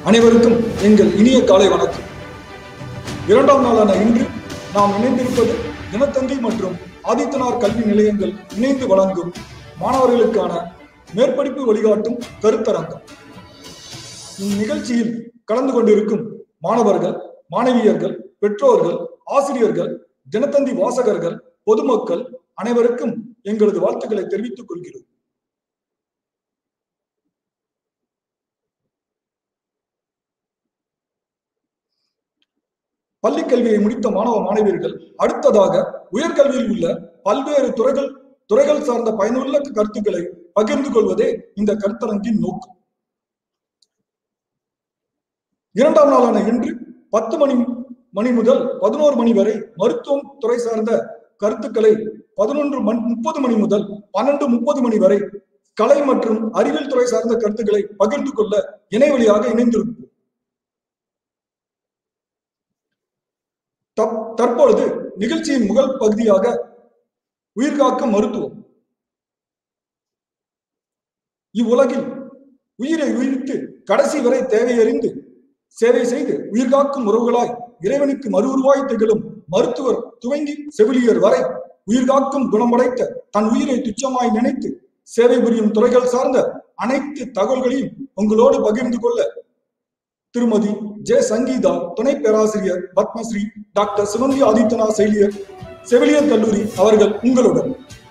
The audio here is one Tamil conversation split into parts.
அனைவருக்கும் எங்கள் இனிய காலை வணக்கம் இரண்டாம் நாளான இன்று நாம் இணைந்திருப்பது தினத்தந்தி மற்றும் ஆதித்தனார் கல்வி நிலையங்கள் இணைந்து வழங்கும் மாணவர்களுக்கான மேற்படிப்பு வழிகாட்டும் கருத்தரங்கம் இந்நிகழ்ச்சியில் கலந்து கொண்டிருக்கும் மாணவர்கள் மாணவியர்கள் பெற்றோர்கள் ஆசிரியர்கள் தினத்தந்தி வாசகர்கள் பொதுமக்கள் அனைவருக்கும் எங்களது வாழ்த்துக்களை தெரிவித்துக் கொள்கிறோம் பள்ளி கல்வியை முடித்த மாணவ மாணவியர்கள் அடுத்ததாக உயர்கல்வியில் உள்ள பல்வேறு துறைகள் துறைகள் சார்ந்த பயனுள்ள கருத்துக்களை பகிர்ந்து கொள்வதே இந்த கருத்தரங்கின் நோக்கம் இரண்டாம் நாளான இன்று பத்து மணி மணி முதல் பதினோரு மணி வரை மருத்துவம் துறை சார்ந்த கருத்துக்களை பதினொன்று மணி முப்பது மணி முதல் பன்னெண்டு முப்பது மணி வரை கலை மற்றும் அறிவியல் துறை சார்ந்த கருத்துக்களை பகிர்ந்து கொள்ள இணையவழியாக இணைந்திருப்போம் தப்- தற்பொழுது நிகழ்ச்சியின் முதல் பகுதியாக உயிர்காக்கும் மருத்துவம் இவ்வுலகில் உயிரை உயிர்த்து கடைசி வரை தேவையறிந்து சேவை செய்து உயிர்காக்கும் உறவுகளாய் இறைவனுக்கு மறு உருவாய் திகழும் மருத்துவர் துவங்கி செவிலியர் வரை உயிர்காக்கும் குணமடைத்த தன் உயிரை துச்சமாய் நினைத்து சேவை புரியும் துறைகள் சார்ந்த அனைத்து தகவல்களையும் உங்களோடு பகிர்ந்து கொள்ள திருமதி ஜே சங்கீதா துணை பேராசிரியர் பத்மஸ்ரீ டாக்டர் சிவந்தி ஆதித்தனார் செவிலியர் செவிலியர் கல்லூரி அவர்கள் உங்களுடன்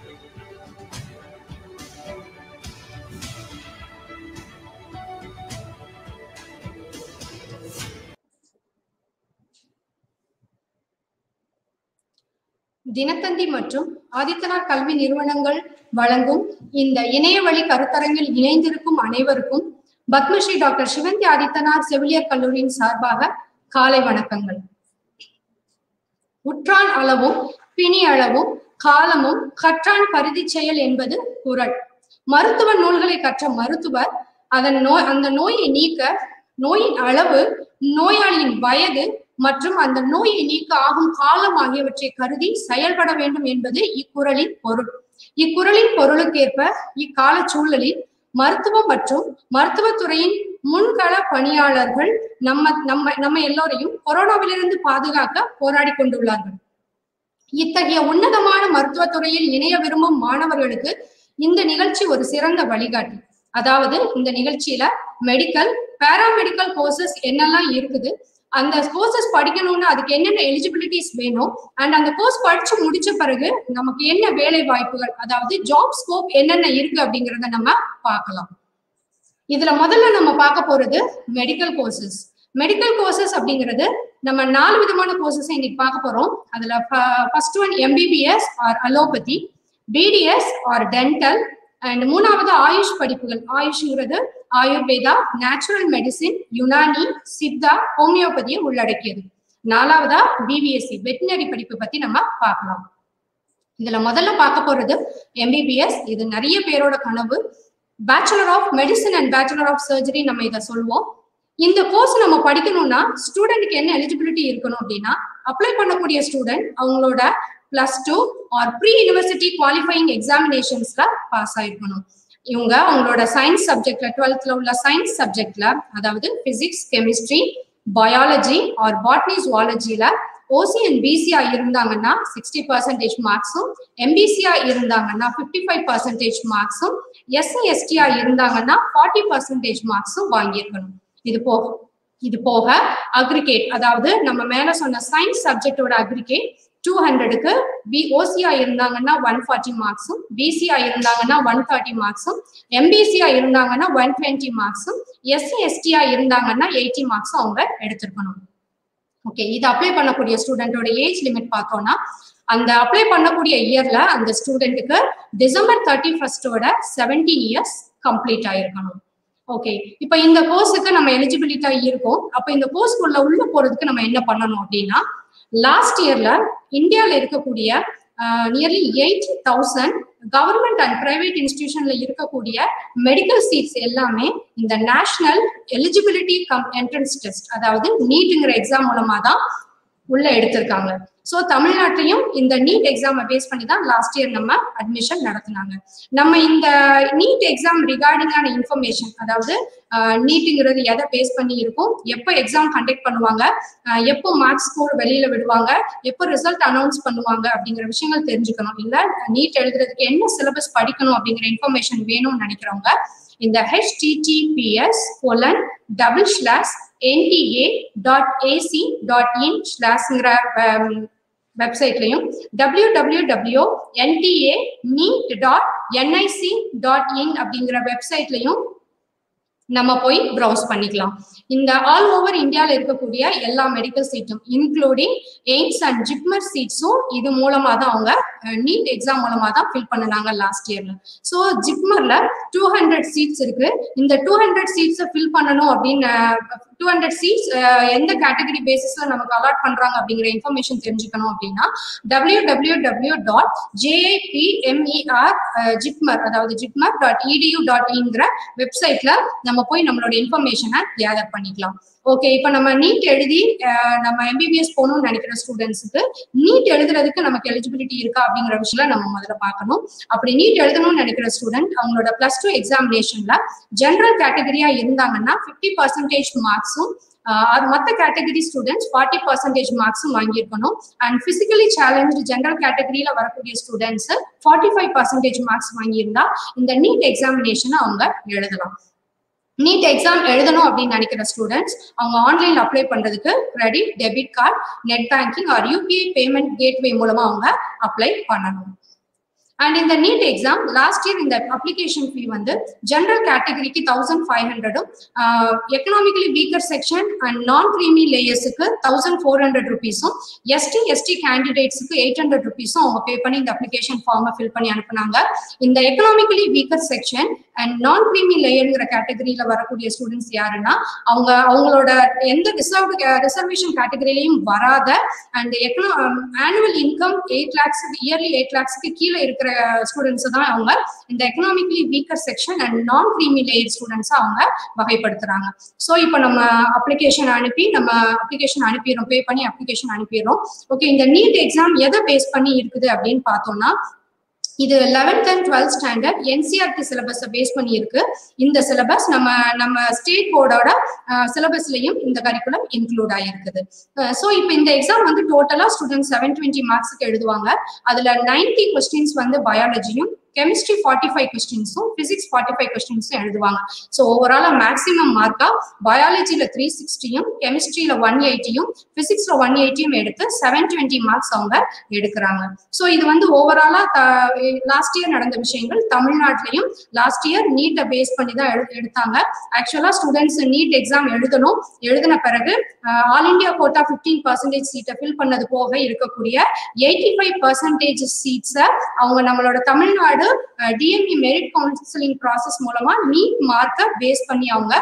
தினத்தந்தி மற்றும் ஆதித்தனார் கல்வி நிறுவனங்கள் வழங்கும் இந்த இணையவழி கருத்தரங்கில் இணைந்திருக்கும் அனைவருக்கும் பத்மஸ்ரீ டாக்டர் சிவந்தி ஆதித்தனார் செவிலியர் கல்லூரியின் சார்பாக காலை வணக்கங்கள் உற்றான் அளவும் பிணி அளவும் காலமும் கற்றான் கருதி செயல் என்பது குறள் மருத்துவ நூல்களை கற்ற மருத்துவர் அதன் நோய் அந்த நோயை நீக்க நோயின் அளவு நோயாளியின் வயது மற்றும் அந்த நோயை நீக்க ஆகும் காலம் ஆகியவற்றை கருதி செயல்பட வேண்டும் என்பது இக்குறளின் பொருள் இக்குறளின் பொருளுக்கேற்ப இக்கால சூழலில் மருத்துவம் மற்றும் மருத்துவத்துறையின் முன்கள பணியாளர்கள் நம்ம நம்ம நம்ம எல்லோரையும் கொரோனாவிலிருந்து பாதுகாக்க போராடி கொண்டுள்ளார்கள் இத்தகைய உன்னதமான மருத்துவத்துறையில் இணைய விரும்பும் மாணவர்களுக்கு இந்த நிகழ்ச்சி ஒரு சிறந்த வழிகாட்டி அதாவது இந்த நிகழ்ச்சியில மெடிக்கல் பேராமெடிக்கல் கோர்சஸ் என்னெல்லாம் இருக்குது அந்த கோர்சஸ் படிக்கணும்னா அதுக்கு என்னென்ன எலிஜிபிலிட்டிஸ் வேணும் அண்ட் அந்த கோர்ஸ் படிச்சு முடிச்ச பிறகு நமக்கு என்ன வேலை வாய்ப்புகள் அதாவது ஜாப் ஸ்கோப் என்னென்ன இருக்கு அப்படிங்கறத நம்ம பார்க்கலாம் இதுல முதல்ல நம்ம பார்க்க போறது மெடிக்கல் கோர்சஸ் மெடிக்கல் கோர்சஸ் அப்படிங்கிறது நம்ம நாலு விதமான கோர்சஸ் இன்னைக்கு பார்க்க போறோம் அதுல first one MBBS or allopathy BDS or dental and மூணாவது ஆயுஷ் படிப்புகள் ஆயுஷ்ங்கிறது ஆயுர்வேதா நேச்சுரல் மெடிசின் யுனானி சித்தா ஹோமியோபதியை உள்ளடக்கியது நாலாவதா பிபிஎஸ்சி வெட்டினரி படிப்பு பத்தி நம்ம பார்க்கலாம் இதுல முதல்ல பார்க்க போறது எம்பிபிஎஸ் இது நிறைய பேரோட கனவு bachelor of medicine and bachelor of surgery நம்ம இதை சொல்லுவோம் இந்த கோர்ஸ் நம்ம படிக்கணும்னா ஸ்டூடெண்ட்க்கு என்ன எலிஜிபிலிட்டி இருக்கணும் அப்படின்னா அப்ளை பண்ணக்கூடிய ஸ்டூடெண்ட் அவங்களோட plus two or pre university qualifying எக்ஸாமினேஷன்ஸ்ல பாஸ் ஆயிருக்கணும் இவங்க அவங்களோட சயின்ஸ் சப்ஜெக்ட்ல டுவெல்த்ல உள்ள சயின்ஸ் சப்ஜெக்ட்ல அதாவது physics chemistry biology or botany ஜுவாலஜில ஓசி அண்ட் பிசியா இருந்தாங்கன்னா சிக்ஸ்டி பர்சன்டேஜ் மார்க்ஸும் எம்பிசியா இருந்தாங்கன்னா ஃபிஃப்டி ஃபைவ் பர்சன்டேஜ் மார்க்ஸும் எஸ்சி எஸ்டியா இருந்தாங்கன்னா ஃபார்ட்டி பர்சன்டேஜ் மார்க்ஸும் வாங்கியிருக்கணும் இது போக இது போக அக்ரிகேட் அதாவது நம்ம மேல சொன்ன சயின்ஸ் சப்ஜெக்டோட அக்ரிகேட் டூ ஹண்ட்ரடுக்கு பி ஓசியா இருந்தாங்கன்னா ஒன் ஃபார்ட்டி மார்க்ஸும் பிசியா இருந்தாங்கன்னா ஒன் தேர்ட்டி மார்க்ஸும் எம்பிசியா இருந்தாங்கன்னா ஒன் டுவெண்ட்டி மார்க்ஸும் எஸ்சி எஸ்டியா இருந்தாங்கன்னா எயிட்டி மார்க்ஸும் அவங்க எடுத்திருக்கணும் ஓகே இது அப்ளை பண்ணக்கூடிய ஸ்டூடெண்டோட ஏஜ் லிமிட் பார்த்தோம்னா அந்த அப்ளை பண்ணக்கூடிய இயர்ல அந்த ஸ்டூடெண்ட்டுக்கு டிசம்பர் தேர்ட்டி ஃபர்ஸ்டோட செவன்டீன் இயர்ஸ் கம்ப்ளீட் ஆயிருக்கணும் ஓகே இப்போ இந்த கோர்ஸுக்கு நம்ம எலிஜிபிலிட்டா இருக்கோம் அப்போ இந்த கோர்ஸ்க்குள்ள உள்ள போறதுக்கு நம்ம என்ன பண்ணணும் அப்படின்னா லாஸ்ட் இயர்ல இந்தியாவில் இருக்கக்கூடிய nearly eight thousand government and private இன்ஸ்டிடியூஷன்ல இருக்கக்கூடிய மெடிக்கல் சீட்ஸ் எல்லாமே இந்த national eligibility cum entrance test அதாவது நீட்டுங்கிற எக்ஸாம் மூலமா தான் உள்ள எடுத்திருக்காங்க ஸோ தமிழ்நாட்டையும் இந்த நீட் எக்ஸாமை பேஸ் பண்ணி தான் லாஸ்ட் இயர் நம்ம அட்மிஷன் நடத்தினாங்க நம்ம இந்த நீட் எக்ஸாம் ரிகார்டிங்கான இன்ஃபர்மேஷன் அதாவது நீட்டுங்கிறது எதை பேஸ் பண்ணி இருக்கும் எப்போ எக்ஸாம் கண்டக்ட் பண்ணுவாங்க அஹ் எப்போ மார்க்ஸ் ஸ்கோர் வெளியில விடுவாங்க எப்போ ரிசல்ட் அனௌன்ஸ் பண்ணுவாங்க அப்படிங்கிற விஷயங்கள் தெரிஞ்சுக்கணும் இல்ல நீட் எழுதுறதுக்கு என்ன சிலபஸ் படிக்கணும் அப்படிங்கிற இன்ஃபர்மேஷன் வேணும்னு நினைக்கிறவங்க இந்த HTTPS colon double slash NTA dot AC dot in ஸ்லாஸ்ங்கிற வெப்சைட்லையும் W W W NTA NEET dot NIC dot in அப்படிங்கிற வெப்சைட்லையும் நம்ம போய் ப்ரௌஸ் பண்ணிக்கலாம் இந்த ஆல் ஓவர் இந்தியாவில் இருக்கக்கூடிய எல்லா மெடிக்கல் சீட்டும் இன்க்ளூடிங் எய்ம்ஸ் அண்ட் ஜிப்மர் சீட்ஸும் இது மூலமா தான் அவங்க நீட் எக்ஸாம் மூலமா தான் ஃபில் பண்ணினாங்க லாஸ்ட் இயர்ல ஸோ ஜிப்மர்ல டூ ஹண்ட்ரட் சீட்ஸ் இருக்கு இந்த டூ ஹண்ட்ரட் சீட்ஸை ஃபில் பண்ணணும் அப்படின்னு டூ ஹண்ட்ரட் சீட்ஸ் எந்த கேட்டகரி பேசிஸ்ல நமக்கு அலாட் பண்றாங்க அப்படிங்கிற இன்ஃபர்மேஷன் தெரிஞ்சுக்கணும் அப்படின்னா W W W dot JIPMER JIPMER அதாவது ஜிப்மர் டாட் இடியூ டாட் இன்ங்கிற வெப்சைட்ல நம்ம போய் நம்மளோட இன்ஃபர்மேஷனை கேதர் பண்ணிக்கலாம் ஓகே இப்போ நம்ம நீட் எழுதி அஹ், நம்ம எம்பிபிஎஸ் போகணும்னு நினைக்கிற ஸ்டூடெண்ட்ஸுக்கு நீட் எழுதுறதுக்கு நமக்கு எலிஜிபிலிட்டி இருக்கா அப்படிங்கிற விஷயம் நம்ம முதல்ல பார்க்கணும் அப்படி நீட் எழுதணும்னு நினைக்கிற ஸ்டூடெண்ட் அவங்களோட பிளஸ் டூ எக்ஸாமினேஷன்ல ஜென்ரல் கேட்டகரியா இருந்தாங்கன்னா ஃபிஃப்டி பர்சன்டேஜ் மார்க்ஸும் அது மற்ற கேட்டகரி ஸ்டூடெண்ட்ஸ் ஃபார்ட்டி பர்சன்டேஜ் மார்க்ஸும் வாங்கியிருக்கணும் அண்ட் பிசிக்கலி சேலஞ்சு ஜென்ரல் கேட்டகரியில வரக்கூடிய students forty five percentage marks வாங்கியிருந்தா இந்த நீட் எக்ஸாமினேஷனை அவங்க எழுதலாம் நீட் எக்ஸாம் எழுதணும் அப்படின்னு நினைக்கிற ஸ்டூடெண்ட்ஸ் அவங்க ஆன்லைன்ல அப்ளை பண்றதுக்கு credit debit card net banking or UPI payment gateway மூலமா அவங்க அப்ளை பண்ணணும் அண்ட் இந்த நீட் எக்ஸாம் லாஸ்ட் இயர் இந்த அப்ளிகேஷன் ஃபீ வந்து ஜென்ரல் கேட்டகரிக்கு தௌசண்ட் ஃபைவ் ஹண்ட்ரடும் economically weaker section and non creamy லேயர்ஸுக்கு தௌசண்ட் ஃபோர் ஹண்ட்ரட் ருபீஸும் எஸ்டி எஸ்டி கேண்டிடேட்ஸுக்கு எயிட் ஹண்ட்ரட் ருபீஸும் அவங்க பே பண்ணி இந்த அப்ளிகேஷன் ஃபார்மை ஃபில் பண்ணி அனுப்புனாங்க இந்த economically weaker section and non creamy லேயருங்கிற கேட்டகரியில வரக்கூடிய ஸ்டூடெண்ட்ஸ் யாருன்னா அவங்க அவங்களோட எந்த ரிசர்வ்டு ரிசர்வேஷன் கேட்டகரியிலையும் வராத அண்ட் எக்கனா annual income eight lakhs yearly eight லேக்ஸ்க்கு கீழே இருக்கிற ஸ்டூடெண்ட்ஸ் தான் அவங்க இந்த economically weaker section and non creamy layer students அவங்க வகைப்படுத்துறாங்க ஸோ இப்போ நம்ம அப்ளிகேஷன் அனுப்பி நம்ம அப்ளிகேஷன் அனுப்பிடுறோம் பே பண்ணி அப்ளிகேஷன் அனுப்பிடுறோம் ஓகே இந்த நீட் எக்ஸாம் எதை பேஸ் பண்ணி இருக்குது அப்படின்னு பார்த்தோம்னா இது eleventh and twelfth standard NCRT சிலபஸை பேஸ் பண்ணி இருக்கு இந்த சிலபஸ் நம்ம நம்ம ஸ்டேட் போர்டோட சிலபஸ்லயும் இந்த கரிக்குலம் இன்க்ளூட் ஆயிருக்குது ஸோ இப்போ இந்த எக்ஸாம் வந்து டோட்டலா ஸ்டூடெண்ட் செவன் டுவெண்ட்டி மார்க்ஸுக்கு எழுதுவாங்க அதுல நைன்டி கொஸ்டின்ஸ் வந்து பயாலஜியும் கெமிஸ்ட்ரி ஃபார்ட்டி ஃபைவ் கொஸ்டின்ஸும் பிசிக்ஸ் ஃபார்ட்டி ஃபைவ் கொஸ்டின்ஸும் எழுதுவாங்க ஸோ ஓவராலா மேக்ஸிமம் மார்க்கா பயாலஜியில த்ரீ சிக்ஸ்டியும் கெமிஸ்ட்ரியில ஒன் எயிட்டியும் பிசிக்ஸ்ல ஒன் எயிட்டியும் எடுத்து செவன் டுவெண்ட்டி மார்க்ஸ் அவங்க எடுக்கிறாங்க ஸோ இது வந்து ஓவராலா லாஸ்ட் இயர் நடந்த விஷயங்கள் தமிழ்நாட்டிலையும் லாஸ்ட் இயர் நீட்டை பேஸ் பண்ணி தான் எடு- எடுத்தாங்க ஆக்சுவலா ஸ்டூடெண்ட்ஸ் நீட் எக்ஸாம் எழுதணும் எழுதின பிறகு all India quota fifteen percentage சீட்டை ஃபில் பண்ணது போக இருக்கக்கூடிய எயிட்டி ஃபைவ் பர்சன்டேஜ் சீட்ஸை அவங்க நம்மளோட Tamil Nadu DME merit counselling process மூலமா நீட் மார்க்கை பேஸ் பண்ணி அவங்க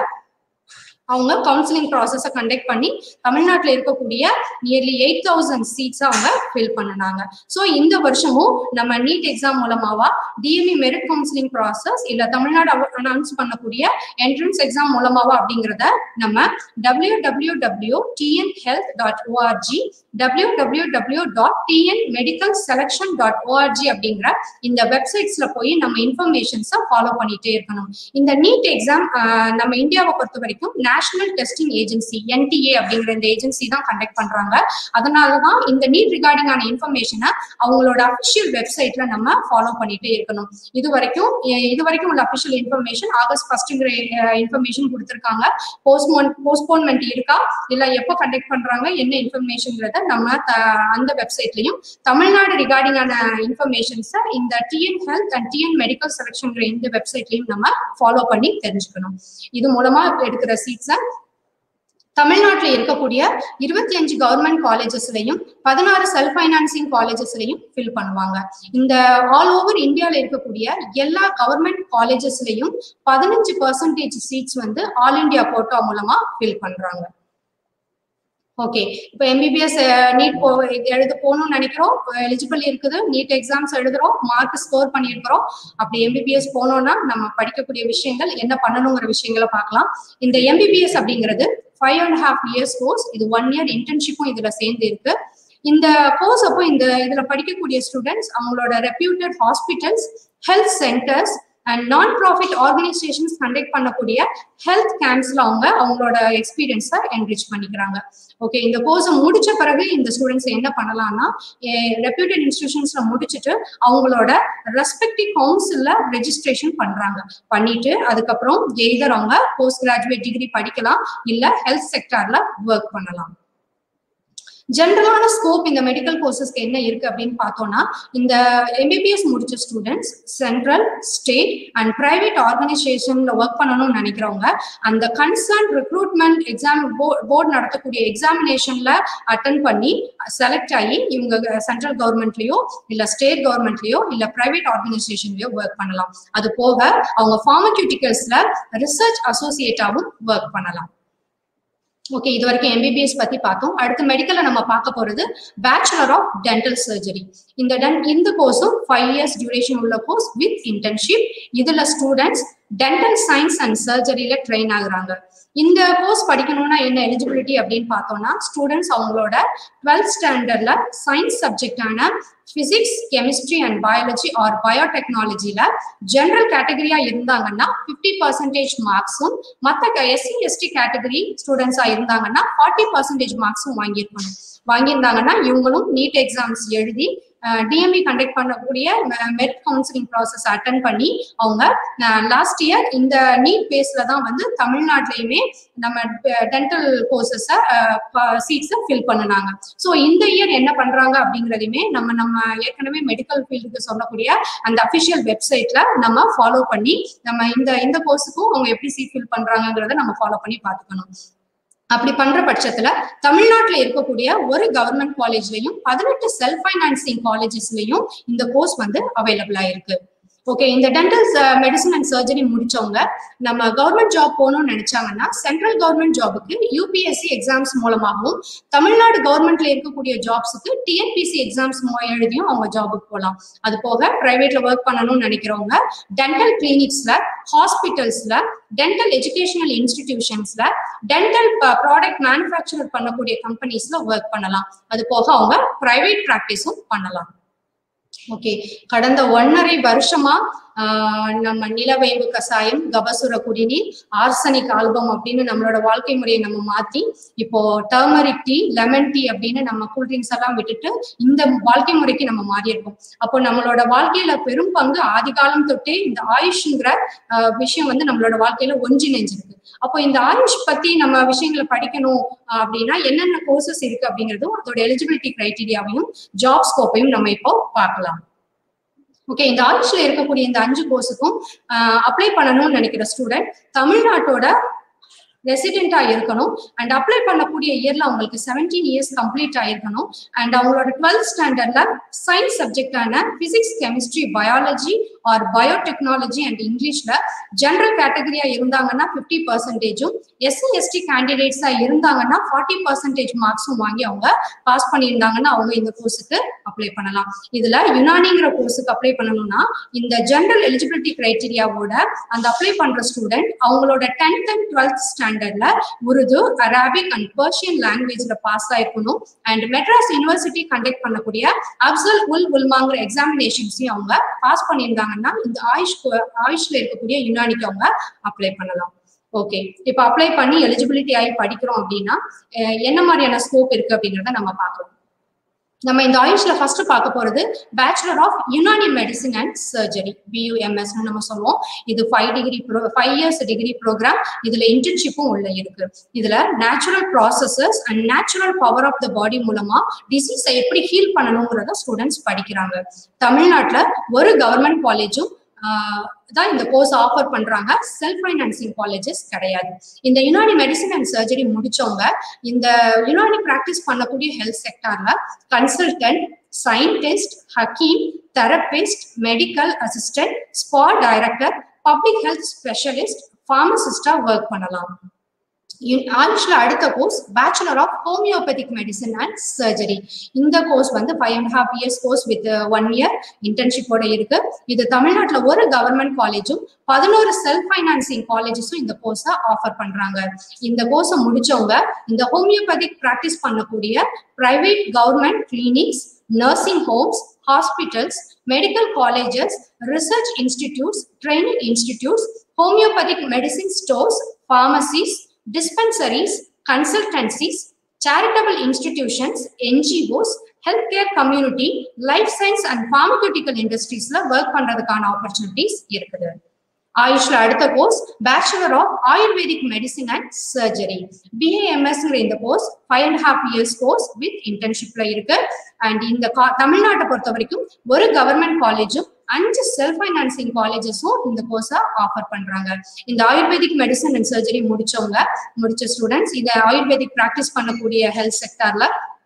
அவங்க கவுன்சிலிங் ப்ராசஸை கண்டக்ட் பண்ணி தமிழ்நாட்டில் இருக்கக்கூடிய நியர்லி எயிட் தௌசண்ட் சீட்ஸ் அவங்க ஃபில் பண்ணினாங்க ஸோ இந்த வருஷமும் நம்ம நீட் எக்ஸாம் மூலமாவா டிஎம்இ மெரிட் கவுன்சிலிங் ப்ராசஸ் இல்ல தமிழ்நாடு அனௌன்ஸ் பண்ணக்கூடிய என்ட்ரன்ஸ் எக்ஸாம் மூலமாவா அப்படிங்கிறத நம்ம W W W TN health dot ORG W W W dot TN medical selection dot ORG அப்படிங்கிற இந்த வெப்சைட்ஸ்ல போய் நம்ம இன்ஃபர்மேஷன்ஸை ஃபாலோ பண்ணிட்டே இருக்கணும் இந்த நீட் எக்ஸாம் நம்ம இந்தியாவை பொறுத்த வரைக்கும் நேஷனல் டெஸ்டிங் ஏஜென்சி என்டிஏ அப்படிங்கிற இந்த ஏஜென்சி தான் கண்டக்ட் பண்றாங்க அதனால தான் இந்த நீட் ரிகார்டிங்கான இன்ஃபர்மேஷனை அவங்களோட அஃபிஷியல் வெப்சைட்ல நம்ம ஃபாலோ பண்ணிட்டே இருக்கணும் இது வரைக்கும் எ- இது வரைக்கும் உள்ள அஃபிஷியல் இன்ஃபர்மேஷன் ஆகஸ்ட் ஃபர்ஸ்ட்ங்கிற இன்ஃபர்மேஷன் கொடுத்துருக்காங்க போஸ்ட்போன் போஸ்ட்போன்மெண்ட் இருக்கா இல்ல எப்போ கண்டக்ட் பண்றாங்க என்ன இன்ஃபர்மேஷன்ங்கிறத நம்ம த- அந்த வெப்சைட்லயும் தமிழ்நாடு ரிகார்டிங்கான இன்ஃபர்மேஷன்ஸை இந்த TN health and TN medical செலக்ஷன்ங்கிற இந்த வெப்சைட்லயும் நம்ம ஃபாலோ பண்ணி தெரிஞ்சுக்கணும் இது மூலமா எடுக்கிற சீட்ஸை தமிழ்நாட்டில் இருக்கக்கூடிய இருபத்தி அஞ்சு கவர்மெண்ட் காலேஜஸ்லயும் பதினாறு செல்ஃப் ஃபைனான்சிங் காலேஜஸ்லயும் ஃபில் பண்ணுவாங்க இந்த ஆல் ஓவர் இந்தியாவில் இருக்கக்கூடிய எல்லா கவர்மெண்ட் காலேஜஸ்லயும் பதினஞ்சு பர்சன்டேஜ் சீட்ஸ் வந்து ஆல் இந்தியா கோட்டா மூலமா ஃபில் பண்றாங்க ஓகே இப்போ எம்பிபிஎஸ் நீட் போ எழுத போகணும்னு நினைக்கிறோம் எலிஜிபிள் இருக்குது நீட் எக்ஸாம்ஸ் எழுதுறோம் மார்க் ஸ்கோர் பண்ணியிருக்கிறோம் அப்படி எம்பிபிஎஸ் போனோம்னா நம்ம படிக்கக்கூடிய விஷயங்கள் என்ன பண்ணணுங்கிற விஷயங்களை பார்க்கலாம் இந்த எம்பிபிஎஸ் அப்படிங்கிறது five and half years course இது ஒன் இயர் இன்டர்ன்ஷிப்பும் இதுல சேர்ந்து இருக்கு இந்த கோர்ஸ் அப்போ இந்த இதுல படிக்கக்கூடிய ஸ்டூடெண்ட்ஸ் அவங்களோட reputed hospitals health centres and non profit organisations conduct பண்ணக்கூடிய ஹெல்த் கேம்ப்ஸ்ல அவங்க அவங்களோட எக்ஸ்பீரியன்ஸை என்ரிச் பண்ணிக்கிறாங்க ஓகே இந்த கோர்ஸை முடிச்ச பிறகு இந்த ஸ்டூடெண்ட்ஸ் என்ன பண்ணலாம்னா ரெப்யூட்டட் இன்ஸ்டிடியூஷன்ஸ்ல முடிச்சுட்டு அவங்களோட ரெஸ்பெக்டிவ் கவுன்சில்ல ரெஜிஸ்ட்ரேஷன் பண்றாங்க பண்ணிட்டு அதுக்கப்புறம் எய்தர் அவங்க போஸ்ட் கிராஜுவேட் டிகிரி படிக்கலாம் இல்ல ஹெல்த் செக்டார்ல ஒர்க் பண்ணலாம் ஜென்ரலான ஸ்கோப் இந்த மெடிக்கல் கோர்சஸ்க்கு என்ன இருக்கு அப்படின்னு பார்த்தோம்னா இந்த எம்பிபிஎஸ் முடிச்ச students central state and private ஆர்கனைசேஷன்ல ஒர்க் பண்ணணும்னு நினைக்கிறவங்க அந்த கன்சர்ன் ரெக்ரூட்மெண்ட் எக்ஸாம் போர்டு நடத்தக்கூடிய எக்ஸாமினேஷன்ல அட்டன் பண்ணி செலக்ட் ஆகி இவங்க சென்ட்ரல் கவர்மெண்ட்லயோ இல்ல ஸ்டேட் கவர்மெண்ட்லயோ இல்ல பிரைவேட் ஆர்கனைசேஷன்லயோ ஒர்க் பண்ணலாம் அது போக அவங்க ஃபார்மக்யூட்டிக்கல்ஸ்ல ரிசர்ச் அசோசியேட்டாவும் ஒர்க் பண்ணலாம் ஓகே இது வரைக்கும் எம்பிபிஎஸ் பத்தி பார்த்தோம் அடுத்து மெடிக்கல்ல நம்ம பார்க்க போறது பேச்சுலர் ஆஃப் டென்டல் சர்ஜரி இந்த டென் இந்த கோர்ஸும் ஃபைவ் இயர்ஸ் டியூரேஷன் உள்ள கோர்ஸ் வித் இன்டர்ன்ஷிப் இதுல ஸ்டூடெண்ட்ஸ் டென்டல் சயின்ஸ் அண்ட் சர்ஜரியில ட்ரெயின் ஆகுறாங்க இந்த கோர்ஸ் படிக்கணும்னா என்ன எலிஜிபிலிட்டி அப்படின்னு பார்த்தோம்னா ஸ்டூடெண்ட்ஸ் அவங்களோட டுவெல்த் ஸ்டாண்டர்ட்ல சயின்ஸ் சப்ஜெக்டான physics chemistry and biology or பயோடெக்னாலஜில ஜென்ரல் கேட்டகரியா இருந்தாங்கன்னா ஃபிஃப்டி பர்சன்டேஜ் மார்க்ஸும் மற்ற எஸ்சி எஸ்டி கேட்டகரி ஸ்டூடெண்ட்ஸா இருந்தாங்கன்னா ஃபார்ட்டி பர்சன்டேஜ் மார்க்ஸும் வாங்கியிருக்கணும் வாங்கியிருந்தாங்கன்னா இவங்களும் நீட் எக்ஸாம்ஸ் எழுதி டிஎம்இ கண்டக்ட் பண்ணக்கூடிய மெட் கவுன்சிலிங் ப்ராசஸ் அட்டன் பண்ணி அவங்க லாஸ்ட் இயர் இந்த நீட் பேஸ்ல தான் வந்து தமிழ்நாட்டிலையுமே நம்ம டென்டல் கோர்சஸை சீட்ஸை ஃபில் பண்ணினாங்க ஸோ இந்த இயர் என்ன பண்றாங்க அப்படிங்கிறதையுமே நம்ம நம்ம ஏற்கனவே மெடிக்கல் ஃபீல்டுக்கு சொல்லக்கூடிய அந்த அஃபிஷியல் வெப்சைட்ல நம்ம ஃபாலோ பண்ணி நம்ம இந்த இந்த கோர்ஸுக்கும் அவங்க எப்படி சீட் ஃபில் பண்றாங்கிறத நம்ம ஃபாலோ பண்ணி பார்த்துக்கணும் அப்படி பண்ற பட்சத்துல தமிழ்நாட்டுல இருக்கக்கூடிய ஒரு கவர்மெண்ட் காலேஜ்லயும் பதினெட்டு செல்ஃப் ஃபைனான்சிங் காலேஜஸ்லயும் இந்த கோர்ஸ் வந்து அவைலபிளா இருக்கு ஓகே இந்த டென்டல் மெடிசன் அண்ட் சர்ஜரி முடிச்சவங்க நம்ம கவர்மெண்ட் ஜாப் போகணும்னு நினைச்சாங்கன்னா சென்ட்ரல் கவர்மெண்ட் ஜாபுக்கு யூபிஎஸ்சி எக்ஸாம்ஸ் மூலமாகவும் தமிழ்நாடு கவர்மெண்ட்ல இருக்கக்கூடிய ஜாப்ஸுக்கு டிஎன்பிசி எக்ஸாம்ஸ் எழுதியும் அவங்க ஜாபுக்கு போகலாம் அது போக பிரைவேட்ல ஒர்க் பண்ணணும்னு நினைக்கிறவங்க டென்டல் கிளினிக்ஸ்ல ஹாஸ்பிட்டல்ஸ்ல டென்டல் எஜுகேஷனல் இன்ஸ்டிடியூஷன்ஸ்ல டென்டல் ப்ராடக்ட் மேனுஃபேக்சர் பண்ணக்கூடிய கம்பெனிஸ்ல ஒர்க் பண்ணலாம் அது போக அவங்க பிரைவேட் ப்ராக்டிஸும் பண்ணலாம் ஓகே கடந்த ஒன்னரை வருஷமா நம்ம நிலவேம்பு கசாயம் கபசுர குடிநீர் ஆர்சனிக் ஆல்பம் அப்படின்னு நம்மளோட வாழ்க்கை முறையை நம்ம மாத்தி இப்போ டர்மரிக் டீ லெமன் டீ அப்படின்னு நம்ம கூல்ட்ரிங்க்ஸ் எல்லாம் விட்டுட்டு இந்த வாழ்க்கை முறைக்கு நம்ம மாறி இருக்கோம் அப்போ நம்மளோட வாழ்க்கையில பெரும் பங்கு ஆதி காலம் தொட்டே இந்த ஆயுஷ்ங்கிற விஷயம் வந்து நம்மளோட வாழ்க்கையில ஒன்றிணைஞ்சிருக்கு அப்போ இந்த ஆயுஷ் பத்தி நம்ம விஷயங்களை படிக்கணும் அப்படின்னா என்னென்ன கோர்சஸ் இருக்கு அப்படிங்கிறதும் அதோட எலிஜிபிலிட்டி கிரைட்டீரியாவையும் ஜாப் ஸ்கோப்பையும் நம்ம இப்போ பார்க்கலாம் ஓகே இந்த ஆயுஷ்ல இருக்கக்கூடிய இந்த அஞ்சு கோர்ஸுக்கும் அப்ளை பண்ணணும்னு நினைக்கிற ஸ்டூடெண்ட் தமிழ்நாட்டோட ரெசிடென்டா இருக்கணும் அண்ட் அப்ளை பண்ணக்கூடிய இயர்ல அவங்களுக்கு செவன்டீன் இயர்ஸ் கம்ப்ளீட் ஆயிருக்கணும் அண்ட் அவங்களோட டுவெல்த் ஸ்டாண்டர்ட்ல சயின்ஸ் சப்ஜெக்டான physics chemistry biology or biotechnology and இங்கிலீஷ்ல ஜென்ரல் கேட்டகரியா இருந்தாங்கன்னா ஃபிஃப்டி பர்சன்டேஜும் எஸ்சி எஸ்டி கேண்டிடேட்ஸா இருந்தாங்கன்னா ஃபார்ட்டி பர்சன்டேஜ் மார்க்ஸும் வாங்கி அவங்க பாஸ் பண்ணியிருந்தாங்கன்னா அவங்க இந்த கோர்ஸுக்கு அப்ளை பண்ணலாம் இதுல யுனானிங்கிற கோர்ஸுக்கு அப்ளை பண்ணணும்னா இந்த ஜென்ரல் எலிஜிபிலிட்டி கிரைட்டீரியாவோட அந்த அப்ளை பண்ற ஸ்டூடெண்ட் அவங்களோட டென்த் அண்ட் டுவெல்த் ஸ்டாண்டர்ட்ல உருது அரபிக் அண்ட் பர்ஷியன் லாங்குவேஜ்ல பாஸ் ஆயிருக்கணும் அண்ட் மெட்ராஸ் யூனிவர்சிட்டி கண்டக்ட் பண்ணக்கூடிய அப்சல் உல் உல்மாங்கிற எக்ஸாமினேஷன்ஸையும் அவங்க பாஸ் பண்ணியிருந்தாங்க பண்ணாங்கன்னா இந்த ஆயுஷ் ஆயுஷ்ல இருக்கக்கூடிய யுனானிக்கு அவங்க அப்ளை பண்ணலாம் ஓகே இப்ப அப்ளை பண்ணி எலிஜிபிலிட்டி ஆகி படிக்கிறோம் அப்படின்னா என்ன மாதிரியான ஸ்கோப் இருக்கு அப்படிங்கிறத நம்ம பார்க்கலாம் நம்ம இந்த ஆயுஷ்ல ஃபர்ஸ்ட் பார்க்க போறது bachelor of Unani medicine and surgery BUMS நம்ம சொல்லுவோம் இது five degree five years degree programme இதுல இன்டர்ன்ஷிப்பும் உள்ள இருக்கு இதுல natural processes and natural power of the body மூலமா டிசீஸை எப்படி ஹீல் பண்ணணுங்கிறத ஸ்டூடெண்ட்ஸ் படிக்கிறாங்க தமிழ்நாட்டுல ஒரு கவர்மெண்ட் காலேஜும் தான் இந்த கோர்ஸ் ஆஃபர் பண்றாங்க செல்ஃப் ஃபைனான்சிங் காலேஜஸ் கிடையாது இந்த யுனானி மெடிசன் அண்ட் சர்ஜரி முடிச்சவங்க இந்த யுனானி ப்ராக்டிஸ் பண்ணக்கூடிய ஹெல்த் செக்டார்ல consultant scientist hakim therapist medical assistant spa director public health specialist ஃபார்மசிஸ்டா ஒர்க் பண்ணலாம் ஆயுஷ்ல அடுத்த course bachelor of homeopathic medicine and surgery இந்த கோர்ஸ் வந்து five and half years course with one year இன்டர்ன்ஷிப்போட இருக்கு இது தமிழ்நாட்டில் ஒரு கவர்மெண்ட் காலேஜும் பதினோரு செல்ஃப் ஃபைனான்சிங் காலேஜஸும் இந்த கோர்ஸை ஆஃபர் பண்றாங்க இந்த கோர்ஸை முடிச்சவங்க இந்த ஹோமியோபதிக் ப்ராக்டிஸ் பண்ணக்கூடிய private government clinics nursing homes hospitals medical colleges research institutes training institutes homeopathic medicine stores pharmacies dispensaries, consultancies, charitable institutions, NGOs, healthcare community, life science and pharmaceutical industries work பண்றதுக்கான ஆப்பர்ச்சுனிட்டிஸ் இருக்குது ஆயுஷ்ல அடுத்த course bachelor of Ayurvedic medicine and surgery பிஏஎம்எஸ்ங்கிற இந்த course five and half years course with இன்டர்ன்ஷிப்ல இருக்கு அண்ட் இந்த தமிழ்நாட்டை பொறுத்த வரைக்கும் ஒரு கவர்மெண்ட் காலேஜும் அஞ்சு செல்ஃப் ஃபைனான்சிங் காலேஜஸும் இந்த கோர்ஸை ஆஃபர் பண்றாங்க இந்த ஆயுர்வேதிக் மெடிசன் அண்ட் சர்ஜரி முடிச்சவங்க முடிச்ச ஸ்டூடெண்ட்ஸ் இதை ஆயுர்வேதிக் ப்ராக்டிஸ் பண்ணக்கூடிய ஹெல்த் செக்டார்ல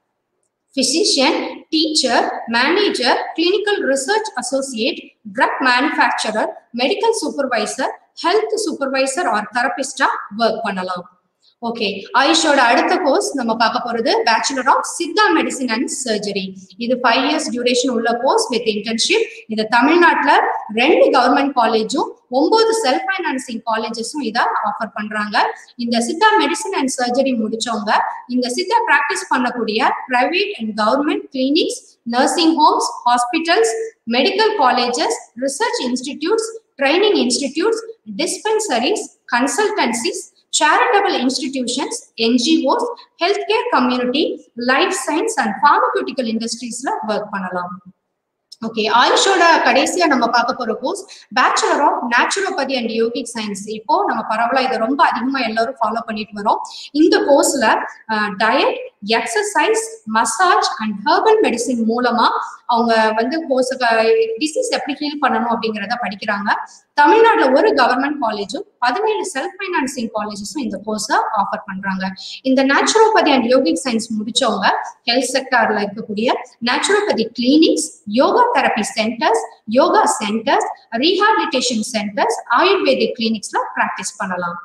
physician, teacher, manager, clinical research associate, drug manufacturer, medical supervisor, health supervisor or therapist work பண்ணலாம் ஓகே ஆயுஷோட அடுத்த கோர்ஸ் நம்ம பார்க்க போறது bachelor of Siddha medicine and surgery இது ஃபைவ் இயர்ஸ் டியூரேஷன் உள்ள கோர்ஸ் வித் இன்டர்ன்ஷிப் இது தமிழ்நாட்டுல ரெண்டு கவர்மெண்ட் காலேஜும் ஒன்பது செல்ஃப் ஃபைனான்சிங் காலேஜஸும் இதை ஆஃபர் பண்றாங்க இந்த சித்தா மெடிசின் அண்ட் சர்ஜரி முடிச்சவங்க இந்த சித்தா பிராக்டிஸ் பண்ணக்கூடிய private and government clinics nursing homes hospitals medical colleges research institutes training institutes dispensaries consultancies charitable institutions, NGOs, healthcare community, life science and pharmaceutical industries work பண்ணலாம் ஓகே ஆயுஷோட கடைசியா நம்ம பார்க்க போற course bachelor of naturopathy and yogic science இப்போ நம்ம பரவலா இதை ரொம்ப அதிகமா எல்லாரும் ஃபாலோ பண்ணிட்டு வரோம் இந்த கோர்ஸ்ல diet exercise massage and herbal medicine மூலமா அவங்க வந்து கோர்ஸ் டிசீஸ் எப்படி ஹீல் பண்ணணும் அப்படிங்கிறத படிக்கிறாங்க தமிழ்நாட்டுல ஒரு கவர்மெண்ட் காலேஜும் பதினேழு செல்ஃப் ஃபைனான்சிங் காலேஜஸும் இந்த கோர்ஸை ஆஃபர் பண்றாங்க இந்த நேச்சுரோபதி அண்ட் யோகிக் சயின்ஸ் முடிச்சவங்க ஹெல்த் செக்டார்ல இருக்கக்கூடிய naturopathy clinics yoga therapy centres yoga centres rehabilitation centres Ayurvedic கிளினிக்ஸ்ல பிராக்டிஸ் பண்ணலாம்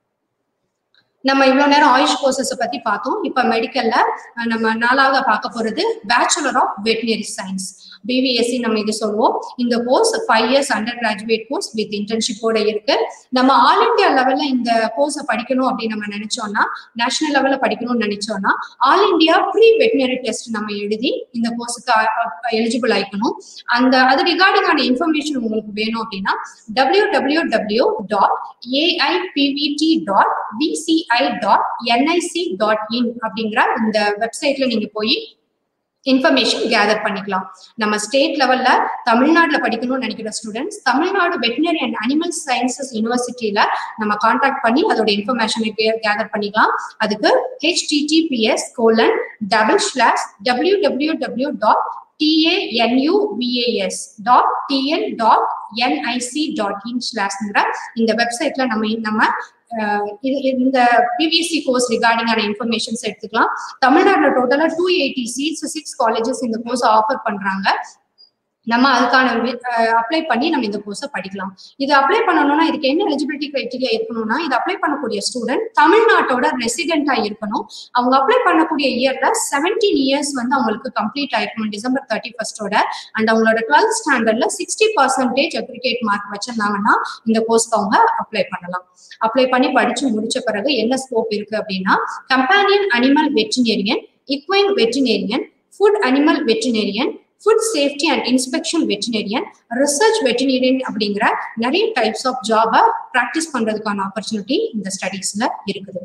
நம்ம இவ்வளவு நேரம் ஆயுஷ் கோர்சஸ் பத்தி பார்த்தோம் இப்ப மெடிக்கல்ல நம்ம நாலாவது பார்க்க போறது bachelor of veterinary science BVSc நம்ம இது சொல்லுவோம் இந்த course five years under graduate course with இன்டர்ன்ஷிப்போட இருக்கு நம்ம ஆல் இண்டியா லெவல்ல இந்த கோர்ஸை படிக்கணும் அப்படின்னு நம்ம நினைச்சோம்னா நேஷனல் லெவல்ல படிக்கணும்னு நினைச்சோம்னா all India pre veterinary test நம்ம எழுதி இந்த கோர்ஸுக்கு எலிஜிபிள் ஆயிக்கணும் அந்த அது ரிகார்டிங்கான இன்ஃபர்மேஷன் உங்களுக்கு வேணும் அப்படின்னா W W W dot AIPVT dot PCI dot NIC dot in அப்படிங்கிற இந்த வெப்சைட்ல நீங்க போய் இன்ஃபர்மேஷன் கேதர் பண்ணிக்கலாம் நம்ம ஸ்டேட் லெவல்ல தமிழ்நாட்டில் படிக்கணும்னு நினைக்கிற students Tamil Nadu veterinary and animal sciences யூனிவர்சிட்டியில நம்ம கான்டாக்ட் பண்ணி அதோட இன்ஃபர்மேஷனை கேதர் பண்ணிக்கலாம் அதுக்கு HTTPS colon double slash W W W dot TANUVAS dot TN dot NIC dot in ஸ்லாஷ்ங்கிற இந்த வெப்சைட்ல நம்ம நம்ம இது இந்த பிவிசி கோர்ஸ் ரிகார்டிங்கான இன்ஃபர்மேஷன்ஸ் எடுத்துக்கலாம் தமிழ்நாட்டில் டோட்டலா two eighty seats six colleges இந்த கோர்ஸ் ஆஃபர் பண்றாங்க நம்ம அதுக்கான அப்ளை பண்ணி நம்ம இந்த கோர்ஸை படிக்கலாம் இது அப்ளை பண்ணணும்னா இதுக்கு என்ன எலிஜிபிலிட்டி கிரைட்டீரியா இருக்கணும்னா இது அப்ளை பண்ணக்கூடிய ஸ்டூடெண்ட் தமிழ்நாட்டோட ரெசிடென்டா இருக்கணும் அவங்க அப்ளை பண்ணக்கூடிய இயர்ல செவன்டீன் இயர்ஸ் வந்து அவங்களுக்கு கம்ப்ளீட் ஆயிருக்கணும் டிசம்பர் தேர்ட்டி ஃபர்ஸ்டோட அண்ட் அவங்களோட டுவெல்த் ஸ்டாண்டர்ட்ல சிக்ஸ்டி பர்சன்டேஜ் அப்ரிகேட் மார்க் வச்சிருந்தாங்கன்னா இந்த கோர்ஸ்க்கு அவங்க அப்ளை பண்ணலாம் அப்ளை பண்ணி படிச்சு முடிச்ச பிறகு என்ன ஸ்கோப் இருக்கு அப்படின்னா companion animal veterinarian equine veterinarian food animal veterinarian food safety and inspection veterinarian research veterinarian அப்படிங்கிற நிறைய டைப்ஸ் ஆஃப் ஜாபை ப்ராக்டிஸ் பண்றதுக்கான ஆப்பர்ச்சுனிட்டி இந்த ஸ்டடீஸ்ல இருக்குது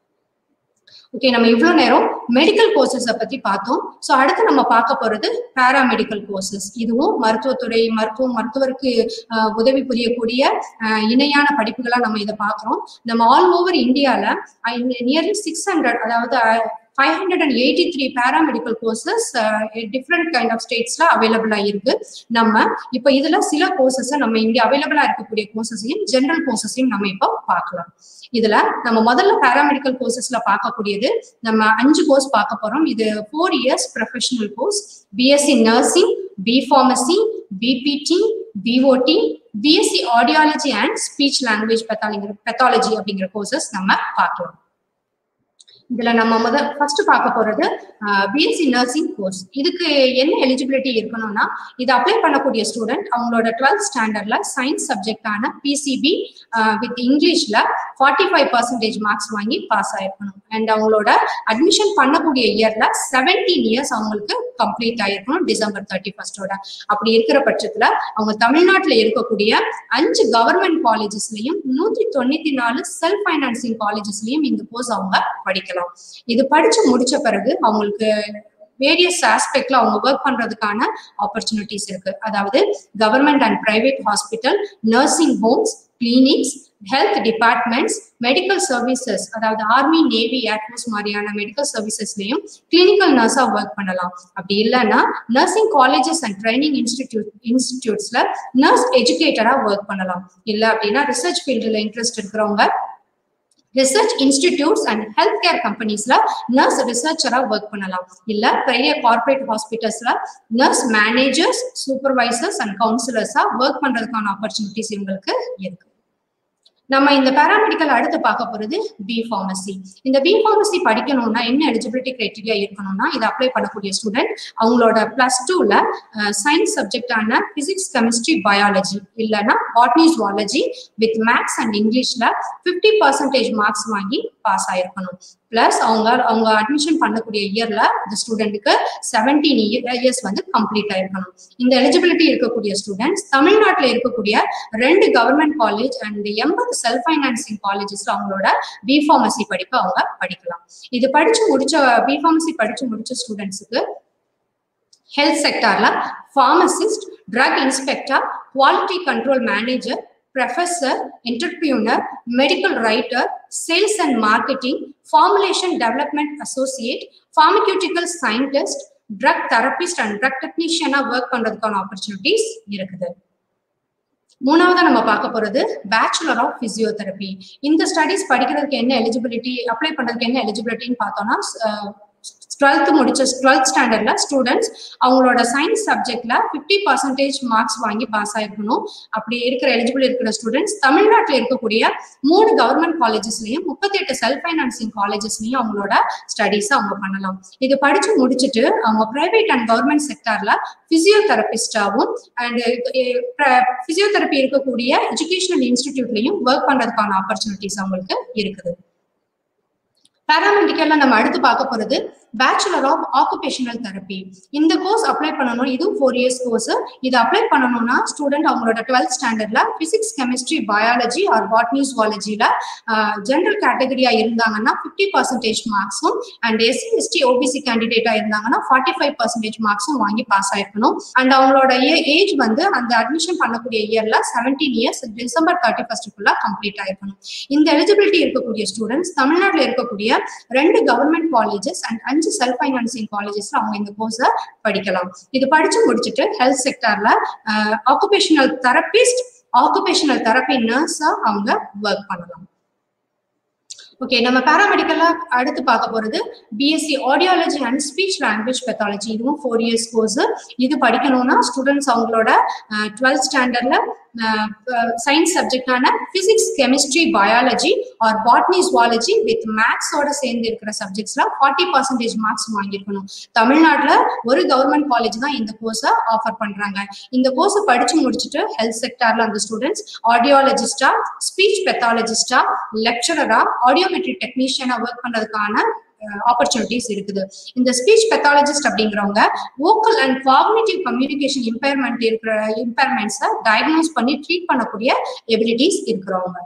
ஓகே நம்ம இவ்வளவு நேரம் மெடிக்கல் கோர்சஸை பத்தி பார்த்தோம் ஸோ அடுத்து நம்ம பார்க்க போறது பேராமெடிக்கல் கோர்சஸ் இதுவும் மருத்துவத்துறை மருத்துவம் மருத்துவருக்கு உதவி புரியக்கூடிய இணையான படிப்புகளா நம்ம இதை பார்க்குறோம் நம்ம ஆல் ஓவர் இந்தியால நியர்லி சிக்ஸ் ஹண்ட்ரட் அதாவது five hundred and eighty three paramedical courses different kind of ஸ்டேட்ஸ்ல அவைலபிளா இருக்கு நம்ம இப்போ இதுல சில கோர்சஸ் நம்ம இங்க அவைலபிளா இருக்கக்கூடிய கோர்சஸையும் ஜென்ரல் கோர்சஸையும் நம்ம இப்போ பார்க்கலாம் இதுல நம்ம முதல்ல பேராமெடிக்கல் கோர்சஸ்ல பார்க்கக்கூடியது நம்ம அஞ்சு கோர்ஸ் பார்க்க போறோம் இது four years professional course BSc nursing B pharmacy BPT BOT BSc audiology and speech language pathology அப்படிங்கிற கோர்சஸ் நம்ம பார்க்கலாம் இதுல நம்ம முத ஃபர்ஸ்ட் பார்க்க போறது பிஎஸ்சி நர்சிங் கோர்ஸ் இதுக்கு என்ன எலிஜிபிலிட்டி இருக்கணும்னா இது அப்ளை பண்ணக்கூடிய ஸ்டூடெண்ட் அவங்களோட டுவெல்த் ஸ்டாண்டர்ட்ல சயின்ஸ் சப்ஜெக்டான பிசிபி வித் இங்கிலீஷ்ல ஃபார்ட்டி ஃபைவ் பர்சன்டேஜ் மார்க்ஸ் வாங்கி பாஸ் ஆயிருக்கணும் அண்ட் அவங்களோட அட்மிஷன் பண்ணக்கூடிய இயர்ல செவன்டீன் இயர்ஸ் அவங்களுக்கு கம்ப்ளீட் ஆயிருக்கணும் டிசம்பர் தேர்ட்டி ஃபர்ஸ்டோட அப்படி இருக்கிற பட்சத்துல அவங்க தமிழ்நாட்டுல இருக்கக்கூடிய அஞ்சு கவர்மெண்ட் காலேஜஸ்லயும் நூத்தி தொண்ணூத்தி நாலு செல்ஃப் ஃபைனான்சிங் காலேஜஸ்லயும் இந்த கோர்ஸ் அவங்க படிக்கலாம் இது படிச்சு முடிச்ச பிறகு அவங்களுக்கு வேரியஸ் ஆஸ்பெக்ட்ல அவங்க ஒர்க் பண்றதுக்கான ஆப்பர்ச்சுனிட்டிஸ் இருக்கு அதாவது government and private hospital nursing homes clinics health departments medical services அதாவது ஆர்மி நேவி ஏர்ஃபோர்ஸ் மாதிரியான மெடிக்கல் சர்வீசஸ்லயும் கிளினிக்கல் நர்ஸா ஒர்க் பண்ணலாம் அப்படி இல்லைன்னா nursing colleges and training institute இன்ஸ்டிடியூட்ஸ்ல நர்ஸ் எஜுகேட்டரா ஒர்க் பண்ணலாம் இல்ல அப்படின்னா ரிசர்ச் ஃபீல்டுல இன்ட்ரெஸ்ட் இருக்கிறவங்க research institutes and health care கம்பெனிஸ்ல நர்ஸ் ரிசர்ச்சரா ஒர்க் பண்ணலாம் இல்ல பெரிய கார்பரேட் ஹாஸ்பிட்டல்ஸ்ல நர்ஸ் மேனேஜர்ஸ் சூப்பர்வைசர்ஸ் அண்ட் கவுன்சிலர்ஸா ஒர்க் பண்றதுக்கான ஆப்பர்ச்சுனிட்டிஸ் இவங்களுக்கு இருக்கு நம்ம இந்த பேராமெடிக்கல் அடுத்து பார்க்க போறது பி ஃபார்மசி இந்த பி ஃபார்மசி படிக்கணும்னா என்ன எலிஜிபிலிட்டி கிரைட்டீரியா இருக்கணும்னா இது அப்ளை பண்ணக்கூடிய ஸ்டூடெண்ட் அவங்களோட பிளஸ் டூல சயின்ஸ் சப்ஜெக்டான பிசிக்ஸ் கெமிஸ்ட்ரி பயாலஜி இல்லைன்னா botany zoology with maths and இங்கிலீஷ்ல ஃபிஃப்டி பர்சன்டேஜ் மார்க்ஸ் வாங்கி பாஸ் ஆயிருக்கணும் பிளஸ் அவங்க அவங்க அட்மிஷன் பண்ணக்கூடிய இயர்ல இந்த ஸ்டூடெண்ட்டுக்கு செவன்டீன் இயர்ஸ் வந்து கம்ப்ளீட் ஆயிருக்கணும் இந்த எலிஜிபிலிட்டி இருக்கக்கூடிய ஸ்டூடெண்ட்ஸ் தமிழ்நாட்டில் இருக்கக்கூடிய ரெண்டு கவர்மெண்ட் காலேஜ் அண்ட் எண்பது செல்ஃப் ஃபைனான்சிங் காலேஜஸ்ல அவங்களோட பி ஃபார்மசி படிப்பு அவங்க படிக்கலாம் இது படிச்சு முடிச்ச பி ஃபார்மசி படிச்சு முடிச்ச ஸ்டூடெண்ட்ஸுக்கு ஹெல்த் செக்டார்ல pharmacist drug inspector quality control manager professor entrepreneur medical writer sales and marketing formulation development associate pharmaceutical scientist drug therapist and drug டெக்னீஷியனா ஒர்க் பண்றதுக்கான ஆப்பர்ச்சுனிட்டிஸ் இருக்குது மூணாவதா நம்ம பார்க்க போறது பேச்சுலர் ஆஃப் பிசியோதெரப்பி இந்த ஸ்டடிஸ் படிக்கிறதுக்கு என்ன எலிஜிபிலிட்டி அப்ளை பண்றதுக்கு என்ன எலிஜிபிலிட்டின்னு பார்த்தோம்னா டுவெல்த் முடிச்ச டுவெல்த் ஸ்டாண்டர்ட்ல ஸ்டூடெண்ட்ஸ் அவங்களோட சயின்ஸ் சப்ஜெக்ட்ல ஃபிஃப்டி பர்சன்டேஜ் மார்க்ஸ் வாங்கி பாஸ் ஆயிருக்கணும் அப்படி இருக்கிற எலிஜிபிள் இருக்கிற ஸ்டூடெண்ட்ஸ் தமிழ்நாட்டில் இருக்கக்கூடிய மூணு கவர்மெண்ட் காலேஜஸ்லயும் முப்பத்தி எட்டு செல்ஃப் ஃபைனான்சிங் காலேஜஸ்லயும் அவங்களோட ஸ்டடிஸ் அவங்க பண்ணலாம் இது படிச்சு முடிச்சுட்டு அவங்க பிரைவேட் அண்ட் கவர்மெண்ட் செக்டார்ல பிசியோதெரபிஸ்டாவும் அண்ட் பிசியோதெரப்பி இருக்கக்கூடிய எஜுகேஷனல் இன்ஸ்டிடியூட்லயும் ஒர்க் பண்றதுக்கான ஆப்பர்ச்சுனிட்டிஸ் அவங்களுக்கு இருக்குது பேராமெடிக்கல்ல நம்ம அடுத்து பார்க்க போறது பேச்சுலர் ஆஃப் ஆக்குபேஷனல் தெரப்பி இந்த கோர்ஸ் அப்ளை பண்ணணும் இதுவும் ஃபோர் இயர்ஸ் கோர்ஸ் இது அப்ளை பண்ணணும்னா ஸ்டூடெண்ட் அவங்களோட டுவெல்த் ஸ்டாண்டர்ட்ல physics chemistry biology or botany ஜுவாலஜில ஜென்ரல் கேட்டகரியா இருந்தாங்கன்னா ஃபிஃப்டி பர்சன்டேஜ் மார்க்ஸும் அண்ட் எஸ்சி எஸ்டி ஓபிசி கேண்டிடேட்டா இருந்தாங்கன்னா ஃபார்ட்டி ஃபைவ் பர்சன்டேஜ் மார்க்ஸும் வாங்கி பாஸ் ஆயிருக்கணும் அண்ட் அவங்களோட ஏஜ் வந்து அந்த அட்மிஷன் பண்ணக்கூடிய இயர்ல செவன்டீன் இயர்ஸ் டிசம்பர் தேர்ட்டி ஃபர்ஸ்ட்டுக்குள்ள கம்ப்ளீட் ஆயிருக்கணும் இந்த எலிஜிபிலிட்டி இருக்கக்கூடிய ஸ்டூடெண்ட்ஸ் தமிழ்நாட்டில் இருக்கக்கூடிய ரெண்டு கவர்மெண்ட் காலேஜஸ் அண்ட் அஞ்சு செல்ஃப் ஃபைனான்சிங் காலேஜஸ்ல அவங்க இந்த கோர்ஸை படிக்கலாம் இது படிச்சு முடிச்சுட்டு ஹெல்த் செக்டார்ல ஆக்குபேஷனல் தெரபிஸ்ட் ஆக்குபேஷனல் தெரப்பி நர்ஸா அவங்க ஒர்க் பண்ணலாம் ஓகே நம்ம பேராமெடிக்கல்ல அடுத்து பார்க்க போறது BSc audiology and speech language pathology இதுவும் ஃபோர் இயர்ஸ் கோர்ஸ் இது படிக்கணும்னா ஸ்டூடெண்ட்ஸ் அவங்களோட டுவெல்த் ஸ்டாண்டர்ட்ல சயின்ஸ் சப்ஜெக்டான physics chemistry biology or botany zoology with மேக்ஸோட சேர்ந்து இருக்கிற சப்ஜெக்ட்ஸ்ல ஃபார்ட்டி பர்சன்டேஜ் மார்க்ஸ் வாங்கியிருக்கணும் தமிழ்நாட்டில் ஒரு கவர்மெண்ட் காலேஜ் தான் இந்த கோர்ஸை ஆஃபர் பண்றாங்க இந்த கோர்ஸை படிச்சு முடிச்சுட்டு ஹெல்த் செக்டார்ல அந்த ஸ்டூடெண்ட்ஸ் ஆடியாலஜிஸ்டா ஸ்பீச் பெத்தாலஜிஸ்டா லெக்சரரா ஆடியோமெட்ரி டெக்னீஷியனா ஒர்க் பண்றதுக்கான ஆப்பர்ச்சுனிட்டிஸ் இருக்குது இந்த ஸ்பீச் பெத்தாலஜிஸ்ட் அப்படிங்கிறவங்க vocal and cognitive communication impairment இருக்கிற இம்பேர்மெண்ட்ஸை டயக்னோஸ் பண்ணி ட்ரீட் பண்ணக்கூடிய எபிலிட்டிஸ் இருக்கிறவங்க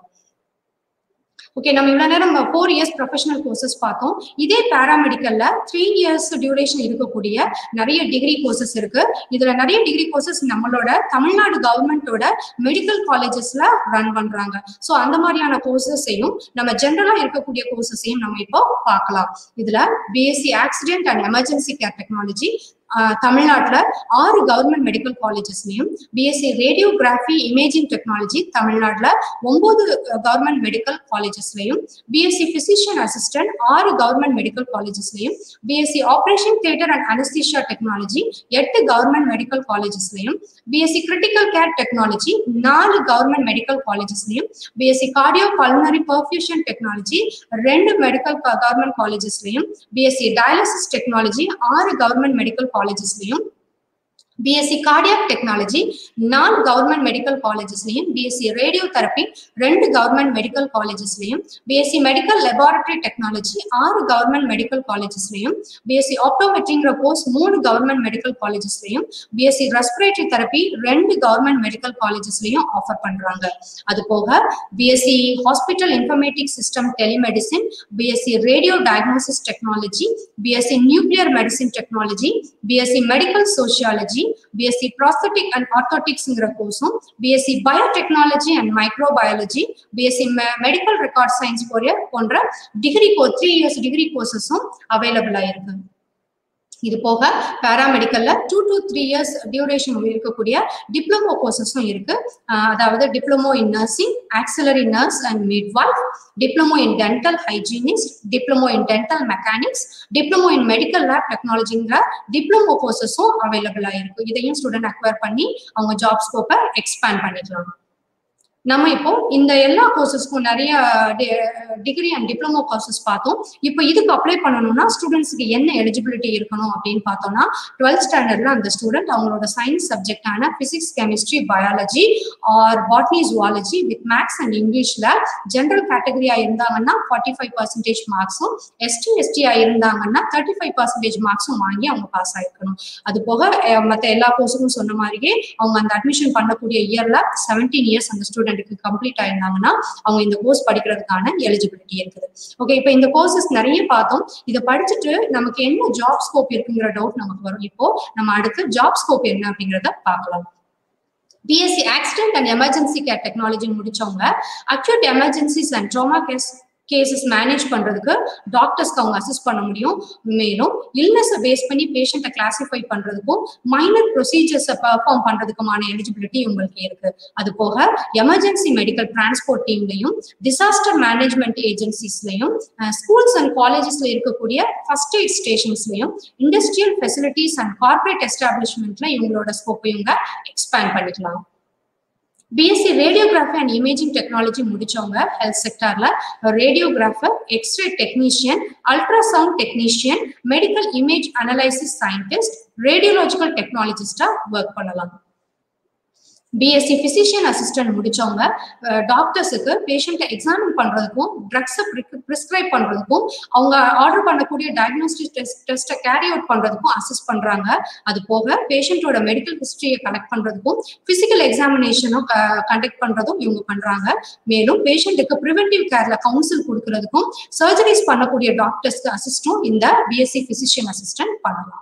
ஓகே நம்ம இவ்வளவு நேரம் ஃபோர் இயர்ஸ் ப்ரொஃபஷனல் கோர்சஸ் பார்த்தோம் இதே பேராமெடிக்கல்ல த்ரீ இயர்ஸ் டியூரேஷன் இருக்கக்கூடிய நிறைய டிகிரி கோர்சஸ் இருக்கு இதுல நிறைய டிகிரி கோர்சஸ் நம்மளோட தமிழ்நாடு கவர்மெண்டோட மெடிக்கல் காலேஜஸ்ல ரன் பண்றாங்க ஸோ அந்த மாதிரியான கோர்சஸையும் நம்ம ஜென்ரலா இருக்கக்கூடிய கோர்சஸையும் நம்ம இப்போ பார்க்கலாம் இதுல BSc accident and emergency care technology ah தமிழ்நாட்டுல ஆறு கவர்மெண்ட் மெடிக்கல் காலேஜஸ்லயும் பிஎஸ்சி ரேடியோகிராஃபி இமேஜிங் டெக்னாலஜி தமிழ்நாட்டுல ஒன்பது கவர்மெண்ட் மெடிக்கல் காலேஜஸ்லயும் பிஎஸ்சி பிசிஷியன் அசிஸ்டன்ட் ஆறு கவர்மெண்ட் மெடிக்கல் காலேஜஸ்லயும் BSc operation theatre and anaesthesia technology எட்டு கவர்மெண்ட் மெடிக்கல் காலேஜஸ்லயும் பிஎஸ்சி கிரிட்டிக்கல் கேர் டெக்னாலஜி நாலு கவர்மெண்ட் மெடிக்கல் காலேஜஸ்லயும் BSc cardio pulmonary perfusion technology ரெண்டு மெடிக்கல் கவர்மெண்ட் காலேஜஸ்லயும் பிஎஸ்சி டயாலிசிஸ் டெக்னாலஜி ஆறு கவர்மெண்ட் மெடிக்கல் காலேஜஸ்லயும் பிஎஸ்சி கார்டியாக் டெக்னாலஜி நாலு கவர்மெண்ட் மெடிக்கல் காலேஜஸ்லயும் பிஎஸ்சி ரேடியோ தெரப்பி ரெண்டு கவர்மெண்ட் மெடிக்கல் காலேஜஸ்லயும் பிஎஸ்சி மெடிக்கல் லெபார்டரி டெக்னாலஜி ஆறு கவர்மெண்ட் மெடிக்கல் காலேஜஸ்லயும் பிஎஸ்சி ஆப்டோமெட்ரிங்கிற கோர்ஸ் மூணு கவர்மெண்ட் மெடிக்கல் காலேஜஸ்லயும் பிஎஸ்சி ரெஸ்பிரேட்டரி தெரப்பி ரெண்டு கவர்மெண்ட் மெடிக்கல் காலேஜஸ்லயும் ஆஃபர் பண்றாங்க அது போக BSc hospital informatic system telemedicine BSc radio diagnosis technology BSc nuclear medicine technology BSc medical sociology BSc prosthetic and ஆர்த்தோட்டிக்ஸ்ங்கிற கோர்ஸும் BSc biotechnology and microbiology BSc medical record science போன்ற போன்ற டிகிரி கோ த்ரீ இயர்ஸ் டிகிரி கோர்சஸும் அவைலபிளா இருக்கு இது போக பேராமெடிக்கல்ல two to three years duration இருக்கக்கூடிய டிப்ளமோ கோர்சஸும் இருக்கு ஆஹ் அதாவது diploma in nursing auxiliary nurse and midwife diploma in dental hygienist diploma in dental mechanics diploma in medical lab டெக்னாலஜிங்கிற டிப்ளமோ கோர்சஸும் அவைலபிளா இருக்கு இதையும் ஸ்டூடெண்ட் அக்வயர் பண்ணி அவங்க ஜாப் ஸ்கோப்பை எக்ஸ்பேண்ட் பண்ணிக்கலாம் நம்ம இப்போ இந்த எல்லா கோர்சஸ்க்கும் நிறைய டிகிரி அண்ட் டிப்ளமோ கோர்சஸ் பார்த்தோம் இப்போ இதுக்கு அப்ளை பண்ணணும்னா ஸ்டூடெண்ட்ஸ்க்கு என்ன எலிஜிபிலிட்டி இருக்கணும் அப்படின்னு பார்த்தோம்னா டுவெல்த் ஸ்டாண்டர்ட்ல அந்த ஸ்டூடெண்ட் அவங்களோட சயின்ஸ் சப்ஜெக்டான physics chemistry biology or botany zoology with maths and இங்கிலீஷ்ல ஜென்ரல் கேட்டகரியா இருந்தாங்கன்னா ஃபார்ட்டி ஃபைவ் பர்சன்டேஜ் மார்க்ஸும் எஸ்டி எஸ்டியா இருந்தாங்கன்னா தேர்ட்டி ஃபைவ் பர்சன்டேஜ் மார்க்ஸும் வாங்கி அவங்க பாஸ் ஆயிருக்கணும் அது போக மற்ற எல்லா கோர்ஸுக்கும் சொன்ன மாதிரியே அவங்க அந்த அட்மிஷன் பண்ணக்கூடிய இயர்ல செவன்டீன் இயர்ஸ் அந்த ஸ்டூடெண்ட்டுக்கு கம்ப்ளீட் ஆயிருந்தாங்கன்னா அவங்க இந்த கோர்ஸ் படிக்கிறதுக்கான எலிஜிபிலிட்டி இருக்குது ஓகே இப்போ இந்த கோர்சஸ் நிறைய பார்த்தோம் இதை படிச்சுட்டு நமக்கு என்ன ஜாப் ஸ்கோப் இருக்குங்கிற டவுட் நமக்கு வரும் இப்போ நம்ம அடுத்து ஜாப் ஸ்கோப் என்ன அப்படிங்கிறத பார்க்கலாம் BSc accident and emergency care technology முடிச்சவங்க acute emergencies and trauma case cases manage பண்றதுக்கு டாக்டர்ஸ்க்கு அவங்க அசிஸ்ட் பண்ண முடியும் மேலும் இல்னஸை பேஸ் பண்ணி பேஷண்ட்டை கிளாசிஃபை பண்றதுக்கும் மைனர் ப்ரொசீஜர்ஸை பெர்ஃபார்ம் பண்றதுக்குமான எலிஜிபிலிட்டி உங்களுக்கு இருக்கு அது போக எமர்ஜென்சி மெடிக்கல் டிரான்ஸ்போர்ட் டீம்லையும் டிசாஸ்டர் மேனேஜ்மெண்ட் ஏஜென்சிஸ்லையும் ஸ்கூல்ஸ் அண்ட் காலேஜஸ்ல இருக்கக்கூடிய ஃபர்ஸ்ட் எய்ட் ஸ்டேஷன்ஸ்லையும் இண்டஸ்ட்ரியல் ஃபெசிலிட்டிஸ் அண்ட் கார்பரேட் எஸ்டாப்ளிஷ்மெண்ட்ல இவங்களோட ஸ்கோப்பை இவங்க எக்ஸ்பேண்ட் பண்ணிக்கலாம் BSc radiography and imaging technology முடிச்சவங்க ஹெல்த் செக்டார்ல radiographer X ray technician ultrasound technician medical image analysis scientist radiological டெக்னாலஜிஸ்டா ஒர்க் பண்ணலாம் பிஎஸ்சி பிசிஷியன் அசிஸ்டன்ட் முடிச்சவங்க டாக்டர்ஸுக்கு பேஷண்ட்டை எக்ஸாமின் பண்றதுக்கும் ட்ரக்ஸை ப்ரிஸ்கிரைப் பண்றதுக்கும் அவங்க ஆர்டர் பண்ணக்கூடிய டயக்னோஸ்டிக் டெஸ்ட் டெஸ்ட்டை கேரி அவுட் பண்றதுக்கும் அசிஸ்ட் பண்றாங்க அது போக பேஷண்ட்டோட மெடிக்கல் ஹிஸ்டரியை கலெக்ட் பண்றதுக்கும் பிசிக்கல் எக்ஸாமினேஷனும் கண்டக்ட் பண்றதும் இவங்க பண்றாங்க மேலும் பேஷண்ட்டுக்கு ப்ரிவென்டிவ் கேர்ல கவுன்சில் கொடுக்கறதுக்கும் சர்ஜரிஸ் பண்ணக்கூடிய டாக்டர்ஸ்க்கு அசிஸ்டும் இந்த பிஎஸ்சி பிசிஷியன் அசிஸ்டன்ட் பண்ணலாம்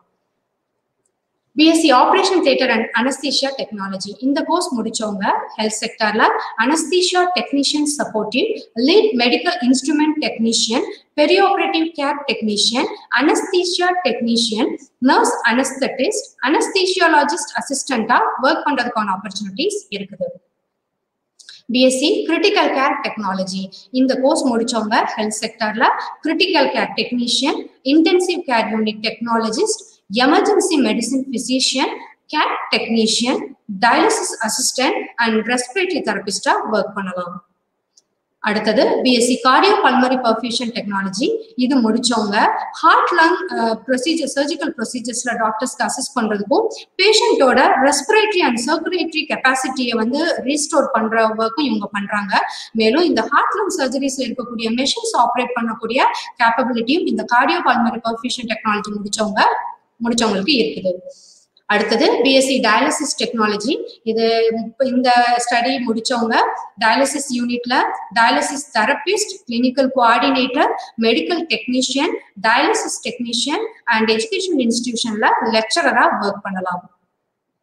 BSc operation theatre and anaesthesia technology இந்த கோர்ஸ் முடிச்சவங்க ஹெல்த் செக்டர்ல anaesthesia technician supportive lead medical instrument technician perioperative care technician anaesthesia technician nurse anaesthetist anaesthesiologist அசிஸ்டண்டா ஒர்க் பண்றதுக்கான ஆப்பர்ச்சுனிட்டிஸ் இருக்குது பிஎஸ்சி கிரிட்டிக்கல் கேர் டெக்னாலஜி இந்த கோர்ஸ் முடிச்சவங்க ஹெல்த் செக்டர்ல critical care technician intensive care unit technologist emergency medicine physician cath technician dialysis assistant and respiratory தெரபிஸ்டா ஒர்க் பண்ணலாம் அடுத்தது BSc cardio pulmonary perfusion technology இது முடிச்சவங்க ஹார்ட் லங் ப்ரொசீஜர் சர்ஜிக்கல் ப்ரொசீஜர்ஸ்ல டாக்டர்ஸ்க்கு அசிஸ்ட் பண்றதுக்கும் பேஷண்டோட ரெஸ்பிரேட்டரி அண்ட் சர்க்குலேட்டரி கெப்பாசிட்டியை வந்து ரீஸ்டோர் பண்ற ஒர்க்கும் இவங்க பண்றாங்க மேலும் இந்த ஹார்ட் லங் சர்ஜரிஸ்ல இருக்கக்கூடிய மெஷின்ஸ் ஆப்ரேட் பண்ணக்கூடிய கேப்பபிலிட்டியும் இந்த கார்டியோ பல்மரி பர்ஃபியூஷன் டெக்னாலஜி முடிச்சவங்க முடிச்சவங்களுக்கு இருக்குது அடுத்தது பிஎஸ்சி டயாலிசிஸ் டெக்னாலஜி இது இந்த ஸ்டடி முடிச்சவங்க டயாலிசிஸ் யூனிட்ல dialysis therapist clinical coordinator medical technician dialysis technician and education இன்ஸ்டிடியூஷன்ல லெக்சரரா ஒர்க் பண்ணலாம்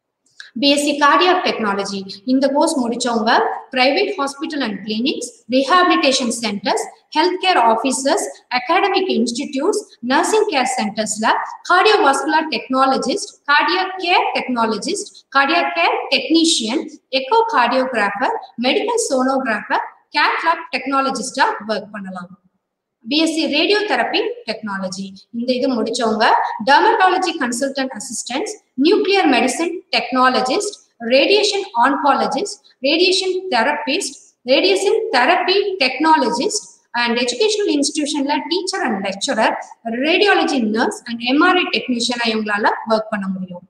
பிஎஸ்சி கார்டியாக் டெக்னாலஜி இந்த கோர்ஸ் முடிச்சவங்க private hospital and clinics rehabilitation centres health care officers academic institutes nursing care சென்டர்ஸ்ல cardiovascular technologist cardiac care technologist cardiac care technician echocardiographer medical sonographer cath lab டெக்னாலஜிஸ்டா ஒர்க் பண்ணலாம் பிஎஸ்சி ரேடியோ தெரப்பி டெக்னாலஜி இந்த இது முடிச்சவங்க dermatology consultant assistance nuclear medicine technologist radiation oncologist radiation therapist radiation therapy technologist and educational இன்ஸ்டிடியூஷன்ல teacher and lecturer radiology nurse and MRI டெக்னீஷியனா இவங்களால ஒர்க் பண்ண முடியும்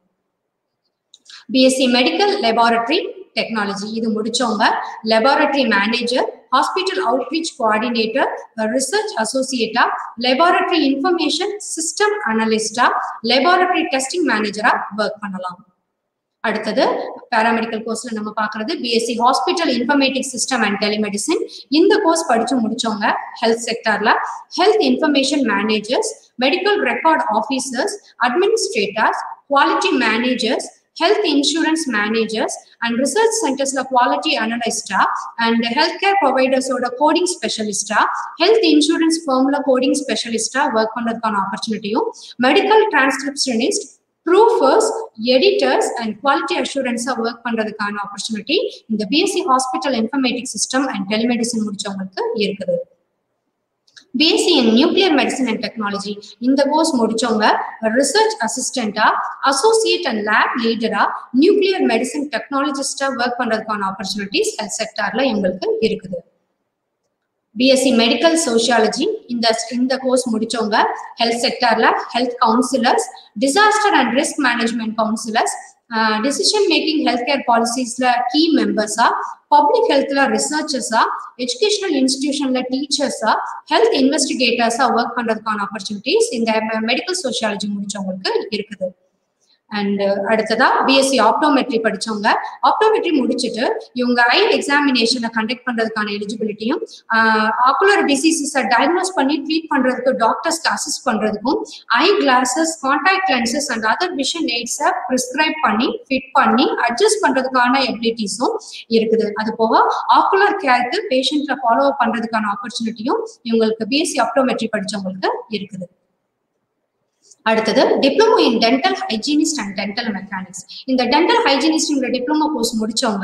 பிஎஸ்சி மெடிக்கல் லெபார்டரி டெக்னாலஜி இது முடிச்சவங்க laboratory manager hospital outreach coordinator research அசோசியேட்டா லெபார்டரி இன்ஃபர்மேஷன் சிஸ்டம் அனலிஸ்டா லெபார்டரி டெஸ்டிங் மேனேஜரா ஒர்க் பண்ணலாம் அடுத்தது பேராமெடிக்கல் கோர்ஸ்ல நம்ம பாக்குறது BSc hospital informatic system and telemedicine இந்த கோர்ஸ் படிச்சு முடிச்சவங்க ஹெல்த் செக்டர்ல health information managers medical record officers administrators quality managers health insurance managers and research சென்டர்ஸ்ல குவாலிட்டி அனலிஸ்டா அண்ட் ஹெல்த் கேர் ப்ரொவைடர்ஸோட கோடிங் ஸ்பெஷலிஸ்டா ஹெல்த் இன்சூரன்ஸ் ஃபர்ம்ல கோடிங் ஸ்பெஷலிஸ்டா ஒர்க் பண்றதுக்கான ஆப்பர்ச்சுனிட்டியும் medical transcriptionist ப்ரூஃபர்ஸ் editors and quality அஷூரன்ஸா ஒர்க் பண்றதுக்கான ஆப்பர்ச்சுனிட்டி இந்த BSc hospital informatic system and telemedicine முடிச்சவங்களுக்கு இருக்குது BSc in nuclear medicine and technology இந்த கோர்ஸ் முடிச்சவங்க ரிசர்ச் அசிஸ்டண்டா அசோசியேட் அண்ட் லேப் லீடரா நியூக்ளியர் மெடிசன் டெக்னாலஜிஸ்டா ஒர்க் பண்றதுக்கான ஆப்பர்ச்சுனிட்டிஸ் ஹெல்த் செக்டார்ல எங்களுக்கு இருக்குது பிஎஸ்சி மெடிக்கல் சோசியாலஜி இந்த இந்த கோர்ஸ் முடிச்சவங்க ஹெல்த் செக்டார்ல health counsellors disaster and risk management counsellors decision making health care பாலிசிஸ்ல கீ மெம்பர்ஸா பப்ளிக் ஹெல்த்ல ரிசர்ச்சர்ஸா எஜுகேஷனல் இன்ஸ்டிடியூஷன்ல டீச்சர்ஸா ஹெல்த் இன்வெஸ்டிகேட்டர்ஸா ஒர்க் பண்றதுக்கான ஆப்பர்ச்சுனிட்டிஸ் இந்த மெடிக்கல் சோசியாலஜி முடிச்சவங்களுக்கு இருக்குது அண்ட் அடுத்ததா பிஎஸ்சி ஆப்டோமெட்ரி படிச்சவங்க ஆப்டோமெட்ரி முடிச்சுட்டு இவங்க ஐ எக்ஸாமினேஷனை கண்டக்ட் பண்றதுக்கான எலிஜிபிலிட்டியும் ஆக்குலர் டிசீசஸை டயக்னோஸ் பண்ணி ட்ரீட் பண்றதுக்கு டாக்டர்ஸ்க்கு அசிஸ்ட் பண்றதுக்கும் eye glasses contact lenses and other vision எய்ட்ஸை ப்ரிஸ்கிரைப் பண்ணி ஃபிட் பண்ணி அட்ஜஸ்ட் பண்றதுக்கான எபிலிட்டிஸும் இருக்குது அது போக ஆக்குலர் கேருக்கு பேஷண்ட்ல ஃபாலோ பண்றதுக்கான ஆப்பர்ச்சுனிட்டியும் இவங்களுக்கு பிஎஸ்சி ஆப்டோமெட்ரி படிச்சவங்களுக்கு இருக்குது அடுத்தது diploma in dental hygienist and dental mechanics இந்த டென்டல் ஹைஜீனிஸ்ட்ங்கிற டிப்ளமோ கோர்ஸ் முடிச்சவங்க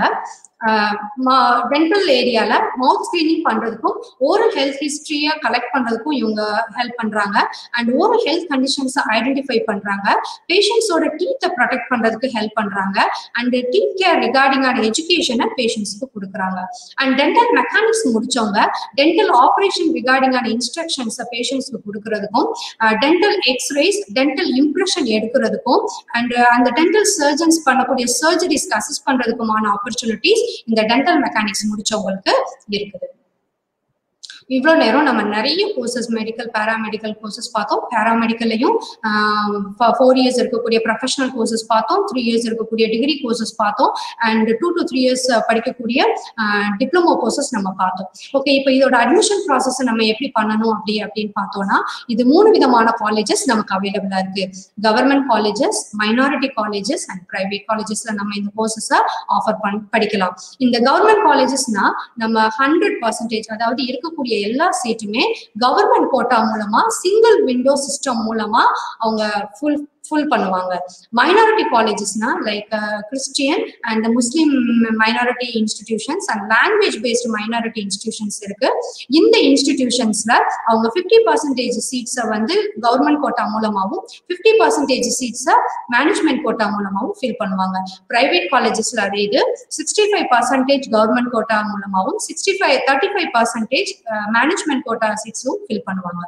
டென்டல் ஏரியால மவுத் ஸ்கிரீனிங் பண்றதுக்கும் ஓரல் ஹெல்த் ஹிஸ்டரியை கலெக்ட் பண்றதுக்கும் இவங்க ஹெல்ப் பண்றாங்க அண்ட் ஓரல் ஹெல்த் கண்டிஷன்ஸை ஐடென்டிஃபை பண்றாங்க பேஷண்ட்ஸோட டீத்தை ப்ரொடெக்ட் பண்றதுக்கு ஹெல்ப் பண்றாங்க அண்ட் டீத் கேர் ரிகார்டிங்கான எஜுகேஷனை பேஷண்ட்ஸ்க்கு கொடுக்குறாங்க அண்ட் டென்டல் மெக்கானிக்ஸ் முடிச்சவங்க டென்டல் ஆப்ரேஷன் ரிகார்டிங்கான இன்ஸ்ட்ரக்ஷன்ஸை பேஷண்ட்ஸ்க்கு கொடுக்கறதுக்கும் டென்டல் எக்ஸ்ரேஸ் டென்டல் இம்ப்ரெஷன் எடுக்கிறதுக்கும் அண்ட் அந்த டென்டல் சர்ஜன்ஸ் பண்ணக்கூடிய சர்ஜரிஸ்க்கு அசிஸ்ட் பண்றதுக்குமான ஆப்பர்ச்சுனிட்டிஸ் இந்த டென்டல் மெக்கானிக்ஸ் முடிச்சவங்களுக்கு இருக்குது இவ்வளோ நேரம் நம்ம நிறைய கோர்சஸ் மெடிக்கல் பேராமெடிக்கல் கோர்சஸ் பார்த்தோம் பேராமெடிக்கல்லையும் ஃபோர் இயர்ஸ் இருக்கக்கூடிய ப்ரொஃபஷனல் கோர்சஸ் பார்த்தோம் த்ரீ இயர்ஸ் இருக்கக்கூடிய டிகிரி கோர்சஸ் பார்த்தோம் and two to three years படிக்கக்கூடிய டிப்ளமோ கோர்சஸ் நம்ம பார்த்தோம் ஓகே இப்போ இதோட அட்மிஷன் ப்ராசஸ் நம்ம எப்படி பண்ணணும் அப்படி அப்படின்னு பார்த்தோம்னா இது மூணு விதமான காலேஜஸ் நமக்கு அவைலபிளா இருக்கு government colleges minority colleges and private காலேஜஸ்ல நம்ம இந்த கோர்சஸை ஆஃபர் பண் படிக்கலாம் இந்த கவர்மெண்ட் காலேஜஸ்னா நம்ம ஹண்ட்ரட் பர்சன்டேஜ் அதாவது இருக்கக்கூடிய எல்லா சீட்டுமே கவர்மெண்ட் கோட்டா மூலமா சிங்கிள் விண்டோ சிஸ்டம் மூலமா அவங்க ஃபுல் ஃபுல் பண்ணுவாங்க மைனாரிட்டி காலேஜஸ்னா like Christian and Muslim minority institutions and language based minority institutions இருக்கு இந்த இன்ஸ்டிடியூஷன்ஸ்ல அவங்க ஃபிஃப்டி பர்சன்டேஜ் சீட்ஸை வந்து கவர்மெண்ட் கோட்டா மூலமாகவும் ஃபிஃப்டி பர்சன்டேஜ் சீட்ஸை மேனேஜ்மெண்ட் கோட்டா மூலமாகவும் ஃபில் பண்ணுவாங்க பிரைவேட் காலேஜஸ்ல அதே இது sixty five percentage government quota மூலமாகவும் sixty five thirty five percentage management quota சீட்ஸும் ஃபில் பண்ணுவாங்க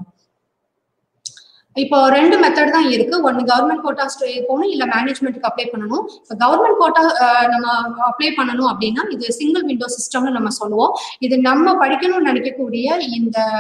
இப்போ ரெண்டு மெத்தட் தான் இருக்கு ஒன்னு கவர்மெண்ட் கோட்டா போகணும் இல்ல மேனேஜ்மெண்ட்டுக்கு அப்ளை பண்ணணும் இப்போ கவர்மெண்ட் கோட்டா நம்ம அப்ளை பண்ணணும் அப்படின்னா இது சிங்கிள் விண்டோ சிஸ்டம்னு நம்ம சொல்லுவோம் இது நம்ம படிக்கணும்னு நினைக்கக்கூடிய இந்த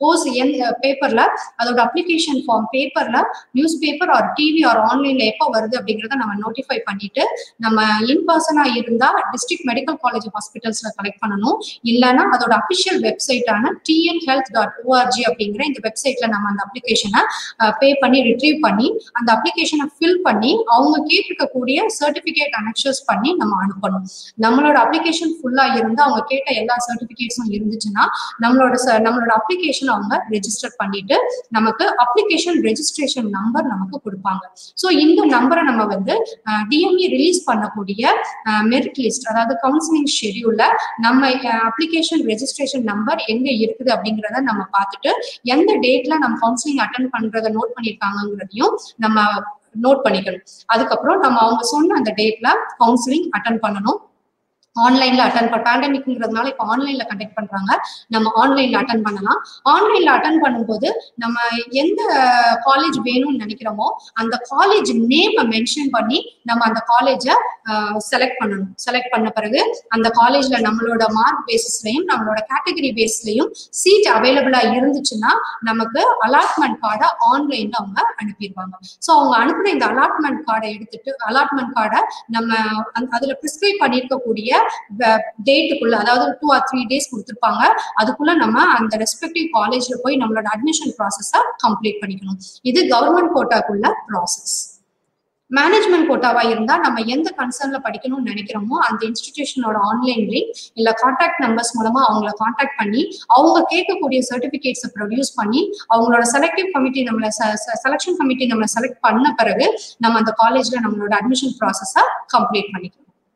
கோர்ஸ் எந்த பேப்பர்ல அதோட அப்ளிகேஷன் ஃபார்ம் பேப்பர்ல news paper or TV or ஆன்லைன்ல எப்போ வருது அப்படிங்கறத நம்ம நோட்டிஃபை பண்ணிட்டு நம்ம இன் பர்சனா இருந்தா டிஸ்ட்ரிக்ட் மெடிக்கல் காலேஜ் ஹாஸ்பிட்டல்ஸ்ல கலெக்ட் பண்ணணும் இல்லைன்னா அதோட அபிஷியல் வெப்சைட்டான டிஎன் ஹெல்த் டாட் ஓஆர்ஜி அப்படிங்கிற இந்த வெப்சைட்ல நம்ம அந்த அப்ளிகேஷனை பே பண்ணி ரிட்ரீவ் பண்ணி அந்த அப்ளிகேஷனை ஃபில் பண்ணி அவங்க கேட்டிருக்கக்கூடிய சர்டிபிகேட் அனெக்சர்ஸ் பண்ணி நம்ம அனுப்பணும் நம்மளோட அப்ளிகேஷன் ஃபுல்லா இருந்து அவங்க கேட்ட எல்லா சர்டிபிகேட்ஸும் இருந்துச்சுன்னா நம்மளோட ச- நம்மளோட அப்ளிகேஷன் அவங்க ரெஜிஸ்டர் பண்ணிட்டு நமக்கு அப்ளிகேஷன் ரெஜிஸ்ட்ரேஷன் நம்பர் நமக்கு கொடுப்பாங்க ஸோ இந்த நம்பரை நம்ம வந்து டிஎம்இ ரிலீஸ் பண்ணக்கூடிய மெரிட் லிஸ்ட் அதாவது கவுன்சிலிங் ஷெடியூல்ல நம்ம அப்ளிகேஷன் ரெஜிஸ்ட்ரேஷன் நம்பர் எங்க இருக்குது அப்படிங்கிறத நம்ம பார்த்துட்டு எந்த டேட்ல நம்ம கவுன்சிலிங் அட்டன் பண்றதை நோட் பண்ணிருக்காங்கிறதையும் நம்ம நோட் பண்ணிக்கணும் அதுக்கப்புறம் நம்ம அவங்க சொன்ன அந்த டேட்ல கவுன்சிலிங் அட்டன் பண்ணணும் ஆன்லைன்ல அட்டன் பண்ண பேண்டமிக்ங்கிறதுனால இப்போ ஆன்லைன்ல கண்டக்ட் பண்றாங்க நம்ம ஆன்லைன்ல அட்டன் பண்ணலாம் ஆன்லைன்ல அட்டன் பண்ணும்போது நம்ம எந்த காலேஜ் வேணும்னு நினைக்கிறோமோ அந்த காலேஜ் நேமை மென்ஷன் பண்ணி நம்ம அந்த காலேஜை செலக்ட் பண்ணணும் செலக்ட் பண்ண பிறகு அந்த காலேஜ்ல நம்மளோட மார்க் பேசிஸ்லயும் நம்மளோட கேட்டகரி பேஸ்லயும் சீட் அவைலபிளா இருந்துச்சுன்னா நமக்கு அலாட்மெண்ட் கார்டை ஆன்லைன்ல அவங்க அனுப்பிடுவாங்க ஸோ அவங்க அனுப்புன இந்த அலாட்மெண்ட் கார்டை எடுத்துட்டு அலாட்மெண்ட் கார்டை நம்ம அந்த- அதுல ப்ரிஸ்கிரைப் பண்ணியிருக்கக்கூடிய டேட்டுக்குள்ள அதாவது டூ ஆர் த்ரீ டேஸ் கொடுத்துருப்பாங்க அதுக்குள்ள நம்ம அந்த ரெஸ்பெக்டிவ் காலேஜ்ல போய் நம்மளோட அட்மிஷன் ப்ராசஸை கம்ப்ளீட் பண்ணிக்கணும் இது கவர்மெண்ட் கோட்டாக்குள்ள ப்ராசஸ் மேனேஜ்மெண்ட் கோட்டாவா இருந்தா நம்ம எந்த கன்சர்ன்ல படிக்கணும்னு நினைக்கிறோமோ அந்த இன்ஸ்டிடியூஷனோட ஆன்லைன் லிங்க் இல்ல கான்டாக்ட் நம்பர்ஸ் மூலமா அவங்கள கான்டாக்ட் பண்ணி அவங்க கேட்கக்கூடிய சர்டிபிகேட்ஸை ப்ரொடியூஸ் பண்ணி அவங்களோட செலக்டிவ் கமிட்டி நம்மள செலக்ஷன் கமிட்டி நம்மளை செலக்ட் பண்ண பிறகு நம்ம அந்த காலேஜ்ல நம்மளோட அட்மிஷன் ப்ராசஸை கம்ப்ளீட் பண்ணிக்கணும்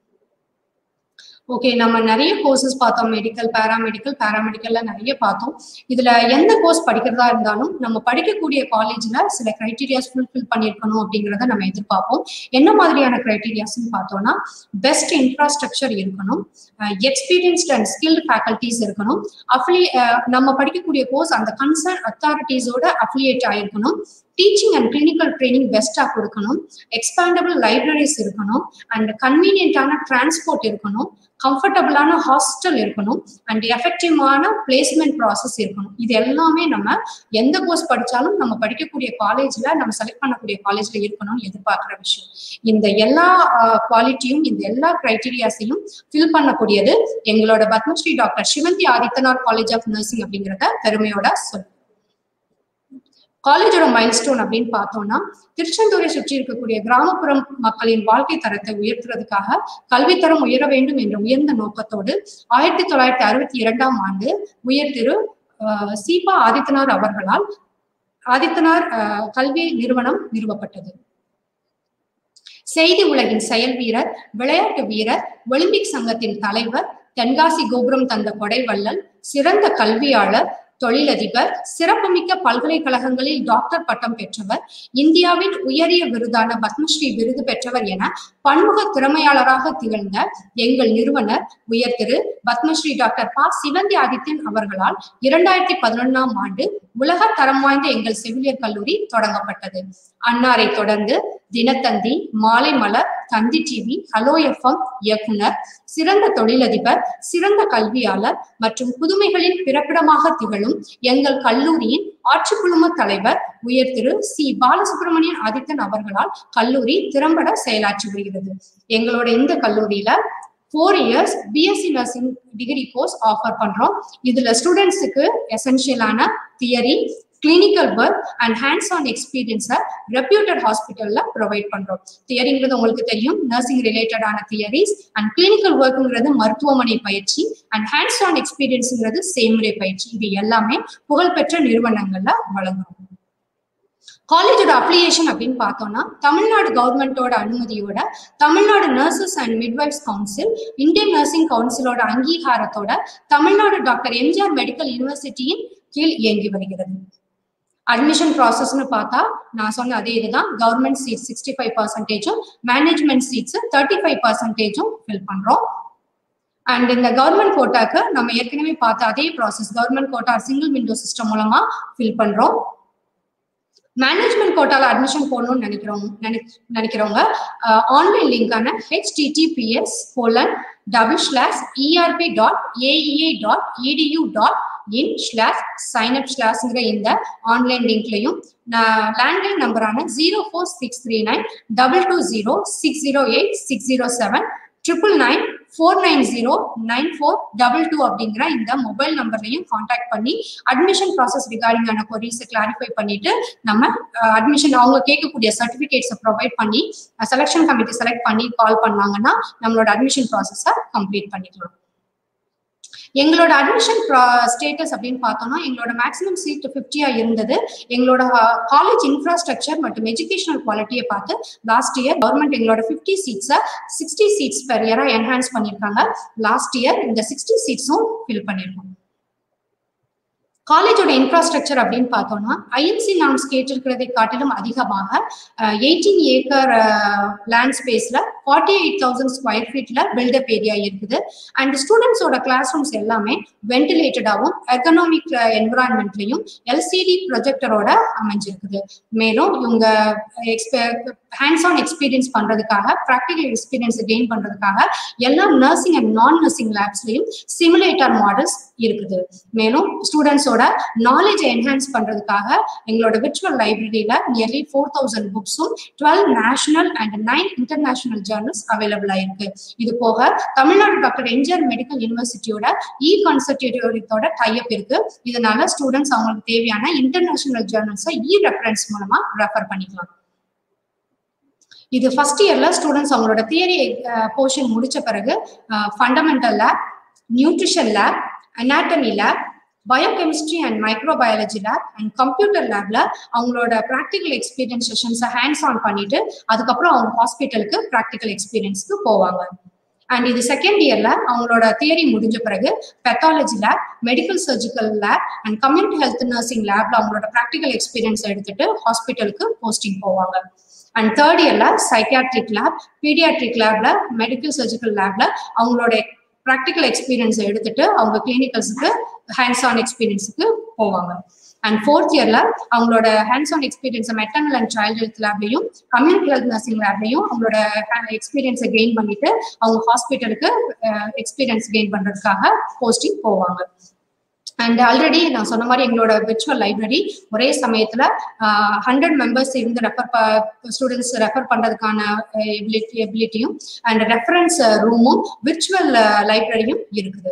ஓகே நம்ம நிறைய கோர்சஸ் பார்த்தோம் மெடிக்கல் பேராமெடிக்கல் பேராமெடிக்கல்ல நிறைய பார்த்தோம் இதுல எந்த கோர்ஸ் படிக்கிறதா இருந்தாலும் நம்ம படிக்கக்கூடிய காலேஜ்ல சில கிரைட்டீரியாஸ் ஃபுல்ஃபில் பண்ணியிருக்கணும் அப்படிங்கிறத நம்ம எதிர்பார்ப்போம் என்ன மாதிரியான கிரைட்டீரியாஸ்னு பார்த்தோம்னா பெஸ்ட் இன்ஃப்ராஸ்ட்ரக்சர் இருக்கணும் எக்ஸ்பீரியன்ஸ்ட் அண்ட் ஸ்கில்டு ஃபேக்கல்டிஸ் இருக்கணும் அஃபிலி நம்ம படிக்கக்கூடிய கோர்ஸ் அந்த கன்சர்ன் அத்தாரிட்டிஸோட அஃபிலியேட் ஆயிருக்கணும் டீச்சிங் அண்ட் கிளினிக்கல் ட்ரைனிங் பெஸ்டா கொடுக்கணும் எக்ஸ்பேண்டபிள் லைப்ரரிஸ் இருக்கணும் அண்ட் கன்வீனியன்டான டிரான்ஸ்போர்ட் இருக்கணும் கம்ஃபர்டபுளான ஹாஸ்டல் இருக்கணும் அண்ட் எஃபெக்டிவான பிளேஸ்மெண்ட் ப்ராசஸ் இருக்கணும் இது எல்லாமே நம்ம எந்த கோர்ஸ் படிச்சாலும் நம்ம படிக்கக்கூடிய காலேஜ்ல நம்ம செலக்ட் பண்ணக்கூடிய காலேஜ்ல இருக்கணும்னு எதிர்பார்க்குற விஷயம் இந்த எல்லா குவாலிட்டியும் இந்த எல்லா கிரைட்டீரியாஸையும் ஃபில் பண்ணக்கூடியது எங்களோட Padmashri doctor Sivanthi Adithanar college of nursing அப்படிங்கிறத பெருமையோட சொல் காலேஜோட மைல்ஸ்டோன் அப்படின்னு பார்த்தோம்னா திருச்செந்தூரை சுற்றி இருக்கக்கூடிய கிராமப்புறம் மக்களின் வாழ்க்கை தரத்தை உயர்த்துறதுக்காக கல்வித்தரம் உயர வேண்டும் என்ற உயர்ந்த நோக்கத்தோடு ஆயிரத்தி தொள்ளாயிரத்தி அறுபத்தி இரண்டாம் ஆண்டு உயர் திரு அஹ், சீபா ஆதித்தனார் அவர்களால் ஆதித்தனார் அஹ், கல்வி நிறுவனம் நிறுவப்பட்டது செய்தி உலகின் செயல் வீரர் விளையாட்டு வீரர் ஒலிம்பிக் சங்கத்தின் தலைவர் தென்காசி கோபுரம் தந்த கொடைவள்ளல் சிறந்த கல்வியாளர் தொழிலதிபர் சிறப்புமிக்க பல்கலைக்கழகங்களில் டாக்டர் பட்டம் பெற்றவர் இந்தியாவின் உயரிய விருதான பத்மஸ்ரீ விருது பெற்றவர் என பன்முக திறமையாளராக திகழ்ந்த எங்கள் நிறுவனர் உயர் திரு பத்மஸ்ரீ டாக்டர் ப சிவந்தி ஆதித்யன் அவர்களால் இரண்டாயிரத்தி பதினொன்னாம் ஆண்டு உலக தரம் வாய்ந்த எங்கள் செவிலியர் கல்லூரி தொடங்கப்பட்டது அன்னாரை தொடர்ந்து Dinathanthi Maalai Malar Thanthi TV hello FM இயக்குனர் சிறந்த தொழிலதிபர் சிறந்த கல்வியாளர் மற்றும் புதுமைகளின் பிறப்பிடமாக திகழும் எங்கள் கல்லூரியின் ஆட்சிக்குழும தலைவர் உயர் திரு சி பாலசுப்ரமணியன் ஆதித்தன் அவர்களால் கல்லூரி திறம்பட செயலாற்றி வருகிறது எங்களோட இந்த கல்லூரியில four years BSc nursing degree course offer பண்றோம் இதுல ஸ்டூடெண்ட்ஸுக்கு எசென்ஷியலான theory clinical work and hands on எக்ஸ்பீரியன்ஸை ரெப்யூட்டட் ஹாஸ்பிட்டல்ல ப்ரொவைட் பண்றோம் தியரிங்கிறது உங்களுக்கு தெரியும் நர்சிங் ரிலேட்டடான தியரிஸ் அண்ட் கிளினிக்கல் ஒர்க்குங்கிறது மருத்துவமனை பயிற்சி அண்ட் ஹேண்ட்ஸ் ஆன் எக்ஸ்பீரியன்ஸுங்கிறது செய்முறை பயிற்சி இது எல்லாமே புகழ்பெற்ற நிறுவனங்கள்ல வழங்குறோம் காலேஜோட அப்ளிகேஷன் அப்படின்னு பார்த்தோம்னா தமிழ்நாடு கவர்மெண்டோட அனுமதியோட Tamil Nadu nurses and midwives council Indian nursing கவுன்சிலோட அங்கீகாரத்தோட தமிழ்நாடு டாக்டர் எம்ஜிஆர் மெடிக்கல் யூனிவர்சிட்டியின் கீழ் இயங்கி வருகிறது அட்மிஷன் ப்ராசஸ்னு பார்த்தா நான் சொன்ன அதே இதுதான் கவர்மெண்ட் சீட் சிக்ஸ்டி ஃபைவ் பர்சன்டேஜும் மேனேஜ்மெண்ட் சீட்ஸ் தேர்ட்டி ஃபைவ் பர்சன்டேஜும் ஃபில் பண்றோம் அண்ட் இந்த கவர்மெண்ட் கோட்டாக்கு நம்ம ஏற்கனவே பார்த்த அதே process government quota single window system மூலமா ஃபில் பண்றோம் மேனேஜ்மெண்ட் கோட்டால அட்மிஷன் போடணும்னு நினைக்கிறோம் நினை- நினைக்கிறவங்க ஆன்லைன் லிங்கான HTTPS colon double slash ERP dot AEA dot edu dot in slash sign up ஸ்லாஷ்ங்கிற இந்த ஆன்லைன் லிங்க்லையும் லேண்ட்லைன் நம்பரான zero four six three nine double two zero six zero eight six zero seven triple nine four nine zero nine four double two அப்படிங்கிற இந்த மொபைல் நம்பர்லையும் காண்டாக்ட் பண்ணி அட்மிஷன் ப்ராசஸ் ரிகார்டிங்கான கொரீஸை கிளாரிஃபை பண்ணிட்டு நம்ம அட்மிஷன் அவங்க கேட்கக்கூடிய சர்டிஃபிகேட்ஸை ப்ரொவைட் பண்ணி செலெக்ஷன் கமிட்டி செலக்ட் பண்ணி கால் பண்ணாங்கன்னா நம்மளோட அட்மிஷன் ப்ராசஸை கம்ப்ளீட் பண்ணிக்கலாம் எங்களோட அட்மிஷன் ஸ்டேட்டஸ் அப்படின்னு பார்த்தோம்னா எங்களோட மேக்ஸிமம் சீட் ஃபிஃப்டியா இருந்தது எங்களோட காலேஜ் இன்ஃப்ராஸ்ட்ரக்சர் மற்றும் எஜுகேஷனல் குவாலிட்டியை பார்த்து லாஸ்ட் இயர் கவர்மெண்ட் எங்களோட ஃபிஃப்டி சீட்ஸை சிக்ஸ்டி சீட்ஸ் பெர் இயரா என்ஹான்ஸ் பண்ணியிருக்காங்க லாஸ்ட் இயர் இந்த சிக்ஸ்டி சீட்ஸும் ஃபில் பண்ணியிருக்கோம் காலேஜோட இன்ஃப்ராஸ்ட்ரக்சர் அப்படின்னு பார்த்தோம்னா ஐஎன்சி நாம்ஸ் கேட்டிருக்கிறதை காட்டிலும் அதிகமாக எயிட்டீன் ஏக்கர் லேண்ட் ஸ்பேஸ்ல ஃபார்ட்டி எயிட் தௌசண்ட் ஸ்கொயர் ஃபீட்ல பில்டப் ஏரியா இருக்குது அண்ட் ஸ்டூடெண்ட்ஸோட கிளாஸ் ரூம்ஸ் எல்லாமே வென்டிலேட்டடாகவும் எக்கனாமிக் என்விரான்மெண்ட்லையும் எல்சிடி ப்ரொஜெக்டரோட அமைஞ்சிருக்குது மேலும் இவங்க ஹேண்ட்ஸ் ஆன் எக்ஸ்பீரியன்ஸ் பண்றதுக்காக ப்ராக்டிகல் எக்ஸ்பீரியன்ஸ் கெயின் பண்றதுக்காக எல்லா நர்சிங் அண்ட் நான் நர்சிங் லேப்ஸ்லயும் சிமுலேட்டர் மாடல்ஸ் இருக்குது மேலும் ஸ்டூடெண்ட்ஸோட நாலேஜ் என்ஹான்ஸ் பண்றதுக்காக எங்களோட விர்ச்சுவல் லைப்ரரியில நியர்லி ஃபோர் தௌசண்ட் புக்ஸும் twelve national and nine international journals அவைலபிளா இருக்கு இது போக தமிழ்நாடு டாக்டர் எம்ஜிஆர் மெடிக்கல் யூனிவர்சிட்டியோட இ கன்சல்டேட்டிவோட டைப் இருக்கு இதனால ஸ்டூடெண்ட்ஸ் அவங்களுக்கு தேவையான இன்டர்நேஷனல் ஜேர்னல்ஸை இ ரெஃபரன்ஸ் மூலமா ரெஃபர் பண்ணிக்கலாம் இது ஃபர்ஸ்ட் இயர்ல ஸ்டூடெண்ட்ஸ் அவங்களோட தியரி போர்ஷன் முடிச்ச பிறகு fundamental lab nutrition lab anatomy lab biochemistry and microbiology lab and computer லேப்ல அவங்களோட ப்ராக்டிக்கல் எக்ஸ்பீரியன்ஸ் செஷன்ஸை ஹேண்ட்ஸ் ஆன் பண்ணிட்டு அதுக்கப்புறம் அவங்க ஹாஸ்பிட்டலுக்கு ப்ராக்டிக்கல் எக்ஸ்பீரியன்ஸ்க்கு போவாங்க அண்ட் இது செகண்ட் இயர்ல அவங்களோட தியரி முடிஞ்ச பிறகு pathology lab medical surgical lab and community health nursing லேப்ல அவங்களோட ப்ராக்டிக்கல் எக்ஸ்பீரியன்ஸ் எடுத்துட்டு ஹாஸ்பிட்டலுக்கு போஸ்டிங் போவாங்க அண்ட் தேர்ட் இயர்ல சைக்காட்ரிக் லேப் பீடியாட்ரிக் லேப்ல மெடிக்கல் சர்ஜிக்கல் லேப்ல அவங்களோட ப்ராக்டிக்கல் எக்ஸ்பீரியன்ஸ் எடுத்துட்டு அவங்க கிளினிக்கல்ஸுக்கு ஹேண்ட்ஸ் ஆன் எக்ஸ்பீரியன்ஸுக்கு போவாங்க அண்ட் ஃபோர்த் இயர்ல அவங்களோட hands on experience maternal and child health லேப்லையும் கம்யூனிட்டி ஹெல்த் நர்சிங் லேப்லையும் அவங்களோட எக்ஸ்பீரியன்ஸை கெயின் பண்ணிட்டு அவங்க ஹாஸ்பிட்டலுக்கு எக்ஸ்பீரியன்ஸ் கெயின் பண்றதுக்காக போஸ்டிங் போவாங்க அண்ட் ஆல்ரெடி நான் சொன்ன மாதிரி எங்களோட விர்ச்சுவல் லைப்ரரி ஒரே சமயத்துல ஹண்ட்ரட் மெம்பர்ஸ் இருந்து ரெஃபர் ஸ்டூடெண்ட்ஸ் ரெஃபர் பண்றதுக்கான எபிலிட்டி எபிலிட்டியும் அண்ட் ரெஃபரன்ஸ் ரூமும் விர்ச்சுவல் லைப்ரரியும் இருக்குது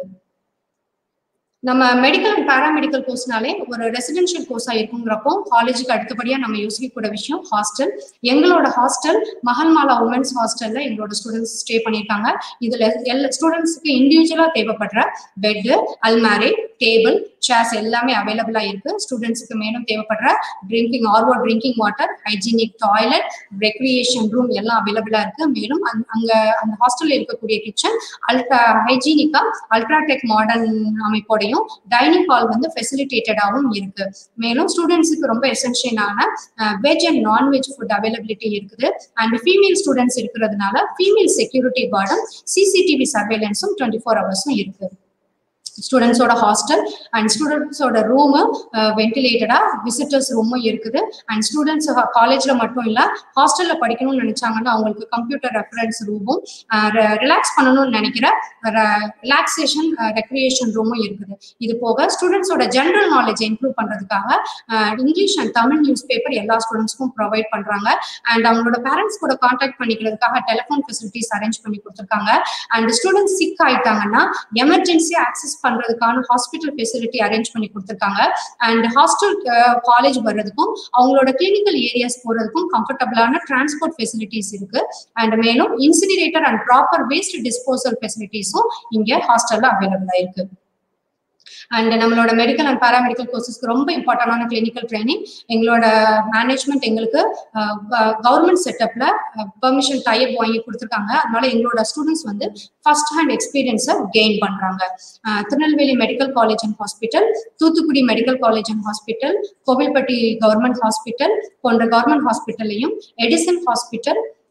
நம்ம மெடிக்கல் அண்ட் பேராமெடிக்கல் கோர்ஸ்னாலே ஒரு ரெசிடென்ஷியல் கோர்ஸா இருக்குங்கிறப்போ காலேஜுக்கு அடுத்தபடியா நம்ம யோசிக்கக்கூடிய விஷயம் ஹாஸ்டல் எங்களோட ஹாஸ்டல் மகன்மாலா உமன்ஸ் ஹாஸ்டல்ல எங்களோட ஸ்டூடெண்ட்ஸ் ஸ்டே பண்ணியிருக்காங்க இதுல எல்லா ஸ்டூடெண்ட்ஸுக்கு இண்டிவிஜுவலா தேவைப்படுற பெட்டு அல்மாரி டேபிள் சேர்ஸ் எல்லாமே அவைலபிளா இருக்கு ஸ்டூடெண்ட்ஸுக்கு மேலும் தேவைப்படுற drinking RO drinking water hygienic toilet recreation room எல்லாம் அவைலபிளா இருக்கு மேலும் அங்க அந்த ஹாஸ்டல்ல இருக்கக்கூடிய கிச்சன் அல்ட்ரா ஹைஜீனிக்கா அல்ட்ராடெக் மாடர்ன் அமைப்போடையும் டைனிங் ஹால் வந்து ஃபெசிலிட்டேட்டடாகவும் இருக்கு மேலும் ஸ்டூடெண்ட்ஸுக்கு ரொம்ப எசென்ஷியலான veg and non-veg food availability இருக்குது அண்ட் ஃபீமேல் ஸ்டூடெண்ட்ஸ் இருக்கிறதுனால ஃபீமேல் செக்யூரிட்டி கார்டும் சிசிடிவி சர்வேலன்ஸும் டுவெண்ட்டி ஃபோர் ஹவர்ஸும் இருக்கு ஸ்டூடெண்ட்ஸோட ஹாஸ்டல் அண்ட் ஸ்டூடெண்ட்ஸோட ரூமு வென்டிலேட்டடா விசிட்டர்ஸ் ரூமும் இருக்குது அண்ட் ஸ்டூடெண்ட்ஸ் காலேஜ்ல மட்டும் இல்ல ஹாஸ்டல்ல படிக்கணும்னு நினைச்சாங்கன்னா அவங்களுக்கு கம்ப்யூட்டர் ரெஃபரன்ஸ் ரூமும் ரிலாக்ஸ் பண்ணணும்னு நினைக்கிற ரிலாக்ஸேஷன் ரெக்ரியேஷன் ரூமும் இருக்குது இது போக ஸ்டூடெண்ட்ஸோட ஜென்ரல் நாலேஜ் இம்ப்ரூவ் பண்றதுக்காக English and Tamil news paper எல்லா ஸ்டூடெண்ட்ஸ்க்கும் ப்ரொவைட் பண்றாங்க அண்ட் அவங்களோட பேரண்ட்ஸ் கூட கான்டாக்ட் பண்ணிக்கிறதுக்காக டெலிஃபோன் ஃபெசிலிட்டிஸ் அரேஞ்ச் பண்ணி கொடுத்துருக்காங்க அண்ட் ஸ்டூடெண்ட்ஸ் சிக் ஆயிட்டாங்கன்னா எமர்ஜென்சி ஆக்சஸ் பண்றதுக்கான ஹாஸ்பிட்டல் ஃபெசிலிட்டி அரேஞ்ச் பண்ணி கொடுத்துருக்காங்க அண்ட் ஹாஸ்டல் காலேஜ் வர்றதுக்கும் அவங்களோட கிளினிக்கல் ஏரியாஸ் போறதுக்கும் கம்ஃபர்டபுளான டிரான்ஸ்போர்ட் ஃபெசிலிட்டிஸ் இருக்கு அண்ட் மேலும் incinerator and proper waste disposal ஃபெசிலிட்டிஸும் இங்க ஹாஸ்டல்ல அவைலபிளா இருக்கு அண்ட் நம்மளோட மெடிக்கல் அண்ட் பேராமெடிக்கல் கோர்சஸ்க்கு ரொம்ப இம்பார்ட்டன்டான கிளினிக்கல் ட்ரைனிங் எங்களோட மேனேஜ்மெண்ட் எங்களுக்கு கவர்மெண்ட் செட்டப்ல பெர்மிஷன் டைப் வாங்கி கொடுத்துருக்காங்க அதனால எங்களோட ஸ்டூடெண்ட்ஸ் வந்து ஃபர்ஸ்ட் ஹேண்ட் எக்ஸ்பீரியன்ஸை கெயின் பண்றாங்க Tirunelveli medical college and hospital Thoothukudi medical college and hospital Kovilpatti government hospital போன்ற கவர்மெண்ட் ஹாஸ்பிட்டல்லையும் Edison hospital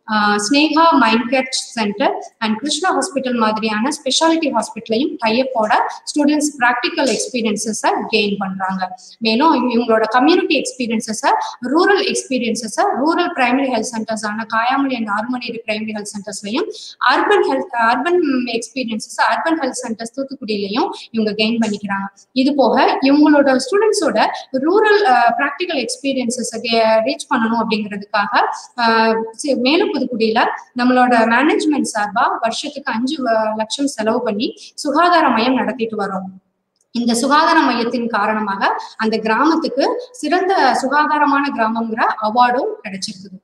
Sneha mind care centre and Krishna hospital மாதிரியான ஸ்பெஷாலிட்டி ஹாஸ்பிட்டலையும் டைப்போட ஸ்டூடெண்ட்ஸ் ப்ராக்டிக்கல் எக்ஸ்பீரியன்சஸை கெயின் பண்றாங்க மேலும் இவங்களோட கம்யூனிட்டி எக்ஸ்பீரியன்சஸை ரூரல் எக்ஸ்பீரியன்சஸை ரூரல் பிரைமரி ஹெல்த் சென்டர்ஸ் ஆன Kayamozhi and Armaneri primary health சென்டர்ஸ்லையும் urban health urban experiences urban health centres தூத்துக்குடியிலையும் இவங்க கெயின் பண்ணிக்கிறாங்க இது போக இவங்களோட ஸ்டூடெண்ட்ஸோட ரூரல் ப்ராக்டிக்கல் எக்ஸ்பீரியன்சஸ் ரீச் பண்ணணும் அப்படிங்கிறதுக்காக மேலும் புதுக்குடியில நம்மளோட மேனேஜ்மெண்ட் சார்பா வருஷத்துக்கு அஞ்சு லட்சம் செலவு பண்ணி சுகாதார மையம் நடத்திட்டு வரோம் இந்த சுகாதார மையத்தின் காரணமாக அந்த கிராமத்துக்கு சிறந்த சுகாதாரமான கிராமங்கிற அவார்டும் கிடைச்சிருக்குது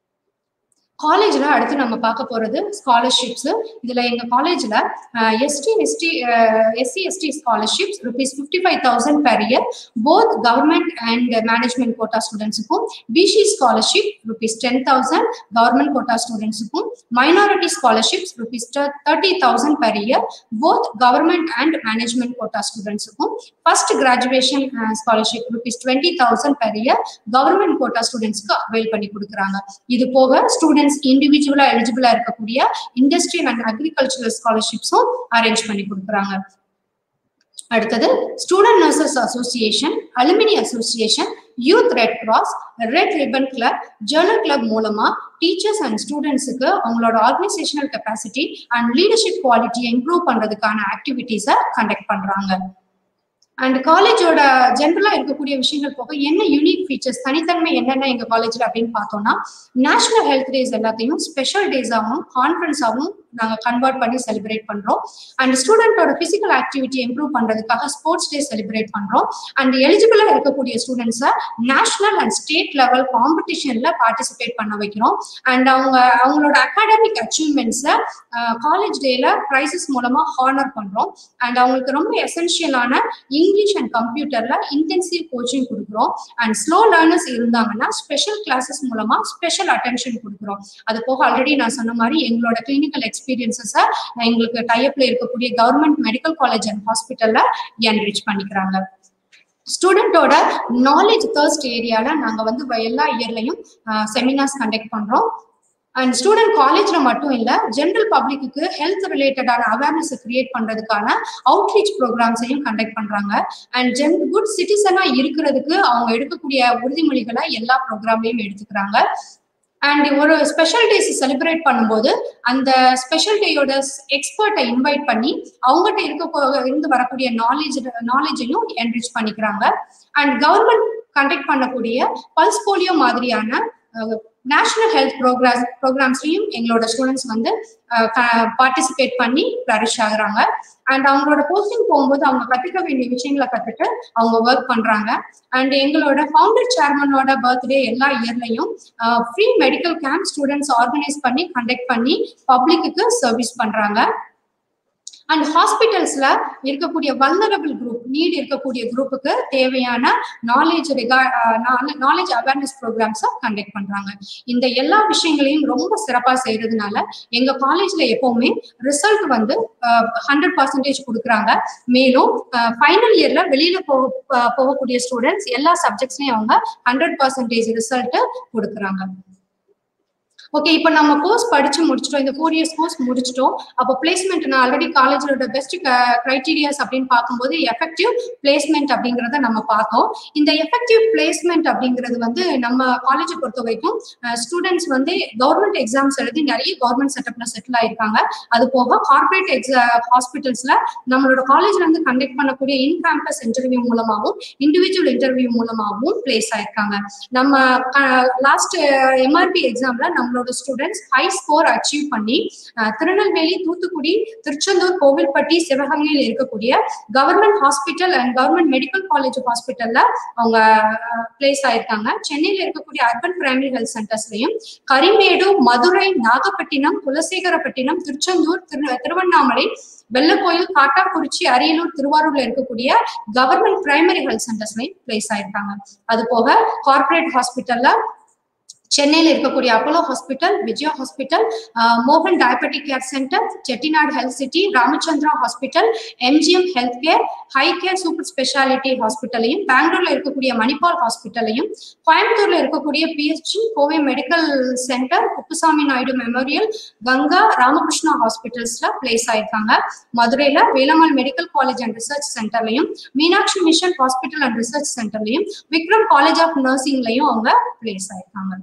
காலேஜ்ல அடுத்து நம்ம பார்க்க போறது ஸ்காலர்ஷிப்ஸ் இதுல எங்க காலேஜ்ல ST ST SC ST scholarships rupees fifty five thousand per year both government and management quota ஸ்டூடெண்ட்ஸுக்கும் BC scholarship rupees ten thousand government quota ஸ்டூடெண்ட்ஸுக்கும் minority scholarships rupees thirty thousand per year both government and management quota ஸ்டூடெண்ட்ஸுக்கும் first graduation scholarship rupees twenty thousand per year government quota ஸ்டூடெண்ட்ஸ்க்கு அவைல் பண்ணி கொடுக்குறாங்க இது போக ஸ்டூடெண்ட்ஸ் இண்டிவிஜுவலா எலிஜிபிளா இருக்கக்கூடிய இண்டஸ்ட்ரியல் அண்ட் அக்ரிகல்ச்சரல் ஸ்காலர்ஷிப்ஸும் அரேஞ்ச் பண்ணி கொடுக்குறாங்க அடுத்தது student nurses association alumni association youth red cross red ribbon club journal club மூலமா டீச்சர்ஸ் அண்ட் ஸ்டூடெண்ட்ஸுக்கு அவங்களோட ஆர்கனைசேஷனல் கெப்பாசிட்டி அண்ட் லீடர்ஷிப் குவாலிட்டியை இம்ப்ரூவ் பண்றதுக்கான ஆக்டிவிட்டீஸை கண்டக்ட் பண்றாங்க அண்ட் காலேஜோட ஜென்ரலா இருக்கக்கூடிய விஷயங்கள் போக என்ன யூனிக் ஃபீச்சர்ஸ் தனித்தன்மை என்னென்ன எங்க காலேஜ்ல அப்படின்னு பார்த்தோம்னா நேஷனல் ஹெல்த் டேஸ் எல்லாத்தையும் ஸ்பெஷல் டேஸாகவும் கான்ஃபரன்ஸாகவும் நாங்க கன்வெர்ட் பண்ணி செலிப்ரேட் பண்றோம் அண்ட் ஸ்டூடெண்டோட பிசிக்கல் ஆக்டிவிட்டி இம்ப்ரூவ் பண்றதுக்காக ஸ்போர்ட்ஸ் டே செலிப்ரேட் பண்றோம் அண்ட் எலிஜிபிளா இருக்கக்கூடிய ஸ்டூடெண்ட்ஸை நேஷனல் அண்ட் ஸ்டேட் லெவல் காம்படிஷன்ல பார்ட்டிசிபேட் பண்ண வைக்கிறோம் அண்ட் அவங்க அவங்களோட அகாடமிக் அச்சீவ்மெண்ட்ஸை காலேஜ் டேல ப்ரைசஸ் மூலமா ஹானர் பண்றோம் அண்ட் அவங்களுக்கு ரொம்ப எசென்ஷியலான இங்கிலீஷ் அண்ட் கம்ப்யூட்டர்ல இன்டென்சிவ் கோச்சிங் கொடுக்குறோம் அண்ட் ஸ்லோ லேர்னர்ஸ் இருந்தாங்கன்னா ஸ்பெஷல் கிளாஸஸ் மூலமா ஸ்பெஷல் அட்டென்ஷன் கொடுக்குறோம் அது போக ஆல்ரெடி நான் சொன்ன மாதிரி எங்களோட கிளினிக்கல் எக்ஸ்பீரியன்சஸை எங்களுக்கு டைப்ல இருக்கக்கூடிய கவர்மெண்ட் மெடிக்கல் காலேஜ் அண்ட் ஹாஸ்பிட்டல்ல என்ரிச் பண்ணிக்கிறாங்க ஸ்டூடெண்டோட நாலேஜ் தர்ஸ்ட் ஏரியால நாங்க வந்து எல்லா இயர்லயும் செமினார்ஸ் கண்டக்ட் பண்றோம் அண்ட் ஸ்டூடெண்ட் காலேஜ்ல மட்டும் இல்ல ஜென்ரல் பப்ளிக்கு ஹெல்த் ரிலேட்டடான அவேர்னஸ் கிரியேட் பண்றதுக்கான அவுட்ரீச் ப்ரோக்ராம்ஸையும் கண்டக்ட் பண்றாங்க அண்ட் ஜென் குட் சிட்டிசனா இருக்கிறதுக்கு அவங்க எடுக்கக்கூடிய உறுதிமொழிகளை எல்லா ப்ரோக்ராம்லயும் எடுத்துக்கிறாங்க அண்ட் ஒரு ஸ்பெஷல் டேஸ் செலிப்ரேட் பண்ணும்போது அந்த ஸ்பெஷல் டேயோட எக்ஸ்பர்ட்டை இன்வைட் பண்ணி அவங்ககிட்ட இருக்க இருந்து வரக்கூடிய நாலேஜ் நாலேஜையும் என்ரிச் பண்ணிக்கிறாங்க அண்ட் கவர்மெண்ட் கண்டக்ட் பண்ணக்கூடிய பல்ஸ் போலியோ மாதிரியான நேஷனல் ஹெல்த் ப்ரோக்ராம் ப்ரோக்ராம்ஸ்லையும் எங்களோட ஸ்டூடெண்ட்ஸ் வந்து பார்ட்டிசிபேட் பண்ணி ஃப்ளரிஷ் ஆகுறாங்க அண்ட் அவங்களோட போஸ்டிங் போகும்போது அவங்க கத்துக்க வேண்டிய விஷயங்களை கத்துட்டு அவங்க ஒர்க் பண்றாங்க அண்ட் எங்களோட ஃபவுண்டர் சேர்மனோட பர்த்டே எல்லா இயர்லையும் free medical camp students organise பண்ணி கண்டக்ட் பண்ணி பப்ளிக்கு சர்வீஸ் பண்றாங்க அண்ட் ஹாஸ்பிட்டல்ஸ்ல இருக்கக்கூடிய வல்னரபிள் குரூப் நீட் இருக்கக்கூடிய குரூப்புக்கு தேவையான நாலேஜ் நாலேஜ் அவேர்னஸ் ப்ரோக்ராம்ஸை கண்டக்ட் பண்றாங்க இந்த எல்லா விஷயங்களையும் ரொம்ப சிறப்பா செய்யறதுனால எங்க காலேஜ்ல எப்பவுமே ரிசல்ட் வந்து ஹண்ட்ரட் பர்சன்டேஜ் கொடுக்குறாங்க மேலும் ஃபைனல் இயர்ல வெளியில போக போகக்கூடிய ஸ்டூடெண்ட்ஸ் எல்லா சப்ஜெக்ட்ஸ்லயும் அவங்க ஹண்ட்ரட் பர்சன்டேஜ் ரிசல்ட் கொடுக்குறாங்க ஓகே இப்போ நம்ம கோர்ஸ் படிச்சு முடிச்சிட்டோம் இந்த ஃபோர் இயர்ஸ் கோர்ஸ் முடிச்சிட்டோம் அப்போ பிளேஸ்மெண்ட் நான் ஆல்ரெடி காலேஜோட பெஸ்ட் கிரைட்டீரியாஸ் அப்படின்னு பார்க்கும்போது எஃபெக்டிவ் பிளேஸ்மெண்ட் அப்படிங்கிறத நம்ம பார்த்தோம் இந்த எஃபெக்டிவ் பிளேஸ்மெண்ட் அப்படிங்கிறது வந்து நம்ம காலேஜை பொறுத்த வரைக்கும் ஸ்டூடெண்ட்ஸ் வந்து கவர்மெண்ட் எக்ஸாம்ஸ் எழுதி நிறைய கவர்மெண்ட் செட்டப்ல செட்டில் ஆயிருக்காங்க அது போக கார்பரேட் எக்ஸா ஹாஸ்பிட்டல்ஸ்ல நம்மளோட காலேஜ்ல இருந்து கண்டக்ட் பண்ணக்கூடிய இன் கேம்பஸ் இன்டர்வியூ மூலமாகவும் இண்டிவிஜுவல் இன்டர்வியூ மூலமாகவும் பிளேஸ் ஆயிருக்காங்க நம்ம லாஸ்ட் எம்ஆர்பி எக்ஸாம்ல நம்மளோட நம்மளோட ஸ்டூடெண்ட்ஸ் ஹை ஸ்கோர் அச்சீவ் பண்ணி திருநெல்வேலி தூத்துக்குடி திருச்செந்தூர் கோவில்பட்டி சிவகங்கையில் இருக்கக்கூடிய government hospital and government medical college ஹாஸ்பிட்டல்ல அவங்க பிளேஸ் ஆயிருக்காங்க சென்னையில இருக்கக்கூடிய அர்பன் பிரைமரி ஹெல்த் சென்டர்ஸ்லயும் கரிமேடு மதுரை நாகப்பட்டினம் குலசேகரப்பட்டினம் திருச்செந்தூர் திரு திருவண்ணாமலை வெள்ளக்கோயில் காட்டாக்குறிச்சி அரியலூர் திருவாரூர்ல இருக்கக்கூடிய கவர்மெண்ட் பிரைமரி ஹெல்த் சென்டர்ஸ்லயும் பிளேஸ் ஆயிருக்காங்க அது போக கார்பரேட் ஹாஸ்பிட்டல்ல சென்னையில் இருக்கக்கூடிய அப்போலோ ஹாஸ்பிட்டல் விஜயா ஹாஸ்பிட்டல் மோகன் diabetic care centre Chettinad health city Ramachandra hospital MGM health care high care super speciality ஹாஸ்பிட்டலையும் பெங்களூர்ல இருக்கக்கூடிய மணிப்பால் ஹாஸ்பிட்டலையும் கோயம்புத்தூர்ல இருக்கக்கூடிய PSG Kovai medical centre Kuppusamy Naidu memorial Ganga Ramakrishna ஹாஸ்பிட்டல்ஸ்ல பிளேஸ் ஆயிருக்காங்க மதுரையில Velammal medical college and research சென்டர்லையும் Meenakshi mission hospital and research சென்டர்லையும் விக்ரம் காலேஜ் ஆஃப் நர்சிங்லையும் அவங்க பிளேஸ் ஆயிருக்காங்க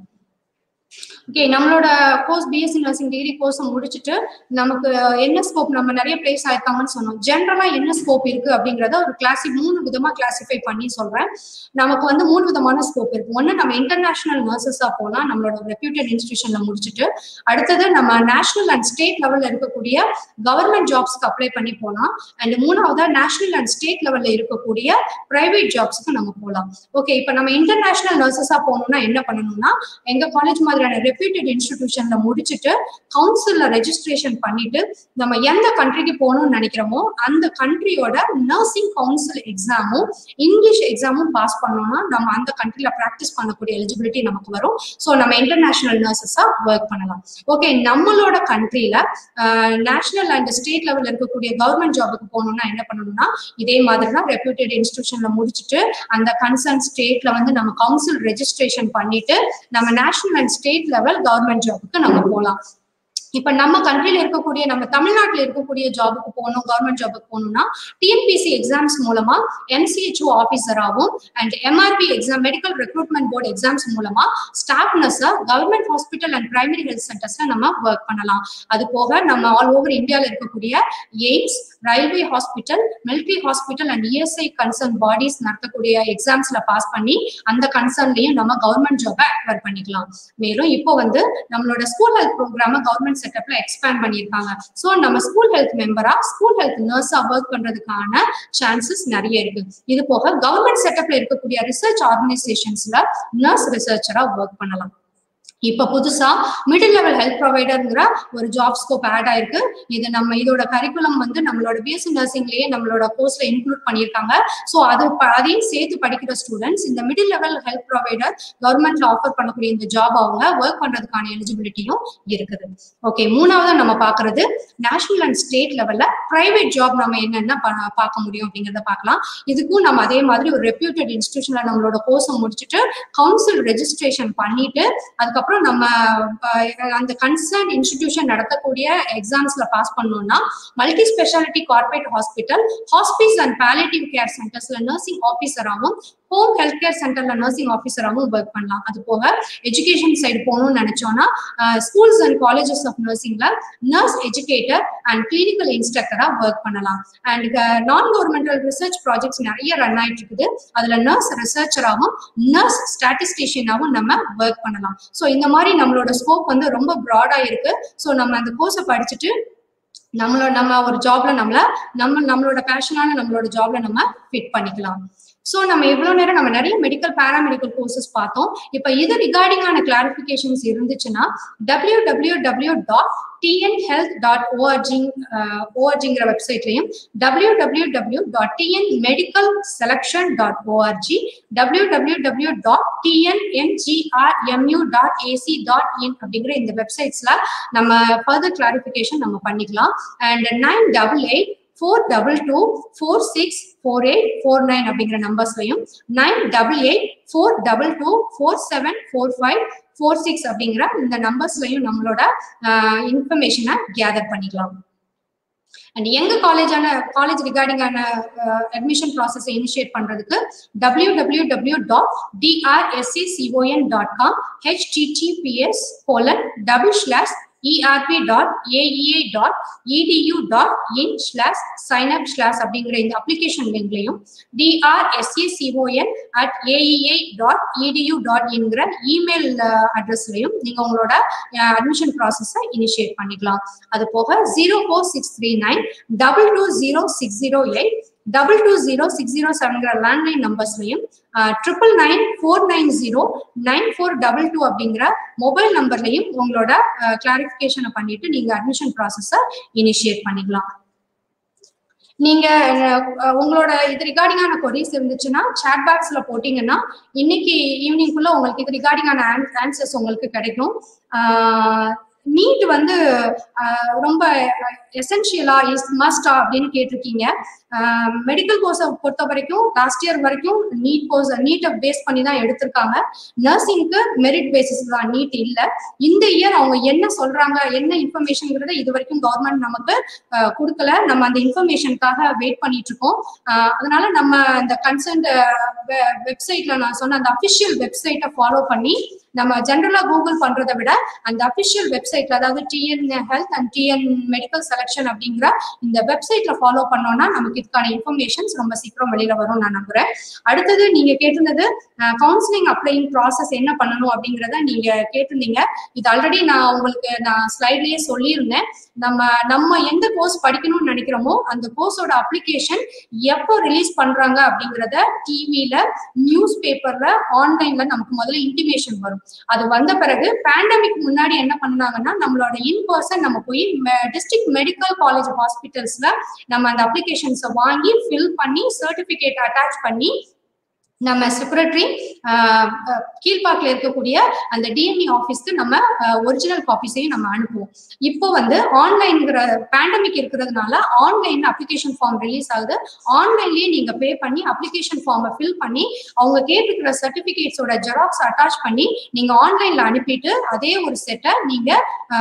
ஓகே நம்மளோட course BSc nursing degree course முடிச்சுட்டு நமக்கு என்ன ஸ்கோப் நம்ம நிறைய பிளேஸ் ஆயிருக்காங்கன்னு சொன்னோம் ஜென்ரலா என்ன ஸ்கோப் இருக்கு அப்படிங்கறத ஒரு கிளாசி மூணு விதமா கிளாசிஃபை பண்ணி சொல்றேன் நமக்கு வந்து மூணு விதமான ஸ்கோப் இருக்கு ஒன்னு நம்ம இன்டர்நேஷனல் நர்சஸா போனா நம்மளோட ரெப்யூட்டட் இன்ஸ்டிடியூஷன்ல முடிச்சுட்டு அடுத்தது நம்ம நேஷனல் அண்ட் ஸ்டேட் லெவல்ல இருக்கக்கூடிய கவர்மெண்ட் ஜாப்ஸ்க்கு அப்ளை பண்ணி போகலாம் அண்ட் மூணாவதா நேஷனல் அண்ட் ஸ்டேட் லெவல்ல இருக்கக்கூடிய பிரைவேட் ஜாப்ஸ்க்கு நம்ம போகலாம் ஓகே இப்போ நம்ம இன்டர்நேஷனல் நர்சஸா போகணும்னா என்ன பண்ணணும்னா எங்க காலேஜ் மாதிரியான ரெப்யூட்டட் இன்ஸ்டிடியூஷன்ல முடிச்சுட்டு கவுன்சில்ல ரெஜிஸ்ட்ரேஷன் பண்ணிட்டு நம்ம எந்த கண்ட்ரிக்கு போகணும்னு நினைக்கிறோமோ அந்த கண்ட்ரியோட நர்சிங் கவுன்சில் எக்ஸாமும் இங்கிலீஷ் எக்ஸாமும் பாஸ் பண்ணோம்னா நம்ம அந்த கண்ட்ரில ப்ராக்டிஸ் பண்ணக்கூடிய எலிஜிபிலிட்டி நமக்கு வரும் ஸோ நம்ம இன்டர்நேஷனல் நர்சஸா ஒர்க் பண்ணலாம் ஓகே நம்மளோட கண்ட்ரில நேஷனல் அண்ட் ஸ்டேட் லெவல்ல இருக்கக்கூடிய கவர்மெண்ட் ஜாபுக்கு போகணும்னா என்ன பண்ணணும்னா இதே மாதிரி தான் ரெப்யூட்டட் இன்ஸ்டிடியூஷன்ல முடிச்சுட்டு அந்த கன்சர்ன் ஸ்டேட்ல வந்து நம்ம கவுன்சில் ரெஜிஸ்ட்ரேஷன் பண்ணிட்டு நம்ம national and state level government ஜாபுக்கு நம்ம போகலாம் இப்ப நம்ம கண்ட்ரில இருக்கக்கூடிய நம்ம தமிழ்நாட்டில் இருக்கக்கூடிய ஜாபுக்கு போகணும் கவர்மெண்ட் ஜாபுக்கு போகணும்னா டிஎன்பிசி எக்ஸாம்ஸ் மூலமா எம்சிஹெச்ஓ ஆஃபீஸராகவும் and MRB exam medical recruitment board exams மூலமா ஸ்டாஃப் நர்ஸா government hospital and primary health சென்டர்ஸ்ல நம்ம ஒர்க் பண்ணலாம் அது போக நம்ம ஆல் ஓவர் இந்தியாவில் இருக்கக்கூடிய AIIMS railway hospital military hospital and ESI concern bodies நடத்தக்கூடிய எக்ஸாம்ஸ்ல பாஸ் பண்ணி அந்த கன்சர்ன்லயும் நம்ம கவர்மெண்ட் ஜாபை அக்வயர் பண்ணிக்கலாம் மேலும் இப்போ வந்து நம்மளோட ஸ்கூல் ஹெல்த் ப்ரோக்ராம கவர்மெண்ட் செட்டப்ல எக்ஸ்பேண்ட் பண்ணியிருக்காங்க ஸோ நம்ம ஸ்கூல் ஹெல்த் மெம்பரா ஸ்கூல் ஹெல்த் நர்ஸா ஒர்க் பண்றதுக்கான சான்சஸ் நிறைய இருக்கு இது போக கவர்மெண்ட் செட்டப்ல இருக்கக்கூடிய ரிசர்ச் ஆர்கனைசேஷன்ஸ்ல நர்ஸ் ரிசர்ச்சரா ஒர்க் பண்ணலாம் இப்ப புதுசா மிடில் லெவல் ஹெல்த் ப்ரொவைடர்ங்கிற ஒரு ஜாப் ஸ்கோப் ஆட் ஆயிருக்கு இது நம்ம இதோட கரிக்குலம் வந்து நம்மளோட பிஎஸ்சி நர்சிங்லயே நம்மளோட கோர்ஸ்ல இன்க்ளூட் பண்ணியிருக்காங்க ஸோ அது அதையும் சேர்த்து படிக்கிற ஸ்டூடெண்ட்ஸ் இந்த மிடில் லெவல் ஹெல்த் ப்ரொவைடர் கவர்மெண்ட்ல ஆஃபர் பண்ணக்கூடிய இந்த ஜாப் அவங்க ஒர்க் பண்றதுக்கான எலிஜிபிலிட்டியும் இருக்குது ஓகே மூணாவது நம்ம பாக்குறது நேஷனல் அண்ட் ஸ்டேட் லெவல்ல பிரைவேட் ஜாப் நம்ம என்னென்ன பார்க்க முடியும் அப்படிங்கிறத பார்க்கலாம் இதுக்கும் நம்ம அதே மாதிரி ஒரு ரெப்யூட்டட் இன்ஸ்டிடியூஷன்ல நம்மளோட கோர்ஸை முடிச்சுட்டு கவுன்சில் ரெஜிஸ்ட்ரேஷன் பண்ணிட்டு அதுக்கப்புறம் அதுக்கப்புறம் நம்ம அந்த கன்சர்ன் இன்ஸ்டிடியூஷன் நடத்தக்கூடிய எக்ஸாம்ஸ்ல பாஸ் பண்ணோம்னா multi speciality corporate hospital hospice and palliative care சென்டர்ஸ்ல நர்சிங் ஆஃபீஸராகவும் ஹோம் ஹெல்த் கேர் சென்டர்ல நர்சிங் ஆஃபீஸராகவும் ஒர்க் பண்ணலாம் அது போக எஜுகேஷன் சைடு போகணும்னு நினைச்சோம்னா ஸ்கூல்ஸ் அண்ட் காலேஜஸ் ஆஃப் நர்சிங்ல நர்ஸ் எஜுகேட்டர் அண்ட் கிளினிக்கல் இன்ஸ்ட்ரக்டரா ஒர்க் பண்ணலாம் and non governmental research projects நிறைய ரன் ஆயிட்டு இருக்குது அதுல நர்ஸ் ரிசர்ச்சராகவும் நர்ஸ் ஸ்டாட்டிஸ்டிஷியனாகவும் நம்ம ஒர்க் பண்ணலாம் ஸோ இந்த மாதிரி நம்மளோட ஸ்கோப் வந்து ரொம்ப ப்ராடா இருக்கு ஸோ நம்ம அந்த கோர்ஸை படிச்சுட்டு நம்மளோட நம்ம ஒரு ஜாப்ல நம்மள நம்ம நம்மளோட பேஷனான நம்மளோட ஜாப்ல நம்ம ஃபிட் பண்ணிக்கலாம் ஸோ நம்ம இவ்வளோ நேரம் நம்ம நிறைய மெடிக்கல் பேராமெடிக்கல் கோர்சஸ் பார்த்தோம் இப்போ இது ரிகார்டிங்கான கிளாரிஃபிகேஷன்ஸ் இருந்துச்சுன்னா W W W dot TN health dot ORG ஓஆர்ஜிங்கிற வெப்சைட்லையும் W W W dot TN medical selection dot ORG W W W dot TN NGRMU dot AC dot in அப்படிங்கிற இந்த வெப்சைட்ஸ்ல நம்ம ஃபர்தர் கிளாரிஃபிகேஷன் நம்ம பண்ணிக்கலாம் and nine double eight four double two four six four eight four nine அப்படிங்கிற நம்பர்ஸ்லையும் nine double eight four double two four seven four five four six அப்படிங்கிற இந்த நம்பர்ஸ்லையும் நம்மளோட இன்ஃபர்மேஷனை கேதர் பண்ணிக்கலாம் அண்ட் எங்க காலேஜான காலேஜ் ரிகார்டிங்கான அட்மிஷன் ப்ராசஸ் இனிஷியேட் பண்றதுக்கு W W W dot TRSCCON dot com HTTPS colon double slash erp.aea.edu.in slash signup slash அப்படிங்கிற இந்த அப்ளிகேஷன் லிங்க்லையும் TRSACON at AEI dot edu dot இன்கிற இமெயில் அட்ரஸ்லையும் நீங்க உங்களோட அட்மிஷன் ப்ராசஸை இனிஷியேட் பண்ணிக்கலாம் அது போக zero four six three nine double two zero six zero eight double two zero six zero செவன்கிற landline நம்பர்ஸ்லையும் triple nine four nine zero nine four double two அப்படிங்கிற மொபைல் நம்பர்லையும் உங்களோட கிளாரிஃபிகேஷனை பண்ணிட்டு நீங்க அட்மிஷன் ப்ராசஸை இனிஷியேட் பண்ணிக்கலாம் நீங்க அஹ், உங்களோட இது ரிகார்டிங்கான கொரிஸ் இருந்துச்சுன்னா சாட் பாக்ஸ்ல போட்டீங்கன்னா இன்னைக்கு ஈவினிங்குள்ள உங்களுக்கு இது ரிகார்டிங்கான ஆன்சர்ஸ் உங்களுக்கு கிடைக்கும் நீட் வந்து அஹ், ரொம்ப எசென்ஷியலா இஸ் மஸ்டா அப்படின்னு கேட்டிருக்கீங்க மெடிக்கல் கோர்ஸை பொறுத்த வரைக்கும் லாஸ்ட் இயர் வரைக்கும் நீட் கோர்ஸ் நீட்டை பேஸ் பண்ணி தான் எடுத்திருக்காங்க நர்சிங்க்கு மெரிட் பேசிஸ் தான் நீட் இல்ல இந்த இயர் அவங்க என்ன சொல்றாங்க என்ன இன்ஃபர்மேஷன்ங்கிறத இது வரைக்கும் கவர்மெண்ட் நமக்கு அஹ், கொடுக்கல நம்ம அந்த இன்ஃபர்மேஷனுக்காக வெயிட் பண்ணிட்டு இருக்கோம் அஹ், அதனால நம்ம இந்த கன்சர்ன் வெப்சைட்ல நான் சொன்ன அந்த அபிஷியல் வெப்சைட்டை ஃபாலோ பண்ணி நம்ம ஜென்ரலா கூகுள் பண்றதை விட அந்த அபிஷியல் வெப்சைட்ல அதாவது TN health and TN medical selection அப்படிங்கிற இந்த வெப்சைட்ல ஃபாலோ பண்ணோம்னா நமக்கு இதுக்கான இன்ஃபர்மேஷன்ஸ் ரொம்ப சீக்கிரம் வெளியில வரும் நான் நம்புறேன் அடுத்தது நீங்க கேட்டிருந்தது கவுன்சிலிங் அப்ளைங் ப்ராசஸ் என்ன பண்ணணும் அப்படிங்கிறத நீங்க கேட்டிருந்தீங்க இது ஆல்ரெடி நான் உங்களுக்கு நான் ஸ்லைட்லயே சொல்லியிருந்தேன் நம்ம நம்ம எந்த கோர்ஸ் படிக்கணும்னு நினைக்கிறோமோ அந்த கோர்ஸோட அப்ளிகேஷன் எப்போ ரிலீஸ் பண்றாங்க அப்படிங்கிறத டிவில நியூஸ் பேப்பர்ல ஆன்லைன்ல நமக்கு முதல்ல இன்டிமேஷன் வரும் அது வந்த பிறகு பேண்டமிக் முன்னாடி என்ன பண்ணாங்கன்னா நம்மளோட இன் பர்சன் நம்ம போய் டிஸ்ட்ரிக்ட் மெடிக்கல் காலேஜ் ஹாஸ்பிட்டல்ஸ்ல நம்ம அந்த அப்ளிகேஷன்ஸை வாங்கி ஃபில் பண்ணி சர்டிபிகேட் அட்டாச் பண்ணி நம்ம செக்ரட்டரி கீழ்பாக்கில் இருக்கக்கூடிய அந்த டிஎம்இ ஆஃபீஸ்க்கு நம்ம ஒரிஜினல் காப்பீஸையும் நம்ம அனுப்புவோம் இப்போ வந்து ஆன்லைன்ங்கிற பேண்டமிக் இருக்கிறதுனால ஆன்லைன் அப்ளிகேஷன் ஃபார்ம் ரிலீஸ் ஆகுது ஆன்லைன்லயே நீங்க பே பண்ணி அப்ளிகேஷன் ஃபார்மை ஃபில் பண்ணி அவங்க கேட்டிருக்கிற சர்டிபிகேட்ஸோட ஜெராக்ஸ் அட்டாச் பண்ணி நீங்க ஆன்லைன்ல அனுப்பிட்டு அதே ஒரு செட்டை நீங்க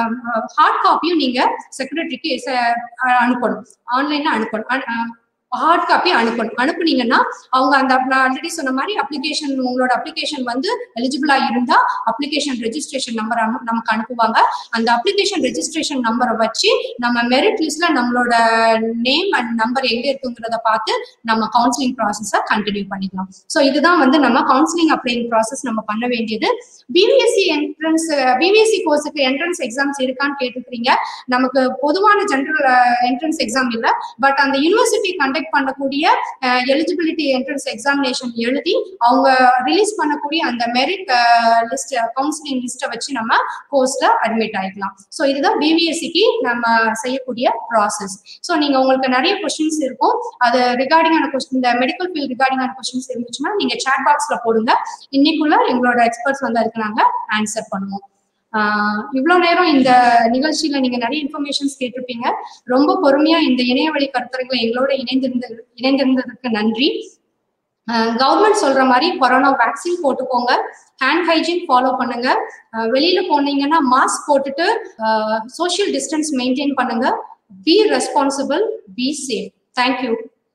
ஹார்ட் காப்பியும் நீங்க செக்ரட்டரிக்கு அனுப்பணும் ஆன்லைன்ல அனுப்பணும் அனு- ஹார்ட் காப்பி அனுப்பணும் அனுப்புனீங்கன்னா அவங்க அந்த நான் ஆல்ரெடி சொன்ன மாதிரி அப்ளிகேஷன் உங்களோட அப்ளிகேஷன் வந்து எலிஜிபிளா இருந்தா அப்ளிகேஷன் ரெஜிஸ்ட்ரேஷன் நம்பர் நமக்கு அனுப்புவாங்க அந்த அப்ளிகேஷன் ரெஜிஸ்ட்ரேஷன் நம்பரை வச்சு நம்ம மெரிட் லிஸ்ட்ல நம்மளோட நேம் அண்ட் நம்பர் எங்க இருக்குங்கிறத பார்த்து நம்ம கவுன்சிலிங் ப்ராசஸை கண்டினியூ பண்ணிக்கலாம் ஸோ இதுதான் வந்து நம்ம கவுன்சிலிங் அப்ளைங் ப்ராசஸ் நம்ம பண்ண வேண்டியது பிபிஎஸ்சி என்ட்ரன்ஸ் பிபிஎஸ்சி கோர்ஸுக்கு என்ட்ரன்ஸ் எக்ஸாம்ஸ் இருக்கான்னு கேட்டுக்கிறீங்க நமக்கு பொதுவான ஜென்ரல் என்ட்ரன்ஸ் எக்ஸாம் இல்ல பட் அந்த யூனிவர்சிட்டி கண்டக்ட் பண்ணக்கூடிய எலிஜிபிலிட்டி என்ட்ரன்ஸ் எக்ஸாமினேஷன் எழுதி அவங்க ரிலீஸ் பண்ணக்கூடிய அந்த மெரிட் லிஸ்ட் கவுன்சிலிங் லிஸ்ட்டை வச்சு நம்ம கோர்ஸ்ல அட்மிட் ஆயிக்கலாம் ஸோ இதுதான் பிபிஎஸ்சிக்கு நம்ம செய்யக்கூடிய ப்ராசஸ் ஸோ நீங்க உங்களுக்கு நிறைய கொஸ்டின்ஸ் இருக்கும் அது ரிகார்டிங்கான கொஸ்டின் இந்த மெடிக்கல் ஃபீல்ட் ரிகார்டிங்கான கொஸ்டின்ஸ் இருந்துச்சுன்னா நீங்க சாட் பாக்ஸ்ல போடுங்க இன்னைக்குள்ள எங்களோட எக்ஸ்பர்ட்ஸ் வந்து அதுக்கு நாங்க ஆன்சர் பண்ணுவோம் ஆஹ் இவ்வளவு நேரம் இந்த நிகழ்ச்சியில நீங்க நிறைய இன்ஃபர்மேஷன்ஸ் கேட்டிருப்பீங்க ரொம்ப பொறுமையா இந்த இணையவழி கருத்தரங்களை எங்களோட இணைந்திருந்த இணைந்திருந்ததுக்கு நன்றி கவர்மெண்ட் சொல்ற மாதிரி கொரோனா வேக்சின் போட்டுக்கோங்க ஹேண்ட் ஹைஜீன் ஃபாலோ பண்ணுங்க அஹ் வெளியில போனீங்கன்னா மாஸ்க் போட்டுட்டு சோஷியல் டிஸ்டன்ஸ் மெயின்டைன் பண்ணுங்க be responsible be safe thank you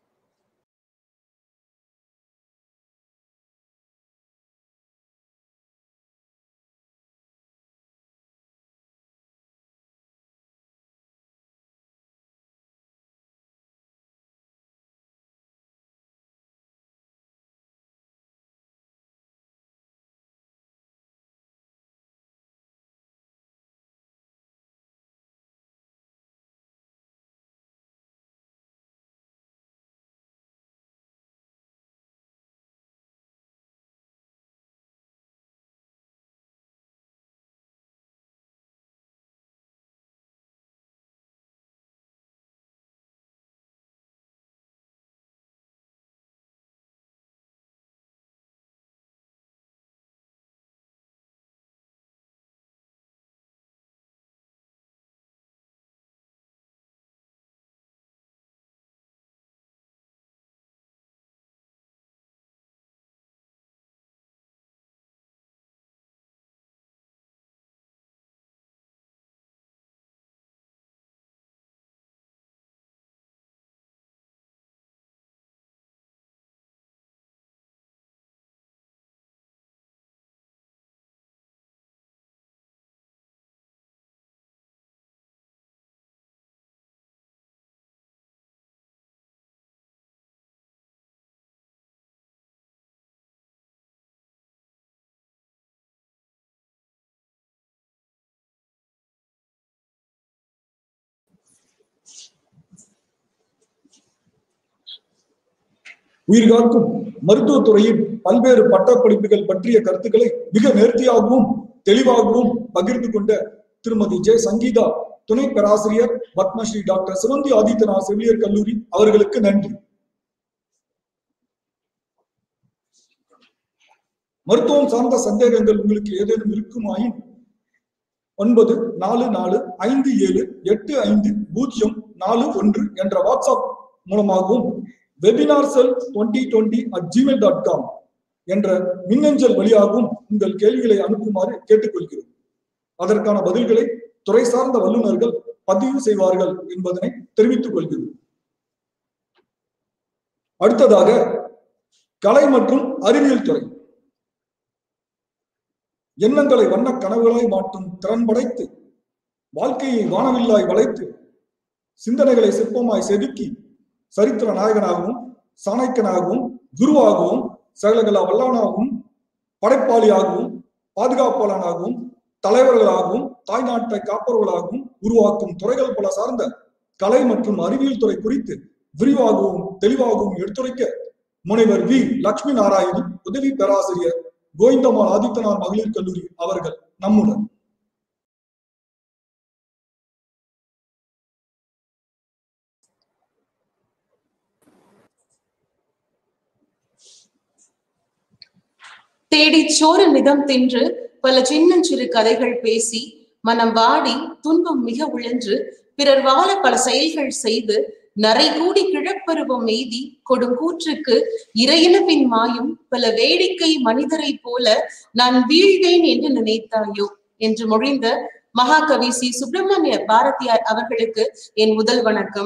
உயிர்காக்கும் மருத்துவத்துறையின் பல்வேறு பட்டப்படிப்புகள் பற்றிய கருத்துக்களை மிக நேர்த்தியாகவும் தெளிவாகவும் பகிர்ந்து கொண்ட திருமதி ஜெ சங்கீதா துணை பேராசிரியர் பத்மஸ்ரீ டாக்டர் சிவந்தி ஆதித்யநாத் செவிலியர் கல்லூரி அவர்களுக்கு நன்றி மருத்துவம் சார்ந்த சந்தேகங்கள் உங்களுக்கு ஏதேனும் இருக்குமாயின் ஒன்பது நாலு நாலு ஐந்து ஏழு எட்டு ஐந்து பூஜ்ஜியம் நாலு ஒன்று என்ற வாட்ஸ்அப் மூலமாகவும் webinar cell twenty twenty at Gmail dot com என்ற மின்னஞ்சல் வழியாகவும் உங்கள் கேள்விகளை அனுப்புமாறு கேட்டுக்கொள்கிறோம் அதற்கான பதில்களை துறை சார்ந்த வல்லுநர்கள் பதிவு செய்வார்கள் என்பதனை தெரிவித்துக் கொள்கிறோம் அடுத்ததாக கலை மற்றும் அறிவியல் துறை எண்ணங்களை வண்ண கனவுகளாய் மாற்றும் திறன் படைத்து வாழ்க்கையை வானவில்லாய் வளைத்து சிந்தனைகளை சிற்பமாய் செதுக்கி சரித்திர நாயகனாகவும் சாணக்கியனாகவும் குருவாகவும் சகலகலா வல்லானாகவும் படைப்பாளியாகவும் பாதுகாப்பாளனாகவும் தலைவர்களாகவும் தாய்நாட்டை காப்பவர்களாகவும் உருவாக்கும் துறைகள் பல சார்ந்த கலை மற்றும் அறிவியல் துறை குறித்து விரிவாகவும் தெளிவாகவும் எடுத்துரைக்க முனைவர் வி லட்சுமி நாராயணி உதவி பேராசிரியர் கோவிந்தம்மாள் ஆதித்தனார் மகளிர் கல்லூரி அவர்கள் நம்முடன் தேடிச் சோறு நிதம் தின்று பல சின்னஞ்சிறு கதைகள் பேசி மனம் வாடி துன்பம் மிக உழன்று பிறர் வாழ பல செயல்கள் செய்து நரை கூடி கிழப்பருவம் எய்தி கொடுங்கூற்றுக்கு இறையின பின் மாயும் பல வேடிக்கை மனிதரைப் போல நான் வீழ்வேன் என்று நினைத்தாயோ என்று மொழிந்த மகாகவி சி சுப்பிரமணிய பாரதியார் அவர்களுக்கு என் முதல் வணக்கம்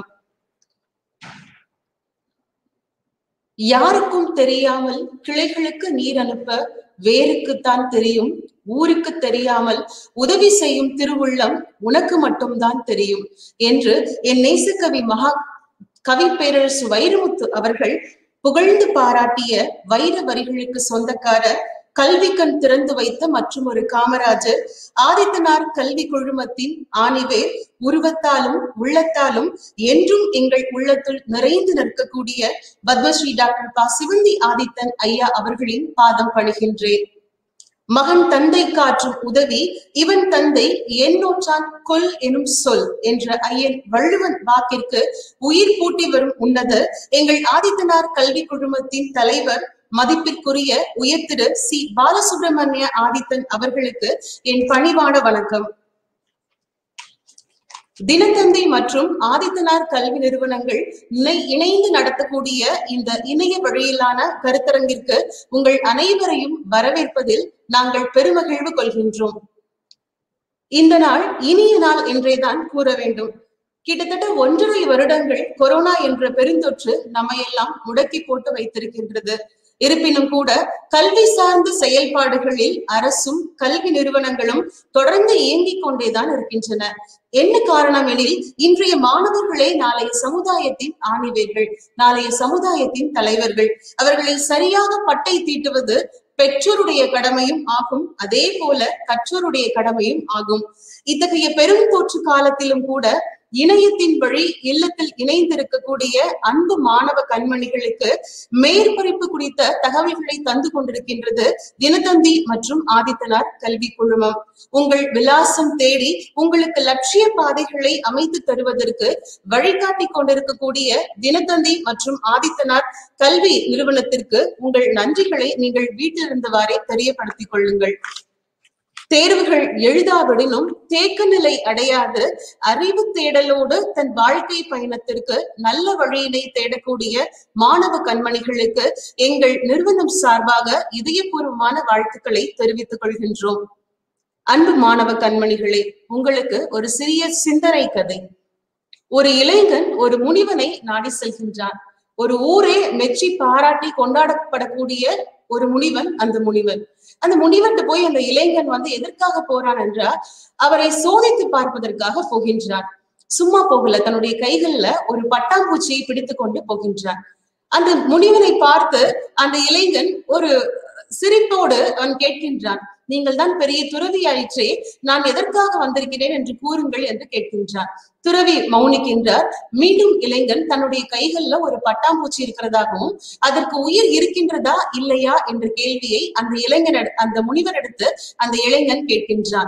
யாருக்கும் தெரியாமல் கிளைகளுக்கு நீர் அனுப்ப வேருக்குத்தான் தெரியும் ஊருக்கு தெரியாமல் உதவி செய்யும் திருவுள்ளம் உனக்கு மட்டும்தான் தெரியும் என்று என் நேசக்கவி மகா கவி பேரரசு வைரமுத்து அவர்கள் புகழ்ந்து பாராட்டிய வைர வரிகளுக்கு சொந்தக்காரர் கல்வி கண் திறந்து வைத்த மற்றும் ஒரு காமராஜர் ஆதித்தனார் கல்வி குழுமத்தின் ஆணிவேர் உருவத்தாலும் உள்ளத்தாலும் என்றும் எங்கள் உள்ளத்துள் நிறைந்து நிற்கக்கூடிய பத்மஸ்ரீ டாக்டர் பா சிவந்தி ஆதித்தன் ஐயா அவர்களின் பாதம் பணிகின்றேன் மகன் தந்தை காற்றும் உதவி இவன் தந்தை என்னோற்றான் கொல் எனும் சொல் என்ற ஐயன் வள்ளுவன் வாக்கிற்கு உயிர் பூட்டி வரும் உன்னதர் எங்கள் ஆதித்தனார் கல்வி குழுமத்தின் தலைவர் மதிப்பிற்குரிய உயர்திரு சி பாலசுப்ரமணிய ஆதித்தன் அவர்களுக்கு என் பணிவான வணக்கம் தினத்தந்தை மற்றும் ஆதித்தனார் கல்வி நிறுவனங்கள் இணை- இணைந்து நடத்தக்கூடிய இந்த இணைய வழியிலான கருத்தரங்கிற்கு உங்கள் அனைவரையும் வரவேற்பதில் நாங்கள் பெருமகிழ்வு கொள்கின்றோம் இந்த நாள் இனிய நாள் என்றேதான் கூற வேண்டும் கிட்டத்தட்ட ஒன்றரை வருடங்கள் கொரோனா என்ற பெருந்தொற்று நம்மையெல்லாம் முடக்கி போட்டு வைத்திருக்கின்றது இருப்பினும் கூட கல்வி சார்ந்த செயல்பாடுகளில் அரசும் கல்வி நிறுவனங்களும் தொடர்ந்து இயங்கிக் கொண்டேதான் இருக்கின்றன என்ன காரணம் எனில் இன்றைய மாணவர்களே நாளைய சமுதாயத்தின் ஆணிவேர்கள் நாளைய சமுதாயத்தின் தலைவர்கள் அவர்களை சரியாக பட்டை தீட்டுவது பெற்றோருடைய கடமையும் ஆகும் அதே போல கற்றோருடைய கடமையும் ஆகும் இத்தகைய பெரும் தொற்று காலத்திலும் கூட இணையத்தின் வழி இல்லத்தில் இணைந்திருக்கக்கூடிய அன்பு மாணவ கண்மணிகளுக்கு மேற்படிப்பு குறித்த தகவல்களை தந்து கொண்டிருக்கின்றது தினத்தந்தி மற்றும் ஆதித்தனார் கல்வி குழுமம் உங்கள் விலாசம் தேடி உங்களுக்கு லட்சிய பாதைகளை அமைத்து தருவதற்கு வழிகாட்டி கொண்டிருக்கக்கூடிய தினத்தந்தி மற்றும் ஆதித்தனார் கல்வி நிறுவனத்திற்கு உங்கள் நன்றிகளை நீங்கள் வீட்டிலிருந்தவாறே தெரியப்படுத்திக் கொள்ளுங்கள் தேர்வுகள் எழுதாவிடனும் தேக்க நிலை அடையாது அறிவு தேடலோடு தன் வாழ்க்கை பயணத்திற்கு நல்ல வழியினை தேடக்கூடிய மாணவ கண்மணிகளுக்கு எங்கள் நிறுவனம் சார்பாக இதயபூர்வமான வாழ்த்துக்களை தெரிவித்துக் கொள்கின்றோம் அன்பு மாணவ கண்மணிகளே உங்களுக்கு ஒரு சிறிய சிந்தனை கதை ஒரு இளைஞன் ஒரு முனிவனை நாடி செல்கின்றான் ஒரு ஊரே மெச்சி பாராட்டி கொண்டாடப்படக்கூடிய ஒரு முனிவன் அந்த முனிவன் அந்த முனிவன்ட்டு போய் அந்த இளைஞன் வந்து எதற்காக போறான் என்றால் அவரை சோதித்து பார்ப்பதற்காக போகின்றான் சும்மா போகல தன்னுடைய கைகள்ல ஒரு பட்டாம்பூச்சியை பிடித்து கொண்டு போகின்றான் அந்த முனிவனை பார்த்து அந்த இளைஞன் ஒரு சிரிப்போடு அவன் கேட்கின்றான் நீங்கள் தான் பெரிய துறவி ஆயிற்றே நான் எதற்காக வந்திருக்கிறேன் என்று கூறுங்கள் என்று கேட்கின்றான் துறவி மௌனிக்கின்றார் மீண்டும் இளைஞன் தன்னுடைய கைகள்ல ஒரு பட்டாம்பூச்சி இருக்கிறதாகவும் அதற்கு உயிர் இருக்கின்றதா இல்லையா என்ற கேள்வியை அந்த இளைஞன் அந்த முனிவரிடத்து அந்த இளைஞன் கேட்கின்றான்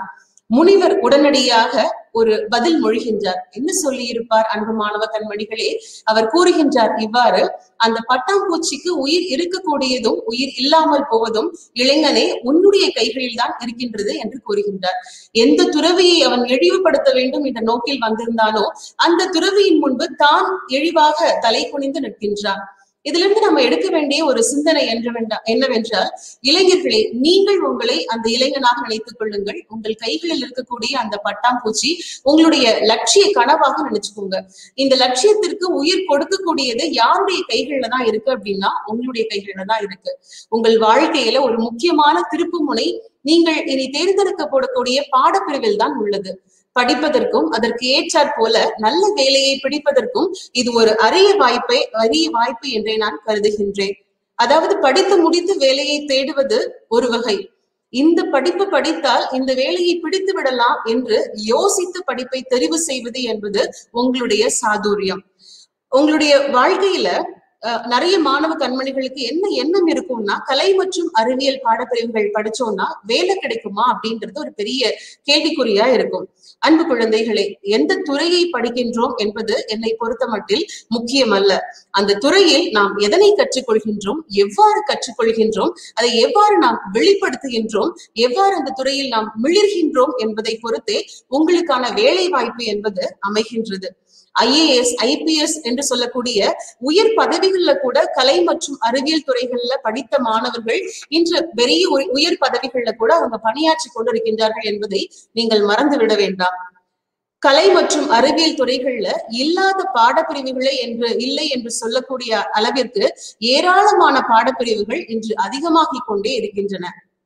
முனிவர் உடனடியாக ஒரு பதில் மொழிகின்றார் என்ன சொல்லி இருப்பார் அன்பு மாணவ கண்மணிகளே அவர் கூறுகின்றார் இவ்வாறு அந்த பட்டாம்பூச்சிக்கு உயிர் இருக்கக்கூடியதும் உயிர் இல்லாமல் போவதும் இளைஞனே உன்னுடைய கைகளில் தான் இருக்கின்றது என்று கூறுகின்றார் எந்த துறவியை அவன் இழிவுபடுத்த வேண்டும் என்ற நோக்கில் வந்திருந்தானோ அந்த துறவியின் முன்பு தான் இழிவாக தலை குனிந்து நிற்கின்றான் இதுல இருந்து நம்ம எடுக்க வேண்டிய ஒரு சிந்தனை என்று என்னவென்றால் இளைஞர்களே நீங்கள் உங்களை அந்த இளைஞனாக நினைத்துக் கொள்ளுங்கள் உங்கள் கைகளில் இருக்கக்கூடிய அந்த பட்டாம்பூச்சி உங்களுடைய லட்சிய கனவாக நினைச்சுக்கோங்க இந்த லட்சியத்திற்கு உயிர் கொடுக்கக்கூடியது யாருடைய கைகள்ல தான் இருக்கு அப்படின்னா உங்களுடைய கைகள்ல தான் இருக்கு உங்கள் வாழ்க்கையில ஒரு முக்கியமான திருப்பு முனை நீங்கள் இனி தேர்ந்தெடுக்கப்படக்கூடிய பாடப்பிரிவில் தான் உள்ளது படிப்பதற்கும் அதற்கு ஏற்றாற் போல நல்ல வேலையை பிடிப்பதற்கும் இது ஒரு அரிய வாய்ப்பை அரிய வாய்ப்பு என்றே நான் கருதுகின்றேன் அதாவது படித்து முடித்து வேலையை தேடுவது ஒரு வகை இந்த படிப்பு படித்தால் இந்த வேலையை பிடித்து விடலாம் என்று யோசித்து படிப்பை தெரிவு செய்வது என்பது உங்களுடைய சாதுரியம் உங்களுடைய வாழ்க்கையில நிறைய மாணவ கண்மணிகளுக்கு என்ன எண்ணம் இருக்கும்னா கலை மற்றும் அறிவியல் பாடப்பிரிவுகள் படிச்சோம்னா வேலை கிடைக்குமா அப்படின்றது ஒரு பெரிய கேள்விக்குறியா இருக்கும் அன்பு குழந்தைகளே எந்த துறையை படிக்கின்றோம் என்பது என்னை பொறுத்த மட்டில் முக்கியம் அல்ல அந்த துறையில் நாம் எதனை கற்றுக்கொள்கின்றோம் எவ்வாறு கற்றுக்கொள்கின்றோம் அதை எவ்வாறு நாம் வெளிப்படுத்துகின்றோம் எவ்வாறு அந்த துறையில் நாம் மிளிர்கின்றோம் என்பதை பொறுத்தே உங்களுக்கான வேலை வாய்ப்பு என்பது அமைகின்றது ஐஏஎஸ் ஐபிஎஸ் என்று சொல்லக்கூடிய உயர் பதவிகள்ல கூட கலை மற்றும் அறிவியல் துறைகள்ல படித்த மாணவர்கள் இன்று பெரிய உயர் பதவிகள்ல கூட அவங்க பணியாற்றி கொண்டிருக்கின்றார்கள் என்பதை நீங்கள் மறந்து விட வேண்டாம் கலை மற்றும் அறிவியல் துறைகள்ல இல்லாத பாடப்பிரிவுகளே என்று இல்லை என்று சொல்லக்கூடிய அளவிற்கு ஏராளமான பாடப்பிரிவுகள் இன்று அதிகமாகிக் கொண்டே இருக்கின்றன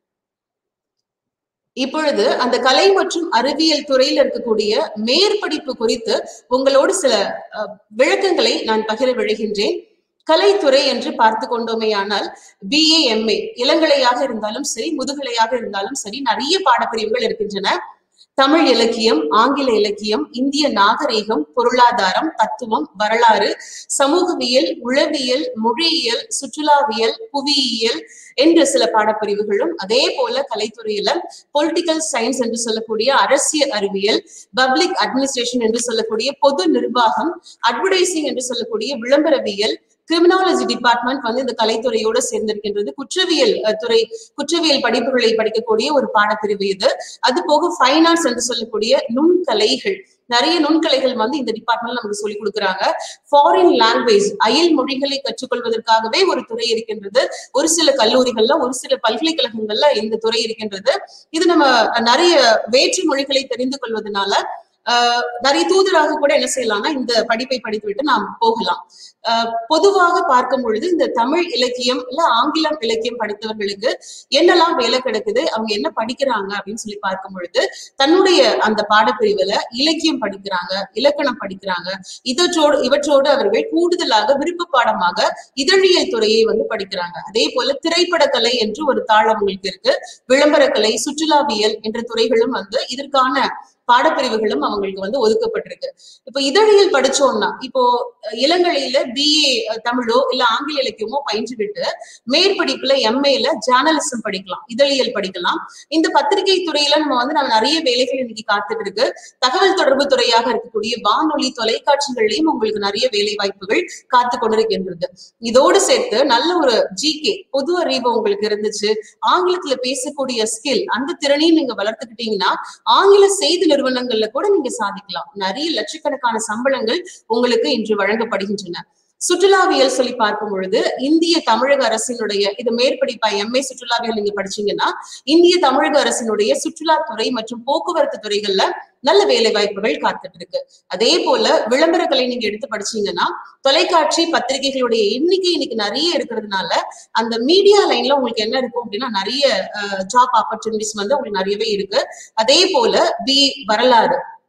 இப்பொழுது அந்த கலை மற்றும் அறிவியல் துறையில் இருக்கக்கூடிய மேற்படிப்பு குறித்து உங்களோடு சில விளக்கங்களை நான் பகிர விழுகின்றேன் கலைத்துறை என்று பார்த்து கொண்டோமேயானால் பிஏ எம்ஏ இளங்கலையாக இருந்தாலும் சரி முதுகலையாக இருந்தாலும் சரி நிறைய பாடப்பிரிவுகள் இருக்கின்றன தமிழ் இலக்கியம் ஆங்கில இலக்கியம் இந்திய நாகரீகம் பொருளாதாரம் தத்துவம் வரலாறு சமூகவியல் உளவியல் மொழியியல் சுற்றுலாவியல் புவியியல் என்று சில பாடப்பிரிவுகளும் அதே போல கலைத்துறையில பொலிட்டிக்கல் சயின்ஸ் என்று சொல்லக்கூடிய அரசியல் அறிவியல் பப்ளிக் அட்மினிஸ்ட்ரேஷன் என்று சொல்லக்கூடிய பொது நிர்வாகம் அட்வர்டைசிங் என்று சொல்லக்கூடிய விளம்பரவியல் கிரிமினாலஜி டிபார்ட்மெண்ட் வந்து இந்த கலைத்துறையோடு சேர்ந்திருக்கின்றது குற்றவியல் துறை குற்றவியல் படிப்புகளை படிக்கக்கூடிய ஒரு பாடப்பிரிவு இது அது போக ஃபைனான்ஸ் என்று சொல்லக்கூடிய நுண்கலைகள் நிறைய நுண்கலைகள் வந்து இந்த டிபார்ட்மெண்ட்ல நமக்கு சொல்லி கொடுக்குறாங்க ஃபாரின் லாங்குவேஜ் அயல் மொழிகளை கற்றுக்கொள்வதற்காகவே ஒரு துறை இருக்கின்றது ஒரு சில கல்லூரிகள்ல ஒரு சில பல்கலைக்கழகங்கள்ல இந்த துறை இருக்கின்றது இது நம்ம நிறைய வேற்று மொழிகளை தெரிந்து கொள்வதனால ஆஹ் நிறைய தூதராக கூட என்ன செய்யலாம்னா இந்த படிப்பை படித்துவிட்டு நாம் போகலாம் ஆஹ் பொதுவாக பார்க்கும் பொழுது இந்த தமிழ் இலக்கியம் இல்ல ஆங்கிலம் இலக்கியம் படித்தவர்களுக்கு என்னெல்லாம் வேலை கிடைக்குது அவங்க என்ன படிக்கிறாங்க அப்படின்னு சொல்லி பார்க்கும் பொழுது தன்னுடைய அந்த பாடப்பிரிவுல இலக்கியம் படிக்கிறாங்க இலக்கணம் படிக்கிறாங்க இதற்றோடு இவற்றோடு அவர்கள் கூடுதலாக விருப்ப பாடமாக இதழியல் துறையை வந்து படிக்கிறாங்க அதே போல திரைப்படக்கலை என்று ஒரு தாள் அவங்களுக்கு இருக்கு விளம்பரக்கலை சுற்றுலாவியல் என்ற துறைகளும் வந்து இதற்கான பாடப்பிரிவுகளும் அவங்களுக்கு வந்து ஒதுக்கப்பட்டிருக்கு இப்போ இதழியல் படிச்சோம்னா இப்போ இளங்கலையில பிஏ தமிழோ இல்ல ஆங்கில இலக்கியமோ பயின்றுவிட்டு மேற்படிப்புல எம்ஏல ஜேர்னலிசம் படிக்கலாம் இதழியல் படிக்கலாம் இந்த பத்திரிகை துறையில நம்ம வந்து நம்ம நிறைய வேலைகள் இன்னைக்கு காத்துட்டு இருக்கு தகவல் தொடர்பு துறையாக இருக்கக்கூடிய வானொலி தொலைக்காட்சிகள்லயும் உங்களுக்கு நிறைய வேலை வாய்ப்புகள் காத்து கொண்டிருக்கின்றது இதோடு சேர்த்து நல்ல ஒரு ஜிகே பொது அறிவு உங்களுக்கு இருந்துச்சு ஆங்கிலத்துல பேசக்கூடிய ஸ்கில் அந்த திறனையும் நீங்க வளர்த்துக்கிட்டீங்கன்னா ஆங்கில செய்தி நிறுவனங்கள்ல கூட நீங்க சாதிக்கலாம் நிறைய லட்சக்கணக்கான சம்பளங்கள் உங்களுக்கு இன்று வழங்கப்படுகின்றன சுற்றுலாவியல் சொல்லி பார்க்கும் பொழுது இந்திய தமிழக அரசினுடைய இது மேற்படிப்பா எம்ஏ சுற்றுலாவியல் நீங்க படிச்சீங்கன்னா இந்திய தமிழக அரசினுடைய சுற்றுலாத்துறை மற்றும் போக்குவரத்து துறைகள்ல நல்ல வேலை வாய்ப்புகள் காத்துட்டு இருக்கு அதே போல விளம்பரங்களை நீங்க எடுத்து படிச்சீங்கன்னா தொலைக்காட்சி பத்திரிகைகளுடைய எண்ணிக்கை இன்னைக்கு நிறைய இருக்கிறதுனால அந்த மீடியா லைன்ல உங்களுக்கு என்ன இருக்கும் அப்படின்னா நிறைய ஜாப் ஆப்பர்ச்சுனிட்டிஸ் வந்து உங்களுக்கு நிறையவே இருக்கு அதே போல பி வரலாறு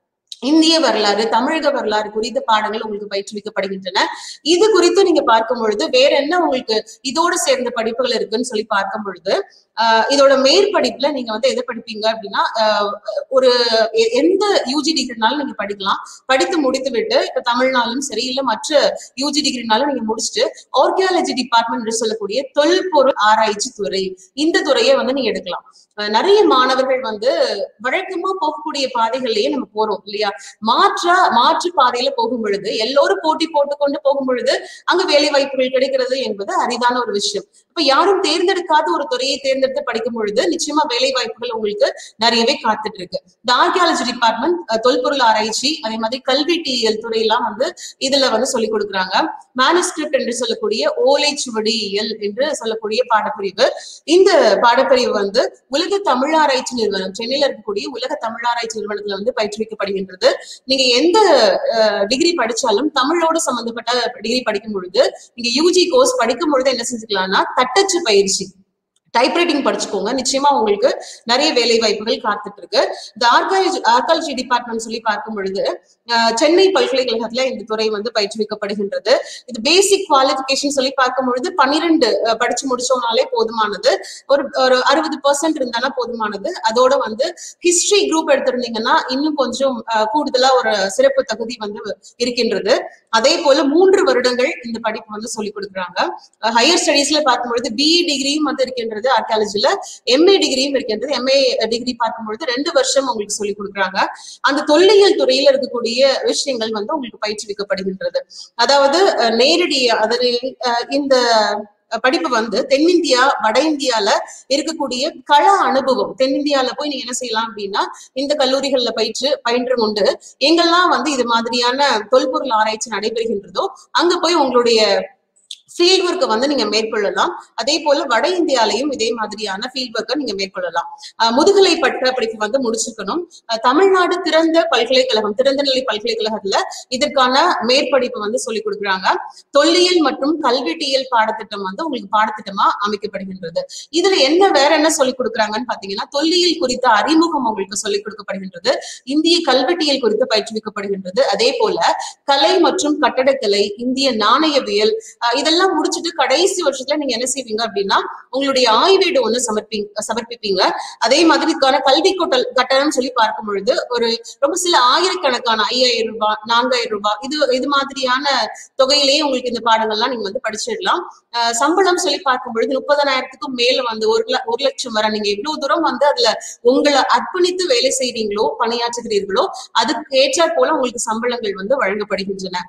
இந்திய வரலாறு தமிழக வரலாறு குறித்த பாடங்கள் உங்களுக்கு பயிற்றுவிக்கப்படுகின்றன இது குறித்து நீங்க பார்க்கும் பொழுது வேற என்ன உங்களுக்கு இதோட சேர்ந்த படிப்புகள் இருக்குன்னு சொல்லி பார்க்கும் பொழுது ஆஹ் இதோட மேற்படிப்புல நீங்க வந்து எதை படிப்பீங்க அப்படின்னா ஆஹ் ஒரு எ- எந்த யூஜி டிகிரினாலும் நீங்க படிக்கலாம் படித்து முடித்து விட்டு இப்ப தமிழ்னாலும் சரி இல்ல மற்ற யூஜி டிகிரினாலும் நீங்க முடிச்சுட்டு ஆர்கியாலஜி டிபார்ட்மெண்ட் சொல்லக்கூடிய தொல்பொருள் ஆராய்ச்சி துறை இந்த துறையை வந்து நீங்க எடுக்கலாம் அஹ் நிறைய மாணவர்கள் வந்து வழக்கமா போகக்கூடிய பாதைகள்லயே நம்ம போறோம் இல்லையா மாற்றா மாற்று பாதையில போகும் பொழுது எல்லோரும் போட்டி போட்டுக்கொண்டு போகும் பொழுது அங்க வேலை வாய்ப்புகள் கிடைக்கிறது என்பது அரிதான ஒரு விஷயம் இப்ப யாரும் தேர்ந்தெடுக்காத ஒரு துறையை தேர்ந்தெடுத்து படிக்கும் பொழுது நிச்சயமா வேலை வாய்ப்புகள் உங்களுக்கு நிறையவே காத்துட்டு இருக்கு இந்த ஆர்கியாலஜி டிபார்ட்மெண்ட் தொல்பொருள் ஆராய்ச்சி அதே மாதிரி கல்வெட்டியல் துறையெல்லாம் வந்து இதுல வந்து சொல்லிக் கொடுக்குறாங்க மேனுஸ்கிரிப்ட் என்று சொல்லக்கூடிய ஓலைச்சுவடியியல் என்று சொல்லக்கூடிய பாடப்பிரிவு இந்த பாடப்பிரிவு வந்து உலக தமிழ் ஆராய்ச்சி நிறுவனம் சென்னையில இருக்கக்கூடிய உலக தமிழ் ஆராய்ச்சி நிறுவனத்துல வந்து பயிற்றுவிக்கப்படுகின்றது நீங்க எந்த டிகிரி படிச்சாலும் தமிழோடு சம்பந்தப்பட்ட டிகிரி படிக்கும் பொழுது நீங்க யூஜி கோர்ஸ் படிக்கும் பொழுது என்ன செஞ்சுக்கலாம்னா தட்டச்சு பயிற்சி டைப்ரைட்டிங் படிச்சுக்கோங்க நிச்சயமா உங்களுக்கு நிறைய வேலை வாய்ப்புகள் காத்துட்டு இருக்கு இந்த ஆர்காலஜி ஆர்காலஜி டிபார்ட்மெண்ட் சொல்லி பார்க்கும் பொழுது அஹ், சென்னை பல்கலைக்கழகத்துல இந்த துறை வந்து பயிற்றுவிக்கப்படுகின்றது இது பேசிக் குவாலிபிகேஷன் சொல்லி பார்க்கும் பொழுது பன்னிரெண்டு அஹ், படிச்சு முடிச்சோம்னாலே போதுமானது ஒரு ஒரு அறுபது பர்சன்ட் இருந்தானா போதுமானது அதோட வந்து ஹிஸ்டரி குரூப் எடுத்திருந்தீங்கன்னா இன்னும் கொஞ்சம் அஹ், கூடுதலா ஒரு சிறப்பு தகுதி வந்து இருக்கின்றது அதே போல மூன்று வருடங்கள் இந்த படிப்பு வந்து சொல்லிக் கொடுக்குறாங்க ஹையர் ஸ்டடீஸ்ல பார்க்கும்பொழுது பிஇ டிகிரியும் வந்து இருக்கின்றது ஆர்கியாலஜில எம்ஏ டிகிரியும் இருக்கின்றது எம்ஏ டிகிரி பார்க்கும்பொழுது ரெண்டு வருஷம் உங்களுக்கு சொல்லிக் கொடுக்குறாங்க அந்த தொல்லியல் துறையில இருக்கக்கூடிய விஷயங்கள் வந்து உங்களுக்கு பயிற்றுவிக்கப்படுகின்றது அதாவது அஹ், நேரடி அதாவது அஹ், இந்த படிப்பு வந்து தென்னிந்தியா வட இந்தியால இருக்கக்கூடிய கள அனுபவம் தென்னிந்தியால போய் நீங்க என்ன செய்யலாம் அப்படின்னா இந்த கல்லூரிகள்ல பயிற்று பயின்று கொண்டு எங்கெல்லாம் வந்து இது மாதிரியான தொல்பொருள் ஆராய்ச்சி நடைபெறுகின்றதோ அங்க போய் உங்களுடைய ஃபீல்ட் ஒர்க்கை வந்து நீங்க மேற்கொள்ளலாம் அதே போல வட இந்தியாலையும் இதே மாதிரியான ஃபீல்ட் ஒர்க்கை நீங்க மேற்கொள்ளலாம் அஹ் முதுகலை பட்ட படிப்பு வந்து முடிச்சிருக்கணும் அஹ் தமிழ்நாடு திறந்த பல்கலைக்கழகம் திறந்த நிலை பல்கலைக்கழகத்துல இதற்கான மேற்படிப்பு வந்து சொல்லிக் கொடுக்குறாங்க தொல்லியல் மற்றும் கல்வெட்டியல் பாடத்திட்டம் வந்து உங்களுக்கு பாடத்திட்டமா அமைக்கப்படுகின்றது இதுல என்ன வேற என்ன சொல்லிக் கொடுக்குறாங்கன்னு பாத்தீங்கன்னா தொல்லியல் குறித்த அறிமுகம் உங்களுக்கு சொல்லிக் கொடுக்கப்படுகின்றது இந்திய கல்வெட்டியல் குறித்து பயிற்றுவிக்கப்படுகின்றது அதே போல கலை மற்றும் கட்டடக்கலை இந்திய நாணயவியல் அஹ் இதெல்லாம் முடிச்சுட்டு கடைசி வருஷத்துல நீங்க என்ன செய்வீங்க அப்படின்னா உங்களுடைய ஆய்வேடு ஒண்ணு சமர்ப்பீங்க சமர்ப்பிப்பீங்க அதே மாதிரி இதுக்கான கல்வி கொட்டல் கட்டணம் சொல்லி பார்க்கும் பொழுது ஒரு ரொம்ப சில ஆயிரக்கணக்கான ஐயாயிரம் ரூபாய் நான்காயிரம் ரூபாய் இது இது மாதிரியான தொகையிலேயே உங்களுக்கு இந்த பாடங்கள்லாம் நீங்க வந்து படிச்சிடலாம் அஹ் சம்பளம் சொல்லி பார்க்கும் பொழுது முப்பதனாயிரத்துக்கும் மேல வந்து ஒரு ல- ஒரு லட்சம் வரை நீங்க எவ்வளவு தூரம் வந்து அதுல உங்களை அர்ப்பணித்து வேலை செய்றீங்களோ பணியாற்றுகிறீர்களோ அதுக்கு ஏற்றாற் போல உங்களுக்கு சம்பளங்கள் வந்து வழங்கப்படுகின்றன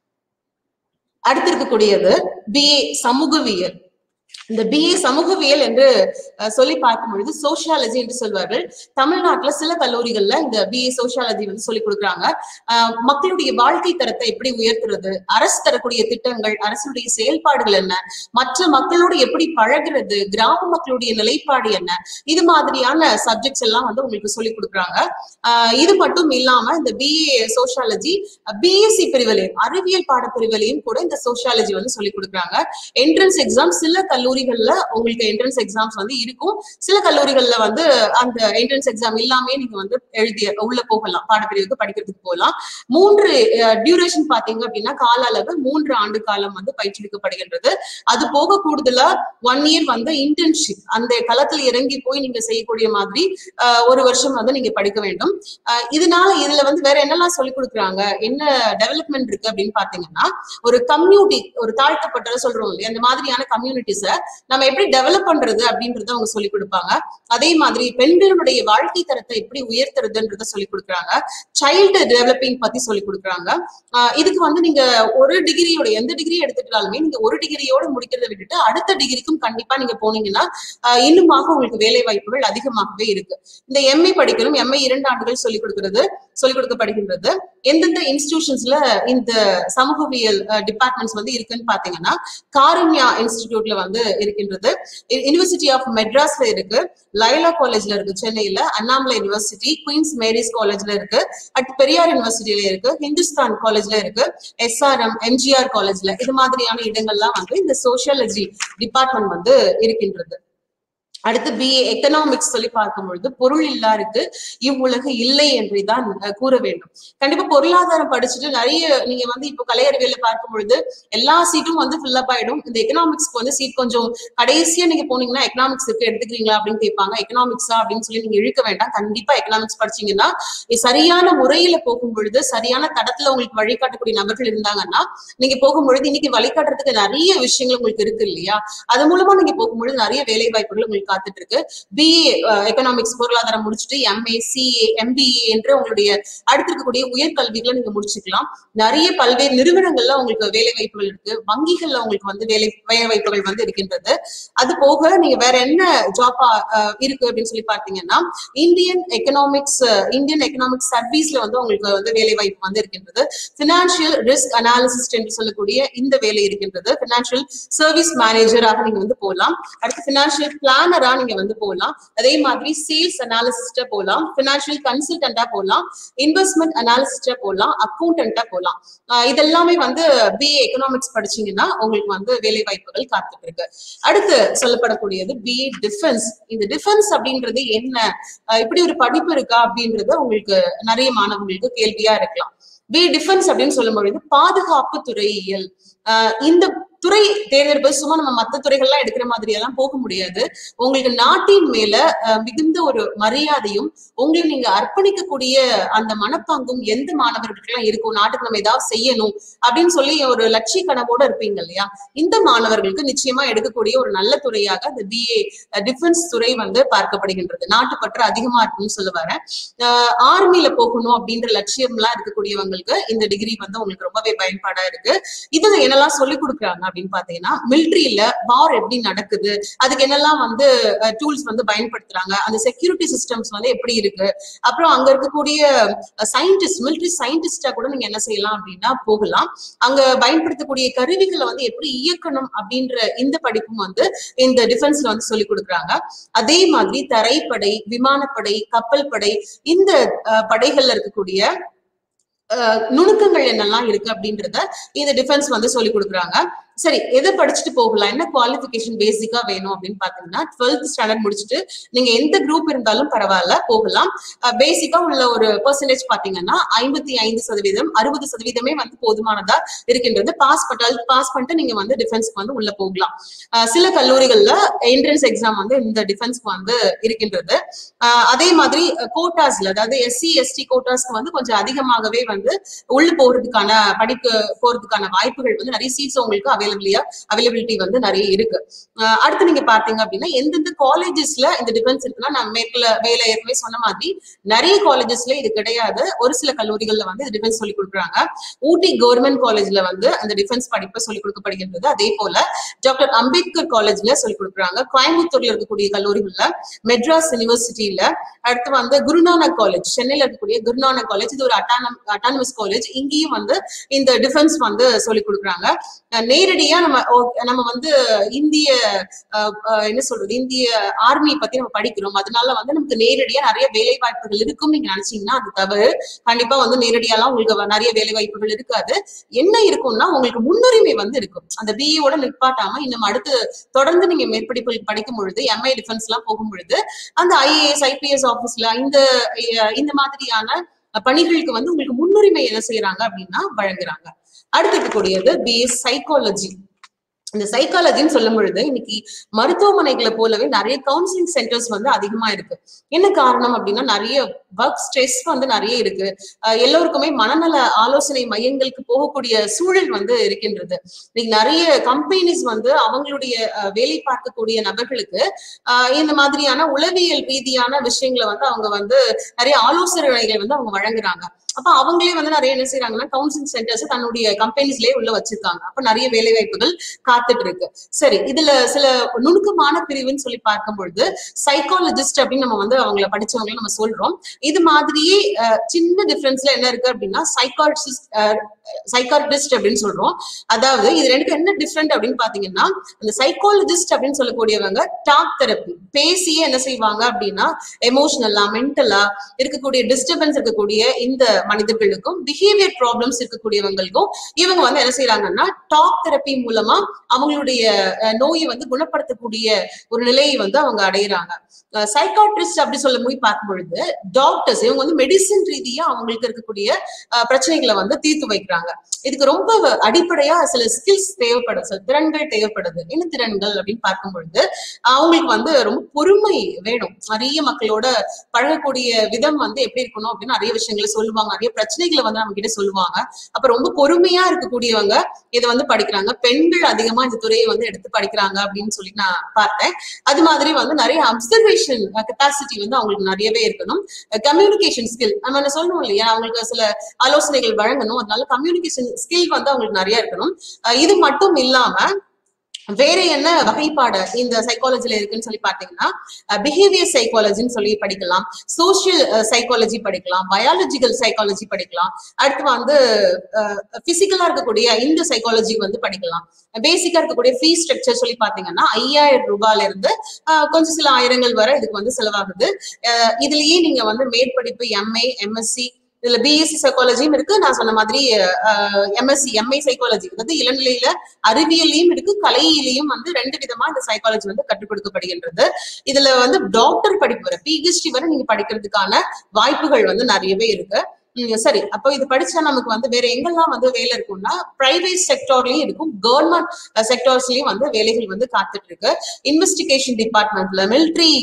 அடுத்து இருக்கக்கூடியது பிஏ சமூகவியல் இந்த பிஏ சமூகவியல் என்று அஹ், சொல்லி பார்க்கும் பொழுது சோசியாலஜி என்று சொல்வார்கள் தமிழ்நாட்டுல சில கல்லூரிகள்ல இந்த பிஏ சோசியாலஜி வந்து சொல்லி கொடுக்குறாங்க அஹ், மக்களுடைய வாழ்க்கை தரத்தை எப்படி உயர்த்துறது அரசு தரக்கூடிய திட்டங்கள் அரசுடைய செயல்பாடுகள் என்ன மற்ற மக்களோடு எப்படி பழகுறது கிராம மக்களுடைய நிலைப்பாடு என்ன இது மாதிரியான சப்ஜெக்ட்ஸ் எல்லாம் வந்து உங்களுக்கு சொல்லி கொடுக்குறாங்க ஆஹ் இது மட்டும் இல்லாம இந்த பிஏ சோசியாலஜி பிஎஸ்சி பிரிவிலையும் அறிவியல் பாடப்பிரிவிலையும் கூட இந்த சோசியாலஜி வந்து சொல்லி கொடுக்குறாங்க என்ட்ரன்ஸ் எக்ஸாம் சில கல்லூரிகள்ல உங்களுக்கு என்ட்ரன்ஸ் எக்ஸாம்ஸ் வந்து இருக்கும் சில கல்லூரிகள்ல வந்து அந்த என்ட்ரன்ஸ் எக்ஸாம் இல்லாமே நீங்க வந்து எழுதி உள்ள போகலாம் பாடப்பிரிவுக்கு படிக்கிறதுக்கு போகலாம் மூன்று டியூரேஷன் பாத்தீங்க அப்படின்னா கால அளவு மூன்று ஆண்டு காலம் வந்து பயிற்றுவிக்கப்படுகின்றது அது போக கூடுதலா ஒன் இயர் வந்து இன்டர்ன்ஷிப் அந்த களத்துல இறங்கி போய் நீங்க செய்யக்கூடிய மாதிரி ஆஹ் ஒரு வருஷம் வந்து நீங்க படிக்க வேண்டும் ஆஹ் இதனால இதுல வந்து வேற என்னெல்லாம் சொல்லி கொடுக்குறாங்க என்ன டெவலப்மெண்ட் இருக்கு அப்படின்னு பாத்தீங்கன்னா ஒரு கம்யூனிட்டி ஒரு தாழ்த்தப்பட்ட சொல்றோம் இல்லையா அந்த மாதிரியான கம்யூனிட்டிஸ நம்ம எப்படி டெவலப் பண்றது அப்படின்றத அவங்க சொல்லி கொடுப்பாங்க அதே மாதிரி பெண்களுடைய வாழ்க்கை தரத்தை எப்படி உயர்த்துறதுன்றத சொல்லி கொடுக்குறாங்க சைல்டு டெவலப்பிங் பத்தி சொல்லி கொடுக்குறாங்க ஆஹ் இதுக்கு வந்து நீங்க ஒரு டிகிரியோட எந்த டிகிரி எடுத்துட்டாலுமே நீங்க ஒரு டிகிரியோட முடிக்கிறத விட்டுட்டு அடுத்த டிகிரிக்கும் கண்டிப்பா நீங்க போனீங்கன்னா ஆஹ் இன்னுமாக உங்களுக்கு வேலை வாய்ப்புகள் அதிகமாகவே இருக்கு இந்த எம்ஏ படிக்கணும் எம்ஏ இரண்டு ஆண்டுகள் சொல்லிக் கொடுக்கிறது சொல்லிக் கொடுக்கப்படுகின்றது எந்தெந்த இன்ஸ்டிடியூஷன்ஸ்ல இந்த சமூகவியல் டிபார்ட்மெண்ட்ஸ் வந்து இருக்குன்னு பாத்தீங்கன்னா காருண்யா இன்ஸ்டிடியூட்ல வந்து இருக்கின்றது யூனிவர்சிட்டி ஆஃப் மெட்ராஸ்ல இருக்கு லைலா காலேஜ்ல இருக்கு சென்னையில அண்ணாமலை யூனிவர்சிட்டி குயின்ஸ் மேரிஸ் காலேஜ்ல இருக்கு அட் பெரியார் யூனிவர்சிட்டியில இருக்கு ஹிந்துஸ்தான் காலேஜ்ல இருக்கு எஸ்ஆர்எம் எம்ஜிஆர் காலேஜ்ல இது மாதிரியான இடங்கள்லாம் வந்து இந்த சோசியாலஜி டிபார்ட்மெண்ட் வந்து இருக்கின்றது அடுத்து பிஏ எக்கனாமிக்ஸ் சொல்லி பார்க்கும் பொழுது பொருள் இல்லாருக்கு இவ்வுலகு இல்லை என்றுதான் அஹ், கூற வேண்டும் கண்டிப்பா பொருளாதாரம் படிச்சுட்டு நிறைய நீங்க வந்து இப்போ கலையறிவியல பார்க்கும் பொழுது எல்லா சீட்டும் வந்து ஃபில்லப் ஆயிடும் இந்த எக்கனாமிக்ஸ்க்கு வந்து சீட் கொஞ்சம் கடைசியா நீங்க போனீங்கன்னா எக்கனாமிக்ஸ் இருக்கு எடுத்துக்கிறீங்களா அப்படின்னு கேட்பாங்க எக்கனாமிக்ஸா அப்படின்னு சொல்லி நீங்க இழுக்க வேண்டாம் கண்டிப்பா எக்கனாமிக்ஸ் படிச்சீங்கன்னா இது சரியான முறையில போகும் பொழுது சரியான தடத்துல உங்களுக்கு வழிகாட்டக்கூடிய நபர்கள் இருந்தாங்கன்னா நீங்க போகும் பொழுது இன்னைக்கு வழிகாட்டுறதுக்கு நிறைய விஷயங்கள் உங்களுக்கு இருக்கு இல்லையா அது மூலமா நீங்க போகும்பொழுது நிறைய வேலை வாய்ப்புகள் உங்களுக்கு காத்துட்டு இருக்கு பிஏ எக்கனாமிக்ஸ் பொருளாதாரம் முடிச்சுட்டு எம்ஏ சிஏ எம்பிஏ என்று உங்களுடைய அடுத்து இருக்கக்கூடிய உயர்கல்விகளை நீங்க முடிச்சுக்கலாம் நிறைய பல்வேறு நிறுவனங்கள்ல உங்களுக்கு வேலை வாய்ப்புகள் இருக்கு வங்கிகள்ல உங்களுக்கு வந்து வேலை வேலை வாய்ப்புகள் வந்து இருக்கின்றது அது போக நீங்க வேற என்ன ஜாப் இருக்கு அப்படின்னு சொல்லி பார்த்தீங்கன்னா இந்தியன் எக்கனாமிக்ஸ் இந்தியன் எக்கனாமிக் சர்வீஸ்ல வந்து உங்களுக்கு வந்து வேலை வாய்ப்பு வந்து இருக்கின்றது பினான்சியல் ரிஸ்க் அனாலிசிஸ்ட் என்று சொல்லக்கூடிய இந்த வேலை இருக்கின்றது பினான்சியல் சர்வீஸ் மேனேஜராக நீங்க வந்து போகலாம் அடுத்து பினான்சியல் பிளானரா நீங்க வந்து போகலாம் அதே மாதிரி சேல்ஸ் அனாலிசிஸ்டா போகலாம் பினான்சியல் கன்சல்டன்டா போகலாம் இன்வெஸ்ட்மெண்ட் அனாலிசிஸ்டா போகலாம் அக்கௌண்டன்டா போகலாம் ஆஹ் இதெல்லாமே வந்து பிஏ எக்கனாமிக்ஸ் படிச்சீங்கன்னா உங்களுக்கு வந்து வேலை வாய்ப்புகள் காத்துட்டு இருக்கு அடுத்து சொல்லப்படக்கூடியது பிஏ டிஃபென்ஸ் இந்த டிஃபென்ஸ் அப்படின்றது என்ன ஆஹ் இப்படி ஒரு படிப்பு இருக்கா அப்படின்றது உங்களுக்கு நிறைய மாணவர்களுக்கு கேள்வியா இருக்கலாம் பி டிஃபென்ஸ் அப்படின்னு சொல்லும் பொழுது பாதுகாப்பு துறையியல் ஆஹ் இந்த துறை தேர்ந்தெடுப்பது சும்மா நம்ம மத்த துறைகள்லாம் எடுக்கிற மாதிரி எல்லாம் போக முடியாது உங்களுக்கு நாட்டின் மேல ஆஹ் மிகுந்த ஒரு மரியாதையும் உங்களை நீங்க அர்ப்பணிக்கக்கூடிய அந்த மனப்பாங்கும் எந்த மாணவர்களுக்கெல்லாம் இருக்கும் நாட்டுக்கு நம்ம ஏதாவது செய்யணும் அப்படின்னு சொல்லி ஒரு லட்சிய கனவோட இருப்பீங்க இல்லையா இந்த மாணவர்களுக்கு நிச்சயமா எடுக்கக்கூடிய ஒரு நல்ல துறையாக அந்த பிஏ டிஃபென்ஸ் துறை வந்து பார்க்கப்படுகின்றது நாட்டுப்பற்று அதிகமா இருக்கும்னு சொல்ல வரேன் ஆர்மில போகணும் அப்படின்ற லட்சியம் எல்லாம் இருக்கக்கூடியவங்களுக்கு இந்த டிகிரி வந்து உங்களுக்கு ரொம்பவே பயன்பாடா இருக்கு இதுல என்னெல்லாம் சொல்லி கொடுக்குறாங்க அப்படின்னு பாத்தீங்கன்னா மிலிட்ரியில வார் எப்படி நடக்குது அதுக்கு என்னெல்லாம் வந்து டூல்ஸ் வந்து பயன்படுத்துறாங்க அந்த செக்யூரிட்டி சிஸ்டம்ஸ் வந்து எப்படி இருக்கு அப்புறம் அங்க இருக்கக்கூடிய சயின்டிஸ்ட் மிலிட்ரி சயின்டிஸ்டா கூட நீங்க என்ன செய்யலாம் அப்படின்னா போகலாம் அங்க பயன்படுத்தக்கூடிய கருவிகளை வந்து எப்படி இயக்கணும் அப்படின்ற இந்த படிப்பும் வந்து இந்த டிஃபென்ஸ்ல வந்து சொல்லி கொடுக்குறாங்க அதே மாதிரி தரைப்படை விமானப்படை கப்பல் படை இந்த அஹ், படைகள்ல இருக்கக்கூடிய அஹ், நுணுக்கங்கள் என்னெல்லாம் இருக்கு அப்படின்றத இந்த டிஃபென்ஸ் வந்து சொல்லி கொடுக்குறாங்க சரி எதை படிச்சுட்டு போகலாம் என்ன குவாலிஃபிகேஷன் பேசிக்கா வேணும் அப்படின்னு பாத்தீங்கன்னா டுவெல்த் ஸ்டாண்டர்ட் முடிச்சுட்டு நீங்க எந்த குரூப் இருந்தாலும் பரவாயில்ல போகலாம் பேசிக்கா உள்ள ஒரு பெர்சன்டேஜ் பாத்தீங்கன்னா ஐம்பத்தி ஐந்து சதவீதம் அறுபது சதவீதமே வந்து போதுமானதா இருக்கின்றது பாஸ் பண்ணால் பாஸ் பண்ணிட்டு நீங்க வந்து டிஃபென்ஸ்க்கு வந்து உள்ள போகலாம் அஹ் சில கல்லூரிகள்ல என்ட்ரன்ஸ் எக்ஸாம் வந்து இந்த டிஃபென்ஸ்க்கு வந்து இருக்கின்றது அஹ் அதே மாதிரி கோட்டாஸ்ல அதாவது எஸ்சி எஸ்டி கோட்டாஸ்க்கு வந்து கொஞ்சம் அதிகமாகவே வந்து உள்ள போறதுக்கான படிப்பு போறதுக்கான வாய்ப்புகள் வந்து நிறைய சீட்ஸ் உங்களுக்கு அவைலபிளியா அவைலபிலிட்டி வந்து நிறைய இருக்கு அஹ் அடுத்து நீங்க பாத்தீங்க அப்படின்னா எந்தெந்த காலேஜஸ்ல இந்த டிஃபென்ஸ் இருக்குன்னா நான் மேற்குல வேலை ஏற்கனவே சொன்ன மாதிரி நிறைய காலேஜஸ்ல இது கிடையாது ஒரு சில கல்லூரிகள்ல வந்து இது டிஃபென்ஸ் சொல்லி கொடுக்குறாங்க ஊட்டி கவர்மெண்ட் காலேஜ்ல வந்து அந்த டிஃபென்ஸ் படிப்பு சொல்லி கொடுக்கப்படுகின்றது அதே போல டாக்டர் அம்பேத்கர் காலேஜ்ல சொல்லி கொடுக்குறாங்க கோயம்புத்தூர்ல இருக்கக்கூடிய கல்லூரிகள்ல மெட்ராஸ் யூனிவர்சிட்டியில அடுத்து வந்து குருநானக் காலேஜ் சென்னையில இருக்கக்கூடிய குருநானக் காலேஜ் இது ஒரு அட்டானம் அட்டானமஸ் காலேஜ் இங்கேயும் வந்து இந்த டிஃபென்ஸ் வந்து சொல்லி கொடுக்குறாங்க அஹ் நேரடியா நம்ம ஓ- நம்ம வந்து இந்திய அஹ், அஹ், என்ன சொல்றது இந்திய ஆர்மி பத்தி நம்ம படிக்கிறோம் அதனால வந்து நமக்கு நேரடியா நிறைய வேலை வாய்ப்புகள் இருக்கும் நீங்க நினைச்சீங்கன்னா அது தவறு கண்டிப்பா வந்து நேரடியாலாம் உங்களுக்கு வ- நிறைய வேலை வாய்ப்புகள் இருக்காது என்ன இருக்கும்னா உங்களுக்கு முன்னுரிமை வந்து இருக்கும் அந்த பிஏவோட நிற்பாட்டாம இன்னும் அடுத்து தொடர்ந்து நீங்க மேற்படிப்பு படிக்கும் பொழுது எம்ஐ டிஃபென்ஸ் எல்லாம் போகும் பொழுது அந்த ஐஏஎஸ் ஐபிஎஸ் ஆபீஸ்ல இந்த அஹ், இந்த மாதிரியான பணிகளுக்கு வந்து உங்களுக்கு முன்னுரிமை என்ன செய்யறாங்க அப்படின்னா வழங்குறாங்க அடுத்து இருக்கக்கூடியது பிஎஸ் சைக்காலஜி இந்த சைக்காலஜின்னு சொல்லும் பொழுது இன்னைக்கு மருத்துவமனைகளை போலவே நிறைய கவுன்சிலிங் சென்டர்ஸ் வந்து அதிகமா இருக்கு என்ன காரணம் அப்படின்னா நிறைய ஒர்க் ஸ்ட்ரெஸ் வந்து நிறைய இருக்கு அஹ் எல்லோருக்குமே மனநல ஆலோசனை மையங்களுக்கு போகக்கூடிய சூழல் வந்து இருக்கின்றது இன்னைக்கு நிறைய கம்பெனிஸ் வந்து அவங்களுடைய அஹ், வேலை பார்க்கக்கூடிய நபர்களுக்கு அஹ், இந்த மாதிரியான உளவியல் ரீதியான விஷயங்களை வந்து அவங்க வந்து நிறைய ஆலோசனைகளை வந்து அவங்க வழங்குறாங்க அப்ப அவங்களே வந்து நிறைய என்ன செய்யறாங்கன்னா கவுன்சிலிங் சென்டர்ஸ் தன்னுடைய கம்பெனிஸ்லயே உள்ள வச்சிருக்காங்க அப்ப நிறைய வேலை வாய்ப்புகள் காத்துட்டு இருக்கு சரி இதுல சில நுணுக்கமான பிரிவுன்னு சொல்லி பார்க்கும் பொழுது சைக்காலஜிஸ்ட் அப்படின்னு நம்ம வந்து அவங்கள படிச்சவங்களை நம்ம சொல்றோம் இது மாதிரியே அஹ், சின்ன டிஃபரன்ஸ்ல என்ன இருக்கு அப்படின்னா சைக்காட்ரிஸ்ட் சைக்காட்ரிஸ்ட் அப்படின்னு சொல்றோம் அதாவது இது ரெண்டுக்கு என்ன டிஃப்ரெண்ட் அப்படின்னு பாத்தீங்கன்னா இந்த சைக்காலஜிஸ்ட் அப்படின்னு சொல்லக்கூடியவங்க டாக் தெரப்பி பேசியே என்ன செய்வாங்க அப்படின்னா எமோஷனலா மென்டலா இருக்கக்கூடிய டிஸ்டர்பன்ஸ் இருக்கக்கூடிய இந்த மனிதர்களுக்கும் பிஹேவியர் ப்ராப்ளம்ஸ் இருக்கக்கூடியவங்களுக்கும் இவங்க வந்து என்ன செய்யறாங்கன்னா டாக் தெரப்பி மூலமா அவங்களுடைய அஹ், நோயை வந்து குணப்படுத்தக்கூடிய ஒரு நிலையை வந்து அவங்க அடையிறாங்க சைக்காட்ரிஸ்ட் அப்படி சொல்ல போய் பார்க்கும் பொழுது டாக்டர்ஸ் இவங்க வந்து மெடிசின் ரீதியா அவங்களுக்கு இருக்கக்கூடிய அஹ், பிரச்சனைகளை வந்து தீர்த்து வைக்கிறாங்க இதுக்கு ரொம்ப அடிப்படையா சில ஸ்கில்ஸ் தேவைப்படுது சில திறன்கள் தேவைப்படுது என்ன திறன்கள் அப்படின்னு பார்க்கும் பொழுது அவங்களுக்கு வந்து ரொம்ப பொறுமை வேணும் நிறைய மக்களோட பழகக்கூடிய விதம் வந்து எப்படி இருக்கணும் அப்படின்னு நிறைய விஷயங்களை சொல்லுவாங்க நிறைய பிரச்சனைகளை வந்து நம்ம கிட்ட சொல்லுவாங்க அப்ப ரொம்ப பொறுமையா இருக்கக்கூடியவங்க இதை வந்து படிக்கிறாங்க பெண்கள் அதிகமா இந்த துறையை வந்து எடுத்து படிக்கிறாங்க அப்படின்னு சொல்லி நான் பார்த்தேன் அது மாதிரி வந்து நிறைய அப்சர்வேஷன் கெப்பாசிட்டி வந்து அவங்களுக்கு நிறையவே இருக்கணும் கம்யூனிகேஷன் ஸ்கில் நம்ம என்ன சொல்லணும் இல்லையா அவங்களுக்கு சில ஆலோசனைகள் வழங்கணும் அதனால கம்யூனிகேஷன் ஸ்கில் வந்து அவங்களுக்கு நிறைய இருக்கணும் அஹ் இது மட்டும் இல்லாம வேற என்ன வகைப்பாடு இந்த சைக்காலஜில இருக்குன்னு சொல்லி பாத்தீங்கன்னா பிஹேவியர் சைக்காலஜின்னு சொல்லி படிக்கலாம் சோஷியல் சைக்காலஜி படிக்கலாம் பயாலஜிக்கல் சைக்காலஜி படிக்கலாம் அடுத்து வந்து பிசிக்கலா இருக்கக்கூடிய இந்த சைக்காலஜி வந்து படிக்கலாம் பேசிக்கா இருக்கக்கூடிய ஃபீ ஸ்ட்ரக்சர் சொல்லி பாத்தீங்கன்னா ஐயாயிரம் ரூபாயில இருந்து அஹ், கொஞ்சம் சில ஆயிரங்கள் வரை இதுக்கு வந்து செலவாகுது அஹ், இதுலயே நீங்க வந்து மேற்படிப்பு எம்ஏ எம்எஸ்சி இதுல பிஎஸ்சி சைக்காலஜியும் இருக்கு நான் சொன்ன மாதிரி எம்எஸ்சி எம்ஐ சைக்காலஜி அதாவது இளநிலையில அறிவியலையும் இருக்கு கலையிலையும் வந்து ரெண்டு விதமா இந்த சைக்காலஜி வந்து கற்றுக் கொடுக்கப்படுகின்றது இதுல வந்து டாக்டர் படிப்பு வரை பிஹெச்டி வரை நீங்க படிக்கிறதுக்கான வாய்ப்புகள் வந்து நிறையவே இருக்கு உம் சரி அப்போ இது படிச்சா நமக்கு வந்து வேற எங்கெல்லாம் வந்து வேலை இருக்கும்னா பிரைவேட் செக்டார்லயும் இருக்கும் கவர்மெண்ட் செக்டார்ஸ்லயும் வந்து வேலைகள் வந்து காத்துட்டு இருக்கு இன்வெஸ்டிகேஷன் டிபார்ட்மெண்ட்ல மிலிட்ரி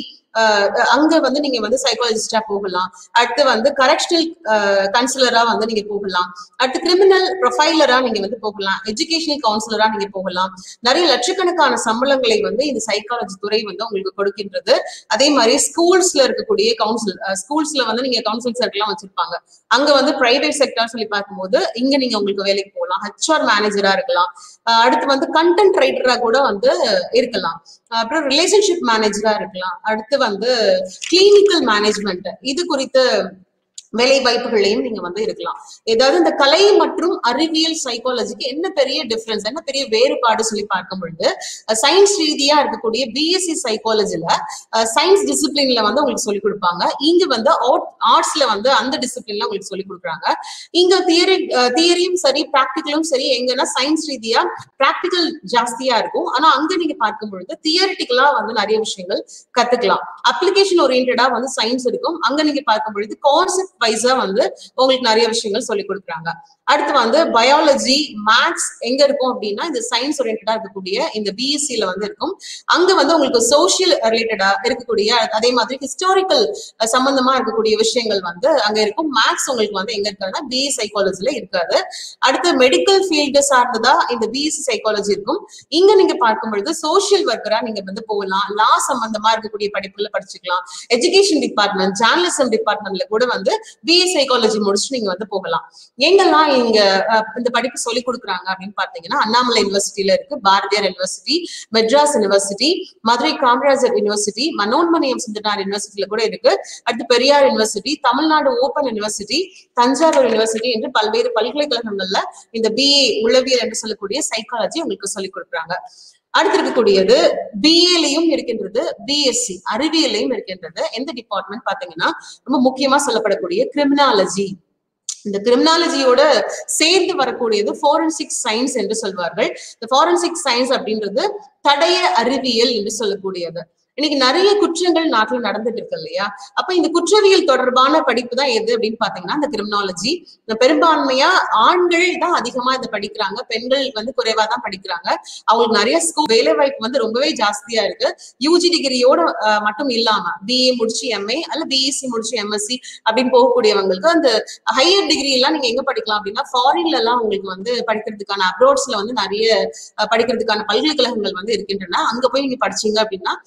அங்க வந்து நீங்க வந்து சைக்காலஜிஸ்டா போகலாம் அடுத்து வந்து கரெக்ஷனல் கவுன்சிலரா வந்து நீங்க போகலாம் அடுத்து கிரிமினல் ப்ரொஃபைலரா நீங்க வந்து போகலாம் எஜுகேஷனல் கவுன்சிலரா நீங்க போகலாம் நிறைய லட்சக்கணக்கான சம்பளங்களை வந்து இந்த சைக்காலஜி துறை வந்து உங்களுக்கு கொடுக்கின்றது அதே மாதிரி ஸ்கூல்ஸ்ல இருக்கக்கூடிய கவுன்சில் ஸ்கூல்ஸ்ல வந்து நீங்க கவுன்சில் சர்க்கிள்லாம் வச்சிருப்பாங்க அங்க வந்து பிரைவேட் செக்டர் சொல்லி பார்க்கும்போது இங்க நீங்க உங்களுக்கு வேலைக்கு போகலாம் ஹெச்ஆர் மேனேஜரா இருக்கலாம் அஹ் அடுத்து வந்து கண்டென்ட் ரைட்டரா கூட வந்து இருக்கலாம் அப்புறம் ரிலேஷன்ஷிப் மேனேஜரா இருக்கலாம் அடுத்து வந்து கிளினிக்கல் மேனேஜ்மெண்ட் இது குறித்து வேலை வாய்ப்புகளையும் நீங்க வந்து இருக்கலாம் ஏதாவது இந்த கலை மற்றும் அறிவியல் சைக்காலஜிக்கு என்ன பெரிய டிஃபரன்ஸ் என்ன பெரிய வேறுபாடு சொல்லி பார்க்கும் பொழுது சயின்ஸ் ரீதியா இருக்கக்கூடிய பிஎஸ்சி சைக்காலஜில சயின்ஸ் டிசிப்ளின்ல வந்து உங்களுக்கு சொல்லிக் கொடுப்பாங்க இங்க வந்து ஆர்ட்ஸ்ல வந்து அந்த டிசிப்ளின்ல உங்களுக்கு சொல்லிக் கொடுக்குறாங்க இங்க தியரி தியரியும் சரி ப்ராக்டிக்கலும் சரி எங்கன்னா சயின்ஸ் ரீதியா ப்ராக்டிக்கல் ஜாஸ்தியா இருக்கும் ஆனா அங்க நீங்க பார்க்கும் பொழுது தியரிட்டிக்கலா வந்து நிறைய விஷயங்கள் கத்துக்கலாம் அப்ளிகேஷன் ஓரியன்டா வந்து சயின்ஸ் இருக்கும் அங்க நீங்க பார்க்கும் பொழுது கான்செப்ட் வைஸா வந்து உங்களுக்கு நிறைய விஷயங்கள் சொல்லி கொடுக்குறாங்க அடுத்து வந்து பயாலஜி மேத்ஸ் எங்க இருக்கும் அப்படின்னா இந்த சயின்ஸ் ஓரியன்டா இருக்கக்கூடிய இந்த பிஎஸ்சில வந்து இருக்கும் அங்க வந்து உங்களுக்கு சோசியல் ரிலேட்டடா இருக்கக்கூடிய அதே மாதிரி ஹிஸ்டாரிக்கல் சம்பந்தமா இருக்கக்கூடிய விஷயங்கள் வந்து அங்க இருக்கும் மேத்ஸ் உங்களுக்கு வந்து எங்க இருக்காதுன்னா பிஎஸ் சைக்காலஜில இருக்காது அடுத்து மெடிக்கல் ஃபீல்டு சார்ந்ததா இந்த பிஎஸ்சி சைக்காலஜி இருக்கும் இங்க நீங்க பார்க்கும் பொழுது சோசியல் ஒர்க்கரா நீங்க வந்து போகலாம் லா சம்பந்தமா இருக்கக்கூடிய படிப்புகளை படிச்சுக்கலாம் எஜுகேஷன் டிபார்ட்மெண்ட் ஜேர்னலிசம் டிபார்ட்மெண்ட்ல கூட வந்து பிஏ சைக்காலஜி முடிச்சு நீங்க வந்து போகலாம் எங்கெல்லாம் இங்க அஹ், இந்த படிப்பு சொல்லி கொடுக்குறாங்க அப்படின்னு பாத்தீங்கன்னா அண்ணாமலை யூனிவர்சிட்டியில இருக்கு Bharathiar university Madras university Madurai Kamarajar university Manonmaniam Sundaranar யூனிவர்சிட்டியில கூட இருக்கு அடுத்து Periyar university Tamil Nadu open university Thanjavur university என்று பல்வேறு பல்கலைக்கழகங்கள்ல இந்த பிஏ உளவியல் என்று சொல்லக்கூடிய சைக்காலஜி உங்களுக்கு சொல்லிக் கொடுக்குறாங்க அடுத்து இருக்கக்கூடியது பிஏலையும் இருக்கின்றது பிஎஸ்சி அறிவியலையும் இருக்கின்றது எந்த டிபார்ட்மெண்ட் பாத்தீங்கன்னா ரொம்ப முக்கியமா சொல்லப்படக்கூடிய கிரிமினாலஜி இந்த கிரிமினாலஜியோட சேர்ந்து வரக்கூடியது ஃபாரன்சிக் சயின்ஸ் என்று சொல்வார்கள் இந்த ஃபாரன்சிக் சயின்ஸ் அப்படின்றது தடய அறிவியல் என்று சொல்லக்கூடியது இன்னைக்கு நிறைய குற்றங்கள் நாட்டுல நடந்துட்டு இருக்கு இல்லையா அப்ப இந்த குற்றவியல் தொடர்பான படிப்பு தான் எது அப்படின்னு பாத்தீங்கன்னா இந்த கிரிமினாலஜி பெரும்பான்மையா ஆண்கள் தான் அதிகமா இதை படிக்கிறாங்க பெண்கள் வந்து குறைவா தான் படிக்கிறாங்க அவங்களுக்கு நிறைய ஸ்கூல் வேலை வாய்ப்பு வந்து ரொம்பவே ஜாஸ்தியா இருக்கு யூஜி டிகிரியோட அஹ், மட்டும் இல்லாம பிஏ முடிச்சு எம்ஏ அல்ல பிஎஸ்சி முடிச்சு எம்எஸ்சி அப்படின்னு போகக்கூடியவங்களுக்கு அந்த ஹையர் டிகிரி எல்லாம் நீங்க எங்க படிக்கலாம் அப்படின்னா ஃபாரின்ல எல்லாம் உங்களுக்கு வந்து படிக்கிறதுக்கான அப்ரோட்ஸ்ல வந்து நிறைய அஹ், படிக்கிறதுக்கான பல்கலைக்கழகங்கள் வந்து இருக்கின்றன அங்க போய் நீங்க படிச்சீங்க அப்படின்னா அங்க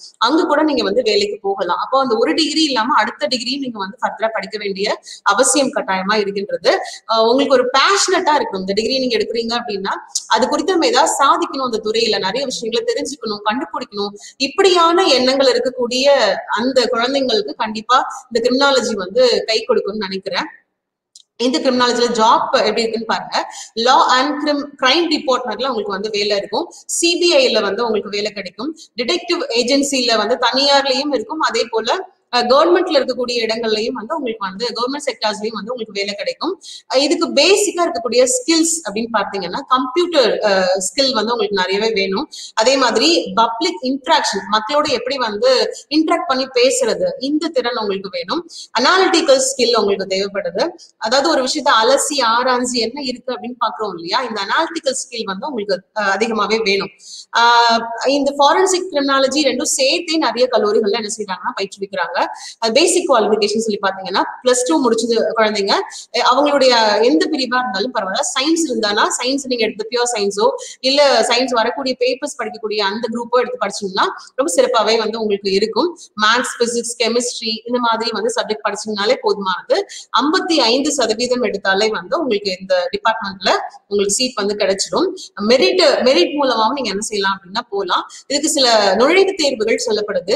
அங்க கூட நீங்க வந்து வேலைக்கு போகலாம் அப்போ அந்த ஒரு டிகிரி இல்லாம அடுத்த டிகிரியும் நீங்க வந்து ஃபர்தரா படிக்க வேண்டிய அவசியம் கட்டாயமா இருக்கின்றது ஆஹ் உங்களுக்கு ஒரு பேஷனட்டா இருக்கணும் இந்த டிகிரி நீங்க எடுக்கிறீங்க அப்படின்னா அது குறித்து நம்ம ஏதாவது சாதிக்கணும் அந்த துறையில நிறைய விஷயங்களை தெரிஞ்சுக்கணும் கண்டுபிடிக்கணும் இப்படியான எண்ணங்கள் இருக்கக்கூடிய அந்த குழந்தைங்களுக்கு கண்டிப்பா இந்த கிரிமினாலஜி வந்து கை கொடுக்கும்னு நினைக்கிறேன் இந்த கிரிமினாலஜில ஜாப் எப்படி இருக்குன்னு பாருங்க லா அண்ட் கிரிம் கிரைம் டிபார்ட்மெண்ட்ல உங்களுக்கு வந்து வேலை இருக்கும் சிபிஐல வந்து உங்களுக்கு வேலை கிடைக்கும் டிடெக்டிவ் ஏஜென்சில வந்து தனியார்லயும் இருக்கும் அதே போல கவர்மெண்ட்ல இருக்கக்கூடிய இடங்கள்லயும் வந்து உங்களுக்கு வந்து கவர்மெண்ட் செக்டார்ஸ்லயும் வந்து உங்களுக்கு வேலை கிடைக்கும் அஹ் இதுக்கு பேசிக்கா இருக்கக்கூடிய ஸ்கில்ஸ் அப்படின்னு பார்த்தீங்கன்னா கம்ப்யூட்டர் ஸ்கில் வந்து உங்களுக்கு நிறையவே வேணும் அதே மாதிரி பப்ளிக் இன்ட்ராக்ஷன் மக்களோட எப்படி வந்து இன்ட்ராக்ட் பண்ணி பேசுறது இந்த திறன் உங்களுக்கு வேணும் அனாலிட்டிக்கல் ஸ்கில் உங்களுக்கு தேவைப்படுது அதாவது ஒரு விஷயத்த அலசி ஆராய்ஞ்சு என்ன இருக்கு அப்படின்னு பாக்குறோம் இல்லையா இந்த அனாலிட்டிக்கல் ஸ்கில் வந்து உங்களுக்கு அஹ், அதிகமாவே வேணும் ஆஹ் இந்த ஃபாரன்சிக் கிரிமினாலஜி ரெண்டும் சேர்த்தே நிறைய கல்லூரிகள்ல என்ன செய்யறாங்கன்னா பயிற்றுவிக்கிறாங்க அது பேசிக் குவாலிஃபிகேஷன் சொல்லி பாத்தீங்கன்னா பிளஸ் டூ முடிச்சது குழந்தைங்க அஹ் அவங்களுடைய எந்த பிரிவா இருந்தாலும் பரவாயில்ல சயின்ஸ் இருந்தானா சயின்ஸ் நீங்க எடுத்து பியூர் சயின்ஸோ இல்ல சயின்ஸ் வரக்கூடிய பேப்பர்ஸ் படிக்கக்கூடிய அந்த குரூப்போ எடுத்து படிச்சீங்கன்னா ரொம்ப சிறப்பாவே வந்து உங்களுக்கு இருக்கும் மேத்ஸ் பிசிக்ஸ் கெமிஸ்ட்ரி இந்த மாதிரி வந்து சப்ஜெக்ட் படிச்சீங்கனாலே போதுமானது ஐம்பத்தி ஐந்து சதவீதம் எடுத்தாலே வந்து உங்களுக்கு இந்த டிபார்ட்மெண்ட்ல உங்களுக்கு சீட் வந்து கிடைச்சிடும் மெரிட் மெரிட் மூலமாவும் நீங்க என்ன செய்யலாம் அப்படின்னா போகலாம் இதுக்கு சில நுழைவுத் தேர்வுகள் சொல்லப்படுது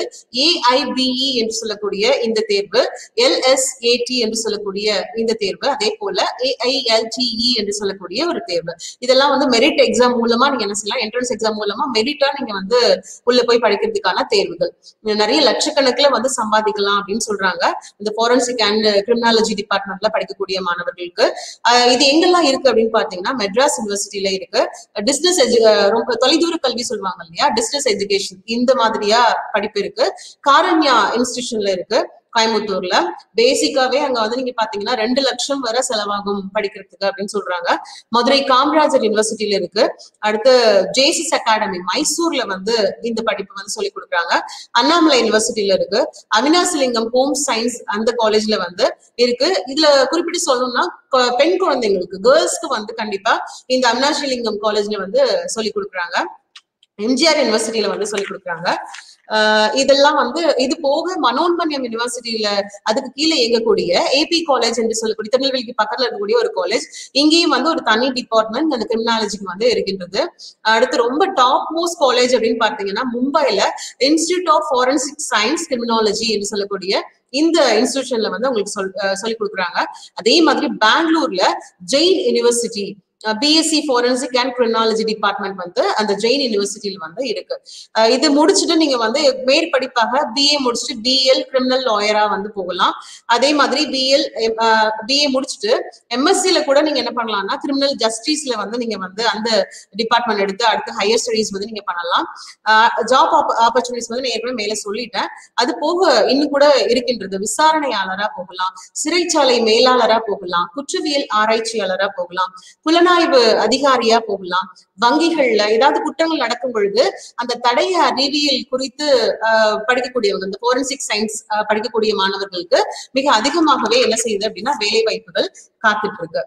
ஏஐபிஇ என்று சொல்லக்கூடிய இந்த தேர்வு எல்எஸ்ஏடி என்று சொல்லக்கூடிய இந்த தேர்வு அதே போல ஏஐஎல்டிஇ என்று சொல்லக்கூடிய ஒரு தேர்வு இதெல்லாம் வந்து மெரிட் எக்ஸாம் மூலமா நீங்க என்ன செய்யலாம் என்ட்ரன்ஸ் எக்ஸாம் மூலமா மெரிட்டா நீங்க வந்து உள்ள போய் படிக்கிறதுக்கான தேர்வுகள் இது நிறைய லட்சக்கணக்குல வந்து சம்பாதிக்கலாம் அப்படின்னு சொல்றாங்க இந்த ஃபாரன்சிக் அண்ட் கிரிமினாலஜி டிபார்ட்மெண்ட்ல படிக்கக்கூடிய மாணவர்களுக்கு ஆஹ் இது எங்கெல்லாம் இருக்கு அப்படின்னு பாத்தீங்கன்னா மெட்ராஸ் யூனிவர்சிட்டியில இருக்கு டிஸ்டன்ஸ் எஜு ரொம்ப தொலைதூர கல்வி சொல்லுவாங்க இல்லையா டிஸ்டன்ஸ் எஜுகேஷன் இந்த மாதிரியா படிப்பு இருக்கு காரண்யா இன்ஸ்டிடியூஷன்ல இருக்கு கோயம்புத்தூர்ல பேசிக்காவே அங்க வந்து நீங்க பாத்தீங்கன்னா ரெண்டு லட்சம் வரை செலவாகும் படிக்கிறதுக்கு அப்படின்னு சொல்றாங்க மதுரை காமராஜர் யூனிவர்சிட்டியில இருக்கு அடுத்து ஜேசிஸ் அகாடமி மைசூர்ல வந்து இந்த படிப்பு வந்து சொல்லி கொடுக்குறாங்க அண்ணாமலை யூனிவர்சிட்டியில இருக்கு அவினாசிலிங்கம் ஹோம் சயின்ஸ் அந்த காலேஜ்ல வந்து இருக்கு இதுல குறிப்பிட்டு சொல்லணும்னா கொ- பெண் குழந்தைங்களுக்கு கேர்ள்ஸ்க்கு வந்து கண்டிப்பா இந்த அவினாசிலிங்கம் காலேஜ்ல வந்து சொல்லி கொடுக்குறாங்க எம்ஜிஆர் யூனிவர்சிட்டியில வந்து சொல்லி கொடுக்குறாங்க ஆஹ் இதெல்லாம் வந்து இது போக மனோன்மணியம் யூனிவர்சிட்டியில அதுக்கு கீழே இயங்கக்கூடிய ஏபி காலேஜ் என்று சொல்லக்கூடிய திருநெல்வேலிக்கு பக்கத்துல இருக்கக்கூடிய ஒரு காலேஜ் இங்கேயும் வந்து ஒரு தனி டிபார்ட்மெண்ட் அந்த கிரிமினாலஜிக்கு வந்து இருக்கின்றது அடுத்து ரொம்ப டாப் மோஸ்ட் காலேஜ் அப்படின்னு பார்த்தீங்கன்னா மும்பைல institute of forensic science criminology என்று சொல்லக்கூடிய இந்த இன்ஸ்டிடியூஷன்ல வந்து உங்களுக்கு சொல் அஹ் சொல்லி கொடுக்குறாங்க அதே மாதிரி பெங்களூர்ல Jain university BSc forensic and criminology department வந்து அந்த ஜெயின் யூனிவர்சிட்டியில வந்து இருக்கு அஹ் இது முடிச்சுட்டு நீங்க வந்து மேற்படிப்பாக பிஏ முடிச்சுட்டு பிஎல் கிரிமினல் லாயரா வந்து போகலாம் அதே மாதிரி பிஎல் பிஏ முடிச்சுட்டு எம்எஸ்சில கூட நீங்க என்ன பண்ணலாம்னா கிரிமினல் ஜஸ்டிஸ்ல வந்து நீங்க வந்து அந்த டிபார்ட்மெண்ட் எடுத்து அடுத்து ஹையர் ஸ்டடீஸ் வந்து நீங்க பண்ணலாம் ஜாப் ஆப்பர்ச்சுனிட்டிஸ் வந்து நான் ஏற்கனவே மேல சொல்லிட்டேன் அது போக இன்னும் கூட இருக்கின்றது விசாரணையாளரா போகலாம் சிறைச்சாலை மேலாளரா போகலாம் குற்றவியல் ஆராய்ச்சியாளரா போகலாம் புலனாய்வு அதிகாரியா போகலாம் வங்கிகள்ல ஏதாவது குற்றங்கள் நடக்கும் பொழுது அந்த தடய அறிவியல் குறித்து ஆஹ், படிக்கக்கூடியவங்க இந்த ஃபோரன்சிக் சயின்ஸ் படிக்கக்கூடிய மாணவர்களுக்கு மிக அதிகமாகவே என்ன செய்யுது அப்படின்னா வேலை வாய்ப்புகள் காத்துட்டு இருக்கு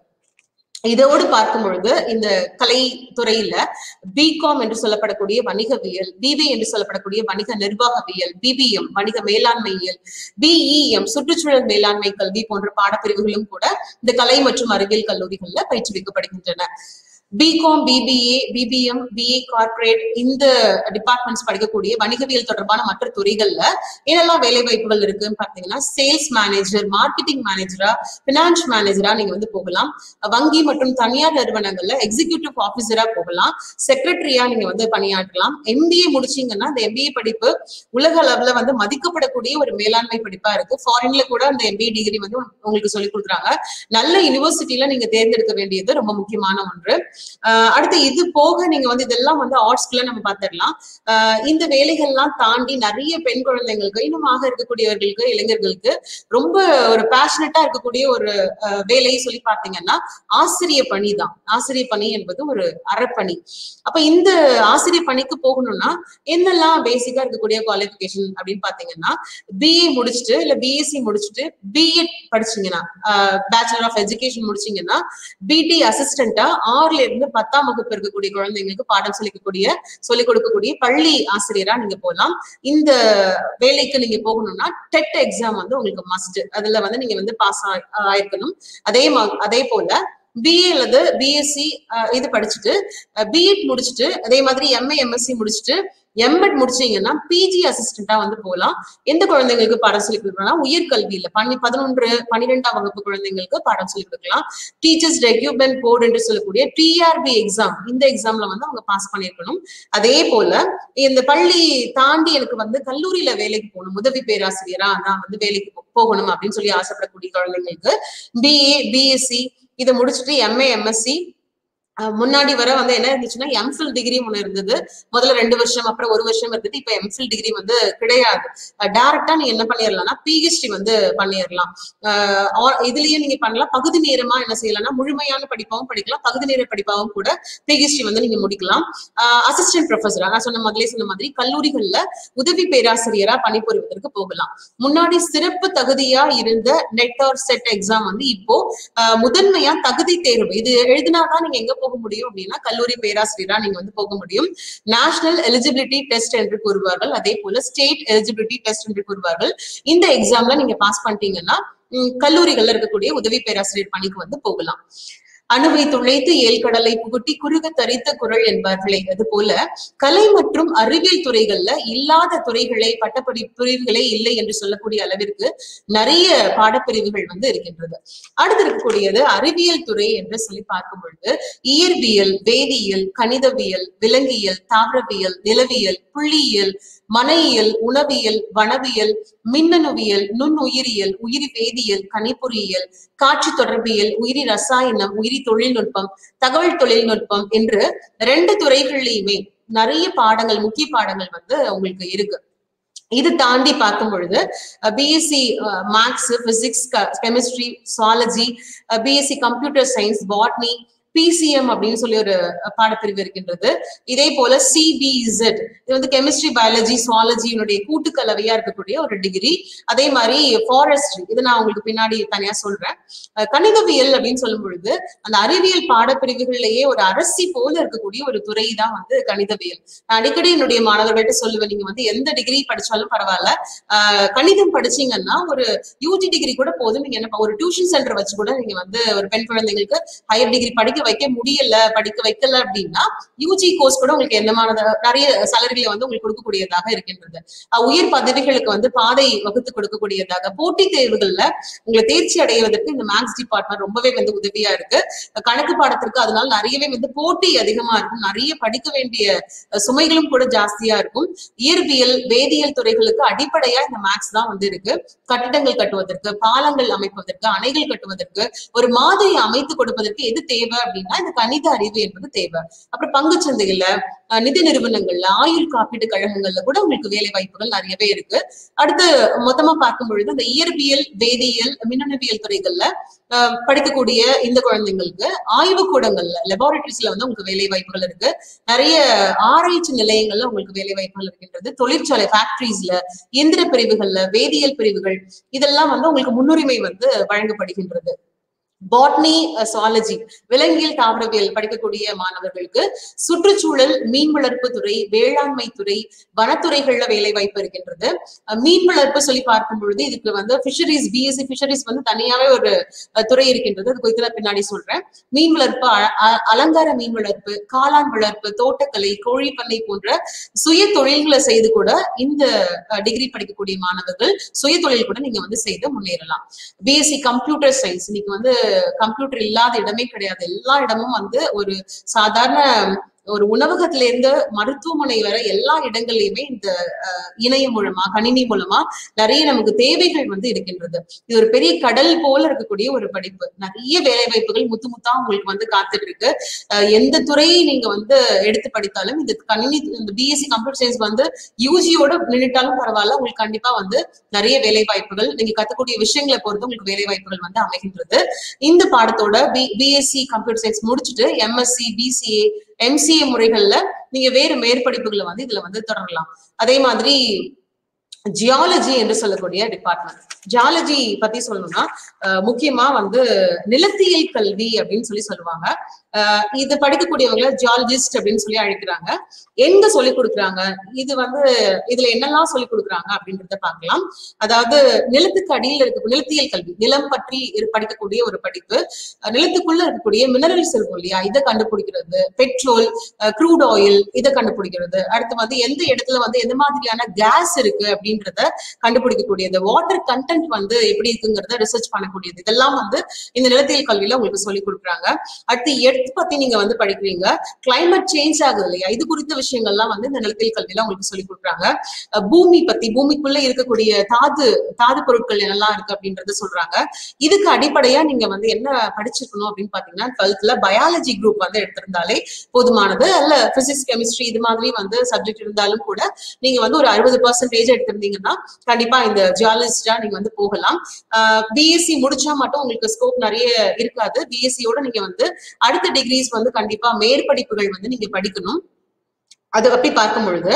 இதோடு பார்க்கும் பொழுது இந்த கலைத்துறையில பிகாம் என்று சொல்லப்படக்கூடிய வணிகவியல் பிபி என்று சொல்லப்படக்கூடிய வணிக நிர்வாகவியல் பிபிஎம் வணிக மேலாண்மையியல் பிஇஎம் சுற்றுச்சூழல் மேலாண்மை கல்வி போன்ற பாடப்பிரிவுகளும் கூட இந்த கலை மற்றும் அறிவியல் கல்லூரிகள்ல பயிற்றுவிக்கப்படுகின்றன BCom BBA BBM BA corporate இந்த டிபார்ட்மெண்ட்ஸ் படிக்கக்கூடிய வணிகவியல் தொடர்பான மற்ற துறைகள்ல என்னெல்லாம் வேலை வாய்ப்புகள் இருக்குன்னு பாத்தீங்கன்னா சேல்ஸ் மேனேஜர் மார்க்கெட்டிங் மேனேஜரா பினான்ஸ் மேனேஜரா நீங்க வந்து போகலாம் வங்கி மற்றும் தனியார் நிறுவனங்கள்ல எக்ஸிகியூட்டிவ் ஆபீசரா போகலாம் செக்ரட்டரியா நீங்க வந்து பணியாற்றலாம் எம்பிஏ முடிச்சீங்கன்னா அந்த எம்பிஏ படிப்பு உலக அளவுல வந்து மதிக்கப்படக்கூடிய ஒரு மேலாண்மை படிப்பா இருக்கு ஃபாரின்ல கூட அந்த எம்பிஏ டிகிரி வந்து உங்களுக்கு சொல்லி கொடுக்குறாங்க நல்ல யூனிவர்சிட்டியில நீங்க தேர்ந்தெடுக்க வேண்டியது ரொம்ப முக்கியமான ஒன்று ஆஹ் அடுத்து இது போக நீங்க வந்து இதெல்லாம் வந்து ஆர்ட்ஸ்குள்ள நம்ம பார்த்துடலாம் ஆஹ் இந்த வேலைகள்லாம் தாண்டி நிறைய பெண் குழந்தைங்களுக்கு இன்னுமாக இருக்கக்கூடியவர்களுக்கு இளைஞர்களுக்கு ரொம்ப ஒரு பேஷனட்டா இருக்கக்கூடிய ஒரு ஆஹ் வேலையை சொல்லி பார்த்தீங்கன்னா ஆசிரிய பணி தான் ஆசிரிய பணி என்பது ஒரு அறப்பணி அப்ப இந்த ஆசிரிய பணிக்கு போகணும்னா என்னெல்லாம் பேசிக்கா இருக்கக்கூடிய குவாலிஃபிகேஷன் அப்படின்னு பாத்தீங்கன்னா பிஏ முடிச்சுட்டு இல்ல பிஎஸ்சி முடிச்சுட்டு பிஎட் படிச்சீங்கன்னா பேச்சுலர் ஆஃப் எஜுகேஷன் முடிச்சீங்கன்னா பிடி அசிஸ்டண்டா ஆறுல இருந்து பத்தாம் வகுப்பு இருக்கக்கூடிய குழந்தைங்களுக்கு பாடம் சொல்லிக்கக்கூடிய சொல்லிக் கொடுக்கக்கூடிய பள்ளி ஆசிரியரா நீங்க போகலாம் இந்த வேலைக்கு நீங்க போகணும்னா டெட் எக்ஸாம் வந்து உங்களுக்கு மஸ்ட் அதுல வந்து நீங்க வந்து பாஸ் ஆயிருக்கணும் அதே மா- அதே போல பிஏ அல்லது பிஎஸ்சி இது படிச்சுட்டு பிஎட் முடிச்சுட்டு அதே மாதிரி எம்ஏ எம்எஸ்சி முடிச்சுட்டு எம்எட் முடிச்சீங்கன்னா பிஜி அசிஸ்டண்டா வந்து போகலாம் எந்த குழந்தைங்களுக்கு பாடம் சொல்லி கொடுக்கணும்னா உயர்கல்வியில பன்னி பதினொன்று பன்னிரெண்டாம் வகுப்பு குழந்தைங்களுக்கு பாடம் சொல்லி கொடுக்கலாம் டீச்சர்ஸ் ரெக்யூப்மெண்ட் போர்டு என்று சொல்லக்கூடிய டிஆர்பி எக்ஸாம் இந்த எக்ஸாம்ல வந்து அவங்க பாஸ் பண்ணியிருக்கணும் அதே போல இந்த பள்ளி தாண்டி எனக்கு வந்து கல்லூரியில வேலைக்கு போகணும் உதவி பேராசிரியரா நான் வந்து வேலைக்கு போ- போகணும் அப்படின்னு சொல்லி ஆசைப்படக்கூடிய குழந்தைங்களுக்கு பிஏ பிஎஸ்சி இதை முடிச்சுட்டு எம்ஏ எம்எஸ்சி முன்னாடி வர வந்து என்ன இருந்துச்சுன்னா எம்ஃபில் டிகிரி ஒண்ணு இருந்தது முதல்ல ரெண்டு வருஷம் அப்புறம் ஒரு வருஷம் இருந்தது இப்ப எம்ஃபில் டிகிரி வந்து கிடையாது டைரக்டா நீ என்ன பண்ணிடலாம்னா பிஹெச்டி வந்து பண்ணிடலாம் அஹ் or இதுலயே நீங்க பண்ணலாம் பகுதி நேரமா என்ன செய்யலாம்னா முழுமையான படிப்பாவும் படிக்கலாம் பகுதி நேர படிப்பாவும் கூட பிஹெச்டி வந்து நீங்க முடிக்கலாம் அசிஸ்டன்ட் ப்ரொஃபஸரா நான் சொன்ன முதலே சொன்ன மாதிரி கல்லூரிகள்ல உதவி பேராசிரியரா பணிபுரிவதற்கு போகலாம் முன்னாடி சிறப்பு தகுதியா இருந்த நெட் ஆர் செட் எக்ஸாம் வந்து இப்போ அஹ், முதன்மையா தகுதி தேர்வு இது எழுதினாதான் நீங்க எங்க போக முடியும் அப்படின்னா கல்லூரி பேராசிரியரா நீங்க வந்து போக முடியும் நேஷனல் எலிஜிபிலிட்டி டெஸ்ட் என்று கூறுவார்கள் அதே போல ஸ்டேட் எலிஜிபிலிட்டி டெஸ்ட் என்று கூறுவார்கள் இந்த எக்ஸாம்ல நீங்க பாஸ் பண்ணிட்டீங்கன்னா ம், கல்லூரிகள்ல இருக்கக்கூடிய உதவி பேராசிரியர் பணிக்கு வந்து போகலாம் அணுவை துளைத்து ஏழ்கடலை புகுட்டி குறுக தரித்த குரல் என்பார்களே அது போல கலை மற்றும் அறிவியல் துறைகள்ல இல்லாத துறைகளே பட்டப்படி பிரிவுகளே இல்லை என்று சொல்லக்கூடிய அளவிற்கு நிறைய பாடப்பிரிவுகள் வந்து இருக்கின்றது அடுத்து இருக்கக்கூடியது அறிவியல் துறை என்று சொல்லி பார்க்கும் பொழுது இயற்பியல் வேதியியல் கணிதவியல் விலங்கியல் தாவரவியல் நிலவியல் புள்ளியியல் மனையியல் உணவியல் வனவியல் மின்னணுவியல் நுண்ணுயிரியல் உயிரி வேதியியல் கணிப்பொறியியல் காட்சி தொடர்பியல் உயிரி ரசாயனம் உயிரி தொழில்நுட்பம் தகவல் தொழில்நுட்பம் என்று ரெண்டு துறைகள்லயுமே நிறைய பாடங்கள் முக்கிய பாடங்கள் வந்து உங்களுக்கு இருக்கு இது தாண்டி பார்க்கும் பொழுது BSc maths physics chemistry zoology BSc computer science botany PCM அப்படின்னு சொல்லி ஒரு அஹ், பாடப்பிரிவு இருக்கின்றது இதே போல சிபிஇசெட் இது வந்து கெமிஸ்ட்ரி பயாலஜி சுவாலஜியினுடைய கூட்டுக்கலவையா இருக்கக்கூடிய ஒரு டிகிரி அதே மாதிரி ஃபாரஸ்ட்ரி இது நான் உங்களுக்கு பின்னாடி தனியா சொல்றேன் அஹ், கணிதவியல் அப்படின்னு சொல்லும் பொழுது அந்த அறிவியல் பாடப்பிரிவுகள்லயே ஒரு அரசி போல இருக்கக்கூடிய ஒரு துறை தான் வந்து கணிதவியல் நான் அடிக்கடி என்னுடைய மாணவர்கள்ட்ட சொல்லுவேன் நீங்க வந்து எந்த டிகிரி படிச்சாலும் பரவாயில்ல ஆஹ் கணிதம் படிச்சீங்கன்னா ஒரு யூஜி டிகிரி கூட போதும் நீங்க என்ன ஒரு டியூஷன் சென்டர் வச்சு கூட நீங்க வந்து ஒரு பெண் குழந்தைங்களுக்கு ஹையர் டிகிரி படிக்க வைக்க முடியல படிக்க வைக்கல அப்படின்னா யூஜி கோர்ஸ் கூட உங்களுக்கு என்னமான நிறைய சலரிகளை வந்து உங்களுக்கு கொடுக்கக்கூடியதாக இருக்கின்றது அஹ் உயர் பதவிகளுக்கு வந்து பாதை வகுத்து கொடுக்கக்கூடியதாக போட்டித் தேர்வுகள்ல உங்களை தேர்ச்சி அடைவதற்கு இந்த மேக்ஸ் டிபார்ட்மெண்ட் ரொம்பவே வந்து உதவியா இருக்கு கணக்கு பாடத்திற்கு அதனால நிறையவே வந்து போட்டி அதிகமா இருக்கும் நிறைய படிக்க வேண்டிய அஹ், சுமைகளும் கூட ஜாஸ்தியா இருக்கும் இயற்பியல் வேதியியல் துறைகளுக்கு அடிப்படையா இந்த மேக்ஸ் தான் வந்து இருக்கு கட்டிடங்கள் கட்டுவதற்கு பாலங்கள் அமைப்பதற்கு அணைகள் கட்டுவதற்கு ஒரு மாதிரி அமைத்து கொடுப்பதற்கு எது தேவை அப்படின்னா இந்த கணித அறிவு என்பது தேவை அப்புறம் பங்குச் சந்தைகள்ல அஹ், நிதி நிறுவனங்கள்ல ஆயுள் காப்பீட்டு கழகங்கள்ல கூட உங்களுக்கு வேலை வாய்ப்புகள் நிறையவே இருக்கு அடுத்து மொத்தமா பார்க்கும் பொழுது இந்த இயற்பியல் வேதியியல் மின்னணுவியல் துறைகள்ல அஹ், படிக்கக்கூடிய இந்த குழந்தைங்களுக்கு ஆய்வு கூடங்கள்ல லெபார்டரிஸ்ல வந்து உங்களுக்கு வேலை வாய்ப்புகள் இருக்கு நிறைய ஆராய்ச்சி நிலையங்கள்ல உங்களுக்கு வேலை வாய்ப்புகள் இருக்கின்றது தொழிற்சாலை ஃபேக்டரிஸ்ல இயந்திர பிரிவுகள்ல வேதியியல் பிரிவுகள் இதெல்லாம் வந்து உங்களுக்கு முன்னுரிமை வந்து வழங்கப்படுகின்றது பாட்னி சுவாலஜி விலங்கியல் தாவரவியல் படிக்கக்கூடிய மாணவர்களுக்கு சுற்றுச்சூழல் மீன் வளர்ப்பு துறை வேளாண்மை துறை வனத்துறைகள்ல வேலை வாய்ப்பு இருக்கின்றது அஹ் மீன் வளர்ப்பு சொல்லி பார்க்கும் பொழுது இதுக்கு வந்து ஃபிஷரிஸ் பிஎஸ்சி ஃபிஷரிஸ் வந்து தனியாவே ஒரு அஹ், துறை இருக்கின்றது அது குறித்து நான் பின்னாடி சொல்றேன் மீன் வளர்ப்பு அ- அ- அலங்கார மீன் வளர்ப்பு காளான் வளர்ப்பு தோட்டக்கலை கோழி பண்ணை போன்ற சுய தொழில்களை செய்து கூட இந்த டிகிரி படிக்கக்கூடிய மாணவர்கள் சுய தொழில் கூட நீங்க வந்து செய்து முன்னேறலாம் பிஎஸ்சி கம்ப்யூட்டர் சயின்ஸ் இன்னைக்கு வந்து கம்ப்யூட்டர் இல்லாத இடமே கிடையாது எல்லா இடமும் வந்து ஒரு சாதாரண ஒரு உணவகத்துல இருந்து மருத்துவமனை வரை எல்லா இடங்கள்லயுமே இந்த அஹ், இணையம் மூலமா கணினி மூலமா நிறைய நமக்கு தேவைகள் வந்து இருக்கின்றது இது ஒரு பெரிய கடல் போல இருக்கக்கூடிய ஒரு படிப்பு நிறைய வேலை வாய்ப்புகள் முத்து முத்தா உங்களுக்கு வந்து காத்துட்டு இருக்கு அஹ், எந்த துறையை நீங்க வந்து எடுத்து படித்தாலும் இந்த கணினி இந்த பிஎஸ்சி கம்ப்யூட்டர் சயின்ஸ் வந்து யூஜியோட நின்றுட்டாலும் பரவாயில்ல உங்களுக்கு கண்டிப்பா வந்து நிறைய வேலை வாய்ப்புகள் நீங்க கத்துக்கூடிய விஷயங்களை பொறுத்து உங்களுக்கு வேலை வாய்ப்புகள் வந்து அமைகின்றது இந்த பாடத்தோட பி பிஎஸ்சி கம்ப்யூட்டர் சயின்ஸ் முடிச்சுட்டு எம்எஸ்சி பிசிஏ எம்சிஏ முறைகள்ல நீங்க வேறு மேற்படிப்புகளை வந்து இதுல வந்து தொடரலாம் அதே மாதிரி ஜியாலஜி என்று சொல்லக்கூடிய டிபார்ட்மெண்ட் ஜியாலஜி பத்தி சொல்லணும்னா அஹ், முக்கியமா வந்து நிலத்தியல் கல்வி அப்படின்னு சொல்லி சொல்லுவாங்க ஆஹ் இது படிக்கக்கூடியவங்க ஜியாலஜிஸ்ட் அப்படின்னு சொல்லி அழைக்கிறாங்க எங்க சொல்லி கொடுக்குறாங்க இது வந்து இதுல என்னெல்லாம் சொல்லி கொடுக்குறாங்க அப்படின்றத பார்க்கலாம் அதாவது நிலத்துக்கு அடியில் இருக்க நிலத்தியல் கல்வி நிலம் பற்றி இரு- படிக்கக்கூடிய ஒரு படிப்பு அஹ் நிலத்துக்குள்ள இருக்கக்கூடிய மினரல்ஸ் இருக்கும் இல்லையா இதை கண்டுபிடிக்கிறது பெட்ரோல் க்ரூட் ஆயில் இதை கண்டுபிடிக்கிறது அடுத்து வந்து எந்த இடத்துல வந்து எந்த மாதிரியான கேஸ் இருக்கு அப்படின்றத கண்டுபிடிக்கக்கூடியது வாட்டர் கண்டென்ட் வந்து எப்படி இருக்குங்கிறத ரிசர்ச் பண்ணக்கூடியது இதெல்லாம் வந்து இந்த நிலத்தியல் கல்வியில உங்களுக்கு சொல்லி கொடுக்குறாங்க அடுத்து எர்த் பத்தி நீங்க வந்து படிக்கிறீங்க கிளைமேட் சேஞ்ச் ஆகுது இல்லையா இது குறித்த விஷயங்கள்லாம் வந்து இந்த நிலத்தியல் கல்வியில உங்களுக்கு சொல்லி கொடுக்குறாங்க அஹ் பூமி பத்தி பூமிக்குள்ள இருக்கக்கூடிய தாது தாது பொருட்கள் என்னெல்லாம் இருக்கு அப்படின்றத சொல்றாங்க இதுக்கு அடிப்படையா நீங்க வந்து என்ன படிச்சிருக்கணும் அப்படின்னு பாத்தீங்கன்னா டுவெல்த்ல பயாலஜி குரூப் வந்து எடுத்திருந்தாலே போதுமானது அல்ல பிசிக்ஸ் கெமிஸ்ட்ரி இது மாதிரி வந்து சப்ஜெக்ட் இருந்தாலும் கூட நீங்க வந்து ஒரு அறுபது பர்சன்டேஜ் எடுத்திருந்தீங்கன்னா கண்டிப்பா இந்த ஜியாலஜிஸ்டா நீங்க வந்து போகலாம் பிஎஸ்சி முடிச்சா மட்டும் உங்களுக்கு ஸ்கோப் நிறைய இருக்காது பிஎஸ்சியோட நீங்க வந்து அடுத்த டிகிரிஸ் வந்து கண்டிப்பா மேற்படிப்புகள் வந்து நீங்க படிக்கணும் அது அப்படி பார்க்கும் பொழுது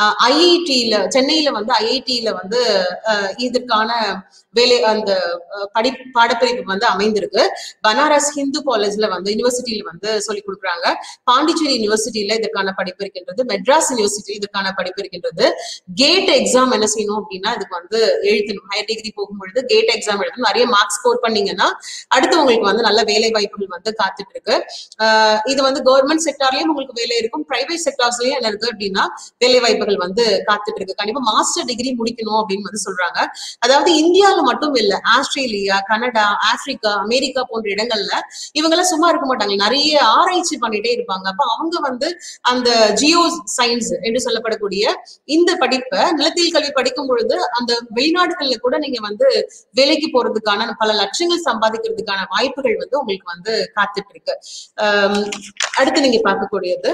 ஐஐடியில சென்னையில வந்து ஐஐடியில வந்து அஹ், இதற்கான வேலை அந்த அஹ், படி பாடப்பிரிவு வந்து அமைந்திருக்கு பனாரஸ் ஹிந்து காலேஜ்ல வந்து யூனிவர்சிட்டியில வந்து சொல்லி கொடுக்குறாங்க பாண்டிச்சேரி யூனிவர்சிட்டியில இதற்கான படிப்பு இருக்கின்றது மெட்ராஸ் யூனிவர்சிட்டி இதற்கான படிப்பு இருக்கின்றது கேட் எக்ஸாம் என்ன செய்யணும் அப்படின்னா இதுக்கு வந்து எழுதணும் ஹையர் டிகிரி போகும்பொழுது கேட் எக்ஸாம் எழுதணும் நிறைய மார்க்ஸ் ஸ்கோர் பண்ணீங்கன்னா அடுத்து உங்களுக்கு வந்து நல்ல வேலை வாய்ப்புகள் வந்து காத்துட்டு இருக்கு ஆஹ் இது வந்து கவர்மெண்ட் செக்டார்லயும் உங்களுக்கு வேலை இருக்கும் பிரைவேட் செக்டார்ஸ்லயும் என்ன இருக்கு அப்படின்னா வேலை வாய்ப்புகள் வந்து காத்துட்டு இருக்கு கண்டிப்பா மாஸ்டர் டிகிரி முடிக்கணும் அப்படின்னு வந்து சொல்றாங்க அதாவது இந்தியால மட்டும் இல்ல ஆஸ்திரேலியா கனடா ஆப்பிரிக்கா அமெரிக்கா போன்ற இடங்கள்ல இவங்க எல்லாம் சும்மா இருக்க மாட்டாங்க நிறைய ஆராய்ச்சி பண்ணிட்டே இருப்பாங்க அப்ப அவங்க வந்து அந்த ஜியோ சயின்ஸ் என்று சொல்லப்படக்கூடிய இந்த படிப்பை நிலத்தியல் கல்வி படிக்கும் பொழுது அந்த வெளிநாடுகள்ல கூட நீங்க வந்து வேலைக்கு போறதுக்கான பல லட்சங்கள் சம்பாதிக்கிறதுக்கான வாய்ப்புகள் வந்து உங்களுக்கு வந்து காத்துட்டு இருக்கு ஆம், அடுத்து நீங்க பார்க்கக்கூடியது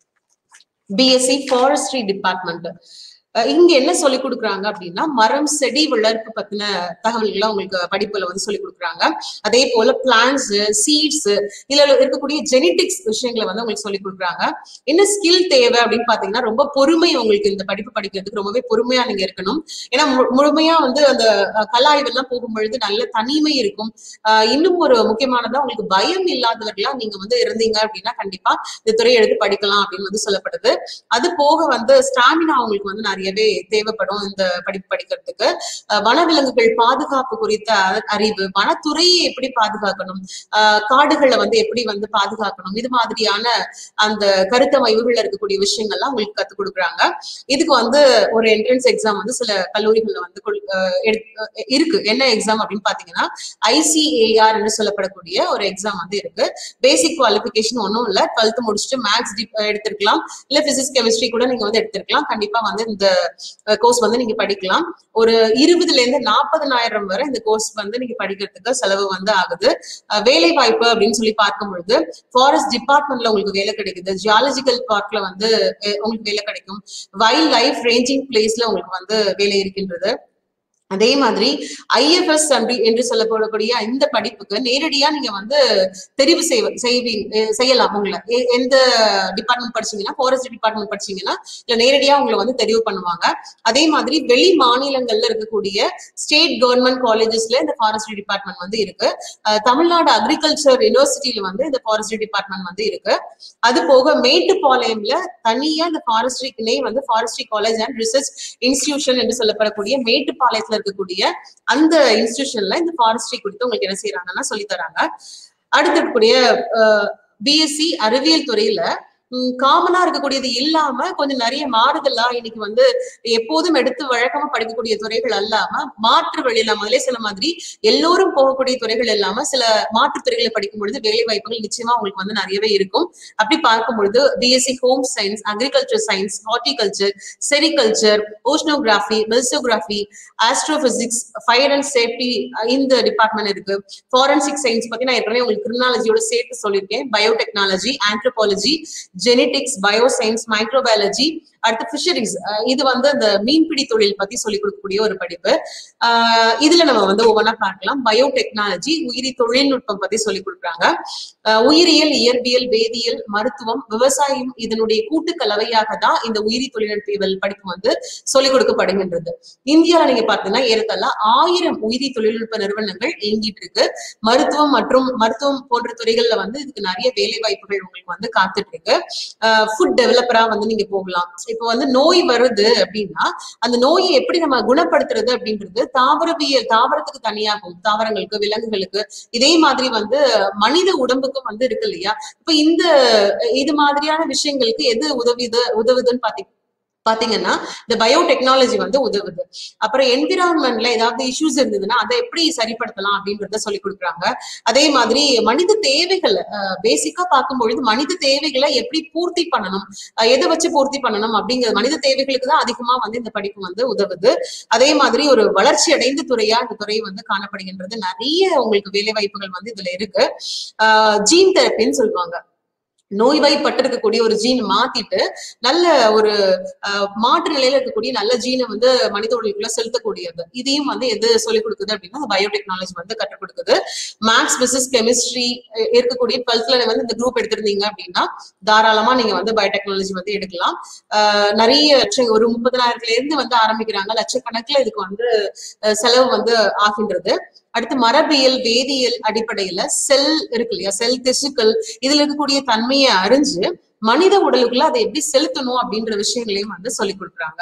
பிஎஸ்சி ஃபாரஸ்ட்ரி டிபார்ட்மெண்ட் இங்க என்ன சொல்லி கொடுக்குறாங்க அப்படின்னா மரம் செடி வளர்ப்பு பத்தின தகவல்களை உங்களுக்கு படிப்புல வந்து சொல்லி கொடுக்குறாங்க அதே போல பிளான்ஸ் சீட்ஸ் இதுல இருக்கக்கூடிய ஜெனட்டிக்ஸ் விஷயங்களை வந்து உங்களுக்கு சொல்லி கொடுக்குறாங்க என்ன ஸ்கில் தேவை அப்படின்னு பாத்தீங்கன்னா ரொம்ப பொறுமை உங்களுக்கு இந்த படிப்பு படிக்கிறதுக்கு ரொம்பவே பொறுமையா நீங்க இருக்கணும் ஏன்னா மு- முழுமையா வந்து அந்த அஹ், கல ஆய்வெல்லாம் போகும்பொழுது நல்ல தனிமை இருக்கும் ஆஹ் இன்னும் ஒரு முக்கியமானதா உங்களுக்கு பயம் இல்லாதவர்களா நீங்க வந்து இருந்தீங்க அப்படின்னா கண்டிப்பா இந்த துறையை எடுத்து படிக்கலாம் அப்படின்னு வந்து சொல்லப்படுது அது போக வந்து ஸ்டாமினா உங்களுக்கு வந்து நிறையவே தேவைப்படும் இந்த படிப்பு படிக்கிறதுக்கு அஹ் வனவிலங்குகள் பாதுகாப்பு குறித்த அ- அறிவு வனத்துறையை எப்படி பாதுகாக்கணும் ஆஹ் காடுகளை வந்து எப்படி வந்து பாதுகாக்கணும் இது மாதிரியான அந்த கருத்தமைவுகள்ல இருக்கக்கூடிய விஷயங்கள்லாம் உங்களுக்கு கத்துக் கொடுக்குறாங்க இதுக்கு வந்து ஒரு என்ட்ரன்ஸ் எக்ஸாம் வந்து சில கல்லூரிகள்ல வந்து கொள்- அஹ் எடுத்- அஹ் இருக்கு என்ன எக்ஸாம் அப்படின்னு பாத்தீங்கன்னா ஐசிஏஆர் என்று சொல்லப்படக்கூடிய ஒரு எக்ஸாம் வந்து இருக்கு பேசிக் குவாலிஃபிகேஷன் ஒன்றும் இல்ல டுவெல்த் முடிச்சுட்டு மேக்ஸ் எடுத்திருக்கலாம் இல்ல பிசிக்ஸ் கெமிஸ்ட்ரி கூட நீங்க வந்து எடுத்திருக்கலாம் கண்டிப்பா வந்து இந்த கோர்ஸ் வந்து நீங்க படிக்கலாம் ஒரு இருபதுல இருந்து நாற்பதனாயிரம் வரை இந்த கோர்ஸ் வந்து நீங்க படிக்கிறதுக்கு செலவு வந்து ஆகுது அஹ் வேலை வாய்ப்பு அப்படின்னு சொல்லி பார்க்கும் பொழுது ஃபாரஸ்ட் டிபார்ட்மெண்ட்ல உங்களுக்கு வேலை கிடைக்குது ஜியாலஜிக்கல் பார்க்ல வந்து அஹ் உங்களுக்கு வேலை கிடைக்கும் வைல்ட் லைஃப் ரேஞ்சிங் பிளேஸ்ல உங்களுக்கு வந்து வேலை இருக்கின்றது அதே மாதிரி ஐஎஃப்எஸ் என்று சொல்லப்படக்கூடிய இந்த படிப்புக்கு நேரடியா நீங்க வந்து தெரிவு செய்வ செய்வீங்க அஹ் செய்யலாம் உங்களை எ- எந்த டிபார்ட்மெண்ட் படிச்சீங்கன்னா ஃபாரஸ்ட் டிபார்ட்மெண்ட் படிச்சீங்கன்னா இல்ல நேரடியா உங்களை வந்து தெரிவு பண்ணுவாங்க அதே மாதிரி வெளி மாநிலங்கள்ல இருக்கக்கூடிய ஸ்டேட் கவர்மெண்ட் காலேஜஸ்ல இந்த ஃபாரஸ்ட்ரி டிபார்ட்மெண்ட் வந்து இருக்கு அஹ் தமிழ்நாடு அக்ரிகல்ச்சர் யூனிவர்சிட்டியில வந்து இந்த ஃபாரஸ்ட்ரி டிபார்ட்மெண்ட் வந்து இருக்கு அது போக மேட்டுப்பாளையம்ல தனியா இந்த ஃபாரஸ்ட்ரிக்குனே வந்து forestry college and research institution என்று சொல்லப்படக்கூடிய மேட்டுப்பாளையத்துல இருக்கக்கூடிய அந்த இன்ஸ்டிடியூஷன்ல இந்த ஃபாரஸ்ட்ரி குறித்து உங்களுக்கு என்ன செய்யறாங்கன்னா சொல்லி தராங்க அடுத்து இருக்கக்கூடிய பிஎஸ்சி அறிவியல் துறையில காமனா இருக்கக்கூடியது இல்லாம கொஞ்சம் நிறைய மாறுதலா இன்னைக்கு வந்து எப்போதும் எடுத்து வழக்கமா படிக்கக்கூடிய துறைகள் அல்லாம மாற்று வழியில முதலே சொன்ன மாதிரி எல்லோரும் போகக்கூடிய துறைகள் இல்லாம சில மாற்று துறைகளை படிக்கும் பொழுது வேலை வாய்ப்புகள் நிச்சயமா உங்களுக்கு வந்து நிறையவே இருக்கும் அப்படி பார்க்கும் பொழுது BSc home science agriculture science horticulture sericulture oceanography மெல்சோகிராஃபி ஆஸ்ட்ரோபிசிக்ஸ் ஃபயர் அண்ட் சேஃப்டி இந்த டிபார்ட்மெண்ட் இருக்கு ஃபாரன்சிக் சயின்ஸ் பத்தி நான் ஏற்கனவே உங்களுக்கு கிரிமினாலஜியோட சேர்த்து சொல்லியிருக்கேன் biotechnology anthropology genetics bioscience microbiology அடுத்து ஃபிஷரிஸ் இது வந்து அந்த மீன்பிடி தொழில் பத்தி சொல்லிக் கொடுக்கக்கூடிய ஒரு படிப்பு ஆஹ் இதுல நம்ம வந்து ஒவ்வொன்றா பார்க்கலாம் பயோடெக்னாலஜி உயிரி தொழில்நுட்பம் பத்தி சொல்லிக் கொடுக்குறாங்க ஆஹ் உயிரியல் இயற்பியல் வேதியியல் மருத்துவம் விவசாயம் இதனுடைய கூட்டு கலவையாக தான் இந்த உயிரி தொழில்நுட்பியல் படிப்பு வந்து சொல்லிக் கொடுக்கப்படுகின்றது இந்தியால நீங்க பாத்தீங்கன்னா ஏறத்தாழ ஆயிரம் உயிரி தொழில்நுட்ப நிறுவனங்கள் இயங்கிட்டு இருக்கு மருத்துவம் மற்றும் மருத்துவம் போன்ற துறைகள்ல வந்து இதுக்கு நிறைய வேலை வாய்ப்புகள் உங்களுக்கு வந்து காத்துட்டு இருக்கு ஃபுட் டெவலப்பரா வந்து நீங்க போகலாம் இப்போ வந்து நோய் வருது அப்படின்னா அந்த நோயை எப்படி நம்ம குணப்படுத்துறது அப்படின்றது தாவரவியல் தாவரத்துக்கு தனியாகும் தாவரங்களுக்கு விலங்குகளுக்கு இதே மாதிரி வந்து மனித உடம்புக்கும் வந்து இருக்கு இல்லையா இப்ப இந்த இது மாதிரியான விஷயங்களுக்கு எது உதவிது உதவுதுன்னு பாத்தீங்க பாத்தீங்கன்னா இந்த பயோடெக்னாலஜி வந்து உதவுது அப்புறம் என்விரான்மெண்ட்ல ஏதாவது இஷ்யூஸ் இருந்ததுன்னா அதை எப்படி சரிப்படுத்தலாம் அப்படின்றத சொல்லி கொடுக்குறாங்க அதே மாதிரி மனித தேவைகள் பேசிக்கா பார்க்கும்பொழுது மனித தேவைகளை எப்படி பூர்த்தி பண்ணணும் அஹ் எதை வச்சு பூர்த்தி பண்ணணும் அப்படிங்கிறது மனித தேவைகளுக்கு தான் அதிகமா வந்து இந்த படிப்பு வந்து உதவுது அதே மாதிரி ஒரு வளர்ச்சி அடைந்த துறையா இந்த துறை வந்து காணப்படுகின்றது நிறைய உங்களுக்கு வேலை வாய்ப்புகள் வந்து இதுல இருக்கு ஜீன் தெரப்பின்னு சொல்லுவாங்க நோய்வாய்ப்பட்டிருக்கக்கூடிய ஒரு ஜீன் மாத்திட்டு நல்ல ஒரு அஹ், மாற்று நிலையில இருக்கக்கூடிய நல்ல ஜீனை வந்து மனித உடலுக்குள்ள செலுத்தக்கூடியது இதையும் வந்து எது சொல்லிக் கொடுக்குது அப்படின்னா பயோடெக்னாலஜி வந்து கற்றுக் கொடுக்குது மேக்ஸ் பிசிக்ஸ் கெமிஸ்ட்ரி இருக்கக்கூடிய டுவெல்த்ல வந்து இந்த குரூப் எடுத்திருந்தீங்க அப்படின்னா தாராளமா நீங்க வந்து பயோடெக்னாலஜி வந்து எடுக்கலாம் அஹ், நிறைய லட்சம் ஒரு முப்பதனாயிரத்துல இருந்து வந்து ஆரம்பிக்கிறாங்க லட்சக்கணக்குல இதுக்கு வந்து அஹ், செலவு வந்து ஆகின்றது அடுத்து மரபியல் வேதியியல் அடிப்படையில செல் இருக்கு இல்லையா செல் திசுக்கள் இதுல இருக்கக்கூடிய தன்மையை அறிஞ்சு மனித உடலுக்குள்ள அதை எப்படி செலுத்தணும் அப்படின்ற விஷயங்களையும் வந்து சொல்லி கொடுக்குறாங்க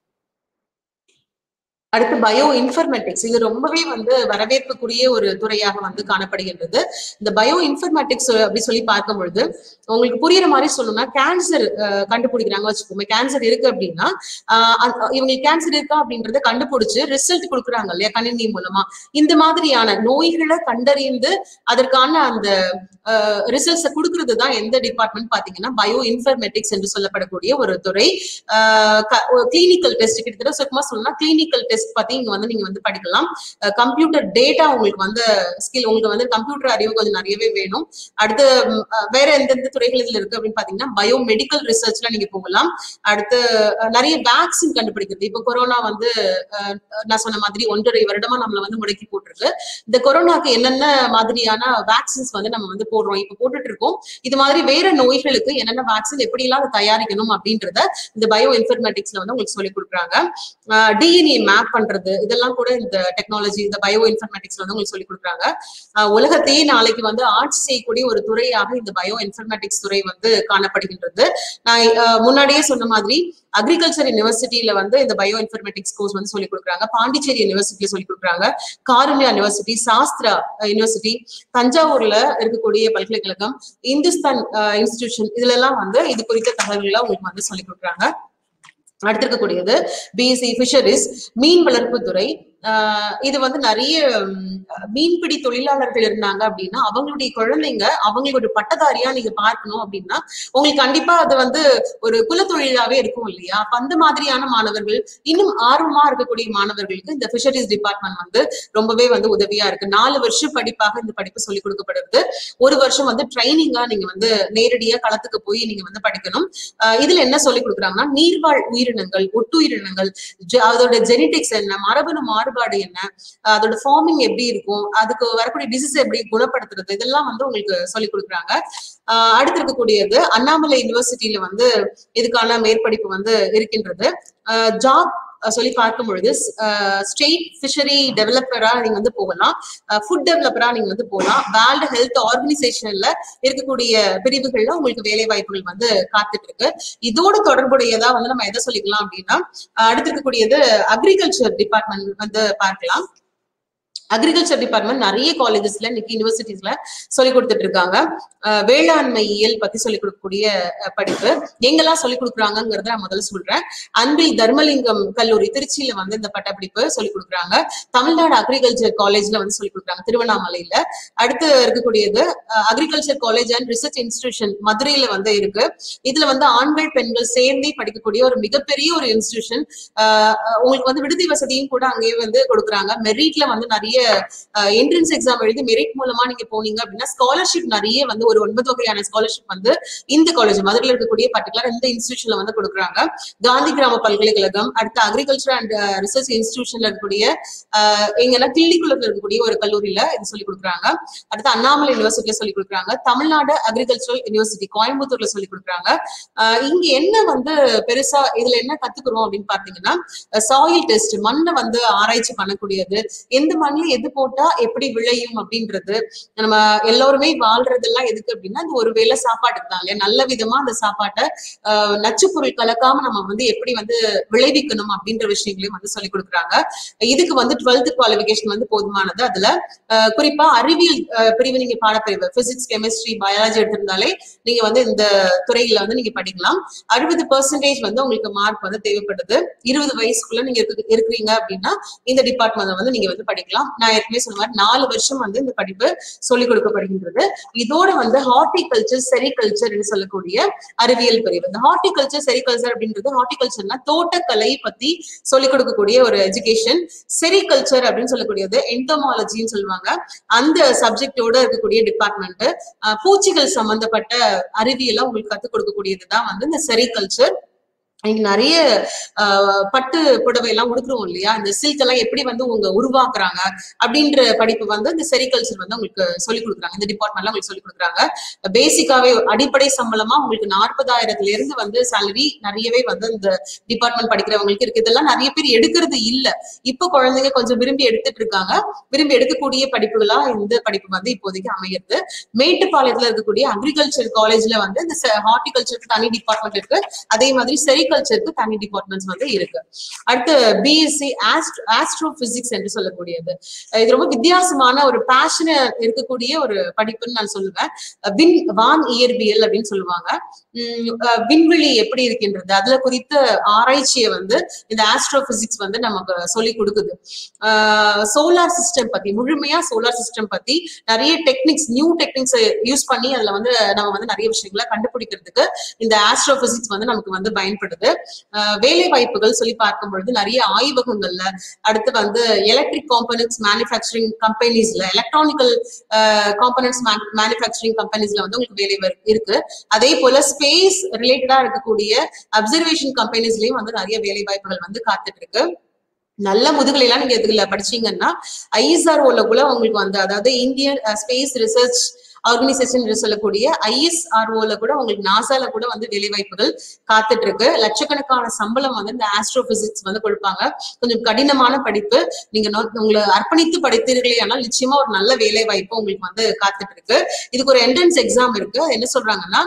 அடுத்து பயோ இன்ஃபர்மேட்டிக்ஸ் இது ரொம்பவே வந்து வரவேற்புக்குரிய ஒரு துறையாக வந்து காணப்படுகின்றது இந்த பயோ இன்ஃபர்மேட்டிக்ஸ் அப்படி சொல்லி பார்க்கும் பொழுது உங்களுக்கு புரியுற மாதிரி சொல்லணும்னா கேன்சர் கண்டுபிடிக்கிறாங்க வச்சுக்கோங்க கேன்சர் இருக்கு அப்படின்னா ஆஹ் அந்த- இவங்களுக்கு கேன்சர் இருக்கா அப்படின்றத கண்டுபிடிச்சு ரிசல்ட் கொடுக்குறாங்க இல்லையா கணினி மூலமா இந்த மாதிரியான நோய்களை கண்டறிந்து அதற்கான அந்த ரிசல்ட்ஸை கொடுக்கறது தான் எந்த டிபார்ட்மெண்ட் பாத்தீங்கன்னா பயோ இன்ஃபர்மேட்டிக்ஸ் என்று சொல்லப்படக்கூடிய ஒரு துறை கிளினிக்கல் டெஸ்ட் கிட்டத்தட்ட சுத்தமா சொல்லணும்னா கிளினிக்கல் டெஸ்ட் பத்தி இங்க வந்து நீங்க வந்து படிக்கலாம் கம்ப்யூட்டர் டேட்டா உங்களுக்கு வந்து ஸ்கில் உங்களுக்கு வந்து கம்ப்யூட்டர் அறிவு கொஞ்சம் நிறையவே வேணும் அடுத்து ம், அஹ், வேற எந்தெந்த துறைகள் இதுல இருக்கு அப்படின்னு பாத்தீங்கன்னா பயோ மெடிக்கல் ரிசர்ச்ல நீங்க போகலாம் அடுத்து அஹ், நிறைய வேக்சின் கண்டுபிடிக்கிறது இப்போ கொரோனா வந்து அஹ், நான் சொன்ன மாதிரி ஒன்றரை வருடமா நம்மள வந்து முடக்கி போட்டிருக்கு இந்த கொரோனாக்கு என்னென்ன மாதிரியான வேக்சின்ஸ் வந்து நம்ம வந்து போடுறோம் இப்ப போட்டுட்டு இருக்கோம் இது மாதிரி வேற நோய்களுக்கு என்னென்ன வேக்சின் எப்படி எல்லாம் அதை தயாரிக்கணும் அப்படின்றத இந்த பயோ இன்ஃபர்மேட்டிக்ஸ்ல வந்து உங்களுக்கு சொல்லி கொடுக்குறாங்க டிஎன்ஏ மேப் பண்றது இதெல்லாம் கூட இந்த டெக்னாலஜி இந்த பயோ இன்ஃபர்மேட்டிக்ஸ்ல வந்து உங்களுக்கு சொல்லி கொடுக்குறாங்க ஆஹ் உலகத்தையே நாளைக்கு வந்து ஆட்சி செய்யக்கூடிய ஒரு துறையாக இந்த பயோ இன்ஃபர்மேட்டிக்ஸ் துறை வந்து காணப்படுகின்றது நான் ஆஹ் முன்னாடியே சொன்ன மாதிரி அக்ரிகல்ச்சர் யூனிவர்சிட்டியில வந்து இந்த பயோ இன்ஃபர்மேட்டிக்ஸ் கோர்ஸ் வந்து சொல்லி கொடுக்குறாங்க பாண்டிச்சேரி யூனிவர்சிட்டியில சொல்லி கொடுக்குறாங்க காருண்யா யூனிவர்சிட்டி சாஸ்திரா யூனிவர்சிட்டி தஞ்சாவூர்ல இருக்கக்கூடிய பல்கலைக்கழகம் இந்துஸ்தான் இன்ஸ்டிடியூஷன் இதுல எல்லாம் வந்து இது குறித்த தகவல்களை உங்களுக்கு வந்து சொல்லி கொடுக்குறாங்க அடுத்து இருக்கக்கூடியது பிஎஸ்சி ஃபிஷரிஸ் மீன் வளர்ப்பு துறை ஆஹ் இது வந்து நிறைய ம், மீன்பிடி தொழிலாளர்கள் இருந்தாங்க அப்படின்னா அவங்களுடைய குழந்தைங்க அவங்களுக்கு ஒரு பட்டதாரியா நீங்க பார்க்கணும் அப்படின்னா உங்களுக்கு கண்டிப்பா அது வந்து ஒரு குலத்தொழிலாவே இருக்கும் இல்லையா அப்ப அந்த மாதிரியான மாணவர்கள் இன்னும் ஆர்வமா இருக்கக்கூடிய மாணவர்களுக்கு இந்த ஃபிஷரிஸ் டிபார்ட்மெண்ட் வந்து ரொம்பவே வந்து உதவியா இருக்கு நாலு வருஷம் படிப்பாக இந்த படிப்பு சொல்லிக் கொடுக்கப்படுது ஒரு வருஷம் வந்து ட்ரைனிங்கா நீங்க வந்து நேரடியா களத்துக்கு போய் நீங்க வந்து படிக்கணும் ஆஹ் இதுல என்ன சொல்லி கொடுக்குறாங்கன்னா நீர்வாழ் உயிரினங்கள் ஒட்டுயிரினங்கள் ஜெ- அதோட ஜெனடிக்ஸ் என்ன மரபணு மாறுபாடு என்ன ஆஹ் அதோட ஃபார்மிங் எப்படி இருக்கும் அதுக்கு வரக்கூடிய டிசீஸ் எப்படி குணப்படுத்துறது இதெல்லாம் வந்து உங்களுக்கு சொல்லி கொடுக்குறாங்க ஆஹ் அடுத்து இருக்கக்கூடியது அண்ணாமலை யூனிவர்சிட்டியில வந்து இதுக்கான மேற்படிப்பு வந்து இருக்கின்றது ஜாப் சொல்லி பார்க்கும் பொழுது ஸ்டேட் ஃபிஷரி டெவலப்பரா நீங்க வந்து போகலாம் ஃபுட் டெவலப்பரா நீங்க வந்து போகலாம் வேர்ல்டு ஹெல்த் ஆர்கனைசேஷன்ல இருக்கக்கூடிய பிரிவுகள்ல உங்களுக்கு வேலை வாய்ப்புகள் வந்து காத்துட்டு இருக்கு இதோட தொடர்புடையதா வந்து நம்ம எதை சொல்லிக்கலாம் அப்படின்னா அஹ் அடுத்து இருக்கக்கூடியது அக்ரிகல்ச்சர் டிபார்ட்மெண்ட் வந்து பார்க்கலாம் அக்ரிகல்ச்சர் டிபார்ட்மெண்ட் நிறைய காலேஜஸ்ல இன்னைக்கு யூனிவர்சிட்டிஸ்ல சொல்லி கொடுத்துட்டு இருக்காங்க அஹ் வேளாண்மையியல் பத்தி சொல்லி கொடுக்கக்கூடிய அஹ், படிப்பு எங்கெல்லாம் சொல்லி கொடுக்குறாங்கிறத நான் முதல்ல சொல்றேன் அன்பில் தர்மலிங்கம் கல்லூரி திருச்சியில வந்து இந்த பட்டப்படிப்பு சொல்லி கொடுக்குறாங்க தமிழ்நாடு அக்ரிகல்ச்சர் காலேஜ்ல வந்து சொல்லி கொடுக்குறாங்க திருவண்ணாமலையில அடுத்து இருக்கக்கூடியது agriculture college and research institution மதுரையில வந்து இருக்கு இதுல வந்து ஆண்கள் பெண்கள் சேர்ந்தே படிக்கக்கூடிய ஒரு மிகப்பெரிய ஒரு இன்ஸ்டிடியூஷன் உங்களுக்கு வந்து விடுதி வசதியும் கூட அங்கேயே வந்து கொடுக்குறாங்க மெரிட்ல வந்து நிறைய என்ட்ரன்ஸ் எக்ஸாம் எழுதி மெரிட் மூலமா நீங்க போனீங்க அப்படின்னா ஸ்காலர்ஷிப் நிறைய வந்து ஒரு ஒன்பது வகையான ஸ்காலர்ஷிப் வந்து இந்த காலேஜ் மதுரையில் இருக்கக்கூடிய பர்டிகுலர் இந்த இன்ஸ்டிடியூஷன்ல வந்து கொடுக்குறாங்க காந்தி கிராம பல்கலைக்கழகம் அடுத்து அக்ரிகல்ச்சர் அண்ட் ரிசர்ச் இன்ஸ்டிடியூஷன்ல இருக்கக்கூடிய ஆஹ் எங்கன்னா கிள்ளிக்குளத்துல இருக்கக்கூடிய ஒரு கல்லூரியில இது சொல்லி கொடுக்குறாங்க அடுத்து அண்ணாமலை யூனிவர்சிட்டியில சொல்லி கொடுக்குறாங்க தமிழ்நாடு அக்ரிகல்ச்சரல் யூனிவர்சிட்டி கோயம்புத்தூர்ல சொல்லி கொடுக்குறாங்க ஆஹ் இங்க என்ன வந்து பெருசா இதுல என்ன கத்துக்கிறோம் அப்படின்னு பாத்தீங்கன்னா சாயில் டெஸ்ட் மண்ணை வந்து ஆராய்ச்சி பண்ணக்கூடியது எந்த மண்ணுல எது போட்டா எப்படி விளையும் அப்படின்றது நம்ம எல்லோருமே வாழ்றதெல்லாம் எதுக்கு அப்படின்னா இந்த ஒரு வேளை சாப்பாட்டுக்கு தான் இல்லையா நல்ல விதமா அந்த சாப்பாட்டை ஆஹ் நச்சுப் பொருள் கலக்காம நம்ம வந்து எப்படி வந்து விளைவிக்கணும் அப்படின்ற விஷயங்களையும் வந்து சொல்லி கொடுக்குறாங்க இதுக்கு வந்து டுவெல்த் குவாலிபிகேஷன் வந்து போதுமானது அதுல ஆஹ் குறிப்பா அறிவியல் ஆஹ் பிரிவு நீங்க பாடப்பிரிவு பிசிக்ஸ் கெமிஸ்ட்ரி பயாலஜி எடுத்திருந்தாலே நீங்க வந்து இந்த துறையில வந்து நீங்க படிக்கலாம் அறுபது பெர்சன்டேஜ் வந்து உங்களுக்கு மார்க் வந்து தேவைப்படுது இருபது வயசுக்குள்ள நீங்க இருக்கு- இருக்கிறீங்க அப்படின்னா இந்த டிபார்ட்மெண்ட் வந்து நீங்க வந்து படிக்கலாம் நான் ஏற்கனவே சொன்ன மாதிரி நாலு வருஷம் வந்து இந்த படிப்பு சொல்லிக் கொடுக்கப்படுகின்றது இதோட வந்து ஹார்டிகல்ச்சர் செரிகல்ச்சர் என்று சொல்லக்கூடிய அறிவியல் பிரிவு இந்த ஹார்டிகல்ச்சர் செரிகல்ச்சர் அப்படின்றது ஹார்டிகல்ச்சர்னா தோட்டக்கலை பத்தி சொல்லிக் கொடுக்கக்கூடிய ஒரு எஜுகேஷன் செரிகல்ச்சர் அப்படின்னு சொல்லக்கூடியது என்டோமாலஜின்னு சொல்லுவாங்க அந்த சப்ஜெக்டோட இருக்கக்கூடிய டிபார்ட்மெண்ட் பூச்சிகள் சம்பந்தப்பட்ட அறிவியலை உங்களுக்கு கத்துக் கொடுக்கக்கூடியது தான் வந்து இந்த செரிகல்ச்சர் இங்க நிறைய ஆஹ், பட்டு புடவை எல்லாம் உடுக்குறோம் இல்லையா இந்த சில்க் எல்லாம் எப்படி வந்து உங்க உருவாக்குறாங்க அப்படின்ற படிப்பு வந்து இந்த செரிகல்ச்சர் வந்து உங்களுக்கு சொல்லிக் கொடுக்குறாங்க இந்த டிபார்ட்மெண்ட்ல உங்களுக்கு சொல்லிக் கொடுக்குறாங்க பேசிக்காவே அடிப்படை சம்பளமா உங்களுக்கு நாற்பதாயிரத்துல இருந்து வந்து சேலரி நிறையவே வந்து இந்த டிபார்ட்மெண்ட் படிக்கிறவங்களுக்கு இருக்கு இதெல்லாம் நிறைய பேர் எடுக்கிறது இல்ல இப்ப குழந்தைங்க கொஞ்சம் விரும்பி எடுத்துட்டு இருக்காங்க விரும்பி எடுக்கக்கூடிய படிப்புகளா இந்த படிப்பு வந்து இப்போதைக்கு அமையுது மேட்டுப்பாளையத்துல இருக்கக்கூடிய அக்ரிகல்ச்சர் காலேஜ்ல வந்து இந்த ஹார்டிகல்ச்சருக்கு தனி டிபார்ட்மெண்ட் இருக்கு அதே மாதிரி செரிகல்ச்சருக்கு தனி டிபார்ட்மெண்ட்ஸ் வந்து இருக்கு அடுத்து பிஎஸ்சி ஆஸ்ட்ரோ பிசிக்ஸ் என்று சொல்லக்கூடியது அஹ் இது ரொம்ப வித்தியாசமான ஒரு பேஷன இருக்கக்கூடிய ஒரு படிப்புன்னு நான் சொல்லுவேன் அஹ் விண் வான் இயற்பியல் அப்படின்னு சொல்லுவாங்க உம் அஹ் விண்வெளி எப்படி இருக்கின்றது அதுல குறித்த ஆராய்ச்சியை வந்து இந்த ஆஸ்ட்ரோ பிசிக்ஸ் வந்து நமக்கு சொல்லி கொடுக்குது சோலார் சிஸ்டம் பத்தி முழுமையா சோலார் சிஸ்டம் பத்தி நிறைய டெக்னிக்ஸ் நியூ டெக்னிக்ஸ் யூஸ் பண்ணி அதுல வந்து நம்ம வந்து நிறைய விஷயங்களை கண்டுபிடிக்கிறதுக்கு இந்த ஆஸ்ட்ரோ பிசிக்ஸ் வந்து நமக்கு வந்து பயன்படுது அஹ் வேலை வாய்ப்புகள் சொல்லி பார்க்கும் பொழுது நிறைய ஆய்வகங்கள்ல அடுத்து வந்து எலக்ட்ரிக் காம்பனன்ட்ஸ் மேனுஃபேக்சரிங் கம்பெனிஸ்ல எலக்ட்ரானிக்கல் காம்பனன்ட்ஸ் மேனுஃபேக்சரிங் கம்பெனிஸ்ல வந்து உங்களுக்கு வேலை வரு- இருக்கு அதே போல ஸ்பேஸ் ரிலேட்டடா இருக்கக்கூடிய அப்சர்வேஷன் கம்பெனிஸ்லயும் வந்து நிறைய வேலை வாய்ப்புகள் வந்து காத்துட்டு இருக்கு நல்ல முதுகலை எல்லாம் நீங்க இதுல படிச்சீங்கன்னா ஐஎஸ்ஆர்ஓல கூட உங்களுக்கு வந்து அதாவது இந்தியன் ஸ்பேஸ் ரிசர்ச் ஆர்கனைசேஷன் என்று சொல்லக்கூடிய ஐஎஸ்ஆர்ஓல கூட உங்களுக்கு நாசால கூட வந்து வேலை வாய்ப்புகள் காத்துட்டு இருக்கு லட்சக்கணக்கான சம்பளம் வந்து இந்த ஆஸ்ட்ரோ பிசிக்ஸ் வந்து கொடுப்பாங்க கொஞ்சம் கடினமான படிப்பு நீங்க நோ- உங்களை அர்ப்பணித்து படித்தீர்களே ஆனால் நிச்சயமா ஒரு நல்ல வேலை வாய்ப்பு உங்களுக்கு வந்து காத்துட்டு இருக்கு இதுக்கு ஒரு என்ட்ரன்ஸ் எக்ஸாம் இருக்கு அது என்ன சொல்றாங்கன்னா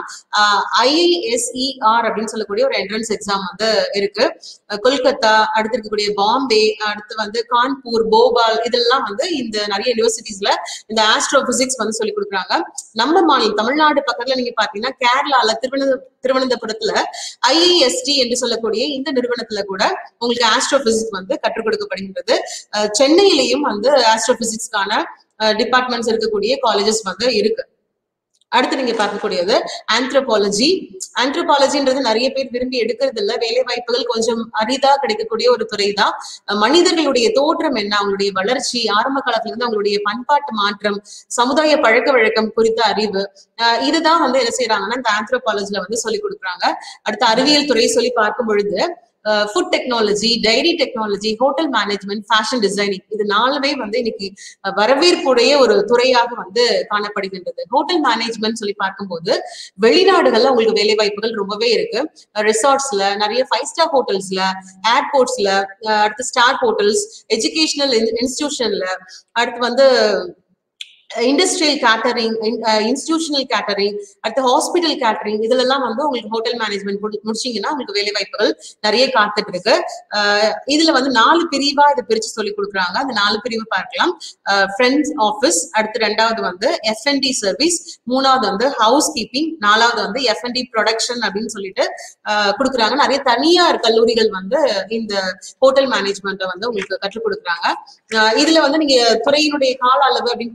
ஐஐஎஸ்இஆர் அப்படின்னு சொல்லக்கூடிய ஒரு என்ட்ரன்ஸ் எக்ஸாம் வந்து இருக்கு அஹ் கொல்கத்தா அடுத்து இருக்கக்கூடிய பாம்பே அடுத்து வந்து கான்பூர் போபால் இதெல்லாம் வந்து இந்த நிறைய யூனிவர்சிட்டிஸ்ல இந்த ஆஸ்ட்ரோ பிசிக்ஸ் வந்து சொல்லி கொடுக்குறாங்க நம்ம மாநிலம் தமிழ்நாடு பக்கத்துல நீங்க பாத்தீங்கன்னா கேரளால திருவனந்த திருவனந்தபுரத்துல ஐஐஎஸ்டி என்று சொல்லக்கூடிய இந்த நிறுவனத்துல கூட உங்களுக்கு ஆஸ்ட்ரோ பிசிக்ஸ் வந்து கற்றுக் கொடுக்கப்படுகின்றது அஹ் சென்னையிலையும் வந்து ஆஸ்ட்ரோ பிசிக்ஸ்க்கான டிபார்ட்மெண்ட்ஸ் இருக்கக்கூடிய காலேஜஸ் வந்து இருக்கு அடுத்து நீங்க பார்க்கக்கூடியது ஆந்த்ரோபாலஜி ஆந்த்ரோபாலஜின்றது நிறைய பேர் விரும்பி எடுக்கிறது இல்ல வேலை வாய்ப்புகள் கொஞ்சம் அரிதா கிடைக்கக்கூடிய ஒரு துறை தான் மனிதர்களுடைய தோற்றம் என்ன அவங்களுடைய வளர்ச்சி ஆரம்ப காலத்துல இருந்து அவங்களுடைய பண்பாட்டு மாற்றம் சமுதாய பழக்க வழக்கம் குறித்த அறிவு அஹ் இதுதான் வந்து என்ன செய்யறாங்கன்னா இந்த ஆந்த்ரோபாலஜில வந்து சொல்லி கொடுக்குறாங்க அடுத்து அறிவியல் துறை சொல்லி பார்க்கும் பொழுது food technology dairy technology hotel management fashion designing இது நாலுமே வந்து இன்னைக்கு அஹ், வரவேற்புடைய ஒரு துறையாக வந்து காணப்படுகின்றது ஹோட்டல் மேனேஜ்மெண்ட் சொல்லி பார்க்கும்போது வெளிநாடுகள்ல உங்களுக்கு வேலை வாய்ப்புகள் ரொம்பவே இருக்கு ரிசார்ட்ஸ்ல நிறைய ஃபைவ் ஸ்டார் ஹோட்டல்ஸ்ல ஏர்போர்ட்ஸ்ல அடுத்து ஸ்டார் ஹோட்டல்ஸ் எஜுகேஷனல் இன்ஸ்டிடியூஷன்ல அடுத்து வந்து இண்டஸ்ட்ரியல் கேட்டரிங் இன்ஸ்டிடியூஷனல் கேட்டரிங் அடுத்து ஹாஸ்பிட்டல் கேட்டரிங் இதுல எல்லாம் வந்து உங்களுக்கு ஹோட்டல் மேனேஜ்மெண்ட் முடிச்சீங்கன்னா உங்களுக்கு வேலை வாய்ப்புகள் நிறைய காத்துட்டு இருக்கு அஹ் இதுல வந்து நாலு பிரிவா இதை பிரிச்சு சொல்லி கொடுக்குறாங்க அந்த நாலு பிரிவு பார்க்கலாம் ஃப்ரெண்ட்ஸ் ஆஃபீஸ் அடுத்து ரெண்டாவது வந்து எஃப்என்டி சர்வீஸ் மூணாவது வந்து ஹவுஸ் கீப்பிங் நாலாவது வந்து எஃப்என்டி ப்ரொடக்ஷன் அப்படின்னு சொல்லிட்டு அஹ் கொடுக்குறாங்க நிறைய தனியார் கல்லூரிகள் வந்து இந்த ஹோட்டல் மேனேஜ்மெண்ட்டை வந்து உங்களுக்கு கற்றுக் கொடுக்குறாங்க அஹ் இதுல வந்து நீங்க துறையினுடைய கால அளவு அப்படின்னு பாத்தீங்கன்னா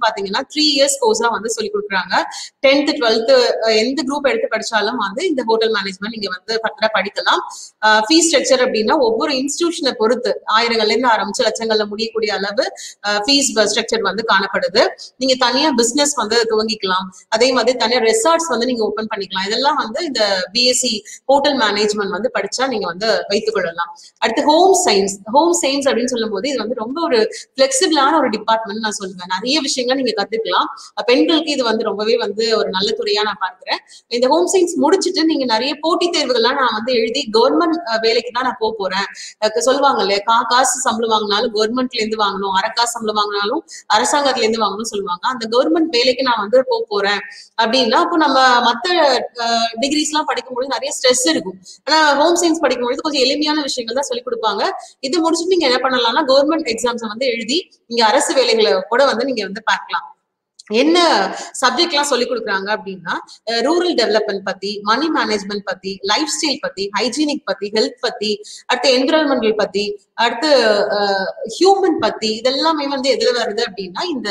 த்ரீ இயர்ஸ் கோர்ஸா வந்து சொல்லி கொடுக்குறாங்க டென்த் டுவெல்த் எந்த குரூப் எடுத்து படிச்சாலும் வந்து இந்த ஹோட்டல் மேனேஜ்மெண்ட் நீங்க வந்து ஃபர்தரா படிக்கலாம் ஃபீஸ் ஸ்ட்ரக்சர் அப்படின்னா ஒவ்வொரு இன்ஸ்டிடியூஷனை பொறுத்து ஆயிரங்கள்ல இருந்து ஆரம்பிச்சு லட்சங்கள்ல முடியக்கூடிய அளவு ஃபீஸ் ஸ்ட்ரக்சர் வந்து காணப்படுது நீங்க தனியா பிசினஸ் வந்து துவங்கிக்கலாம் அதே மாதிரி தனியா ரெசார்ட்ஸ் வந்து நீங்க ஓபன் பண்ணிக்கலாம் இதெல்லாம் வந்து இந்த பிஎஸ்சி ஹோட்டல் மேனேஜ்மெண்ட் வந்து படிச்சா நீங்க வந்து வைத்துக் கொள்ளலாம் அடுத்து ஹோம் சயின்ஸ் ஹோம் சயின்ஸ் அப்படின்னு சொல்லும் போது இது வந்து ரொம்ப ஒரு பிளெக்சிபிளான ஒரு டிபார்ட்மெண்ட் நான் சொல்லுவேன் நிறைய விஷயங்களை நீங்க கத்துக்கலாம் பெண்களுக்கு இது வந்து ரொம்பவே வந்து ஒரு நல்ல துறையா நான் பார்க்கிறேன் இந்த ஹோம் சயின்ஸ் முடிச்சுட்டு நீங்க நிறைய போட்டித் தேர்வுகள்லாம் நான் வந்து எழுதி கவர்மெண்ட் வேலைக்கு தான் நான் போக போறேன் அஹ் சொல்லுவாங்க இல்லையா கா காசு சம்பளம் வாங்கினாலும் கவர்மெண்ட்ல இருந்து வாங்கணும் அரை காசு சம்பளம் வாங்கினாலும் அரசாங்கத்துல இருந்து வாங்கணும்னு சொல்லுவாங்க அந்த கவர்மெண்ட் வேலைக்கு நான் வந்து போக போறேன் அப்படின்னா அப்போ நம்ம மத்த டிகிரிஸ் எல்லாம் படிக்கும்போது நிறைய ஸ்ட்ரெஸ் இருக்கும் ஆனா ஹோம் சயின்ஸ் படிக்கும்போது கொஞ்சம் எளிமையான விஷயங்கள் தான் சொல்லி கொடுப்பாங்க இது முடிச்சுட்டு நீங்க என்ன பண்ணலாம்னா கவர்மெண்ட் எக்ஸாம்ஸ் வந்து எழுதி நீங்க அரசு வேலைகளை கூட வந்து நீங்க வந்து பார்க்கலாம் என்ன சப்ஜெக்ட் எல்லாம் சொல்லி கொடுக்குறாங்க அப்படின்னா ரூரல் டெவலப்மெண்ட் பத்தி மணி மேனேஜ்மெண்ட் பத்தி லைஃப் ஸ்டைல் பத்தி ஹைஜீனிக் பத்தி ஹெல்த் பத்தி அடுத்து என்விரான்மெண்டல் பத்தி அடுத்து ஹியூமன் பத்தி இதெல்லாமே வந்து எதுல வருது அப்படின்னா இந்த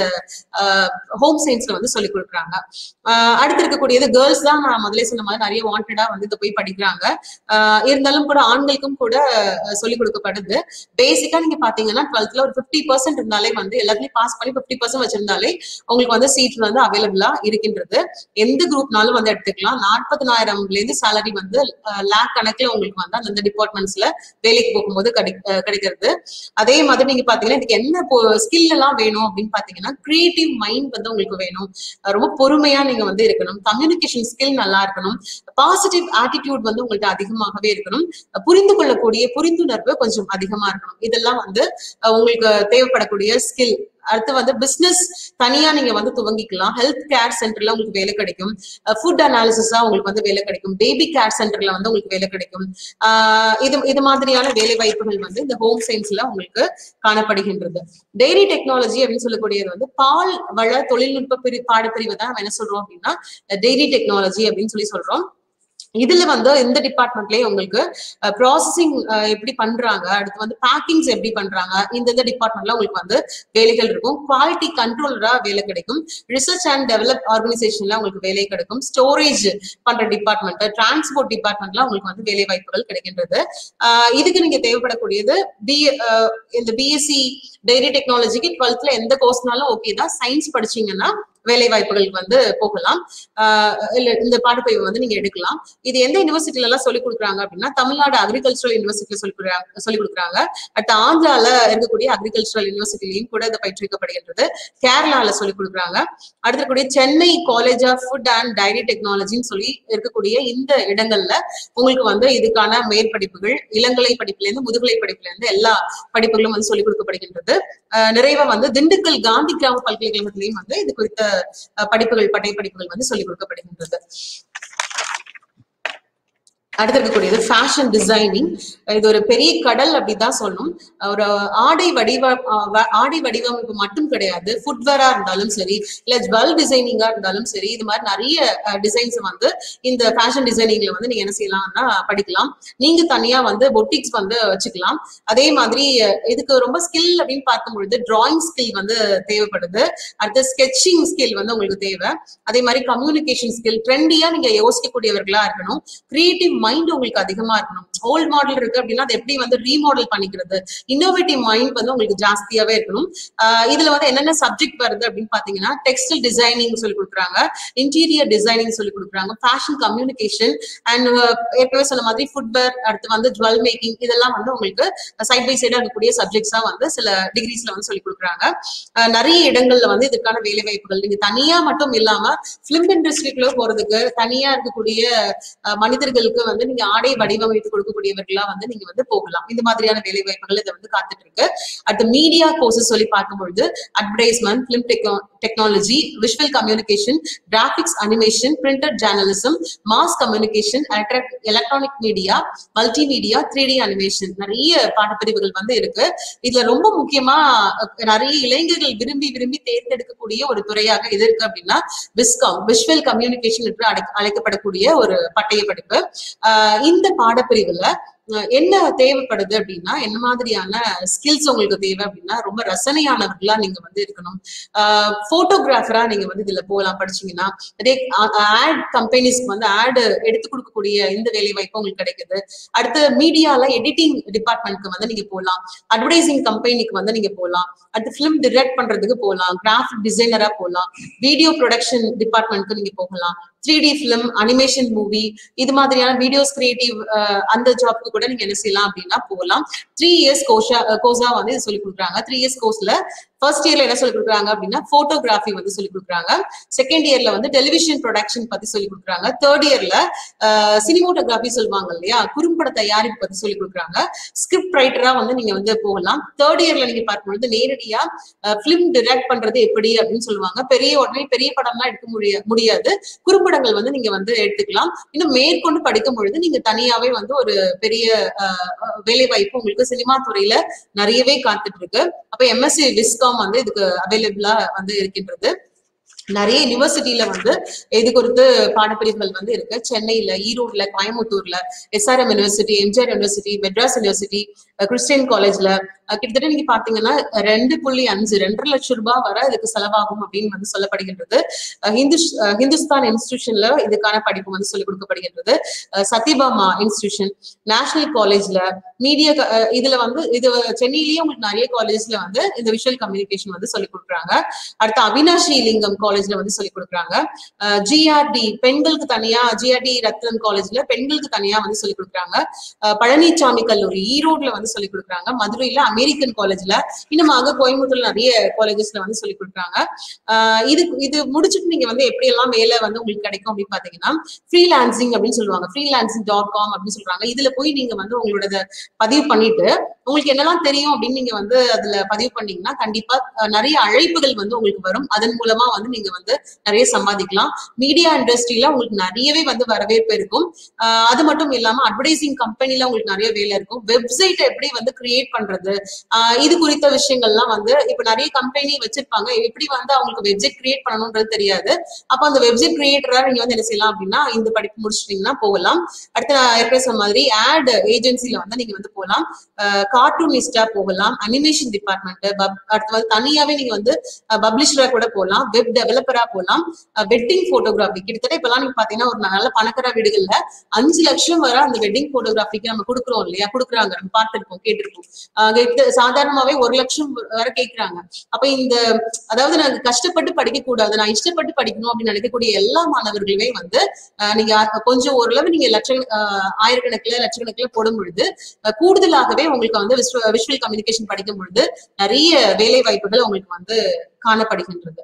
ஹோம் சயின்ஸ்ல வந்து சொல்லி கொடுக்குறாங்க ஆஹ் அடுத்து இருக்கக்கூடியது கேர்ள்ஸ் தான் நான் முதல்ல சொன்ன மாதிரி நிறைய வாண்டடா வந்து இதை போய் படிக்கிறாங்க ஆஹ் இருந்தாலும் கூட ஆண்களுக்கும் கூட சொல்லிக் கொடுக்கப்படுது பேசிக்கா நீங்க பாத்தீங்கன்னா டுவெல்த்ல ஒரு ஃபிஃப்டி பர்சன்ட் இருந்தாலே வந்து எல்லாத்துலயும் பாஸ் பண்ணி ஃபிஃப்டி பர்சன்ட் வச்சிருந்தாலே உங்களுக்கு வந்து சீட் வந்து அவைலபிளா இருக்கின்றது எந்த குரூப்னாலும் வந்து எடுத்துக்கலாம் நாற்பதனாயிரம்ல இருந்து சேலரி வந்து லேக் கணக்குல உங்களுக்கு வந்து அந்த டிபார்ட்மெண்ட்ஸ்ல வேலைக்கு போகும்போது கிடை கிடைக்கிறது அதே மாதிரி நீங்க பாத்தீங்கன்னா இதுக்கு என்ன ஸ்கில் எல்லாம் வேணும் அப்படின்னு பாத்தீங்கன்னா கிரியேட்டிவ் மைண்ட் வந்து உங்களுக்கு வேணும் ரொம்ப பொறுமையா நீங்க வந்து இருக்கணும் கம்யூனிகேஷன் ஸ்கில் நல்லா இருக்கணும் பாசிட்டிவ் ஆட்டிடியூட் வந்து உங்கள்ட்ட அதிகமாகவே இருக்கணும் புரிந்து கொள்ளக்கூடிய புரிந்துணர்வு கொஞ்சம் அதிகமா இருக்கணும் இதெல்லாம் வந்து உங்களுக்கு தேவைப்படக்கூடிய ஸ்கில் அடுத்து வந்து பிசினஸ் தனியா நீங்க வந்து துவங்கிக்கலாம் ஹெல்த் கேர் சென்டர்ல உங்களுக்கு வேலை கிடைக்கும் ஃபுட் அனாலிசிஸா உங்களுக்கு வந்து வேலை கிடைக்கும் பேபி கேர் சென்டர்ல வந்து உங்களுக்கு வேலை கிடைக்கும் ஆஹ் இது இது மாதிரியான வேலை வாய்ப்புகள் வந்து இந்த ஹோம் சயின்ஸ்ல உங்களுக்கு காணப்படுகின்றது டெய்ரி டெக்னாலஜி அப்படின்னு சொல்லக்கூடியது வந்து பால் வள தொழில்நுட்ப பிரி பாடப்பிரிவு தான் நம்ம என்ன சொல்றோம் அப்படின்னா டெய்ரி டெக்னாலஜி அப்படின்னு சொல்லி சொல்றோம் இதுல வந்து இந்த டிபார்ட்மெண்ட்லயே உங்களுக்கு ப்ராசஸிங் எப்படி பண்றாங்க அடுத்து வந்து பேக்கிங்ஸ் எப்படி பண்றாங்க இந்த இந்த டிபார்ட்மெண்ட்ல உங்களுக்கு வந்து வேலைகள் இருக்கும் குவாலிட்டி கண்ட்ரோலரா வேலை கிடைக்கும் ரிசர்ச் அண்ட் டெவலப் ஆர்கனைசேஷன்ல உங்களுக்கு வேலை கிடைக்கும் ஸ்டோரேஜ் பண்ற டிபார்ட்மெண்ட் டிரான்ஸ்போர்ட் டிபார்ட்மெண்ட்ல உங்களுக்கு வந்து வேலை வாய்ப்புகள் கிடைக்கின்றது இதுக்கு நீங்க தேவைப்படக்கூடியது பி இந்த பிஎஸ்சி டெய்ரி டெக்னாலஜிக்கு டுவெல்த்ல எந்த கோர்ஸ்னாலும் ஓகே தான் சயின்ஸ் படிச்சீங்கன்னா வேலை வாய்ப்புகளுக்கு வந்து போகலாம் இல்ல இந்த பாடப்பிரிவு வந்து நீங்க எடுக்கலாம் இது எந்த யூனிவர்சிட்டில எல்லாம் சொல்லிக் கொடுக்குறாங்க அப்படின்னா தமிழ்நாடு அக்ரிகல்ச்சரல் யூனிவர்சிட்டியில சொல்லி கொடுக்குறாங்க சொல்லிக் கொடுக்குறாங்க அடுத்து ஆந்திரால இருக்கக்கூடிய அக்ரிகல்ச்சரல் யூனிவர்சிட்டிலையும் கூட இதை பயிற்றுவிக்கப்படுகின்றது கேரளால சொல்லிக் கொடுக்குறாங்க அடுத்து இருக்கக்கூடிய Chennai college of food and dairy டெக்னாலஜின்னு சொல்லி இருக்கக்கூடிய இந்த இடங்கள்ல உங்களுக்கு வந்து இதுக்கான மேற்படிப்புகள் இளங்கலை படிப்புல இருந்து முதுகலை படிப்புல இருந்து எல்லா படிப்புகளும் வந்து சொல்லிக் கொடுக்கப்படுகின்றது நிறைவா வந்து திண்டுக்கல் காந்தி கிராம பல்கலைக்கழகத்திலையும் வந்து இது குறித்த படிப்புகள் பட்டய படிப்புகள் வந்து சொல்லிக் கொடுக்கப்படுகின்றது அடுத்து இருக்கக்கூடியது ஃபேஷன் டிசைனிங் இது ஒரு பெரிய கடல் அப்படிதான் சொல்லணும் ஒரு ஆடை வடிவ ஆடை வடிவமைப்பு மட்டும் கிடையாது ஃபுட்வேரா இருந்தாலும் சரி இல்ல ஜுவல் டிசைனிங்கா இருந்தாலும் சரி இது மாதிரி நிறைய டிசைன்ஸ் வந்து இந்த ஃபேஷன் டிசைனிங்ல வந்து நீங்க என்ன செய்யலாம்னா படிக்கலாம் நீங்க தனியா வந்து பொட்டிக்ஸ் வந்து வச்சுக்கலாம் அதே மாதிரி இதுக்கு ரொம்ப ஸ்கில் அப்படின்னு பார்க்கும் பொழுது டிராயிங் ஸ்கில் வந்து தேவைப்படுது அடுத்து ஸ்கெட்சிங் ஸ்கில் வந்து உங்களுக்கு தேவை அதே மாதிரி கம்யூனிகேஷன் ஸ்கில் ட்ரெண்டியா நீங்க யோசிக்கக்கூடியவர்களா இருக்கணும் கிரியேட்டிவ் மைண்ட் உங்களுக்கு அதிகமா இருக்கணும் ஓல்ட் மாடல் இருக்கு அப்படின்னா அதை எப்படி வந்து ரீமாடல் பண்ணிக்கிறது இன்னோவேட்டிவ் மைண்ட் வந்து உங்களுக்கு ஜாஸ்தியாவே இருக்கணும் இதுல வந்து என்னென்ன சப்ஜெக்ட் வருது அப்படின்னு பாத்தீங்கன்னா டெக்ஸ்டைல் டிசைனிங் சொல்லி கொடுக்குறாங்க இன்டீரியர் டிசைனிங் சொல்லி கொடுக்குறாங்க ஃபேஷன் கம்யூனிகேஷன் அண்ட் ஏற்கனவே சொன்ன மாதிரி ஃபுட்வேர் அடுத்து வந்து ஜுவல் மேக்கிங் இதெல்லாம் வந்து உங்களுக்கு சைட் பை சைடா இருக்கக்கூடிய சப்ஜெக்ட்ஸா வந்து சில டிகிரிஸ்ல வந்து சொல்லி கொடுக்குறாங்க நிறைய இடங்கள்ல வந்து இதுக்கான வேலை வாய்ப்புகள் நீங்க தனியா மட்டும் இல்லாம பிலிம் இண்டஸ்ட்ரிக்குள்ள போறதுக்கு தனியா இருக்கக்கூடிய மனிதர்களுக்கு வந்து நீங்க ஆடை வடிவமைத்து கொடுக்கக்கூடியவர்களா வந்து நீங்க வந்து போகலாம் இந்த மாதிரியான வேலை வாய்ப்புகள் இதை வந்து காத்துட்டு இருக்கு அடுத்து மீடியா கோர்சஸ் சொல்லி பார்க்கும்பொழுது advertisement film technology visual communication graphics animation printed journalism mass communication electronic media multimedia three D animation நிறைய பாடப்பிரிவுகள் வந்து இருக்கு இதுல ரொம்ப முக்கியமா நிறைய இளைஞர்கள் விரும்பி விரும்பி தேர்ந்தெடுக்கக்கூடிய ஒரு துறையாக எது இருக்கு அப்படின்னா விஸ்காம் விஷுவல் கம்யூனிகேஷன் என்று அழைக்கப்படக்கூடிய ஒரு பட்டய படிப்பு இந்த பாடப்பிரிவுல அஹ் என்ன தேவைப்படுது அப்படின்னா என்ன மாதிரியான ஸ்கில்ஸ் உங்களுக்கு தேவை அப்படின்னா ரொம்ப ரசனையானவர்களா நீங்க வந்து இருக்கணும் போட்டோகிராஃபரா நீங்க வந்து இதுல போகலாம் படிச்சீங்கன்னா அதே ஆட் கம்பெனிஸ்க்கு வந்து ஆட் எடுத்து கொடுக்கக்கூடிய இந்த வேலை வாய்ப்பு உங்களுக்கு கிடைக்குது அடுத்து மீடியால எடிட்டிங் டிபார்ட்மெண்ட்க்கு வந்து நீங்க போகலாம் அட்வர்டைசிங் கம்பெனிக்கு வந்து நீங்க போகலாம் அடுத்து ஃபிலிம் டிரெக்ட் பண்றதுக்கு போகலாம் கிராஃபிக் டிசைனரா போகலாம் வீடியோ ப்ரொடக்ஷன் டிபார்ட்மெண்ட்க்கு நீங்க போகலாம் three D film animation movie இது மாதிரியான வீடியோஸ் கிரியேட்டிவ் அந்த ஜாப்க்கு கூட நீங்க என்ன செய்யலாம் அப்படின்னா போகலாம் த்ரீ இயர்ஸ் கோஷா கோர்ஸா வந்து இது சொல்லி கொடுக்குறாங்க த்ரீ இயர்ஸ் கோர்ஸ்ல ஃபர்ஸ்ட் இயர்ல என்ன சொல்லி கொடுக்குறாங்க அப்படின்னா போட்டோகிராஃபி வந்து சொல்லி கொடுக்குறாங்க செகண்ட் இயர்ல வந்து டெலிவிஷன் ப்ரொடக்ஷன் பத்தி சொல்லி கொடுக்குறாங்க தேர்ட் இயர்ல சினிமோட்டோகிராஃபி சொல்லுவாங்க இல்லையா குறும்பட தயாரிப்பு பத்தி சொல்லி கொடுக்குறாங்க ஸ்கிரிப்ட் ரைட்டரா வந்து நீங்க வந்து போகலாம் தேர்ட் இயர்ல நீங்க பார்க்கும்பொழுது நேரடியா பிலிம் டிரெக்ட் பண்றது எப்படி அப்படின்னு சொல்லுவாங்க பெரிய உடனே பெரிய படம்லாம் எடுக்க முடிய முடியாது குறும்படங்கள் வந்து நீங்க வந்து எடுத்துக்கலாம் இன்னும் மேற்கொண்டு படிக்கும் பொழுது நீங்க தனியாவே வந்து ஒரு பெரிய அஹ், அஹ், வேலை வாய்ப்பு உங்களுக்கு சினிமா துறையில நிறையவே காத்துட்டு இருக்கு அப்ப எம்எஸ்சி விஸ்காம் வந்து இதுக்கு அவைலபிளா வந்து இருக்கின்றது நிறைய யுனிவர்சிட்டியில வந்து இது குறித்து பாடப்பிரிவுகள் வந்து இருக்கு சென்னையில ஈரோட்ல கோயம்புத்தூர்ல SRM University MGR University Madras University அஹ் கிறிஸ்டியன் காலேஜ்ல அஹ் கிட்டத்தட்ட நீங்க பாத்தீங்கன்னா ரெண்டு புள்ளி அஞ்சு ரெண்டரை லட்சம் ரூபாய் வரை இதுக்கு செலவாகும் அப்படின்னு வந்து சொல்லப்படுகின்றது அஹ் ஹிந்து அஹ் ஹிந்துஸ்தான் இன்ஸ்டிடியூஷன்ல இதுக்கான படிப்பு வந்து சொல்லிக் கொடுக்கப்படுகின்றது அஹ் சத்யபாமா இன்ஸ்டிடியூஷன் நேஷனல் காலேஜ்ல மீடியா இதுல வந்து இது சென்னையிலேயே உங்களுக்கு நிறைய காலேஜ்ல வந்து இந்த விஷுவல் கம்யூனிகேஷன் வந்து சொல்லிக் கொடுக்குறாங்க அடுத்து அவினாஷி லிங்கம் காலேஜ்ல வந்து சொல்லிக் கொடுக்குறாங்க ஜிஆர்டி பெண்களுக்கு தனியா ஜிஆர்டி ரத்னம் காலேஜ்ல பெண்களுக்கு தனியா வந்து சொல்லிக் கொடுக்குறாங்க அஹ் பழனிசாமி கல்லூரி ஈரோட்ல வந்து சொல்லிக் கொடுக்குறாங்க மதுரையில அமெரிக்கன் காலேஜ்ல இன்னுமாக கோயம்புத்தூர்ல நிறைய காலேஜஸ்ல வந்து சொல்லிக் கொடுக்குறாங்க ஆஹ் இது இது முடிச்சுட்டு நீங்க வந்து எப்படி எல்லாம் வேலை வந்து உங்களுக்கு கிடைக்கும் அப்படின்னு பாத்தீங்கன்னா ஃப்ரீலான்சிங் அப்படின்னு சொல்லுவாங்க ஃப்ரீலான்சிங் டாட் காம் அப்படின்னு சொல்றாங்க இதுல போய் நீங்க வந்து உங்களோட பதிவு பண்ணிட்டு உங்களுக்கு என்னெல்லாம் தெரியும் அப்படின்னு நீங்க வந்து அதுல பதிவு பண்ணீங்கன்னா கண்டிப்பா அஹ், நிறைய அழைப்புகள் வந்து உங்களுக்கு வரும் அதன் மூலமா வந்து நீங்க வந்து நிறைய சம்பாதிக்கலாம் மீடியா இண்டஸ்ட்ரியில உங்களுக்கு நிறையவே வந்து வரவேற்பு இருக்கும் ஆஹ் அது மட்டும் இல்லாம அட்வர்டைசிங் கம்பெனில உங்களுக்கு நிறைய வேலை இருக்கும் வெப்சைட் எப்படி வந்து கிரியேட் பண்றது ஆஹ் இது குறித்த விஷயங்கள்லாம் வந்து இப்ப நிறைய கம்பெனி வச்சிருப்பாங்க எப்படி வந்து அவங்களுக்கு வெப்சைட் கிரியேட் பண்ணணும்ன்றது தெரியாது அப்ப அந்த வெப்சைட் கிரியேட்டரா நீங்க வந்து என்ன செய்யலாம் அப்படின்னா இந்த படிப்பு முடிச்சிட்டீங்கன்னா போகலாம் அடுத்து நான் ஏற்கனவே சொன்ன மாதிரி ஆட் ஏஜென்சில வந்து நீங்க வந்து போகலாம் கார்ட்டூனிஸ்டா போகலாம் அனிமேஷன் டிபார்ட்மெண்ட் அடுத்து வந்து தனியாவே நீங்க வந்து பப்ளிஷரா கூட போகலாம் வெப் டெவலப்பரா போகலாம் வெட்டிங் போட்டோகிராஃபி கிட்டத்தட்ட இப்பெல்லாம் நீங்க பாத்தீங்கன்னா ஒரு நல்ல பணக்கார வீடுகள்ல அஞ்சு லட்சம் வரை அந்த வெட்டிங் போட்டோகிராஃபிக்கு நம்ம கொடுக்குறோம் இல்லையா கொடுக்குறாங்க நம்ம பார்த்திருப்போம் கேட்டிருப்போம் ஆஹ் இது சாதாரணமாவே ஒரு லட்சம் வரை கேட்கறாங்க அப்ப இந்த அதாவது நான் கஷ்டப்பட்டு படிக்க கூடாது நான் இஷ்டப்பட்டு படிக்கணும் அப்படின்னு நினைக்கக்கூடிய எல்லா மாணவர்களுமே வந்து ஆஹ் நீங்க அ- கொஞ்சம் ஓரளவு நீங்க லட்ச ஆஹ் ஆயிரக்கணக்கில் லட்சக்கணக்கில் போடும் பொழுது ஆஹ் கூடுதலாகவே உங்களுக்கு வந்து விஷுவல் கம்யூனிகேஷன் படிக்கும் பொழுது நிறைய வேலை வாய்ப்புகள் உங்களுக்கு வந்து காணப்படுகின்றது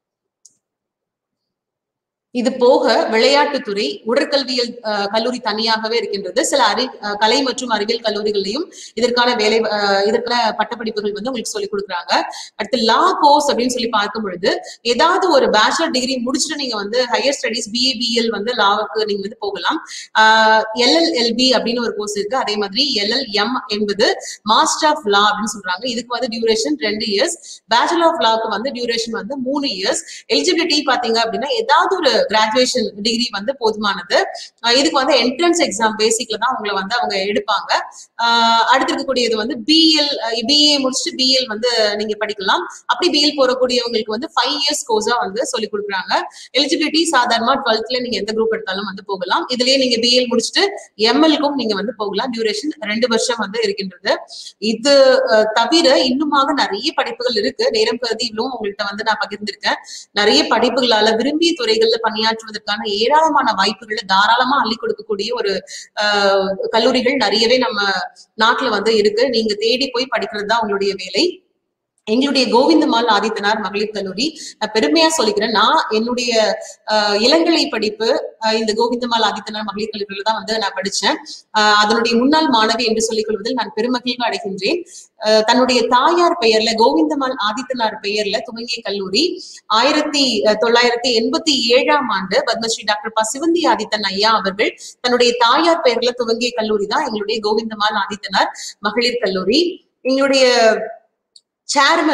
இது போக விளையாட்டுத்துறை உடற்கல்வியல் அஹ், கல்லூரி தனியாகவே இருக்கின்றது சில அறி அஹ், கலை மற்றும் அறிவியல் கல்லூரிகள்லையும் இதற்கான வேலை அஹ், இதற்கான பட்டப்படிப்புகள் வந்து உங்களுக்கு சொல்லிக் கொடுக்குறாங்க அடுத்து லா கோர்ஸ் அப்படின்னு சொல்லி பார்க்கும் பொழுது ஏதாவது ஒரு பேச்சுலர் டிகிரி முடிச்சுட்டு நீங்க வந்து ஹையர் ஸ்டடிஸ் பிஏபிஎல் வந்து லாவுக்கு நீங்க வந்து போகலாம் எல்எல்எல்பி அப்படின்னு ஒரு கோர்ஸ் இருக்கு அதே மாதிரி எல்எல்எம் என்பது மாஸ்டர் ஆஃப் லா அப்படின்னு சொல்றாங்க இதுக்கு வந்து டியூரேஷன் ரெண்டு இயர்ஸ் பேச்சுலர் ஆஃப் லாக்கு வந்து டியூரேஷன் வந்து மூணு இயர்ஸ் எலிஜிபிலிட்டி பாத்தீங்க அப்படின்னா ஏதாவது ஒரு கிராஜுவேஷன் டிகிரி வந்து போதுமானது அஹ் இதுக்கு வந்து என்ட்ரன்ஸ் எக்ஸாம் பேசிக்ல தான் உங்களை வந்து அவங்க எடுப்பாங்க ஆஹ் அடுத்து இருக்கக்கூடியது வந்து பிஎல் பிஏ முடிச்சுட்டு பிஎல் வந்து நீங்க படிக்கலாம் அப்படி பிஎல் போறக்கூடியவங்களுக்கு வந்து ஃபைவ் இயர்ஸ் கோர்ஸா வந்து சொல்லி கொடுக்குறாங்க எலிஜிபிலிட்டி சாதாரணமா டுவெல்த்ல நீங்க எந்த குரூப் எடுத்தாலும் வந்து போகலாம் இதுலயே நீங்க பிஎல் முடிச்சுட்டு எம்எல்க்கும் நீங்க வந்து போகலாம் டியூரேஷன் ரெண்டு வருஷம் வந்து இருக்கின்றது இது அஹ், தவிர இன்னுமாக நிறைய படிப்புகள் இருக்கு நேரம் கருதி இவ்வளவும் உங்கள்கிட்ட வந்து நான் பகிர்ந்திருக்கேன் நிறைய படிப்புகளால விரும்பிய துறைகள்ல பணியாற்றுவதற்கான ஏராளமான வாய்ப்புகளை தாராளமா அள்ளி கொடுக்கக்கூடிய ஒரு ஆஹ், கல்லூரிகள் நிறையவே நம்ம நாட்டுல வந்து இருக்கு நீங்க தேடி போய் படிக்கிறது தான் உங்களுடைய வேலை எங்களுடைய கோவிந்தமால் ஆதித்தனார் மகளிர் கல்லூரி நான் பெருமையா சொல்லிக்கிறேன் நான் என்னுடைய ஆஹ், இளங்கலை படிப்பு ஆஹ், இந்த கோவிந்தமால் ஆதித்தனார் மகளிர் கல்லூரியில தான் வந்து நான் படிச்சேன் ஆஹ், அதனுடைய முன்னாள் மாணவி என்று சொல்லிக் கொள்வதில் நான் பெருமகிழ்வு அடைகின்றேன் ஆஹ், தன்னுடைய தாயார் பெயர்ல கோவிந்தமால் ஆதித்தனார் பெயர்ல துவங்கிய கல்லூரி ஆயிரத்தி அஹ், தொள்ளாயிரத்தி எண்பத்தி ஏழாம் ஆண்டு பத்மஸ்ரீ டாக்டர் ப சிவந்தி ஆதித்தன் ஐயா அவர்கள் தன்னுடைய தாயார் பெயர்ல துவங்கிய கல்லூரி தான் எங்களுடைய கோவிந்தமால் ஆதித்தனார் மகளிர் கல்லூரி எங்களுடைய சேர்மன்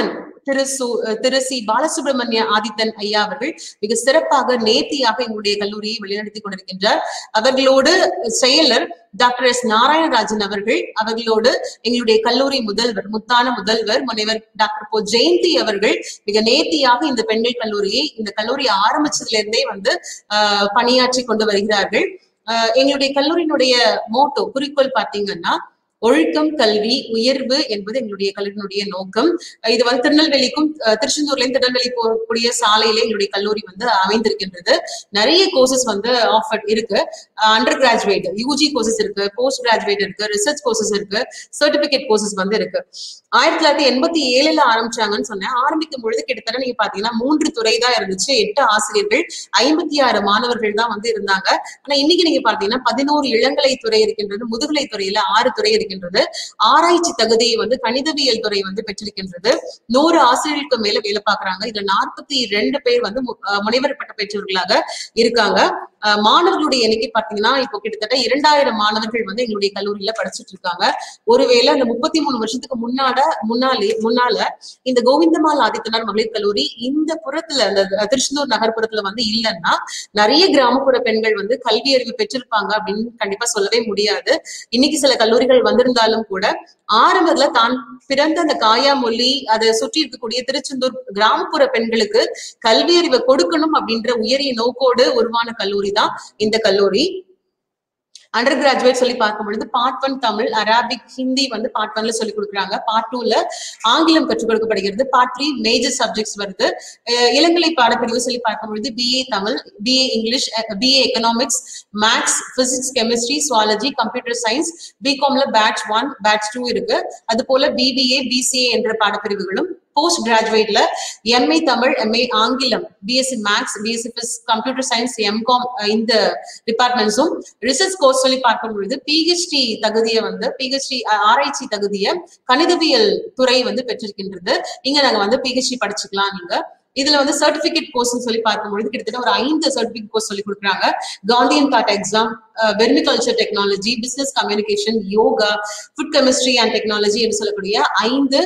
திரு சு திரு சி பாலசுப்ரமணிய ஆதித்தன் ஐயா அவர்கள் மிக சிறப்பாக நேர்த்தியாக எங்களுடைய கல்லூரியை வழிநடத்தி கொண்டிருக்கின்றார் அவர்களோடு செயலர் டாக்டர் எஸ் நாராயணராஜன் அவர்கள் அவர்களோடு எங்களுடைய கல்லூரி முதல்வர் முத்தான முதல்வர் முனைவர் டாக்டர் போ ஜெயந்தி அவர்கள் மிக நேர்த்தியாக இந்த பெண்கள் கல்லூரியை இந்த கல்லூரி ஆரம்பிச்சதுல இருந்தே வந்து ஆஹ் பணியாற்றி கொண்டு வருகிறார்கள் ஆஹ் எங்களுடைய கல்லூரியினுடைய மோட்டோ குறிக்கோள் பாத்தீங்கன்னா ஒழுக்கம் கல்வி உயர்வு என்பது எங்களுடைய கல்லூரியினுடைய நோக்கம் இது வந்து திருநெல்வேலிக்கும் அஹ், திருச்செந்தூர்ல இருந்து திருநெல்வேலி போகக்கூடிய சாலையில எங்களுடைய கல்லூரி வந்து அமைந்திருக்கின்றது நிறைய கோர்சஸ் வந்து ஆஃபர் இருக்கு அண்டர் கிராஜுவேட் யூஜி கோர்சஸ் இருக்கு போஸ்ட் கிராஜுவேட் இருக்கு ரிசர்ச் கோர்சஸ் இருக்கு சர்டிபிகேட் கோர்சஸ் வந்து இருக்கு ஆயிரத்தி தொள்ளாயிரத்தி எண்பத்தி ஏழுல ஆரம்பிச்சாங்கன்னு சொன்னேன் ஆரம்பிக்கும் பொழுது கிட்டத்தட்ட நீங்க பாத்தீங்கன்னா மூன்று துறை தான் இருந்துச்சு எட்டு ஆசிரியர்கள் ஐம்பத்தி ஆறு மாணவர்கள் தான் வந்து இருந்தாங்க ஆனா இன்னைக்கு நீங்க பாத்தீங்கன்னா பதினோரு இளங்கலை துறை இருக்கின்றது முதுகலை துறையில ஆறு துறை இருக்கின்றது ஆராய்ச்சி தகுதியை வந்து கணிதவியல் துறை வந்து பெற்றிருக்கின்றது நூறு ஆசிரியர்களுக்கு மேல வேலை பார்க்கறாங்க இதுல நாற்பத்தி ரெண்டு பேர் வந்து மு- அஹ் முனைவர் பட்ட பெற்றவர்களாக இருக்காங்க அஹ் மாணவர்களுடைய எண்ணிக்கை பாத்தீங்கன்னா இப்போ கிட்டத்தட்ட இரண்டாயிரம் மாணவர்கள் வந்து எங்களுடைய கல்லூரியில படிச்சுட்டு இருக்காங்க ஒருவேளை அந்த முப்பத்தி மூணு வருஷத்துக்கு முன்னாட முன்னாலே முன்னால இந்த கோவிந்தமால் ஆதித்தனார் மகளிர் கல்லூரி இந்த புறத்துல அந்த திருச்செந்தூர் நகர்ப்புறத்துல வந்து இல்லைன்னா நிறைய கிராமப்புற பெண்கள் வந்து கல்வி அறிவு பெற்றிருப்பாங்க அப்படின்னு கண்டிப்பா சொல்லவே முடியாது இன்னைக்கு சில கல்லூரிகள் வந்திருந்தாலும் கூட ஆரம்பத்துல தான் பிறந்த அந்த காயாமொழி அதை சுற்றி இருக்கக்கூடிய திருச்செந்தூர் கிராமப்புற பெண்களுக்கு கல்வி அறிவை கொடுக்கணும் அப்படின்ற உயரிய நோக்கோடு உருவான கல்லூரி தான் இந்த கல்லூரி அண்டர் கிராஜுவேட் சொல்லி பார்க்கும் பொழுது part one Tamil Arabic Hindi வந்து பார்ட் ஒன்ல சொல்லி கொடுக்குறாங்க பார்ட் டூல ஆங்கிலம் கற்றுக் கொடுக்கப்படுகிறது பார்ட் த்ரீ மேஜர் சப்ஜெக்ட்ஸ் வருது அஹ் இளங்கலை பாடப்பிரிவு சொல்லி பார்க்கும் பொழுது BA Tamil BA English BA economics maths physics chemistry zoology computer science பிகாம்ல பேட்ச் ஒன் பேட்ச் டூ இருக்கு அது போல பிபிஏ பிசிஏ என்ற பாடப்பிரிவுகளும் போஸ்ட் கிராஜுவேட்ல எம்ஏ தமிழ் எம்ஏ ஆங்கிலம் BSc maths BSc physics computer science MCom இந்த டிபார்ட்மெண்ட்ஸும் ரிசர்ச் கோர்ஸ் சொல்லி பார்க்கும் பொழுது பிஹெச்டி தகுதியை வந்து பிஹெச்டி ஆராய்ச்சி தகுதியை கணிதவியல் துறை வந்து பெற்றிருக்கின்றது இங்க நாங்க வந்து பிஹெச்டி படிச்சுக்கலாம் நீங்க இதுல வந்து சர்டிபிகேட் கோர்ஸ் சொல்லி பார்க்கும்பொழுது கிட்டத்தட்ட ஒரு ஐந்து சர்டிபிகேட் கோர்ஸ் சொல்லி கொடுக்குறாங்க காந்தியன் காட் exam vermiculture technology business communication yoga food chemistry and technology என்று சொல்லக்கூடிய ஐந்து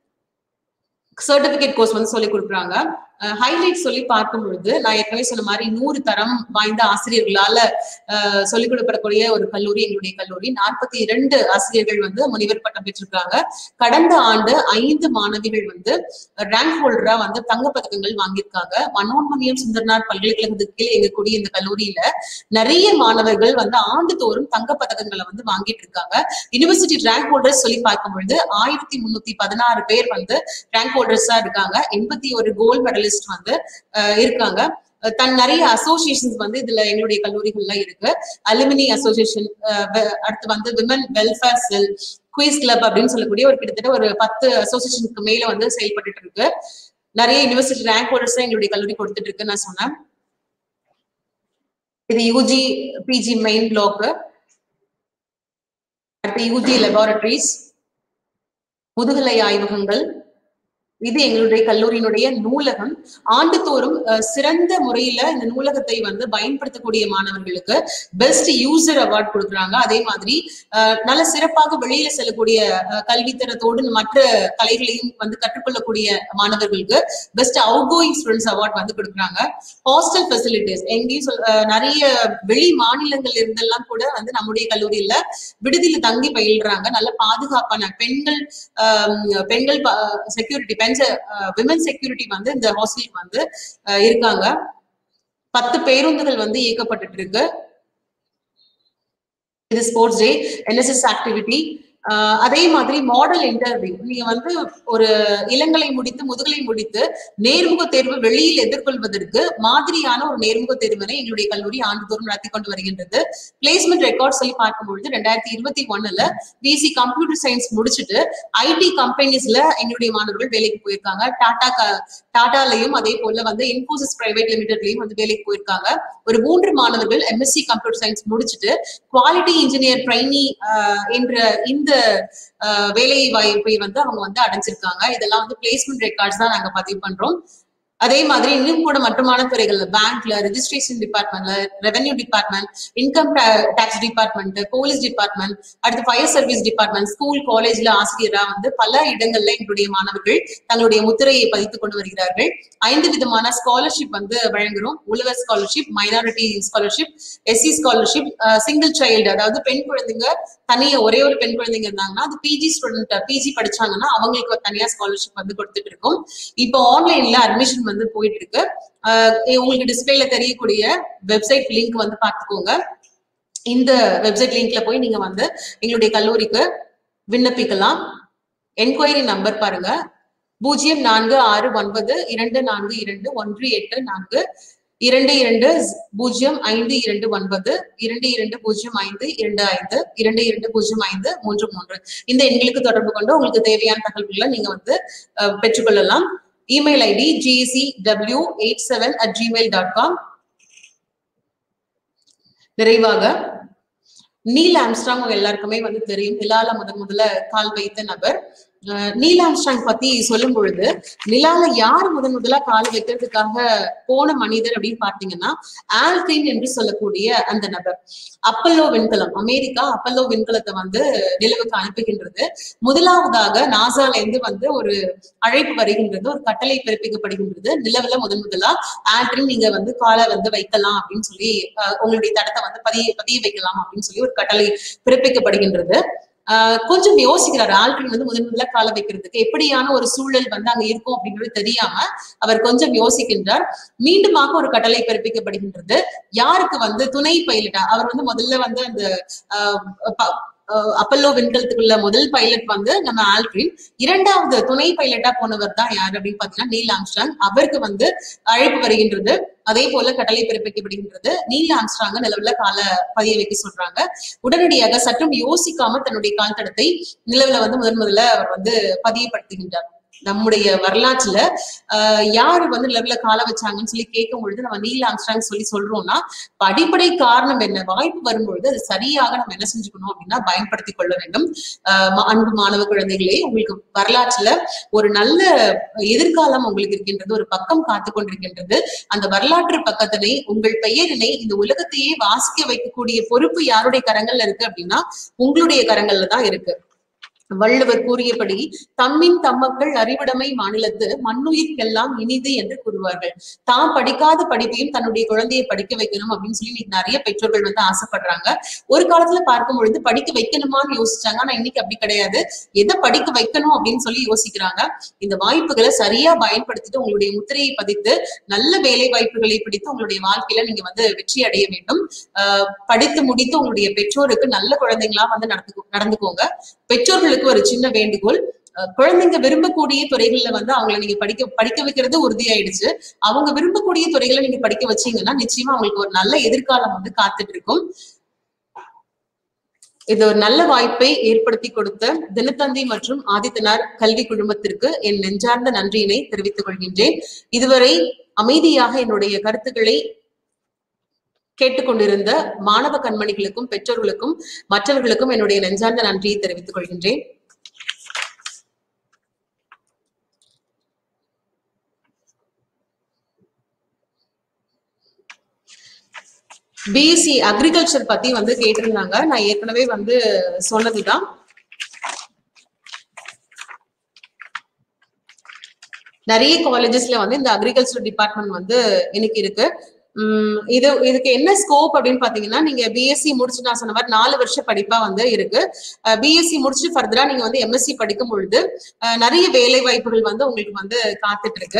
சர்டிபிகேட் கோர்ஸ் வந்து சொல்லி கொடுக்குறாங்க ஹைலைட் சொல்லி பார்க்கும் பொழுது நான் ஏற்கனவே சொன்ன மாதிரி நூறு தரம் வாய்ந்த ஆசிரியர்களால அஹ், சொல்லிக் கொடுக்கப்படக்கூடிய ஒரு கல்லூரி எங்களுடைய கல்லூரி நாற்பத்தி இரண்டு ஆசிரியர்கள் வந்து முனைவர் பட்டம் பெற்றிருக்காங்க கடந்த ஆண்டு ஐந்து மாணவிகள் வந்து ரேங்க் ஹோல்டரா வந்து தங்கப் பதக்கங்கள் வாங்கியிருக்காங்க மனோன்மணியம் சுந்தரனார் பல்கலைக்கழகத்துக்கு கீழே இயங்கக்கூடிய இந்த கல்லூரியில நிறைய மாணவர்கள் வந்து ஆண்டுதோறும் தங்கப் பதக்கங்களை வந்து வாங்கிட்டு இருக்காங்க யூனிவர்சிட்டி ரேங்க் ஹோல்டர்ஸ் சொல்லி பார்க்கும் பொழுது ஆயிரத்தி முன்னூத்தி பதினாறு பேர் வந்து ரேங்க் ஹோல்டர்ஸா இருக்காங்க எண்பத்தி ஒரு கோல்ட் மெடலிஸ்ட் வந்து அஹ், இருக்காங்க அஹ், தன் நிறைய அசோசியேஷன்ஸ் வந்து இதுல எங்களுடைய கல்லூரிகள்ல இருக்கு அலுமினி அசோசியேஷன் அடுத்து வந்து women welfare cell quiz club அப்படின்னு சொல்லக்கூடிய ஒரு கிட்டத்தட்ட ஒரு பத்து அசோசியேஷனுக்கு மேல வந்து செயல்பட்டுட்டு இருக்கு நிறைய யூனிவர்சிட்டி ரேங்க் ஹோல்டர்ஸ் எங்களுடைய கல்லூரி கொடுத்துட்டு இருக்குன்னு நான் சொன்னேன் இது யூஜி பிஜி மெயின் பிளாக் அடுத்து யூஜி லெபார்டரிஸ் முதுகலை ஆய்வகங்கள் இது எங்களுடைய கல்லூரியினுடைய நூலகம் ஆண்டுதோறும் அஹ், சிறந்த முறையில இந்த நூலகத்தை வந்து பயன்படுத்தக்கூடிய மாணவர்களுக்கு பெஸ்ட் யூசர் அவார்ட் கொடுக்குறாங்க அதே மாதிரி அஹ், நல்ல சிறப்பாக வெளியில செல்லக்கூடிய அஹ், கல்வித்தரத்தோடு மற்ற கலைகளையும் வந்து கற்றுக்கொள்ளக்கூடிய மாணவர்களுக்கு best outgoing students award வந்து கொடுக்குறாங்க ஹாஸ்டல் ஃபெசிலிட்டிஸ் எங்கேயும் சொல் அஹ், நிறைய வெளி மாநிலங்கள்ல இருந்தெல்லாம் கூட வந்து நம்முடைய கல்லூரியில விடுதியில தங்கி பயில்றாங்க நல்ல பாதுகாப்பான பெண்கள் ஆஹ் பெண்கள் செக்யூரிட்டி பெண் விமன் செக்யூரிட்டி வந்து இந்த ஹாஸ்டலுக்கு வந்து ஆஹ் இருக்காங்க பத்து பேருந்துகள் வந்து இயக்கப்பட்டுட்டு இருக்கு இது ஸ்போர்ட்ஸ் டே என்எஸ்எஸ் ஆக்டிவிட்டி அதே மாதிரி மாடல் இன்டர்வியூ நீங்க வந்து ஒரு இளங்கலை முடித்து முதுகலை முடித்து நேர்முக தேர்வு வெளியில் எதிர்கொள்வதற்கு மாதிரியான ஒரு நேர்முக தேர்வினை எங்களுடைய கல்லூரி ஆண்டுதோறும் நடத்தி கொண்டு வருகின்றது பிளேஸ்மெண்ட் ரெக்கார்ட் சொல்லி பார்க்கும்பொழுது ரெண்டாயிரத்தி இருபத்தி ஒண்ணுல பிசி கம்ப்யூட்டர் சயின்ஸ் முடிச்சுட்டு ஐடி கம்பெனிஸ்ல எங்களுடைய மாணவர்கள் வேலைக்கு போயிருக்காங்க டாடா க- டாடாலையும் அதே போல வந்து இன்ஃபோசிஸ் பிரைவேட் லிமிடெட்லயும் வந்து வேலைக்கு போயிருக்காங்க ஒரு மூன்று மாணவர்கள் எம்எஸ்சி கம்ப்யூட்டர் சயின்ஸ் முடிச்சுட்டு குவாலிட்டி இன்ஜினியர் ட்ரைனி என்ற இந்த ஆஹ், வேலை வாய்ப்பை வந்து அவங்க வந்து அடைஞ்சிருக்காங்க இதெல்லாம் வந்து பிளேஸ்மெண்ட் ரெக்கார்ட்ஸ் தான் நாங்க பதிவு பண்றோம் அதே மாதிரி இன்னும் கூட மற்றமான துறைகள்ல பேங்க்ல ரெஜிஸ்ட்ரேஷன் டிபார்ட்மெண்ட்ல revenue department income tax department police department அடுத்து ஃபயர் சர்வீஸ் டிபார்ட்மெண்ட் ஸ்கூல் காலேஜ்ல ஆசிரியரா வந்து பல இடங்கள்ல எங்களுடைய மாணவர்கள் தங்களுடைய முத்திரையை பதித்துக் கொண்டு வருகிறார்கள் ஐந்து விதமான ஸ்காலர்ஷிப் வந்து வழங்குறோம் உழவர் scholarship minority scholarship SC scholarship single child அதாவது பெண் குழந்தைங்க தனியா ஒரே ஒரு பெண் குழந்தைங்க இருந்தாங்கன்னா அது பிஜி ஸ்டூடெண்ட் பிஜி படிச்சாங்கன்னா அவங்களுக்கு ஒரு தனியா ஸ்காலர்ஷிப் வந்து கொடுத்துட்டு இருக்கோம் இப்போ ஆன்லைன்ல அட்மிஷன் வந்து போயிட்டு இருக்கு ஆஹ் உங்களுக்கு டிஸ்பிளேல தெரியக்கூடிய வெப்சைட் லிங்க் வந்து பார்த்துக்கோங்க இந்த வெப்சைட் லிங்க்ல போய் நீங்க வந்து எங்களுடைய கல்லூரிக்கு விண்ணப்பிக்கலாம் என்கொயரி நம்பர் பாருங்க பூஜ்ஜியம் நான்கு ஆறு ஒன்பது இரண்டு நான்கு இரண்டு ஒன்று எட்டு நான்கு இரண்டு இரண்டு பூஜ்ஜியம் ஐந்து இரண்டு ஒன்பது இரண்டு இரண்டு பூஜ்ஜியம் ஐந்து இரண்டு ஐந்து இரண்டு இரண்டு பூஜ்ஜியம் ஐந்து மூன்று மூன்று இந்த எண்களுக்கு தொடர்பு கொண்டு உங்களுக்கு தேவையான தகவல்களை நீங்க வந்து அஹ், பெற்றுக்கொள்ளலாம் email ID GC W eight seven at Gmail dot com நிறைவாக நீல் ஆம்ஸ்ட்ராங் உங்க எல்லாருக்குமே வந்து தெரியும் நிலால முதன் முதல்ல கால் வைத்த நபர் அஹ் நீல் ஆம்ஸ்ட்ராங் பத்தி சொல்லும் பொழுது நிலால யார் முதன் முதலா கால் வைக்கிறதுக்காக போன மனிதர் அப்படின்னு பாத்தீங்கன்னா ஆல்கைன் என்று சொல்லக்கூடிய அந்த நபர் அப்பல்லோ விண்கலம் அமெரிக்கா அப்பல்லோ விண்கலத்தை வந்து நிலவுக்கு அனுப்புகின்றது முதலாவதாக நாசால இருந்து வந்து ஒரு அழைப்பு வருகின்றது ஒரு கட்டளை பிறப்பிக்கப்படுகின்றது நிலவுல முதன் முதலா ஆல்ட்ரின் நீங்க வந்து காலை வந்து வைக்கலாம் அப்படின்னு சொல்லி அஹ், உங்களுடைய தடத்தை வந்து பதிய பதிய வைக்கலாம் அப்படின்னு சொல்லி ஒரு கட்டளை பிறப்பிக்கப்படுகின்றது ஆஹ் கொஞ்சம் யோசிக்கிறார் ஆல்ட்ரின் வந்து முதன் முதல்ல கால வைக்கிறதுக்கு எப்படியான ஒரு சூழல் வந்து அங்க இருக்கும் அப்படின்றது தெரியாம அவர் கொஞ்சம் யோசிக்கின்றார் மீண்டுமாக ஒரு கட்டளை பிறப்பிக்கப்படுகின்றது யாருக்கு வந்து துணை பைலட்டா அவர் வந்து முதல்ல வந்து அந்த ஆஹ் ப- ஆஹ் அப்பல்லோ விண்கலத்துக்குள்ள முதல் பைலட் வந்து நம்ம ஆல்ட்ரின் இரண்டாவது துணை பைலட்டா போனவர் தான் யார் அப்படின்னு பாத்தீங்கன்னா நீல் ஆம்ஸ்ட்ராங் அவருக்கு வந்து அழைப்பு வருகின்றது அதே போல கட்டளை பிறப்பிக்கப்படுகின்றது நீல் ஆம்ஸ்ட்ராங்க நிலவுல கால பதிய வைக்க சொல்றாங்க உடனடியாக சற்றும் யோசிக்காம தன்னுடைய கால் தடத்தை நிலவுல வந்து முதன் முதல்ல அவர் வந்து பதியப்படுத்துகின்றார் நம்முடைய வரலாற்றுல ஆஹ் யாரு வந்து நிலவுல கால வச்சாங்கன்னு சொல்லி கேட்கும் பொழுது நம்ம நீல் ஆம்ஸ்ட்ராங் சொல்லி சொல்றோம்னா இப்ப அடிப்படை காரணம் என்ன வாய்ப்பு வரும்பொழுது அது சரியாக நம்ம என்ன செஞ்சுக்கணும் அப்படின்னா பயன்படுத்தி கொள்ள வேண்டும் ஆஹ் மா- அன்பு மாணவ குழந்தைகளே உங்களுக்கு வரலாற்றுல ஒரு நல்ல எதிர்காலம் உங்களுக்கு இருக்கின்றது ஒரு பக்கம் காத்து கொண்டிருக்கின்றது அந்த வரலாற்று பக்கத்தினை உங்கள் பெயரினை இந்த உலகத்தையே வாசிக்க வைக்கக்கூடிய பொறுப்பு யாருடைய கரங்கள்ல இருக்கு அப்படின்னா உங்களுடைய கரங்கள்ல தான் இருக்கு வள்ளுவர் கூறியபடி தம்மின் தம்மக்கள் அறிவுடைமை மாநிலத்து மண்ணுயிர்க்கெல்லாம் இனிது என்று கூறுவார்கள் தாம் படிக்காத படிப்பையும் தன்னுடைய குழந்தையை படிக்க வைக்கணும் அப்படின்னு சொல்லி இன்னைக்கு நிறைய பெற்றோர்கள் வந்து ஆசைப்படுறாங்க ஒரு காலத்துல பார்க்கும் பொழுது படிக்க வைக்கணுமான்னு யோசிச்சாங்க ஆனா இன்னைக்கு அப்படி கிடையாது எதை படிக்க வைக்கணும் அப்படின்னு சொல்லி யோசிக்கிறாங்க இந்த வாய்ப்புகளை சரியா பயன்படுத்திட்டு உங்களுடைய முத்திரையை பதித்து நல்ல வேலை வாய்ப்புகளை பிடித்து உங்களுடைய வாழ்க்கையில நீங்க வந்து வெற்றி அடைய வேண்டும் ஆஹ் படித்து முடித்து உங்களுடைய பெற்றோருக்கு நல்ல குழந்தைங்களா வந்து நடந்து நடந்துக்கோங்க பெற்றோர்களுக்கு ஒரு சின்ன வேண்டுகோள் அஹ் குழந்தைங்க விரும்பக்கூடிய துறைகள்ல வந்து அவங்களை நீங்க படிக்க படிக்க வைக்கிறது உறுதியாயிடுச்சு அவங்க விரும்பக்கூடிய துறைகளை நீங்க படிக்க வச்சீங்கன்னா நிச்சயமா அவங்களுக்கு ஒரு நல்ல எதிர்காலம் வந்து காத்துட்டு இருக்கும் இது ஒரு நல்ல வாய்ப்பை ஏற்படுத்தி கொடுத்த தினத்தந்தி மற்றும் ஆதித்தனார் கல்வி குழுமத்திற்கு என் நெஞ்சார்ந்த நன்றியினை தெரிவித்துக் கொள்கின்றேன் இதுவரை அமைதியாக என்னுடைய கருத்துக்களை கேட்டுக்கொண்டிருந்த மாணவ கண்மணிகளுக்கும் பெற்றோர்களுக்கும் மற்றவர்களுக்கும் என்னுடைய நெஞ்சார்ந்த நன்றியை தெரிவித்துக் கொள்கின்றேன் பிஎஸ்சி அக்ரிகல்ச்சர் பத்தி வந்து கேட்டிருந்தாங்க நான் ஏற்கனவே வந்து சொன்னதுதான் நிறைய காலேஜஸ்ல வந்து இந்த அக்ரிகல்ச்சர் டிபார்ட்மெண்ட் வந்து இன்னைக்கு இருக்கு உம் இது இதுக்கு என்ன ஸ்கோப் அப்படின்னு பாத்தீங்கன்னா நீங்க பிஎஸ்சி முடிச்சு நான் சொன்ன மாதிரி நாலு வருஷ படிப்பா வந்து இருக்கு பிஎஸ்சி முடிச்சுட்டு ஃபர்தரா நீங்க வந்து எம்எஸ்சி படிக்கும் பொழுது அஹ், நிறைய வேலை வாய்ப்புகள் வந்து உங்களுக்கு வந்து காத்துட்டு இருக்கு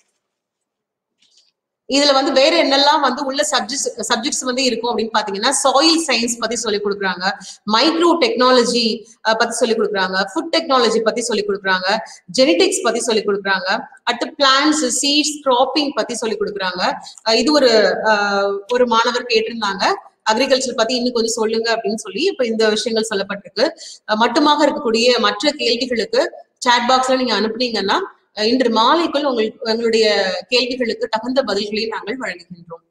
இதுல வந்து வேற என்னெல்லாம் வந்து உள்ள சப்ஜெக்ட்ஸ் சப்ஜெக்ட்ஸ் வந்து இருக்கும் அப்படின்னு பாத்தீங்கன்னா சாயில் சயின்ஸ் பத்தி சொல்லி கொடுக்குறாங்க மைக்ரோ டெக்னாலஜி பத்தி சொல்லி கொடுக்குறாங்க ஃபுட் டெக்னாலஜி பத்தி சொல்லி கொடுக்குறாங்க ஜெனடிக்ஸ் பத்தி சொல்லி கொடுக்குறாங்க அடுத்து பிளான்ஸ் சீட்ஸ் கிராப்பிங் பத்தி சொல்லி கொடுக்குறாங்க அஹ் இது ஒரு அஹ், ஒரு மாணவர் கேட்டிருந்தாங்க அக்ரிகல்ச்சர் பத்தி இன்னும் கொஞ்சம் சொல்லுங்க அப்படின்னு சொல்லி இப்ப இந்த விஷயங்கள் சொல்லப்பட்டிருக்கு அஹ் மட்டுமாக இருக்கக்கூடிய மற்ற கேள்விகளுக்கு சாட் பாக்ஸ்ல நீங்க அனுப்புனீங்கன்னா அஹ் இன்று மாலைக்குள் உங்களுக்கு உங்களுடைய கேள்விகளுக்கு தகுந்த பதில்களை நாங்கள் வழங்குகின்றோம்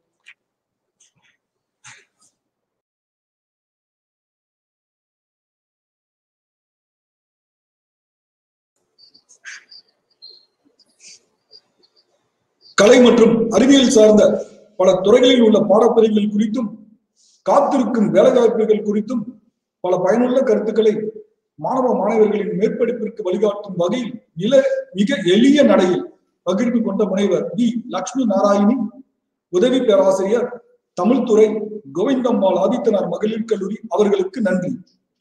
கலை மற்றும் அறிவியல் சார்ந்த பல துறைகளில் உள்ள பாடப்பிரிவுகள் குறித்தும் காத்திருக்கும் வேலைவாய்ப்புகள் குறித்தும் பல பயனுள்ள கருத்துக்களை மாணவ மாணவர்களின் மேற்படிப்பிற்கு வழிகாட்டும் வகையில் நில மிக எளிய நடையில் பகிர்ந்து கொண்ட முனைவர் வி லட்சுமி நாராயணி உதவி பேராசிரியர் தமிழ்துறை கோவிந்தம்மாள் ஆதித்தனார் மகளிர் கல்லூரி அவர்களுக்கு நன்றி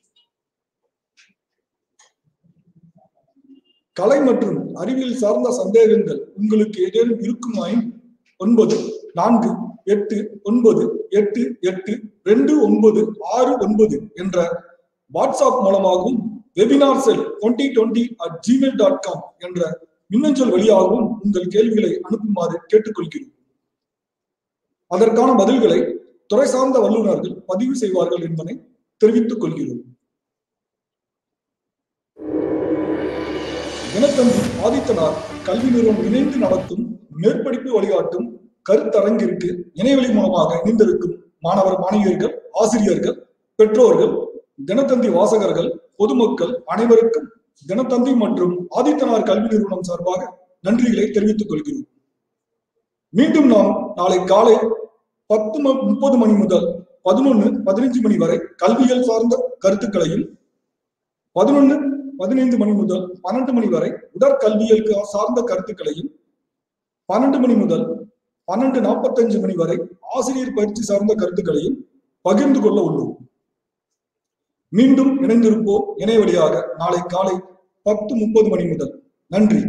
கலை மற்றும் அறிவியல் சார்ந்த சந்தேகங்கள் உங்களுக்கு ஏதேனும் இருக்குமாயின் ஒன்பது நான்கு எட்டு ஒன்பது எட்டு எட்டு ரெண்டு ஒன்பது ஆறு ஒன்பது என்ற வாட்ஸ்அப் மூலமாகவும் webinar cell twenty twenty at Gmail dot com என்ற மின்னஞ்சல் வழியாகவும் உங்கள் கேள்விகளை அனுப்புமாறு கேட்டுக்கொள்கிறோம் அதற்கான பதில்களை துறை சார்ந்த வல்லுநர்கள் பதிவு செய்வார்கள் என்பதை தெரிவித்துக் கொள்கிறோம் தினத்தந்தி ஆதித்தனார் கல்வி நிறுவனம் இணைந்து நடத்தும் மேற்படிப்பு வழிகாட்டும் கருத்தரங்கிற்கு இணையவழி மூலமாக இணைந்திருக்கும் மாணவர் மாணவியர்கள் ஆசிரியர்கள் பெற்றோர்கள் தினத்தந்தி வாசகர்கள் பொதுமக்கள் அனைவருக்கும் தினத்தந்தி மற்றும் ஆதித்தனார் கல்வி நிறுவனம் சார்பாக நன்றிகளை தெரிவித்துக் கொள்கிறோம் மீண்டும் நாம் நாளை காலை பத்து ம- முப்பது மணி முதல் பதினொன்னு பதினைஞ்சு மணி வரை கல்வியல் சார்ந்த கருத்துக்களையும் பதினொன்னு பதினைந்து மணி முதல் பன்னெண்டு மணி வரை உடற்கல்வியல் கா- சார்ந்த கருத்துக்களையும் பன்னெண்டு மணி முதல் பன்னெண்டு நாற்பத்தஞ்சு மணி வரை ஆசிரியர் பயிற்சி சார்ந்த கருத்துக்களையும் பகிர்ந்து கொள்ள உள்ளோம் மீண்டும் இணைந்திருப்போம் இணைய வழியாக நாளை காலை பத்து முப்பது மணி முதல் நன்றி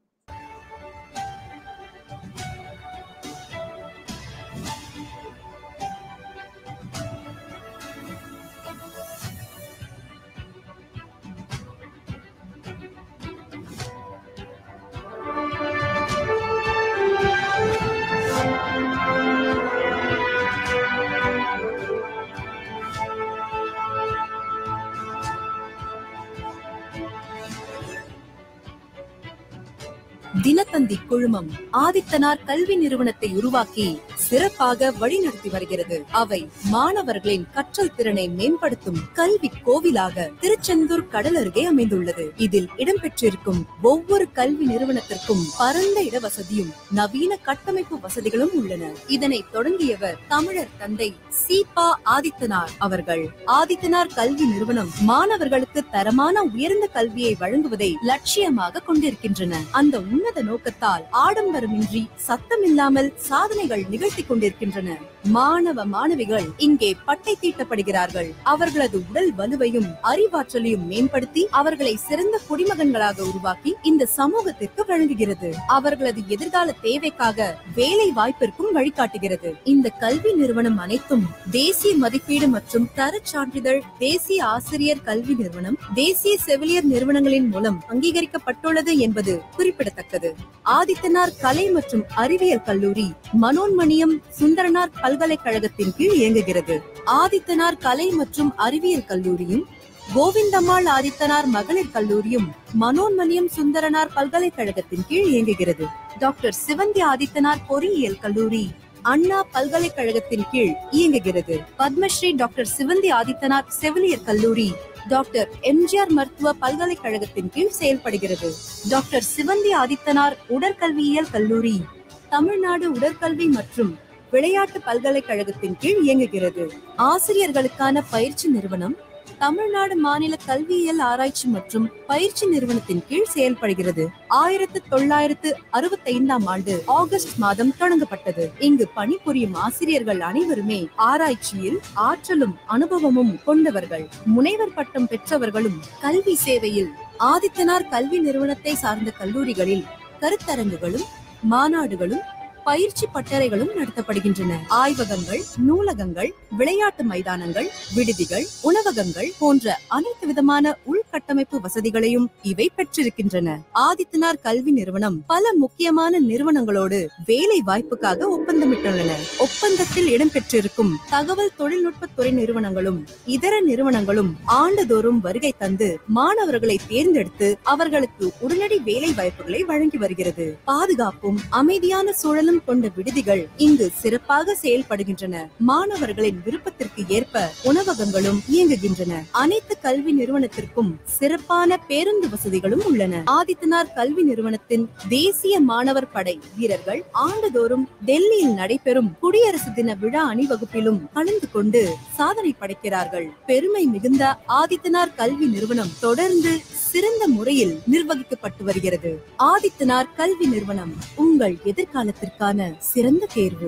தினத்தந்தி குழுமம் ஆதித்தனார் கல்வி நிறுவனத்தை உருவாக்கி சிறப்பாக வழிநடத்தி வருகிறது அவை மாணவர்களின் கற்றல் திறனை மேம்படுத்தும் கல்வி கோவிலாக திருச்செந்தூர் கடல் அருகே அமைந்துள்ளது இதில் இடம்பெற்றிருக்கும் ஒவ்வொரு கல்வி நிறுவனத்திற்கும் பரந்த இட வசதியும் நவீன கட்டமைப்பு வசதிகளும் உள்ளன இதனை தொடங்கியவர் தமிழர் தந்தை சீபா ஆதித்தனார் அவர்கள் ஆதித்தனார் கல்வி நிறுவனம் மாணவர்களுக்கு தரமான உயர்ந்த கல்வியை வழங்குவதை லட்சியமாக கொண்டிருக்கின்றன அந்த உன்னத நோக்கத்தால் ஆடம்பரமின்றி சத்தமில்லாமல் சாதனைகள் நிகழ்த்தி கொண்டிருக்கின்றன மாணவ மாணவிகள் இங்கே பட்டை தீட்டப்படுகிறார்கள் அவர்களது உடல் வலுவையும் அறிவாற்றலையும் மேம்படுத்தி அவர்களை சிறந்த குடிமகன்களாக உருவாக்கி இந்த சமூகத்திற்கு வழங்குகிறது அவர்களது எதிர்கால தேவைக்காக வேலை வாய்ப்பிற்கும் வழிகாட்டுகிறது இந்த கல்வி நிறுவனம் அனைத்தும் தேசிய மதிப்பீடு மற்றும் தரச் சான்றிதழ் தேசிய ஆசிரியர் கல்வி நிறுவனம் தேசிய செவிலியர் நிறுவனங்களின் மூலம் அங்கீகரிக்கப்பட்டுள்ளது என்பது குறிப்பிடத்தக்கது ஆதித்தனார் கலை மற்றும் அறிவியல் கல்லூரி மனோன்மணியம் சுந்தரனார் பல்கலைக்கழகத்தின் கீழ் இயங்குகிறது ஆதித்தனார் கலை மற்றும் அறிவியல் கல்லூரியும் கோவிந்தம்மாள் ஆதித்தனார் மகளிர் கல்லூரியும் மனோன்மணியம் சுந்தரனார் பல்கலைக்கழகத்தின் கீழ் இயங்குகிறது டாக்டர் சிவந்தி ஆதித்தனார் பொறியியல் கல்லூரி அண்ணா பல்கலைக்கழகத்தின் கீழ் இயங்குகிறது பத்மஸ்ரீ டாக்டர் சிவந்தி ஆதித்தனார் செவிலியர் கல்லூரி டாக்டர் எம்ஜிஆர் மருத்துவ பல்கலைக்கழகத்தின் கீழ் செயல்படுகிறது டாக்டர் சிவந்தி ஆதித்தனார் உடற்கல்வியியல் கல்லூரி தமிழ்நாடு உடற்கல்வி மற்றும் விளையாட்டு பல்கலைக்கழகத்தின் கீழ் இயங்குகிறது ஆசிரியர்களுக்கான பயிற்சி நிறுவனம் தமிழ்நாடு மாநில கல்வியியல் ஆராய்ச்சி மற்றும் பயிற்சி நிறுவனத்தின் கீழ் செயல்படுகிறது ஆயிரத்து தொள்ளாயிரத்து அறுபத்தி ஐந்தாம் ஆண்டு ஆகஸ்ட் மாதம் தொடங்கப்பட்டது இங்கு பணிபுரியும் ஆசிரியர்கள் அனைவருமே ஆராய்ச்சியில் ஆற்றலும் அனுபவமும் கொண்டவர்கள் முனைவர் பட்டம் பெற்றவர்களும் கல்வி சேவையில் ஆதித்தனார் கல்வி நிறுவனத்தை சார்ந்த கல்லூரிகளில் கருத்தரங்குகளும் மாநாடுகளும் பயிற்சி பட்டறைகளும் நடத்தப்படுகின்றன ஆய்வகங்கள் நூலகங்கள் விளையாட்டு மைதானங்கள் விடுதிகள் உணவகங்கள் போன்ற அனைத்து விதமான உள்கட்டமைப்பு வசதிகளையும் இவை பெற்றிருக்கின்றன ஆதித்தனார் கல்வி நிறுவனம் பல முக்கியமான நிறுவனங்களோடு வேலை வாய்ப்புக்காக ஒப்பந்தமிட்டுள்ளன ஒப்பந்தத்தில் இடம்பெற்றிருக்கும் தகவல் தொழில்நுட்பத்துறை நிறுவனங்களும் இதர நிறுவனங்களும் ஆண்டுதோறும் வருகை தந்து மாணவர்களை தேர்ந்தெடுத்து அவர்களுக்கு உடனடி வேலை வாய்ப்புகளை வழங்கி வருகிறது பாதுகாப்பும் அமைதியான சூழலும் வசதிகளும் கொண்ட விடுதிகள் இங்கு சிறப்பாக செயல்படுகின்றன மாணவர்களின் விருப்பத்திற்கு ஏற்ப உணவகங்களும் இயங்குகின்றன அனைத்து கல்வி நிறுவனத்திற்கும் சிறப்பான பேருந்து வசதிகளும் உள்ளன ஆதித்தனார் கல்வி நிறுவனத்தின் தேசிய மாணவர் படை வீரர்கள் ஆண்டுதோறும் டெல்லியில் நடைபெறும் குடியரசு தின விழா அணிவகுப்பிலும் கலந்து கொண்டு சாதனை படைக்கிறார்கள் பெருமை மிகுந்த ஆதித்தனார் கல்வி நிறுவனம் தொடர்ந்து சிறந்த முறையில் நிர்வகிக்கப்பட்டு வருகிறது ஆதித்தனார் கல்வி நிறுவனம் உங்கள் எதிர்காலத்திற்கான சிறந்த தேர்வு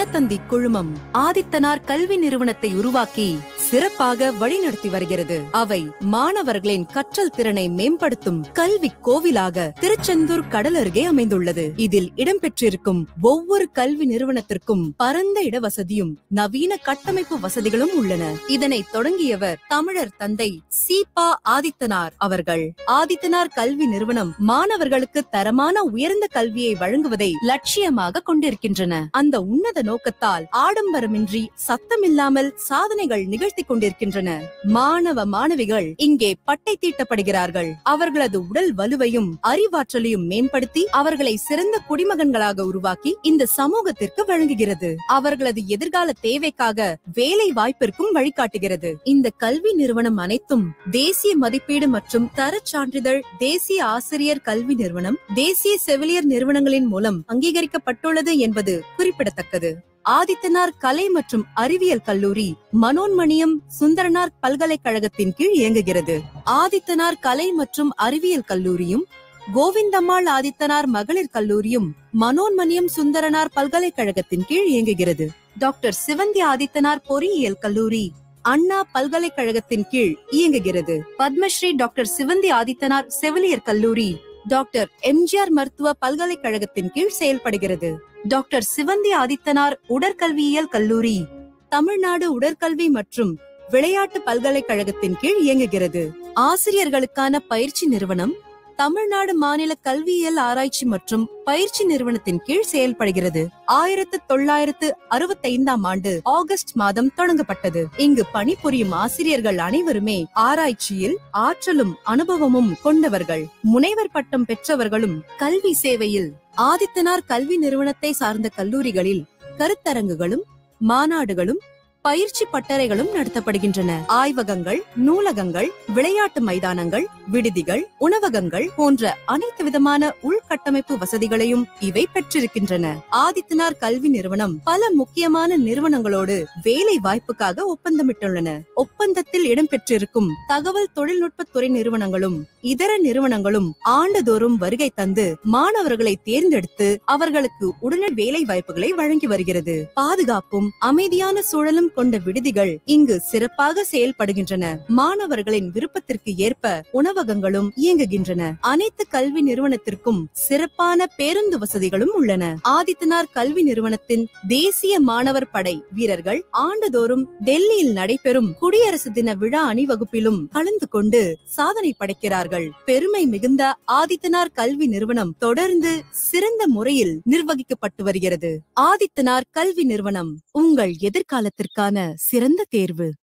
தினத்தந்தி குழுமம் ஆதித்தனார் கல்வி நிறுவனத்தை உருவாக்கி சிறப்பாக வழிநடத்தி வருகிறது அவை மாணவர்களின் கற்றல் திறனை மேம்படுத்தும் கல்வி கோவிலாக திருச்செந்தூர் கடல் அருகே அமைந்துள்ளது இதில் இடம்பெற்றிருக்கும் ஒவ்வொரு கல்வி நிறுவனத்திற்கும் பரந்த இடவசதியும் நவீன கட்டமைப்பு வசதிகளும் உள்ளன இதனை தொடங்கியவர் தமிழர் தந்தை சீபா ஆதித்தனார் அவர்கள் ஆதித்தனார் கல்வி நிறுவனம் மாணவர்களுக்கு தரமான உயர்ந்த கல்வியை வழங்குவதை லட்சியமாக கொண்டிருக்கின்றன அந்த உன்னத நோக்கத்தால் ஆடம்பரமின்றி சத்தமில்லாமல் சாதனைகள் நிகழ்த்தி கொண்டிருக்கின்றன மாணவ மாணவிகள் இங்கே பட்டை தீட்டப்படுகிறார்கள் அவர்களது உடல் வலுவையும் அறிவாற்றலையும் மேம்படுத்தி அவர்களை சிறந்த குடிமகன்களாக உருவாக்கி இந்த சமூகத்திற்கு வழங்குகிறது அவர்களது எதிர்கால தேவைக்காக வேலை வாய்ப்பிற்கும் வழிகாட்டுகிறது இந்த கல்வி நிறுவனம் அனைத்தும் தேசிய மதிப்பீடு மற்றும் தரச் சான்றிதழ் தேசிய ஆசிரியர் கல்வி நிறுவனம் தேசிய செவிலியர் நிறுவனங்களின் மூலம் அங்கீகரிக்கப்பட்டுள்ளது என்பது குறிப்பிடத்தக்கது ஆதித்தனார் கலை மற்றும் அறிவியல் கல்லூரி மனோன்மணியம் சுந்தரனார் பல்கலைக்கழகத்தின் கீழ் இயங்குகிறது ஆதித்தனார் கலை மற்றும் அறிவியல் கல்லூரியும் கோவிந்தம்மாள் ஆதித்தனார் மகளிர் கல்லூரியும் மனோன்மணியம் சுந்தரனார் பல்கலைக்கழகத்தின் கீழ் இயங்குகிறது டாக்டர் சிவந்தி ஆதித்தனார் பொறியியல் கல்லூரி அண்ணா பல்கலைக்கழகத்தின் கீழ் இயங்குகிறது பத்மஸ்ரீ டாக்டர் சிவந்தி ஆதித்தனார் செவிலியர் கல்லூரி டாக்டர் எம்ஜிஆர் மருத்துவ பல்கலைக்கழகத்தின் கீழ் செயல்படுகிறது டாக்டர் சிவந்தி ஆதித்தனார் உடற்கல்வியியல் கல்லூரி தமிழ்நாடு உடற்கல்வி மற்றும் விளையாட்டு பல்கலைக்கழகத்தின் கீழ் இயங்குகிறது ஆசிரியர்களுக்கான பயிற்சி நிறுவனம் தமிழ்நாடு மாநில கல்வியியல் ஆராய்ச்சி மற்றும் பயிற்சி நிறுவனத்தின் கீழ் செயல்படுகிறது ஆயிரத்து தொள்ளாயிரத்து அறுபத்தி ஐந்தாம் ஆண்டு ஆகஸ்ட் மாதம் தொடங்கப்பட்டது இங்கு பணிபுரியும் ஆசிரியர்கள் அனைவருமே ஆராய்ச்சியில் ஆற்றலும் அனுபவமும் கொண்டவர்கள் முனைவர் பட்டம் பெற்றவர்களும் கல்வி சேவையில் ஆதித்தனார் கல்வி நிறுவனத்தை சார்ந்த கல்லூரிகளில் கருத்தரங்குகளும் மாநாடுகளும் பயிற்சி பட்டறைகளும் நடத்தப்படுகின்றன ஆய்வகங்கள் நூலகங்கள் விளையாட்டு மைதானங்கள் விடுதிகள் உணவகங்கள் போன்ற அனைத்து விதமான உள்கட்டமைப்பு வசதிகளையும் இவை பெற்றிருக்கின்றன ஆதித்தனார் கல்வி நிறுவனம் பல முக்கியமான நிறுவனங்களோடு வேலை வாய்ப்புக்காக ஒப்பந்தமிட்டுள்ளன ஒப்பந்தத்தில் இடம்பெற்றிருக்கும் தகவல் தொழில்நுட்பத்துறை நிறுவனங்களும் இதர நிறுவனங்களும் ஆண்டுதோறும் வருகை தந்து மாணவர்களை தேர்ந்தெடுத்து அவர்களுக்கு உடனடி வேலை வாய்ப்புகளை வழங்கி வருகிறது பாதுகாப்பும் அமைதியான சூழலும் கொண்ட விடுதிகள் இங்கு சிறப்பாக செயல்படுகின்றன மாணவர்களின் விருப்பத்திற்கு ஏற்ப உணவகங்களும் இயங்குகின்றன அனைத்து கல்வி நிறுவனத்திற்கும் சிறப்பான பேருந்து வசதிகளும் உள்ளன ஆதித்தனார் கல்வி நிறுவனத்தின் தேசிய மாணவர் படை வீரர்கள் ஆண்டுதோறும் டெல்லியில் நடைபெறும் குடியரசு தின விழா அணிவகுப்பிலும் கலந்து கொண்டு சாதனை படைக்கிறார்கள் பெருமை மிகுந்த ஆதித்தனார் கல்வி நிறுவனம் தொடர்ந்து சிறந்த முறையில் நிர்வகிக்கப்பட்டு வருகிறது ஆதித்தனார் கல்வி நிறுவனம் உங்கள் எதிர்காலத்திற்கான சிறந்த தேர்வு